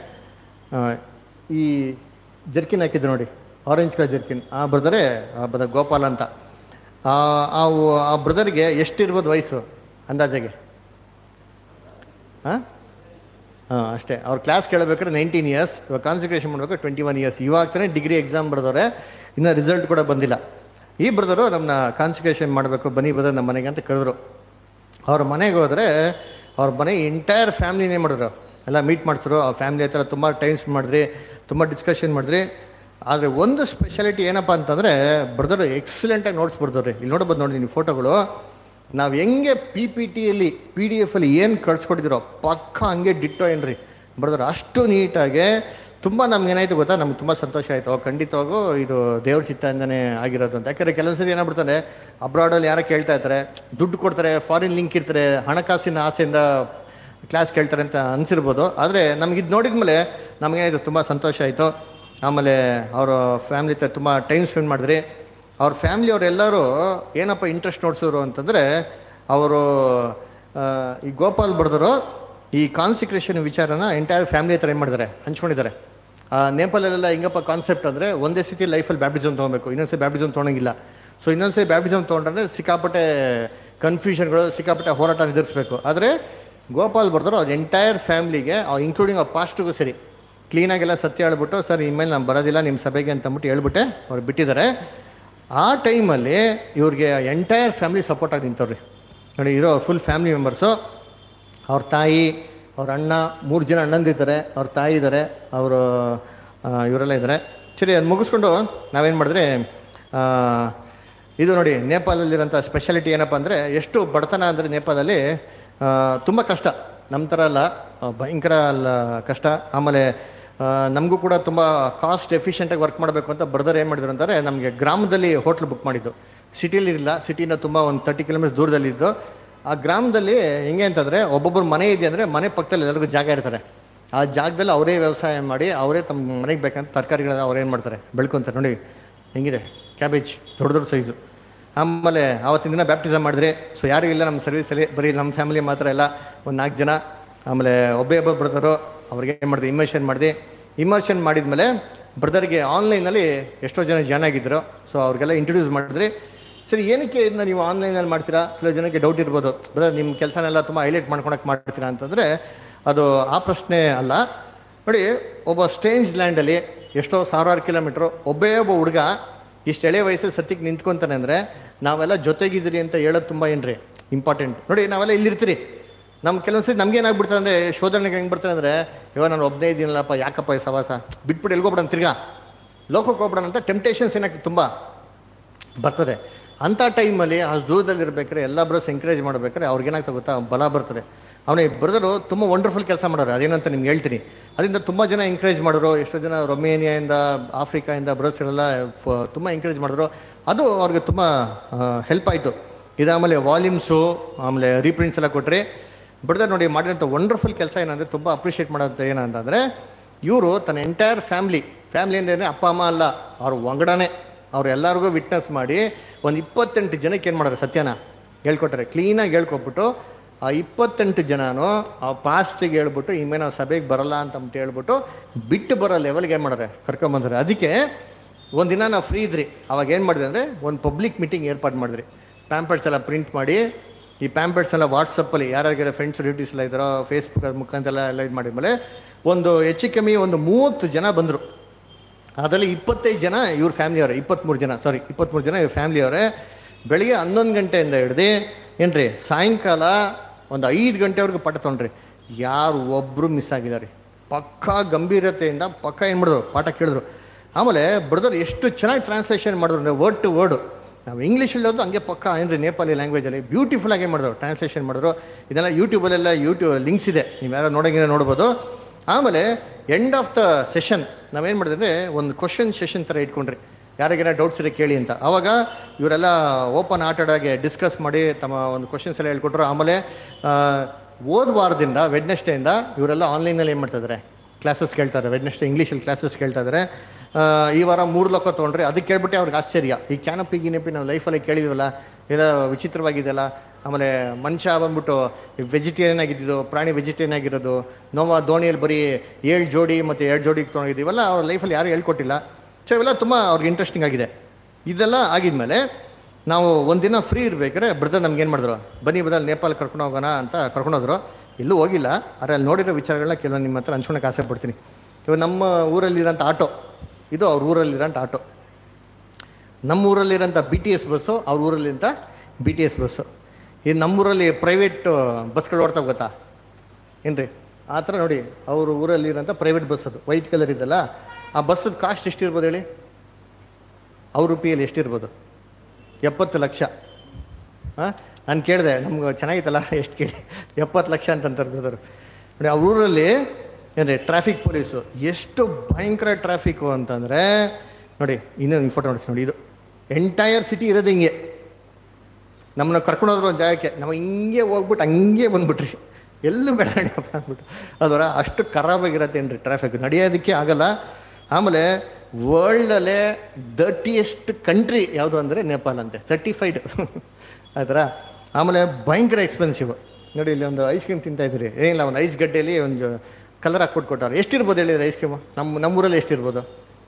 ಈ ಜರ್ಕಿನ್ ಹಾಕಿದ್ರು ನೋಡಿ ಆರೆಂಜ್ ಕಲರ್ ಜರ್ಕಿನ್ ಆ ಬ್ರದರೇ ಆ ಬ್ರದರ್ ಗೋಪಾಲ್ ಅಂತ ಆ ಆ ವ- ಆ ಬ್ರದರ್ಗೆ ಎಷ್ಟಿರ್ಬೋದು ವಯಸ್ಸು ಅಂದಾಜಾಗೆ ಹಾಂ ಹಾಂ ಅಷ್ಟೇ ಅವ್ರ ಕ್ಲಾಸ್ ಕೇಳಬೇಕಾದ್ರೆ ನೈನ್ಟೀನ್ ಇಯರ್ಸ್ ಇವಾಗ ಕಾನ್ಸಂಟ್ರೇಷನ್ ಮಾಡಬೇಕು ಟ್ವೆಂಟಿ ಒನ್ ಇಯರ್ಸ್ ಇವಾಗ ತಾನೇ ಡಿಗ್ರಿ ಎಕ್ಸಾಮ್ ಬರೆದವ್ರೆ ಇನ್ನೂ ರಿಸಲ್ಟ್ ಕೂಡ ಬಂದಿಲ್ಲ ಈ ಬ್ರದರು ನಮ್ಮನ್ನ ಕಾನ್ಸಂಟ್ರೇಷನ್ ಮಾಡಬೇಕು ಬನ್ನಿ ಬ್ರದರ್ ನಮ್ಮ ಮನೆಗೆ ಅಂತ ಕರೆದ್ರು ಅವ್ರ ಮನೆಗೆ ಹೋದರೆ ಅವ್ರ ಮನೆ ಎಂಟೈರ್ ಫ್ಯಾಮ್ಲಿನೇ ಮಾಡಿದ್ರು ಎಲ್ಲ ಮೀಟ್ ಮಾಡ್ತಿದ್ರು ಆ ಫ್ಯಾಮ್ಲಿ ಹತ್ರ ತುಂಬ ಟೈಮ್ ಸ್ಪೆಂಡ್ ಮಾಡಿದ್ರಿ ತುಂಬ ಡಿಸ್ಕಷನ್ ಮಾಡಿದ್ರಿ ಆದರೆ ಒಂದು ಸ್ಪೆಷಾಲಿಟಿ ಏನಪ್ಪ ಅಂತಂದರೆ ಬ್ರದರು ಎಕ್ಸಲೆಂಟಾಗಿ ನೋಟ್ಸ್ ಬರ್ದವ್ರಿ ಇಲ್ಲಿ ನೋಡ್ಬೋದು ನೋಡಿ ನೀವು ಫೋಟೋಗಳು ನಾವು ಹೆಂಗೆ ಪಿ ಪಿ ಟಿಯಲ್ಲಿ ಪಿ ಡಿ ಎಫಲ್ಲಿ ಏನು ಕಳ್ಸ್ಕೊಟ್ಟಿದ್ದೀರೋ ಪಕ್ಕ ಹಂಗೆ ಡಿಟ್ಟೋ ಏನ್ರಿ ಬ್ರದರ್ ಅಷ್ಟು ನೀಟಾಗಿ ತುಂಬ ನಮ್ಗೆ ಏನಾಯ್ತು ಗೊತ್ತಾ ನಮ್ಗೆ ತುಂಬ ಸಂತೋಷ ಆಯಿತು ಖಂಡಿತವಾಗೂ ಇದು ದೇವ್ರ ಚಿತ್ತದಿಂದನೇ ಆಗಿರೋದು ಅಂತ ಯಾಕಂದರೆ ಕೆಲವು ಸರಿ ಏನಾಗ್ಬಿಡ್ತಾನೆ ಅಬ್ರಾಡಲ್ಲಿ ಯಾರೋ ಕೇಳ್ತಾ ಇರ್ತಾರೆ ದುಡ್ಡು ಕೊಡ್ತಾರೆ ಫಾರಿನ್ ಲಿಂಕ್ ಇರ್ತಾರೆ ಹಣಕಾಸಿನ ಆಸೆಯಿಂದ ಕ್ಲಾಸ್ ಕೇಳ್ತಾರೆ ಅಂತ ಅನಿಸಿರ್ಬೋದು ಆದರೆ ನಮ್ಗೆ ಇದು ನೋಡಿದ್ಮೇಲೆ ನಮಗೇನಾಯ್ತು ತುಂಬ ಸಂತೋಷ ಆಯಿತು ಆಮೇಲೆ ಅವರ ಫ್ಯಾಮ್ಲಿ ಹತ್ರ ತುಂಬ ಟೈಮ್ ಸ್ಪೆಂಡ್ ಮಾಡಿದ್ರಿ ಅವ್ರ ಫ್ಯಾಮ್ಲಿ ಅವರೆಲ್ಲರೂ ಏನಪ್ಪ ಇಂಟ್ರೆಸ್ಟ್ ನೋಡ್ಸಿದ್ರು ಅಂತಂದರೆ ಅವರು ಆ, ಈ ಗೋಪಾಲ್ ಬರೆದರು ಈ ಕಾನ್ಸಿಕ್ರೇಷನ್ ವಿಚಾರನ ಎಂಟೈರ್ ಫ್ಯಾಮಿಲಿ ಹತ್ರ ಏನು ಮಾಡಿದ್ದಾರೆ ಹಂಚ್ಕೊಂಡಿದ್ದಾರೆ ಆ, ನೇಪಾಳಲ್ಲೆಲ್ಲ ಹೆಂಗಪ್ಪ ಕಾನ್ಸೆಪ್ಟ್ ಅಂದರೆ ಒಂದೇ ಸ್ಥಿತಿ ಲೈಫಲ್ಲಿ ಬ್ಯಾಪ್ಟಿಸಮ್ ತೊಗೊಬೇಕು ಇನ್ನೊಂದ್ಸರಿ ಬ್ಯಾಪ್ಟಿಸಮ್ ತೊಗೊಳಂಗಿಲ್ಲ ಸೊ ಇನ್ನೊಂದ್ಸರಿ ಬ್ಯಾಪ್ಟಿಸಮ್ ತೊಗೊಂಡ್ರೆ ಸಿಕ್ಕಾಪಟ್ಟೆ ಕನ್ಫ್ಯೂಷನ್ಗಳು ಸಿಕ್ಕಾಪಟ್ಟೆ ಹೋರಾಟ ಎದುರಿಸ್ಬೇಕು ಆದರೆ ಗೋಪಾಲ್ ಬರೆದ್ರು ಅವ್ರ ಎಂಟೈರ್ ಫ್ಯಾಮ್ಲಿಗೆ ಇನ್ಕ್ಲೂಡಿಂಗ್ ಅವ್ರ ಪಾಸ್ಟ್ಗೂ ಸರಿ ಕ್ಲೀನಾಗೆಲ್ಲ ಸತ್ಯ ಹೇಳ್ಬಿಟ್ಟು ಸರ್ ಇನ್ಮೇಲೆ ನಾನು ಬರೋದಿಲ್ಲ ನಿಮ್ಮ ಸಭೆಗೆ ಅಂತ ಅಂದ್ಬಿಟ್ಟು ಹೇಳ್ಬಿಟ್ಟೆ ಅವ್ರು ಬಿಟ್ಟಿದ್ದಾರೆ ಆ ಟೈಮಲ್ಲಿ ಇವ್ರಿಗೆ ಎಂಟೈರ್ ಫ್ಯಾಮಿಲಿ ಸಪೋರ್ಟ್ ಆಗಿ ನಿಂತವ್ರಿ ನೋಡಿ ಇರೋ ಫುಲ್ ಫ್ಯಾಮಿಲಿ ಮೆಂಬರ್ಸು ಅವ್ರ ತಾಯಿ ಅವ್ರ ಅಣ್ಣ ಮೂರು ಜನ ಅಣ್ಣಂದಿದ್ದಾರೆ ಅವ್ರ ತಾಯಿ ಇದ್ದಾರೆ ಅವರು ಇವರೆಲ್ಲ ಇದ್ದಾರೆ ಸರಿ ಅದು ಮುಗಿಸ್ಕೊಂಡು ನಾವೇನು ಮಾಡಿದ್ರೆ ಆ, ಇದು ನೋಡಿ ನೇಪಾಳಲ್ಲಿರೋಂಥ ಸ್ಪೆಷಾಲಿಟಿ ಏನಪ್ಪ ಅಂದರೆ ಎಷ್ಟು ಬಡತನ ಅಂದರೆ ನೇಪಾಳಲ್ಲಿ ತುಂಬ ಕಷ್ಟ ನಮ್ಮ ಥರ ಅಲ್ಲ ಆ, ಭಯಂಕರ ಅಲ್ಲ ಕಷ್ಟ ಆಮೇಲೆ ನಮಗೂ ಕೂಡ ತುಂಬ ಕಾಸ್ಟ್ ಎಫಿಷಿಯೆಂಟಾಗಿ ವರ್ಕ್ ಮಾಡಬೇಕು ಅಂತ ಬ್ರದರ್ ಏನು ಮಾಡಿದ್ರು ಅಂತಾರೆ ನಮಗೆ ಗ್ರಾಮದಲ್ಲಿ ಹೋಟ್ಲ್ ಬುಕ್ ಮಾಡಿದ್ದು ಸಿಟಿಲಿ ಇರಲಿಲ್ಲ ಸಿಟಿನ ತುಂಬ ಒಂದು ತರ್ಟಿ ಕಿಲೋಮೀಟರ್ ದೂರದಲ್ಲಿದ್ದು ಆ ಗ್ರಾಮದಲ್ಲಿ ಹೆಂಗೆ ಅಂತಂದರೆ ಒಬ್ಬೊಬ್ಬರು ಮನೆ ಇದೆ ಅಂದರೆ ಮನೆ ಪಕ್ಕದಲ್ಲಿ ಎಲ್ಲರಿಗೂ ಜಾಗ ಇರ್ತಾರೆ ಆ ಜಾಗದಲ್ಲಿ ಅವರೇ ವ್ಯವಸಾಯ ಮಾಡಿ ಅವರೇ ತಮ್ಮ ಮನೆಗೆ ಬೇಕಂತ ತರಕಾರಿಗಳನ್ನ ಅವ್ರು ಏನು ಮಾಡ್ತಾರೆ ಬೆಳ್ಕೊತಾರೆ ನೋಡಿ ಹೆಂಗಿದೆ ಕ್ಯಾಬೇಜ್ ದೊಡ್ಡ ದೊಡ್ಡ ಸೈಜು ಆಮೇಲೆ ಆವತ್ತಿನ ದಿನ ಬ್ಯಾಪ್ಟಿಸಮ್ ಮಾಡಿದ್ರೆ ಸೊ ಯಾರೂ ಇಲ್ಲ ನಮ್ಮ ಸರ್ವಿಸಲ್ಲಿ ಬರೀ ನಮ್ಮ ಫ್ಯಾಮಿಲಿ ಮಾತ್ರ ಎಲ್ಲ ಒಂದು ನಾಲ್ಕು ಜನ ಆಮೇಲೆ ಒಬ್ಬೇ ಒಬ್ಬ ಬ್ರದರು ಅವ್ರಿಗೆ ಏನು ಮಾಡಿದೆ ಇಮರ್ಷನ್ ಮಾಡಿದೆ ಇಮರ್ಷನ್ ಮಾಡಿದ್ಮೇಲೆ ಬ್ರದರ್ಗೆ ಆನ್ಲೈನಲ್ಲಿ ಎಷ್ಟೋ ಜನ ಜಾಯ್ನ್ ಆಗಿದ್ರು ಸೊ ಅವ್ರಿಗೆಲ್ಲ ಇಂಟ್ರೊಡ್ಯೂಸ್ ಮಾಡಿದ್ರಿ ಸರಿ ಏನಕ್ಕೆ ಇದನ್ನ ನೀವು ಆನ್ಲೈನಲ್ಲಿ ಮಾಡ್ತೀರಾ ಕೆಲವು ಜನಕ್ಕೆ ಡೌಟ್ ಇರ್ಬೋದು ಬ್ರದರ್ ನಿಮ್ಮ ಕೆಲಸನೆಲ್ಲ ತುಂಬ ಹೈಲೈಟ್ ಮಾಡ್ಕೊಳಕ್ಕೆ ಮಾಡ್ತೀರಾ ಅಂತಂದರೆ ಅದು ಆ ಪ್ರಶ್ನೆ ಅಲ್ಲ ನೋಡಿ ಒಬ್ಬ ಸ್ಟ್ರೇಂಜ್ ಲ್ಯಾಂಡಲ್ಲಿ ಎಷ್ಟೋ ಸಾವಿರಾರು ಕಿಲೋಮೀಟ್ರು ಒಬ್ಬೇ ಒಬ್ಬ ಹುಡುಗ ಇಷ್ಟು ಎಳೆ ವಯಸ್ಸಲ್ಲಿ ಸತ್ಯಕ್ಕೆ ನಿಂತ್ಕೊಂತಾನೆ ಅಂದರೆ ನಾವೆಲ್ಲ ಜೊತೆಗಿದ್ದೀರಿ ಅಂತ ಹೇಳೋದು ತುಂಬ ಏನ್ರಿ ಇಂಪಾರ್ಟೆಂಟ್ ನೋಡಿ ನಾವೆಲ್ಲ ಇಲ್ಲಿರ್ತೀರಿ ನಮ್ಮ ಕೆಲವೊಂದ್ಸರಿ ನಮ್ಗೆ ಏನಾಗ್ಬಿಡ್ತದೆ ಅಂದರೆ ಶೋಧನೆಗೆ ಹೆಂಗೆ ಬರ್ತಾರೆ ಅಂದರೆ ಇವಾಗ ನಾನು ಒಬ್ಬನೇ ಇದ್ದೀನಲ್ಲಪ್ಪ ಯಾಕಪ್ಪ ಈ ಸವಾಸ ಬಿಟ್ಬಿಟ್ಟು ಎಲ್ಗೋಗ್ಬಿಡೋಣ ತಿರ್ಗಾ ಲೋಕಕ್ಕೆ ಹೋಗ್ಬಿಡೋಣ ಅಂತ ಟೆಂಪ್ಟೇಷನ್ಸ್ ಏನಾಗ್ತದೆ ತುಂಬ ಬರ್ತದೆ ಅಂಥ ಟೈಮಲ್ಲಿ ಆ ದೂರದಲ್ಲಿ ಇರ್ಬೇಕಾದ್ರೆ ಎಲ್ಲ ಬ್ರಸ್ ಎಂಕರೇಜ್ ಮಾಡ್ಬೇಕಾದ್ರೆ ಅವ್ರಿಗೇನಾಗ್ತದೆ ಗೊತ್ತಾ ಬಲ ಬರ್ತದೆ ಅವನೇ ಬ್ರದರು ತುಂಬ ವಂಡರ್ಫುಲ್ ಕೆಲಸ ಮಾಡೋರು ಅದೇನಂತ ನಿಮ್ಗೆ ಹೇಳ್ತೀನಿ ಅದರಿಂದ ತುಂಬ ಜನ ಎಂಕರೇಜ್ ಮಾಡಿದ್ರು ಎಷ್ಟೋ ಜನ ರೊಮೇನಿಯಾಯಿಂದ ಆಫ್ರಿಕಾಯಿಂದ ಬ್ರಸ್ಗಳೆಲ್ಲ ತುಂಬ ಎಂಕರೇಜ್ ಮಾಡಿದ್ರು ಅದು ಅವ್ರಿಗೆ ತುಂಬ ಹೆಲ್ಪ್ ಆಯಿತು ಇದಾದಮೇಲೆ ವಾಲ್ಯೂಮ್ಸು ಆಮೇಲೆ ರೀಪ್ರಿಂಟ್ಸ್ ಎಲ್ಲ ಕೊಟ್ಟರೆ ಬ್ರದರ್ ನೋಡಿ ಮಾಡಿರೋಂಥ ವಂಡರ್ಫುಲ್ ಕೆಲಸ ಏನಂದರೆ ತುಂಬ ಅಪ್ರಿಷಿಯೇಟ್ ಮಾಡೋಂಥ ಏನಂತಂದರೆ ಇವರು ತನ್ನ ಎಂಟೈರ್ ಫ್ಯಾಮ್ಲಿ ಫ್ಯಾಮ್ಲಿ ಅಂದರೆ ಅಪ್ಪ ಅಮ್ಮ ಅಲ್ಲ ಅವ್ರ ಒಗಡನೆ ಅವ್ರು ಎಲ್ಲರಿಗೂ ವಿಟ್ನೆಸ್ ಮಾಡಿ ಒಂದು ಇಪ್ಪತ್ತೆಂಟು ಜನಕ್ಕೆ ಏನು ಮಾಡೋರು ಸತ್ಯನ ಹೇಳ್ಕೊಟ್ರೆ ಕ್ಲೀನಾಗಿ ಹೇಳ್ಕೊಟ್ಬಿಟ್ಟು ಆ ಇಪ್ಪತ್ತೆಂಟು ಜನನು ಆ ಪಾಸ್ಟಿಗೆ ಹೇಳ್ಬಿಟ್ಟು ಇನ್ಮೇಲೆ ನಾವು ಸಭೆಗೆ ಬರಲ್ಲ ಅಂತ ಅಂದ್ಬಿಟ್ಟು ಹೇಳ್ಬಿಟ್ಟು ಬಿಟ್ಟು ಬರೋ ಲೆವೆಲ್ಗೆ ಏನು ಮಾಡೋರೆ ಕರ್ಕೊಂಬಂದ್ರೆ ಅದಕ್ಕೆ ಒಂದಿನ ನಾವು ಫ್ರೀ ಇದ್ರಿ ಅವಾಗ ಏನು ಮಾಡಿದೆ ಅಂದರೆ ಒಂದು ಪಬ್ಲಿಕ್ ಮೀಟಿಂಗ್ ಏರ್ಪಾಡು ಮಾಡಿದ್ರಿ ಪ್ಯಾಂಪರ್ಸ್ ಎಲ್ಲ ಪ್ರಿಂಟ್ ಮಾಡಿ ಈ ಪ್ಯಾಂಪರ್ಸ್ ಎಲ್ಲ ವಾಟ್ಸಪ್ಪಲ್ಲಿ ಯಾರ್ಯಾರ ಫ್ರೆಂಡ್ಸ್ ರಿಲೇಟಿವ್ಸ್ ಎಲ್ಲ ಇದ್ದಾರೋ ಫೇಸ್ಬುಕ್ ಮುಖಾಂತರ ಎಲ್ಲ ಎಲ್ಲ ಇದು ಮಾಡಿದ್ಮೇಲೆ ಒಂದು ಹೆಚ್ಚು ಕಮ್ಮಿ ಒಂದು ಮೂವತ್ತು ಜನ ಬಂದರು ಅದರಲ್ಲಿ ಇಪ್ಪತ್ತೈದು ಜನ ಇವ್ರ ಫ್ಯಾಮಿಲಿಯವರೇ ಇಪ್ಪತ್ತ್ಮೂರು ಜನ ಸಾರಿ ಇಪ್ಪತ್ತ್ಮೂರು ಜನ ಇವ್ರ ಫ್ಯಾಮಿಲಿಯವರೇ ಬೆಳಿಗ್ಗೆ ಹನ್ನೊಂದು ಗಂಟೆಯಿಂದ ಹಿಡ್ದು ಏನ್ರಿ ಸಾಯಂಕಾಲ ಒಂದು ಐದು ಗಂಟೆವರೆಗೂ ಪಾಠ ತೊಗೊಂಡ್ರಿ ಯಾರು ಒಬ್ಬರು ಮಿಸ್ ಆಗಿದ್ದಾರೆ ಪಕ್ಕಾ ಗಂಭೀರತೆಯಿಂದ ಪಕ್ಕ ಏನು ಮಾಡಿದ್ರು ಪಾಠ ಕೇಳಿದ್ರು ಆಮೇಲೆ ಬ್ರದರ್ ಎಷ್ಟು ಚೆನ್ನಾಗಿ ಟ್ರಾನ್ಸ್ಲೇಷನ್ ಮಾಡಿದ್ರು ಅಂದರೆ ವರ್ಡ್ ಟು ವರ್ಡು ನಾವು ಇಂಗ್ಲೀಷಲ್ಲಿ ಓದು ಹಂಗೆ ಪಕ್ಕ ಏನ್ರಿ ನೇಪಾಳಿ ಲ್ಯಾಂಗ್ವೇಜಲ್ಲಿ ಬ್ಯೂಟಿಫುಲ್ ಆಗಿ ಮಾಡಿದ್ರು ಟ್ರಾನ್ಸ್ಲೇಷನ್ ಮಾಡಿದ್ರು ಇದೆಲ್ಲ ಯೂಟ್ಯೂಬಲ್ಲೆಲ್ಲ ಯೂಟ್ಯೂಬ್ ಲಿಂಕ್ಸ್ ಇದೆ ನೀವು ಯಾರೋ ನೋಡೋಂಗಿದ್ರೆ ನೋಡ್ಬೋದು ಆಮೇಲೆ ಎಂಡ್ ಆಫ್ ದ ಸೆಷನ್ ನಾವೇನು ಮಾಡಿದ್ರೆ ಅಂದರೆ ಒಂದು ಕ್ವಶನ್ ಸೆಷನ್ ಥರ ಇಟ್ಕೊಂಡ್ರಿ ಯಾರಿಗಾರ ಡೌಟ್ಸ್ ಇರೋ ಕೇಳಿ ಅಂತ ಆವಾಗ ಇವರೆಲ್ಲ ಓಪನ್ ಆಟಾಡಾಗೆ ಡಿಸ್ಕಸ್ ಮಾಡಿ ತಮ್ಮ ಒಂದು ಕ್ವಶನ್ಸ್ ಎಲ್ಲ ಹೇಳ್ಕೊಟ್ರು ಆಮೇಲೆ ಹೋದ ವಾರದಿಂದ ವೆಡ್ನೆಸ್ಡೇಯಿಂದ ಇವರೆಲ್ಲ ಆನ್ಲೈನಲ್ಲಿ ಏನು ಮಾಡ್ತಿದ್ದಾರೆ ಕ್ಲಾಸಸ್ ಕೇಳ್ತಾರೆ ವೆಡ್ನೆಸ್ಡೇ ಇಂಗ್ಲೀಷಲ್ಲಿ ಕ್ಲಾಸಸ್ ಕೇಳ್ತಾ ಇದ್ದಾರೆ ಆ, ಈ ವಾರ ಮೂರು ಲೋಕ ತೊಗೊಂಡ್ರೆ ಅದಕ್ಕೆ ಕೇಳ್ಬಿಟ್ಟೆ ಅವ್ರಿಗೆ ಆಶ್ಚರ್ಯ ಈ ಕ್ಯಾನಪಿ ಗಿನಪಿ ನಾವು ಲೈಫಲ್ಲಿ ಕೇಳಿದ್ವಲ್ಲ ಎಲ್ಲ ವಿಚಿತ್ರವಾಗಿದೆಯಲ್ಲ ಆಮೇಲೆ ಮನುಷ್ಯ ಬಂದ್ಬಿಟ್ಟು ವೆಜಿಟೇರಿಯನ್ ಆಗಿದ್ದು ಪ್ರಾಣಿ ವೆಜಿಟೇರಿಯನ್ ಆಗಿರೋದು ನೋವ ದೋಣಿಯಲ್ಲಿ ಬರೀ ಏಳು ಜೋಡಿ ಮತ್ತು ಎರಡು ಜೋಡಿ ತೊಗೊಂಡಿದ್ದೀವಲ್ಲ ಅವ್ರ ಲೈಫಲ್ಲಿ ಯಾರು ಹೇಳ್ಕೊಟ್ಟಿಲ್ಲ ಸೊ ಇವೆಲ್ಲ ತುಂಬ ಅವ್ರಿಗೆ ಇಂಟ್ರೆಸ್ಟಿಂಗ್ ಆಗಿದೆ ಇದೆಲ್ಲ ಆಗಿದ್ಮೇಲೆ ನಾವು ಒಂದಿನ ಫ್ರೀ ಇರ್ಬೇಕಾದ್ರೆ ಬ್ರದರ್ ನಮ್ಗೆ ಏನು ಮಾಡಿದ್ರು ಬನ್ನಿ ಬದಲ್ ನೇಪಾಳ ಕರ್ಕೊಂಡು ಹೋಗೋಣ ಅಂತ ಕರ್ಕೊಂಡೋದ್ರು ಎಲ್ಲೂ ಹೋಗಿಲ್ಲ ಆದರೆ ಅಲ್ಲಿ ನೋಡಿರೋ ವಿಚಾರಗಳನ್ನ ಕೆಲವೊಂದು ನಿಮ್ಮ ಹತ್ರ ಹಂಚ್ಕೊಳಕ್ಕೆ ಆಸೆ ಪಡ್ತೀನಿ ಇವಾಗ ನಮ್ಮ ಊರಲ್ಲಿರೋಂಥ ಆಟೋ ಇದು ಅವ್ರ ಊರಲ್ಲಿರೋಂಥ ಆಟೋ ನಮ್ಮ ಊರಲ್ಲಿರೋಂಥ ಬಿ ಟಿ ಎಸ್ ಬಸ್ಸು ಅವ್ರ ಊರಲ್ಲಿಂಥ ಬಿ ಟಿ ಎಸ್ ಬಸ್ಸು ಇದು ನಮ್ಮೂರಲ್ಲಿ ಪ್ರೈವೇಟ್ ಬಸ್ಗಳು ಓಡ್ತಾವೆ ಗೊತ್ತಾ ಏನ್ರಿ ಆ ಥರ ನೋಡಿ ಅವ್ರ ಊರಲ್ಲಿರೋಂಥ ಪ್ರೈವೇಟ್ ಬಸ್ ಅದು ವೈಟ್ ಕಲರ್ ಇದೆಲ್ಲ ಆ ಬಸ್ಸದ ಕಾಸ್ಟ್ ಎಷ್ಟಿರ್ಬೋದು ಹೇಳಿ ಅವ್ರ ರೂಪಿಯಲ್ಲಿ ಎಷ್ಟಿರ್ಬೋದು ಎಪ್ಪತ್ತು ಲಕ್ಷ ಹಾಂ ನಾನು ಕೇಳಿದೆ ನಮ್ಗೆ ಚೆನ್ನಾಗಿತ್ತಲ್ಲ ಎಷ್ಟು ಕೇಳಿ ಎಪ್ಪತ್ತು ಲಕ್ಷ ಅಂತಂತಾರೆ ಬ್ರದರ್ ನೋಡಿ ಆ ಊರಲ್ಲಿ ಏನ್ರಿ ಟ್ರಾಫಿಕ್ ಪೊಲೀಸು ಎಷ್ಟು ಭಯಂಕರ ಟ್ರಾಫಿಕ್ಕು ಅಂತಂದರೆ ನೋಡಿ ಇನ್ನೊಂದು ಫೋಟೋ ನೋಡ್ತೀನಿ ನೋಡಿ ಇದು ಎಂಟೈರ್ ಸಿಟಿ ಇರೋದು ಹಿಂಗೆ ನಮ್ಮನ್ನ ಕರ್ಕೊಂಡೋದ್ರು ಒಂದು ಜಾಗಕ್ಕೆ ನಾವು ಹಿಂಗೆ ಹೋಗ್ಬಿಟ್ಟು ಹಂಗೆ ಬಂದ್ಬಿಟ್ರಿ ಎಲ್ಲೂ ಬೇಡ ನಡಿಯಪ್ಪ ಅಂದ್ಬಿಟ್ಟು ಅದರ ಅಷ್ಟು ಖರಾಬಾಗಿರತ್ತೆ ಏನ್ರಿ ಟ್ರಾಫಿಕ್ ನಡೆಯೋದಕ್ಕೆ ಆಗಲ್ಲ ಆಮೇಲೆ ವರ್ಲ್ಡಲ್ಲೇ ಡರ್ಟಿಯೆಸ್ಟ್ ಕಂಟ್ರಿ ಯಾವುದು ಅಂದರೆ ನೇಪಾಳ ಅಂತೆ ಸರ್ಟಿಫೈಡ್ ಆ ಥರ ಆಮೇಲೆ ಭಯಂಕರ ಎಕ್ಸ್ಪೆನ್ಸಿವ್ ನೋಡಿ ಇಲ್ಲಿ ಒಂದು ಐಸ್ ಕ್ರೀಮ್ ತಿಂತಾ ಇದ್ದೀರಿ ಏನಿಲ್ಲ ಒಂದು ಐಸ್ ಗಡ್ಡೆಯಲ್ಲಿ ಒಂದು ಕಲರ್ ಹಾಕ್ಬಿಟ್ಟು ಕೊಟ್ಟಾರೆ ಎಷ್ಟಿರ್ಬೋದು ಹೇಳಿದ್ರೆ ಐಸ್ ಕ್ರೀಮು ನಮ್ಮ ನಮ್ಮೂರಲ್ಲಿ ಎಷ್ಟಿರ್ಬೋದು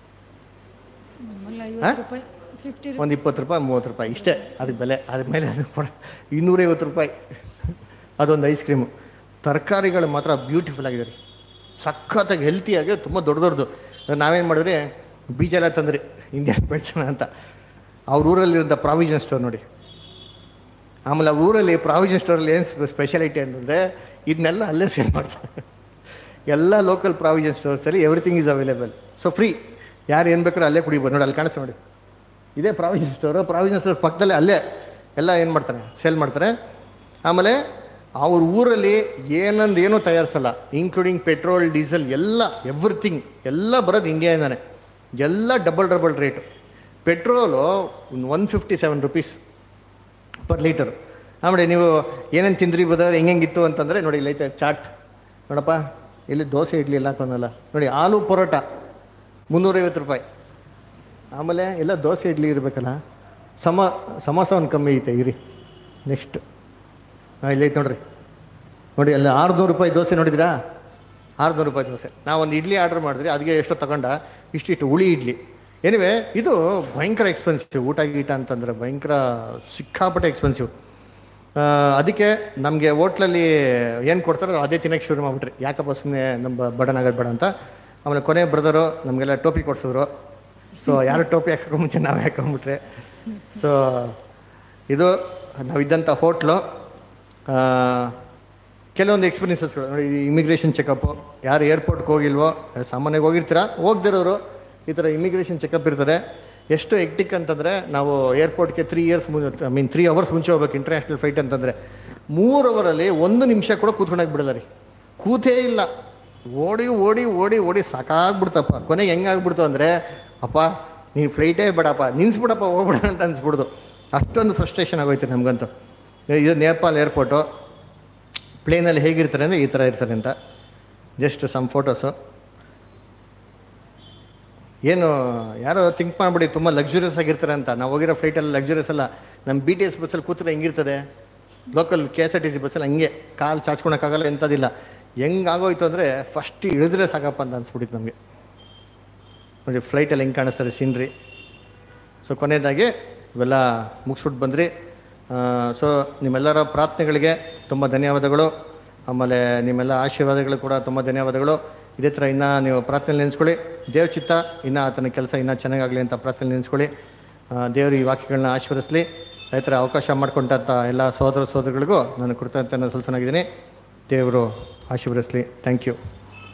ನಮ್ಮಲ್ಲಿ ಐವತ್ತು ರೂಪಾಯಿ ಫಿಫ್ಟಿ ಒಂದು ಇಪ್ಪತ್ತು ರೂಪಾಯಿ ಮೂವತ್ತು ರೂಪಾಯಿ ಇಷ್ಟೇ ಅದಕ್ಕೆ ಬೆಲೆ ಅದ್ರ ಮೇಲೆ ಅದು ಕೊಡ ಇನ್ನೂರೈವತ್ತು ರೂಪಾಯಿ ಅದೊಂದು ಐಸ್ ಕ್ರೀಮು ತರಕಾರಿಗಳು ಮಾತ್ರ ಬ್ಯೂಟಿಫುಲ್ ಆಗಿದೆ ರೀ ಸಖತ್ತಾಗಿ ಹೆಲ್ತಿಯಾಗಿ ತುಂಬ ದೊಡ್ಡ ದೊಡ್ಡದು ನಾವೇನು ಮಾಡಿದ್ರಿ ಬೀಜ ಎಲ್ಲ ತಂದ್ರಿ ಇಂಡಿಯನ್ ಬೆಳೆಸೋಣ ಅಂತ ಅವ್ರ ಊರಲ್ಲಿರೋಂಥ ಪ್ರಾವಿಷನ್ ಸ್ಟೋರ್ ನೋಡಿ ಆಮೇಲೆ ಆ ಊರಲ್ಲಿ ಪ್ರಾವಿಷನ್ ಸ್ಟೋರಲ್ಲಿ ಏನು ಸ್ಪೆಷಾಲಿಟಿ ಅಂತಂದರೆ ಇದನ್ನೆಲ್ಲ ಅಲ್ಲೇ ಸೇಲ್ ಮಾಡ್ತಾರೆ ಎಲ್ಲ ಲೋಕಲ್ ಪ್ರಾವಿಷನ್ ಸ್ಟೋರ್ಸಲ್ಲಿ everything is available so free ಯಾರು ಏನು ಬೇಕಾದ್ರೂ ಅಲ್ಲೇ ಕುಡಿಬೋದು ನೋಡಿ ಅಲ್ಲಿ ಕಾಣಿಸ್ತು ನೋಡಿ ಇದೇ ಪ್ರಾವಿಷನ್ ಸ್ಟೋರು ಪ್ರಾವಿಷನ್ ಸ್ಟೋರ್ ಪಕ್ಕದಲ್ಲೇ ಅಲ್ಲೇ ಎಲ್ಲ ಏನು ಮಾಡ್ತಾರೆ ಸೇಲ್ ಮಾಡ್ತಾರೆ ಆಮೇಲೆ ಅವ್ರ ಊರಲ್ಲಿ ಏನಂದು ಏನೂ ತಯಾರಿಸಲ್ಲ ಇನ್ಕ್ಲೂಡಿಂಗ್ ಪೆಟ್ರೋಲ್ ಡೀಸೆಲ್ ಎಲ್ಲ ಎವ್ರಿಥಿಂಗ್ ಎಲ್ಲ ಬರೋದು ಇಂಡಿಯಾಯಿಂದಾನೆ ಎಲ್ಲ double double rate petrol one fifty seven rupees per litre ಆಮೇಲೆ ನೀವು ಏನೇನು ತಿಂದ್ರಿ ಬದ ಹೆಂಗಿತ್ತು ಅಂತಂದರೆ ನೋಡಿ ಇಲ್ಲೈತೆ ಚಾಟ್ ನೋಡಪ್ಪ ಇಲ್ಲಿ ದೋಸೆ ಇಡ್ಲಿ ಎಲ್ಲ ಹಾಕೋನಲ್ಲ ನೋಡಿ ಆಲೂ ಪರೋಟ ಮುನ್ನೂರೈವತ್ತು ರೂಪಾಯಿ ಆಮೇಲೆ ಎಲ್ಲ ದೋಸೆ ಇಡ್ಲಿ ಇರಬೇಕಲ್ಲ ಸಮ ಸಮೋಸ ಒಂದು ಕಮ್ಮಿ ಐತೆ ಇರಿ ನೆಕ್ಸ್ಟ್ ಹಾಂ ಇಲ್ಲೈತೆ ನೋಡ್ರಿ ನೋಡಿ ಅಲ್ಲಿ ಆರುನೂರು ರೂಪಾಯಿ ದೋಸೆ ನೋಡಿದ್ರಾ ಆರುನೂರು ರೂಪಾಯಿ ದೋಸೆ ನಾವು ಒಂದು ಇಡ್ಲಿ ಆರ್ಡರ್ ಮಾಡಿದ್ರಿ ಅದಕ್ಕೆ ಎಷ್ಟು ತಗೊಂಡ ಇಷ್ಟಿಷ್ಟು ಹುಳಿ ಇಡ್ಲಿ ಎನಿವೆ ಇದು ಭಯಂಕರ ಎಕ್ಸ್ಪೆನ್ಸಿವ್ ಊಟ ಗೀಟ ಅಂತಂದರೆ ಭಯಂಕರ ಸಿಕ್ಕಾಪಟ್ಟೆ ಎಕ್ಸ್ಪೆನ್ಸಿವ್ ಅದಕ್ಕೆ ನಮಗೆ ಹೋಟ್ಲಲ್ಲಿ ಏನು ಕೊಡ್ತಾರೋ ಅದೇ ತಿನ್ನಕ್ಕೆ ಶುರು ಮಾಡಿಬಿಟ್ರಿ ಯಾಕಪ್ಪ ಸುಮ್ಮನೆ ನಮ್ಮ ಬಡನ್ ಆಗೋದು ಬೇಡ ಅಂತ ಆಮೇಲೆ ಕೊನೆ ಬ್ರದರು ನಮಗೆಲ್ಲ ಟೋಪಿ ಕೊಡ್ಸಿದ್ರು ಸೊ ಯಾರು ಟೋಪಿ ಹಾಕೋ ಮುಂಚೆ ನಾವೇ ಹಾಕೊಂಬಿಟ್ರೆ ಸೊ ಇದು ನಾವಿದ್ದಂಥ ಹೋಟ್ಲು ಕೆಲವೊಂದು ಎಕ್ಸ್ಪೀರಿಯನ್ಸಸ್ಗಳು ನೋಡಿ ಇಮಿಗ್ರೇಷನ್ ಚೆಕಪ್ಪು ಯಾರು ಏರ್ಪೋರ್ಟ್ಗೆ ಹೋಗಿಲ್ವೋ ಸಾಮಾನ್ಯವಾಗಿ ಹೋಗಿರ್ತೀರಾ ಹೋಗ್ದಿರೋರು ಈ ಥರ ಇಮಿಗ್ರೇಷನ್ ಚೆಕಪ್ ಇರ್ತದೆ ಎಷ್ಟು ಎಕ್ಟಿಕ್ ಅಂತಂದರೆ ನಾವು ಏರ್ಪೋರ್ಟ್ಗೆ ತ್ರೀ ಇಯರ್ಸ್ ಮುಂಚೆ ಐ ಮೀನ್ ತ್ರೀ ಅವರ್ಸ್ ಮುಂಚೆ ಹೋಗ್ಬೇಕು ಇಂಟರ್ನ್ಯಾಷನಲ್ ಫ್ಲೈಟ್ ಅಂತಂದರೆ ಮೂರು ಅವರಲ್ಲಿ ಒಂದು ನಿಮಿಷ ಕೂಡ ಕೂತ್ಕೊಂಡಾಗ ಬಿಡಲ್ಲ ರೀ ಕೂತೇ ಇಲ್ಲ ಓಡಿ ಓಡಿ ಓಡಿ ಓಡಿ ಸಾಕಾಗ್ಬಿಡ್ತಪ್ಪ ಕೊನೆಗೆ ಹೆಂಗಾಗ್ಬಿಡ್ತು ಅಂದರೆ ಅಪ್ಪ ನೀನು ಫ್ಲೈಟೇ ಬೇಡಪ್ಪ ನಿನ್ಸ್ಬಿಡಪ್ಪ ಹೋಗ್ಬಿಡ ಅಂತ ಅನ್ಸ್ಬಿಡ್ದು ಅಷ್ಟೊಂದು ಫ್ರಸ್ಟ್ರೇಷನ್ ಆಗೋಯ್ತು ನಮಗಂತೂ ಇದು ನೇಪಾಲ್ ಏರ್ಪೋರ್ಟು ಪ್ಲೇನಲ್ಲಿ ಹೇಗಿರ್ತಾರೆ ಅಂದರೆ ಈ ಥರ ಇರ್ತಾರೆ ಅಂತ ಜಸ್ಟ್ ಸಮ್ ಫೋಟೋಸು ಏನು ಯಾರೋ ಥಿಂಕ್ ಮಾಡಿಬಿಡಿ ತುಂಬ ಲಕ್ಸುರಿಯಸ್ ಆಗಿರ್ತಾರೆ ಅಂತ ನಾವು ಹೋಗಿರೋ ಫ್ಲೈಟಲ್ಲಿ ಲಕ್ಸುರಿಯಸ್ ಅಲ್ಲ ನಮ್ಮ ಬಿ ಟಿ ಎಸ್ ಬಸ್ಸಲ್ಲಿ ಕೂತ್ರೆ ಹೆಂಗಿರ್ತದೆ local K S R T C ಬಸ್ಸಲ್ಲಿ ಹಂಗೆ ಕಾಲು ಚಾಚ್ಕೊಳಕ್ಕಾಗಲ್ಲ ಎಂಥದಿಲ್ಲ ಹೆಂಗಾಗೋಯ್ತು ಅಂದರೆ ಫಸ್ಟ್ ಇಳಿದ್ರೆ ಸಾಕಪ್ಪ ಅಂತ ಅನ್ಸ್ಬಿಟ್ಟಿತ್ತು ನಮಗೆ ನೋಡಿ ಫ್ಲೈಟಲ್ಲಿ ಹೆಂಗೆ ಕಾಣಿಸ್ತಾರೆ ಸೀನ್ರಿ ಸೊ ಕೊನೆಯದಾಗಿ ಇವೆಲ್ಲ ಮುಗಿಸ್ಬಿಟ್ಟು ಬಂದ್ರಿ ಸೊ ನಿಮ್ಮೆಲ್ಲರ ಪ್ರಾರ್ಥನೆಗಳಿಗೆ ತುಂಬ ಧನ್ಯವಾದಗಳು ಆಮೇಲೆ ನಿಮ್ಮೆಲ್ಲ ಆಶೀರ್ವಾದಗಳು ಕೂಡ ತುಂಬ ಧನ್ಯವಾದಗಳು ಇದೇ ಥರ ಇನ್ನೂ ನೀವು ಪ್ರಾರ್ಥನೆ ನೆನೆಸ್ಕೊಳ್ಳಿ ದೇವ್ರ ಚಿತ್ತ ಇನ್ನೂ ಆತನ ಕೆಲಸ ಇನ್ನೂ ಚೆನ್ನಾಗಾಗಲಿ ಅಂತ ಪ್ರಾರ್ಥನೆ ನೆನೆಸ್ಕೊಳ್ಳಿ ಆ, ದೇವರು ಈ ವಾಕ್ಯಗಳನ್ನ ಆಶೀರ್ವದಿಸಲಿ ರೈತರ ಅವಕಾಶ ಮಾಡಿಕೊಂಡಂಥ ಎಲ್ಲ ಸಹೋದರ ಸಹೋದರಿಗಳಿಗೂ ನಾನು ಕೃತಜ್ಞತೆಯನ್ನು ಸಲ್ಲಿಸನಾಗಿದ್ದೀನಿ ದೇವರು ಆಶೀರ್ವದಿಸಲಿ ಥ್ಯಾಂಕ್ ಯು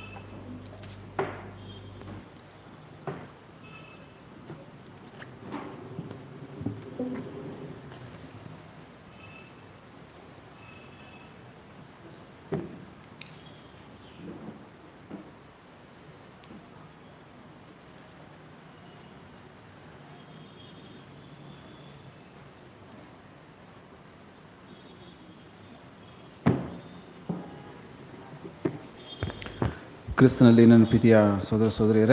ಕ್ರಿಸ್ತನಲ್ಲಿ ನನ್ನ ಪ್ರೀತಿಯ ಸೋದರ ಸೋದರಿಯರೇ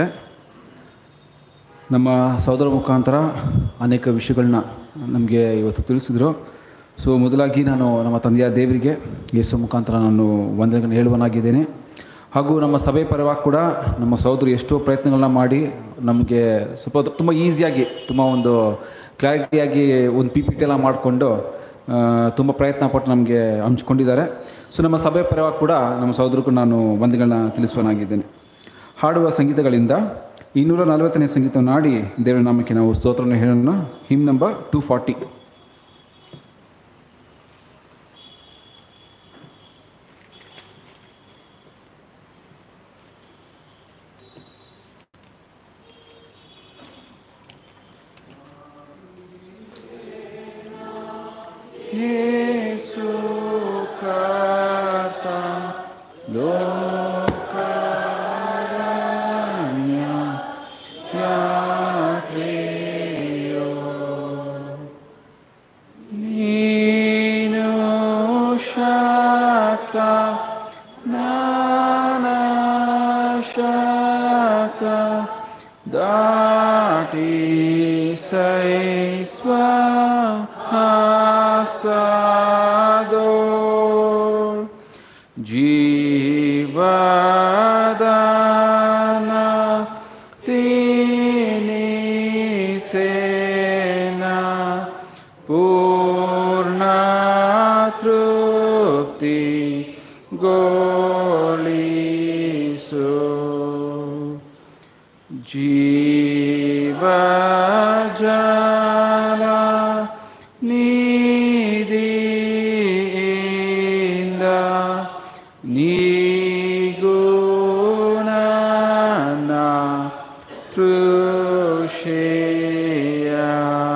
ನಮ್ಮ ಸಹೋದರ ಮುಖಾಂತರ ಅನೇಕ ವಿಷಯಗಳನ್ನ ನಮಗೆ ಇವತ್ತು ತಿಳಿಸಿದರು ಸೊ ಮೊದಲಾಗಿ ನಾನು ನಮ್ಮ ತಂದೆಯ ದೇವರಿಗೆ ಯೇಸು ಮುಖಾಂತರ ನಾನು ವಂದನೆಗಳನ್ನು ಹೇಳುವನಾಗಿದ್ದೇನೆ ಹಾಗೂ ನಮ್ಮ ಸಭೆ ಪರವಾಗಿ ಕೂಡ ನಮ್ಮ ಸಹೋದರು ಎಷ್ಟೋ ಪ್ರಯತ್ನಗಳನ್ನ ಮಾಡಿ ನಮಗೆ ಸ್ವಲ್ಪ ತುಂಬ ಈಸಿಯಾಗಿ ತುಂಬ ಒಂದು ಕ್ಲಾರಿಟಿಯಾಗಿ ಒಂದು ಪಿ ಪಿ ಟಿ ಎಲ್ಲ ಮಾಡಿಕೊಂಡು ತುಂಬ ಪ್ರಯತ್ನ ಪಟ್ಟು ನಮಗೆ ಹಂಚ್ಕೊಂಡಿದ್ದಾರೆ ಸೊ ನಮ್ಮ ಸಭೆ ಪರವಾಗಿ ಕೂಡ ನಮ್ಮ ಸಹೋದರಿಗೂ ನಾನು ವಂದನೆಗಳನ್ನ ತಿಳಿಸುವನಾಗಿದ್ದೇನೆ ಹಾಡುವ ಸಂಗೀತಗಳಿಂದ ಇನ್ನೂರ ನಲವತ್ತನೇ ಸಂಗೀತವನ್ನು ಹಾಡಿ ದೇವರ ನಾಮಕ್ಕೆ ನಾವು ಸ್ತೋತ್ರವನ್ನು ಹೇಳೋಣ ಹಿಮ್ ನಂಬರ್ ಟೂ ಫಾರ್ಟಿ ನೀನು ಶಾತ ನಾನಾಶಾತ ದಾಟಿ ಸೈಸ್ವ ಹಾಸ್ತದೋ ಜೀವದಾನ ತಿನಿಸೇನ ಪೂರ್ಣ ತೃಪ್ತಿ ಗೋಳಿಸು ಜೀವ ಜಲ ನಿಧಿಯಿಂದ ನಿಗುಣ ತೃಷೆಯ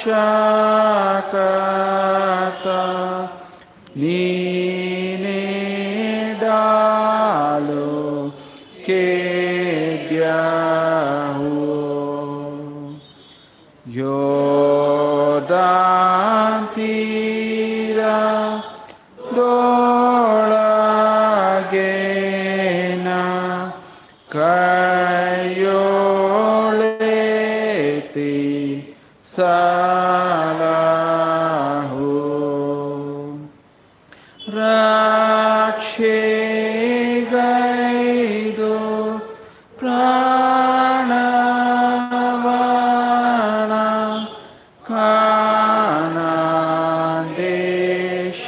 ನೀನೇ ಡಾಲು ಕೇಡ್ಯಾವು ಯೋದಾಂತೀರ ದೋಳಗೇನ ಕೈಯೋಳೆತಿ ಸಾಲಾಹು ರಕ್ಷೆಗೈದು ಪ್ರಾಣವಾಣ ಕಾನ ದೇಶ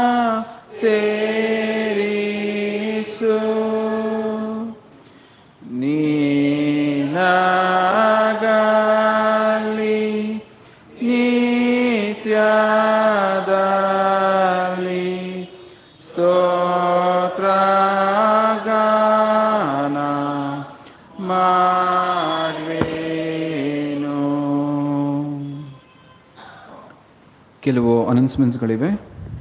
ಸೇರಿಸು ನೀನಾಗಲಿ ನಿತ್ಯದಲ್ಲಿ ಸ್ತೋತ್ರಗಾನ ಮಾಡುವೇನು ಕೆಲವು ಅನೌನ್ಸ್ಮೆಂಟ್ಸ್ಗಳಿವೆ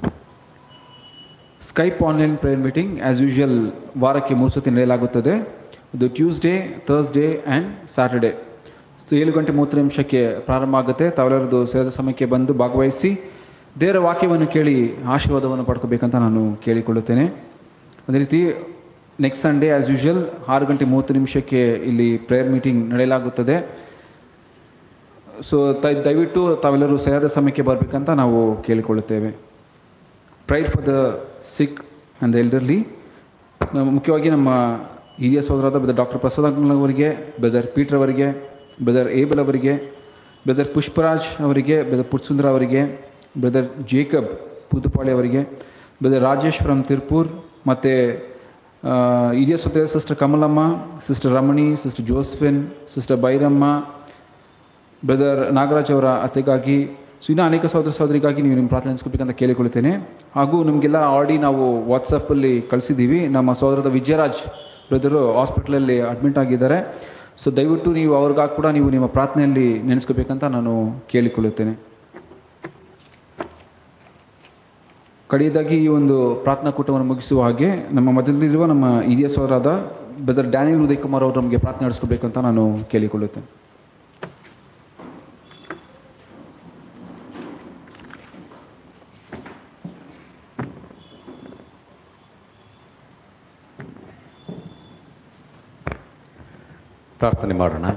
Skype online prayer meeting as usual ವಾರಕ್ಕೆ ಮೂರು ಸತಿ ನಡೆಯಲಾಗುತ್ತದೆ ಇದು Tuesday Thursday and Saturday so ಏಳು ಗಂಟೆ ಮೂವತ್ತು ನಿಮಿಷಕ್ಕೆ ಪ್ರಾರಂಭ ಆಗುತ್ತೆ ತಾವೆಲ್ಲರದು ಸೇರಿದ ಸಮಯಕ್ಕೆ ಬಂದು ಭಾಗವಹಿಸಿ ದೇವರ ವಾಕ್ಯವನ್ನು ಕೇಳಿ ಆಶೀರ್ವಾದವನ್ನು ಪಡ್ಕೋಬೇಕಂತ ನಾನು ಕೇಳಿಕೊಳ್ಳುತ್ತೇನೆ ಅದೇ ರೀತಿ ನೆಕ್ಸ್ಟ್ ಸಂಡೇ ಆ್ಯಸ್ ಯೂಶುವಲ್ ಆರು ಗಂಟೆ ಮೂವತ್ತು ನಿಮಿಷಕ್ಕೆ ಇಲ್ಲಿ ಪ್ರೇಯರ್ ಮೀಟಿಂಗ್ ನಡೆಯಲಾಗುತ್ತದೆ ಸೊ ತ ದಯವಿಟ್ಟು ತಾವೆಲ್ಲರೂ ಸರಿಯಾದ ಸಮಯಕ್ಕೆ ಬರಬೇಕಂತ ನಾವು ಕೇಳಿಕೊಳ್ಳುತ್ತೇವೆ prayed for the sick and the elderly ನಮ್ಮ ಮುಖ್ಯವಾಗಿ ನಮ್ಮ ಹಿರಿಯ ಸೋದರಾದ ಬ್ರದರ್ ಡಾಕ್ಟರ್ ಪ್ರಸಾದ್ ಅಂಕಲ್ ಅವರಿಗೆ ಬ್ರದರ್ ಪೀಟರ್ ಅವರಿಗೆ ಬ್ರದರ್ ಏಬಲ್ ಅವರಿಗೆ ಬ್ರದರ್ ಪುಷ್ಪರಾಜ್ ಅವರಿಗೆ ಬ್ರದರ್ ಪುಟ್ಸುಂದ್ರ ಅವರಿಗೆ ಬ್ರದರ್ ಜೇಕಬ್ ಪುದುಪಾಳಿ ಅವರಿಗೆ ಬ್ರದರ್ ರಾಜೇಶ್ ಫ್ರಮ್ ತಿರ್ಪೂರ್ ಮತ್ತು ಹಿರಿಯ ಸೋದರ sister Kamalamma sister Ramani sister Josephine sister Byramma brother Nagaraj ಅವರ ಅತ್ತೆಗಾಗಿ ಸೊ ಇನ್ನೂ ಅನೇಕ ಸಹೋದರ ಸಹೋದರಿಗಾಗಿ ನೀವು ನಿಮ್ಮ ಪ್ರಾರ್ಥನೆ ಹಂಚ್ಕೋಬೇಕಂತ ಕೇಳಿಕೊಳ್ಳುತ್ತೇನೆ ಹಾಗೂ ನಿಮಗೆಲ್ಲ ಆಲ್ರೆಡಿ ನಾವು ವಾಟ್ಸಪ್ಪಲ್ಲಿ ಕಳಿಸಿದ್ದೀವಿ ನಮ್ಮ ಸಹೋದರದ ವಿಜಯರಾಜ್ ಬ್ರದರು ಹಾಸ್ಪಿಟ್ಲಲ್ಲಿ ಅಡ್ಮಿಟ್ ಆಗಿದ್ದಾರೆ ಸೊ ದಯವಿಟ್ಟು ನೀವು ಅವ್ರಿಗಾಗಿ ಕೂಡ ನೀವು ನಿಮ್ಮ ಪ್ರಾರ್ಥನೆಯಲ್ಲಿ ನೆನೆಸ್ಕೋಬೇಕಂತ ನಾನು ಕೇಳಿಕೊಳ್ಳುತ್ತೇನೆ ಕಡೆಯದಾಗಿ ಈ ಒಂದು ಪ್ರಾರ್ಥನಾ ಕೂಟವನ್ನು ಮುಗಿಸುವ ಹಾಗೆ ನಮ್ಮ ಮಧ್ಯದಲ್ಲಿರುವ ನಮ್ಮ ಹಿರಿಯ ಸೋದರಾದ ಬ್ರದರ್ ಡ್ಯಾನಿಯಲ್ ಉದಯ್ ಕುಮಾರ್ ಅವರು ನಮಗೆ ಪ್ರಾರ್ಥನೆ ನಡೆಸ್ಕೋಬೇಕಂತ ನಾನು ಕೇಳಿಕೊಳ್ಳುತ್ತೇನೆ ಪ್ರಾರ್ಥನೆ ಮಾಡೋಣ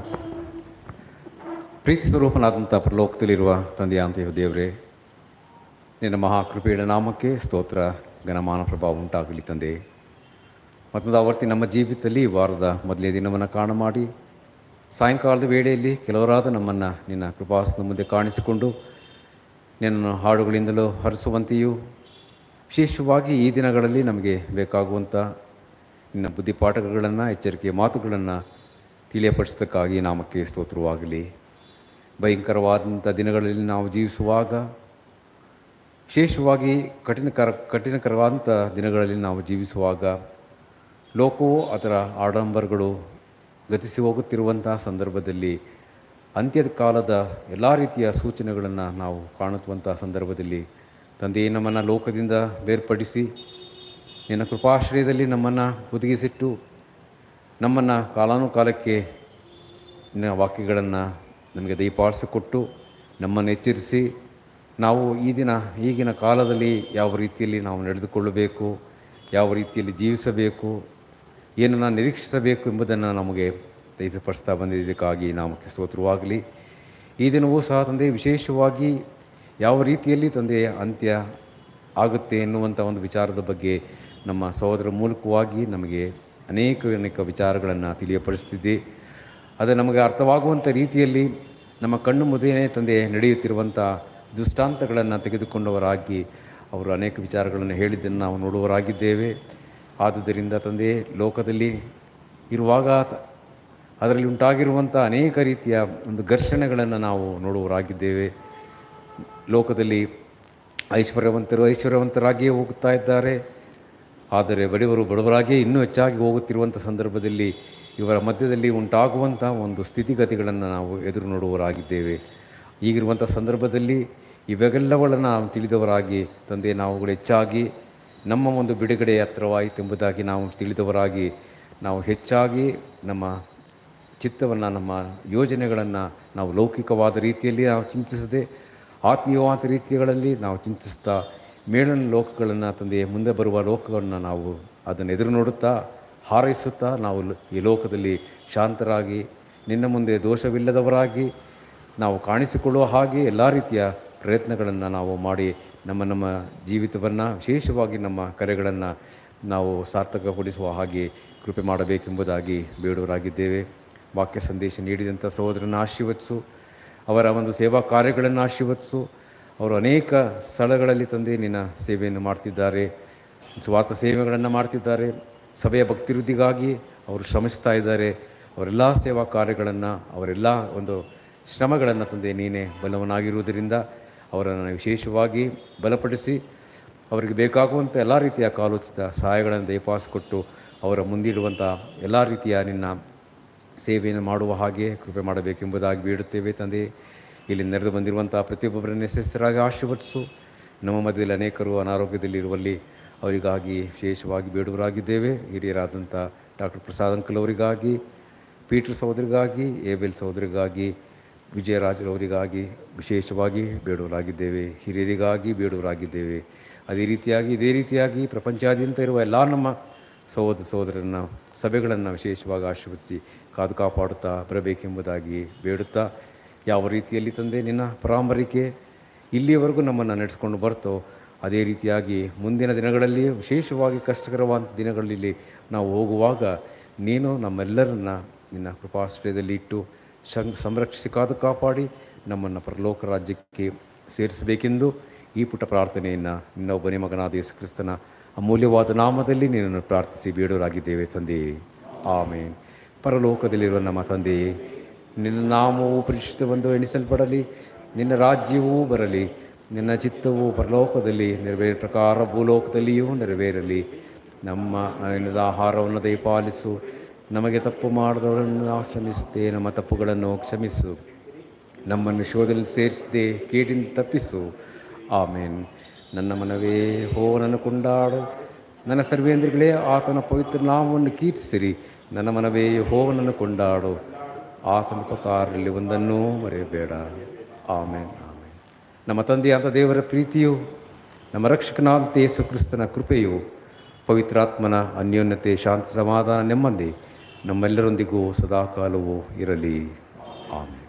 ಪ್ರೀತಿ ಸ್ವರೂಪನಾದಂಥ ಪ್ರಲೋಕದಲ್ಲಿರುವ ತಂದೆಯಾಂತೆಯ ದೇವರೇ ನಿನ್ನ ಮಹಾಕೃಪೆಯ ನಾಮಕ್ಕೆ ಸ್ತೋತ್ರ ಘನಮಾನ ಪ್ರಭಾವ ಉಂಟಾಗಲಿ ತಂದೆ ಮತ್ತೊಂದು ಆವರ್ತಿ ನಮ್ಮ ಜೀವಿತದಲ್ಲಿ ಈ ವಾರದ ಮೊದಲನೇ ದಿನವನ್ನು ಕಾಣ ಮಾಡಿ ಸಾಯಂಕಾಲದ ವೇಳೆಯಲ್ಲಿ ಕೆಲವರಾದ ನಮ್ಮನ್ನು ನಿನ್ನ ಕೃಪಾಸನ ಮುಂದೆ ಕಾಣಿಸಿಕೊಂಡು ನಿನ್ನನ್ನು ಹಾಡುಗಳಿಂದಲೂ ಹರಿಸುವಂತೆಯೂ ವಿಶೇಷವಾಗಿ ಈ ದಿನಗಳಲ್ಲಿ ನಮಗೆ ಬೇಕಾಗುವಂಥ ನಿನ್ನ ಬುದ್ಧಿಪಾಠಗಳನ್ನು ಎಚ್ಚರಿಕೆಯ ಮಾತುಗಳನ್ನು ತಿಳಿಯಪಡಿಸೋದಕ್ಕಾಗಿ ನಾಮಕ್ಕೆ ಸ್ತೋತ್ರವಾಗಲಿ ಭಯಂಕರವಾದಂಥ ದಿನಗಳಲ್ಲಿ ನಾವು ಜೀವಿಸುವಾಗ ವಿಶೇಷವಾಗಿ ಕಠಿಣಕರ ಕಠಿಣಕರವಾದಂಥ ದಿನಗಳಲ್ಲಿ ನಾವು ಜೀವಿಸುವಾಗ ಲೋಕವು ಅದರ ಆಡಂಬರಗಳು ಗತಿಸಿ ಹೋಗುತ್ತಿರುವಂಥ ಸಂದರ್ಭದಲ್ಲಿ ಅಂತ್ಯದ ಕಾಲದ ಎಲ್ಲ ರೀತಿಯ ಸೂಚನೆಗಳನ್ನು ನಾವು ಕಾಣುವಂಥ ಸಂದರ್ಭದಲ್ಲಿ ತಂದೆಯೇ ನಮ್ಮನ್ನು ಲೋಕದಿಂದ ಬೇರ್ಪಡಿಸಿ ನಿನ್ನ ಕೃಪಾಶ್ರಯದಲ್ಲಿ ನಮ್ಮನ್ನು ಒದಗಿಸಿಟ್ಟು ನಮ್ಮನ್ನು ಕಾಲಾನುಕಾಲಕ್ಕೆ ನಿನ್ನ ವಾಕ್ಯಗಳನ್ನು ನಮಗೆ ದಯಪಾಲಿಸಿಕೊಟ್ಟು ನಮ್ಮನ್ನು ಎಚ್ಚರಿಸಿ ನಾವು ಈ ದಿನ ಈಗಿನ ಕಾಲದಲ್ಲಿ ಯಾವ ರೀತಿಯಲ್ಲಿ ನಾವು ನಡೆದುಕೊಳ್ಳಬೇಕು ಯಾವ ರೀತಿಯಲ್ಲಿ ಜೀವಿಸಬೇಕು ಏನನ್ನು ನಿರೀಕ್ಷಿಸಬೇಕು ಎಂಬುದನ್ನು ನಮಗೆ ದಯಪಡಿಸ್ತಾ ಬಂದಿದ್ದಕ್ಕಾಗಿ ನಾಮಕ್ಕೆ ಸ್ತೋತ್ರವಾಗಲಿ ಈ ದಿನವೂ ಸಹ ತಂದೆ ವಿಶೇಷವಾಗಿ ಯಾವ ರೀತಿಯಲ್ಲಿ ತಂದೆ ಅಂತ್ಯ ಆಗುತ್ತೆ ಎನ್ನುವಂಥ ಒಂದು ವಿಚಾರದ ಬಗ್ಗೆ ನಮ್ಮ ಸಹೋದರ ಮೂಲಕವಾಗಿ ನಮಗೆ ಅನೇಕ ಅನೇಕ ವಿಚಾರಗಳನ್ನು ತಿಳಿಯಪಡಿಸ್ತಿದ್ದೆ ಅದು ನಮಗೆ ಅರ್ಥವಾಗುವಂಥ ರೀತಿಯಲ್ಲಿ ನಮ್ಮ ಕಣ್ಣು ಮುದೇನೆ ತಂದೆ ನಡೆಯುತ್ತಿರುವಂಥ ದೃಷ್ಟಾಂತಗಳನ್ನು ತೆಗೆದುಕೊಂಡವರಾಗಿ ಅವರು ಅನೇಕ ವಿಚಾರಗಳನ್ನು ಹೇಳಿದ್ದನ್ನು ನಾವು ನೋಡುವರಾಗಿದ್ದೇವೆ ಆದುದರಿಂದ ತಂದೆ ಲೋಕದಲ್ಲಿ ಇರುವಾಗ ತ- ಅದರಲ್ಲಿ ಉಂಟಾಗಿರುವಂಥ ಅನೇಕ ರೀತಿಯ ಒಂದು ಘರ್ಷಣೆಗಳನ್ನು ನಾವು ನೋಡುವರಾಗಿದ್ದೇವೆ ಲೋಕದಲ್ಲಿ ಐಶ್ವರ್ಯವಂತರು ಐಶ್ವರ್ಯವಂತರಾಗಿಯೇ ಹೋಗುತ್ತಾ ಇದ್ದಾರೆ ಆದರೆ ಬಡವರು ಬಡವರಾಗಿಯೇ ಇನ್ನೂ ಹೆಚ್ಚಾಗಿ ಹೋಗುತ್ತಿರುವಂಥ ಸಂದರ್ಭದಲ್ಲಿ ಇವರ ಮಧ್ಯದಲ್ಲಿ ಉಂಟಾಗುವಂಥ ಒಂದು ಸ್ಥಿತಿಗತಿಗಳನ್ನು ನಾವು ಎದುರು ನೋಡುವರಾಗಿದ್ದೇವೆ ಈಗಿರುವಂಥ ಸಂದರ್ಭದಲ್ಲಿ ಇವೆಲ್ಲವುಗಳನ್ನು ನಾವು ತಿಳಿದವರಾಗಿ ತಂದೆ ನಾವುಗಳು ಹೆಚ್ಚಾಗಿ ನಮ್ಮ ಒಂದು ಬಿಡುಗಡೆ ಹತ್ತಿರವಾಯಿತೆಂಬುದಾಗಿ ನಾವು ತಿಳಿದವರಾಗಿ ನಾವು ಹೆಚ್ಚಾಗಿ ನಮ್ಮ ಚಿತ್ತವನ್ನು ನಮ್ಮ ಯೋಜನೆಗಳನ್ನು ನಾವು ಲೌಕಿಕವಾದ ರೀತಿಯಲ್ಲಿ ನಾವು ಚಿಂತಿಸದೆ ಆತ್ಮೀಯವಾದ ರೀತಿಗಳಲ್ಲಿ ನಾವು ಚಿಂತಿಸ್ತಾ ಮೇಲಿನ ಲೋಕಗಳನ್ನು ತಂದೆ ಮುಂದೆ ಬರುವ ಲೋಕಗಳನ್ನು ನಾವು ಅದನ್ನು ಎದುರು ನೋಡುತ್ತಾ ಹಾರೈಸುತ್ತಾ ನಾವು ಲ- ಈ ಲೋಕದಲ್ಲಿ ಶಾಂತರಾಗಿ ನಿನ್ನ ಮುಂದೆ ದೋಷವಿಲ್ಲದವರಾಗಿ ನಾವು ಕಾಣಿಸಿಕೊಳ್ಳುವ ಹಾಗೆ ಎಲ್ಲ ರೀತಿಯ ಪ್ರಯತ್ನಗಳನ್ನು ನಾವು ಮಾಡಿ ನಮ್ಮ ನಮ್ಮ ಜೀವಿತವನ್ನು ವಿಶೇಷವಾಗಿ ನಮ್ಮ ಕರೆಗಳನ್ನು ನಾವು ಸಾರ್ಥಕಗೊಳಿಸುವ ಹಾಗೆ ಕೃಪೆ ಮಾಡಬೇಕೆಂಬುದಾಗಿ ಬೇಡವರಾಗಿದ್ದೇವೆ ವಾಕ್ಯ ಸಂದೇಶ ನೀಡಿದಂಥ ಸಹೋದರನ ಆಶೀರ್ವದಿಸು ಅವರ ಒಂದು ಸೇವಾ ಕಾರ್ಯಗಳನ್ನು ಆಶೀರ್ವದಿಸು ಅವರು ಅನೇಕ ಸ್ಥಳಗಳಲ್ಲಿ ತಂದೆ ನಿನ್ನ ಸೇವೆಯನ್ನು ಮಾಡ್ತಿದ್ದಾರೆ ಸ್ವಾರ್ಥ ಸೇವೆಗಳನ್ನು ಮಾಡ್ತಿದ್ದಾರೆ ಸಭೆಯ ಭಕ್ತಿವೃದ್ಧಿಗಾಗಿ ಅವರು ಶ್ರಮಿಸ್ತಾ ಇದ್ದಾರೆ ಅವರೆಲ್ಲ ಸೇವಾ ಕಾರ್ಯಗಳನ್ನು ಅವರೆಲ್ಲ ಒಂದು ಶ್ರಮಗಳನ್ನು ತಂದೆ ನೀನೇ ಬಲವನಾಗಿರುವುದರಿಂದ ಅವರನ್ನು ವಿಶೇಷವಾಗಿ ಬಲಪಡಿಸಿ ಅವರಿಗೆ ಬೇಕಾಗುವಂಥ ಎಲ್ಲ ರೀತಿಯ ಕಾಲೋಚಿತ ಸಹಾಯಗಳನ್ನು ದಯಪಾಸಿಕೊಟ್ಟು ಅವರ ಮುಂದಿರುವಂಥ ಎಲ್ಲ ರೀತಿಯ ನಿನ್ನ ಸೇವೆಯನ್ನು ಮಾಡುವ ಹಾಗೆ ಕೃಪೆ ಮಾಡಬೇಕೆಂಬುದಾಗಿ ಬೇಡುತ್ತೇವೆ ತಂದೆ ಇಲ್ಲಿ ನೆರೆದು ಬಂದಿರುವಂಥ ಪ್ರತಿಯೊಬ್ಬರನ್ನು ಹೆಸರಾಗಿ ಆಶೀರ್ವದಿಸು ನಮ್ಮ ಮಧ್ಯದಲ್ಲಿ ಅನೇಕರು ಅನಾರೋಗ್ಯದಲ್ಲಿರುವಲ್ಲಿ ಅವರಿಗಾಗಿ ವಿಶೇಷವಾಗಿ ಬೇಡುವರಾಗಿದ್ದೇವೆ ಹಿರಿಯರಾದಂಥ ಡಾಕ್ಟರ್ ಪ್ರಸಾದ್ ಅಂಕಲ್ ಅವರಿಗಾಗಿ ಪೀಟರ್ ಸಹೋದರಿಗಾಗಿ ಏಬೆಲ್ ಸಹೋದರಿಗಾಗಿ ವಿಜಯರಾಜರವರಿಗಾಗಿ ವಿಶೇಷವಾಗಿ ಬೇಡುವರಾಗಿದ್ದೇವೆ ಹಿರಿಯರಿಗಾಗಿ ಬೇಡುವರಾಗಿದ್ದೇವೆ ಅದೇ ರೀತಿಯಾಗಿ ಇದೇ ರೀತಿಯಾಗಿ ಪ್ರಪಂಚಾದ್ಯಂತ ಇರುವ ಎಲ್ಲ ನಮ್ಮ ಸಹೋದರ ಸಹೋದರನ ಸಭೆಗಳನ್ನು ವಿಶೇಷವಾಗಿ ಆಶೀರ್ವದಿಸಿ ಕಾದು ಕಾಪಾಡುತ್ತಾ ಬರಬೇಕೆಂಬುದಾಗಿ ಬೇಡುತ್ತಾ ಯಾವ ರೀತಿಯಲ್ಲಿ ತಂದೆ ನಿನ್ನ ಪರಾಮರಿಕೆ ಇಲ್ಲಿಯವರೆಗೂ ನಮ್ಮನ್ನು ನಡೆಸ್ಕೊಂಡು ಬರ್ತೋ ಅದೇ ರೀತಿಯಾಗಿ ಮುಂದಿನ ದಿನಗಳಲ್ಲಿ ವಿಶೇಷವಾಗಿ ಕಷ್ಟಕರವಾದ ದಿನಗಳಲ್ಲಿ ನಾವು ಹೋಗುವಾಗ ನೀನು ನಮ್ಮೆಲ್ಲರನ್ನ ನಿನ್ನ ಕೃಪಾಶ್ರಯದಲ್ಲಿ ಇಟ್ಟು ಶಂ ಸಂರಕ್ಷಿಸಿ ಕಾದು ಕಾಪಾಡಿ ನಮ್ಮನ್ನು ಪರಲೋಕ ರಾಜ್ಯಕ್ಕೆ ಸೇರಿಸಬೇಕೆಂದು ಈ ಪುಟ್ಟ ಪ್ರಾರ್ಥನೆಯನ್ನು ನಿನ್ನ ಒಬ್ಬನೇ ಮಗನಾದ ಯೇಸು ಕ್ರಿಸ್ತನ ಅಮೂಲ್ಯವಾದ ನಾಮದಲ್ಲಿ ನಿನ್ನನ್ನು ಪ್ರಾರ್ಥಿಸಿ ಬೇಡೋರಾಗಿದ್ದೇವೆ ತಂದೆಯೇ ಆಮೇನ್ ಪರಲೋಕದಲ್ಲಿರುವ ನಮ್ಮ ತಂದೆಯೇ ನಿನ್ನ ನಾಮವು ಪರಿಶುದ್ಧವೆಂದು ಎಣಿಸಲ್ಪಡಲಿ ನಿನ್ನ ರಾಜ್ಯವೂ ಬರಲಿ ನಿನ್ನ ಚಿತ್ತವು ಪರಲೋಕದಲ್ಲಿ ನೆರವೇರ ಪ್ರಕಾರ ಭೂಲೋಕದಲ್ಲಿಯೂ ನೆರವೇರಲಿ ನಮ್ಮ ಅನಿಲದ ಆಹಾರವನ್ನು ದಯಪಾಲಿಸು ನಮಗೆ ತಪ್ಪು ಮಾಡಿದವರನ್ನು ನಾವು ಕ್ಷಮಿಸುತ್ತೆ ನಮ್ಮ ತಪ್ಪುಗಳನ್ನು ಕ್ಷಮಿಸು ನಮ್ಮನ್ನು ಶೋಧದಲ್ಲಿ ಸೇರಿಸದೆ ಕೇಟಿಂದ ತಪ್ಪಿಸು ಆಮೇನ್ ನನ್ನ ಮನವೇ ಹೋ ನನ್ನ ಕೊಂಡಾಡು ನನ್ನ ಸರ್ವೇಂದ್ರಗಳೇ ಆತನ ಪವಿತ್ರ ನಾಮವನ್ನು ಕೀರ್ತಿಸಿರಿ ನನ್ನ ಮನವೇ ಹೋವನನ್ನು ಕೊಂಡಾಡು ಆತನ ಉಪಕಾರದಲ್ಲಿ ಒಂದನ್ನೂ ಮರೆಯಬೇಡ ಆಮೇನ್ ಆಮೇನ್ ನಮ್ಮ ತಂದೆಯಾದ ದೇವರ ಪ್ರೀತಿಯು ನಮ್ಮ ರಕ್ಷಕನಾದ ಯೇಸು ಕ್ರಿಸ್ತನ ಕೃಪೆಯು ಪವಿತ್ರಾತ್ಮನ ಅನ್ಯೋನ್ಯತೆ ಶಾಂತಿ ಸಮಾಧಾನ ನೆಮ್ಮದಿ ನಮ್ಮೆಲ್ಲರೊಂದಿಗೂ ಸದಾಕಾಲವೂ ಇರಲಿ ಆಮೇಲೆ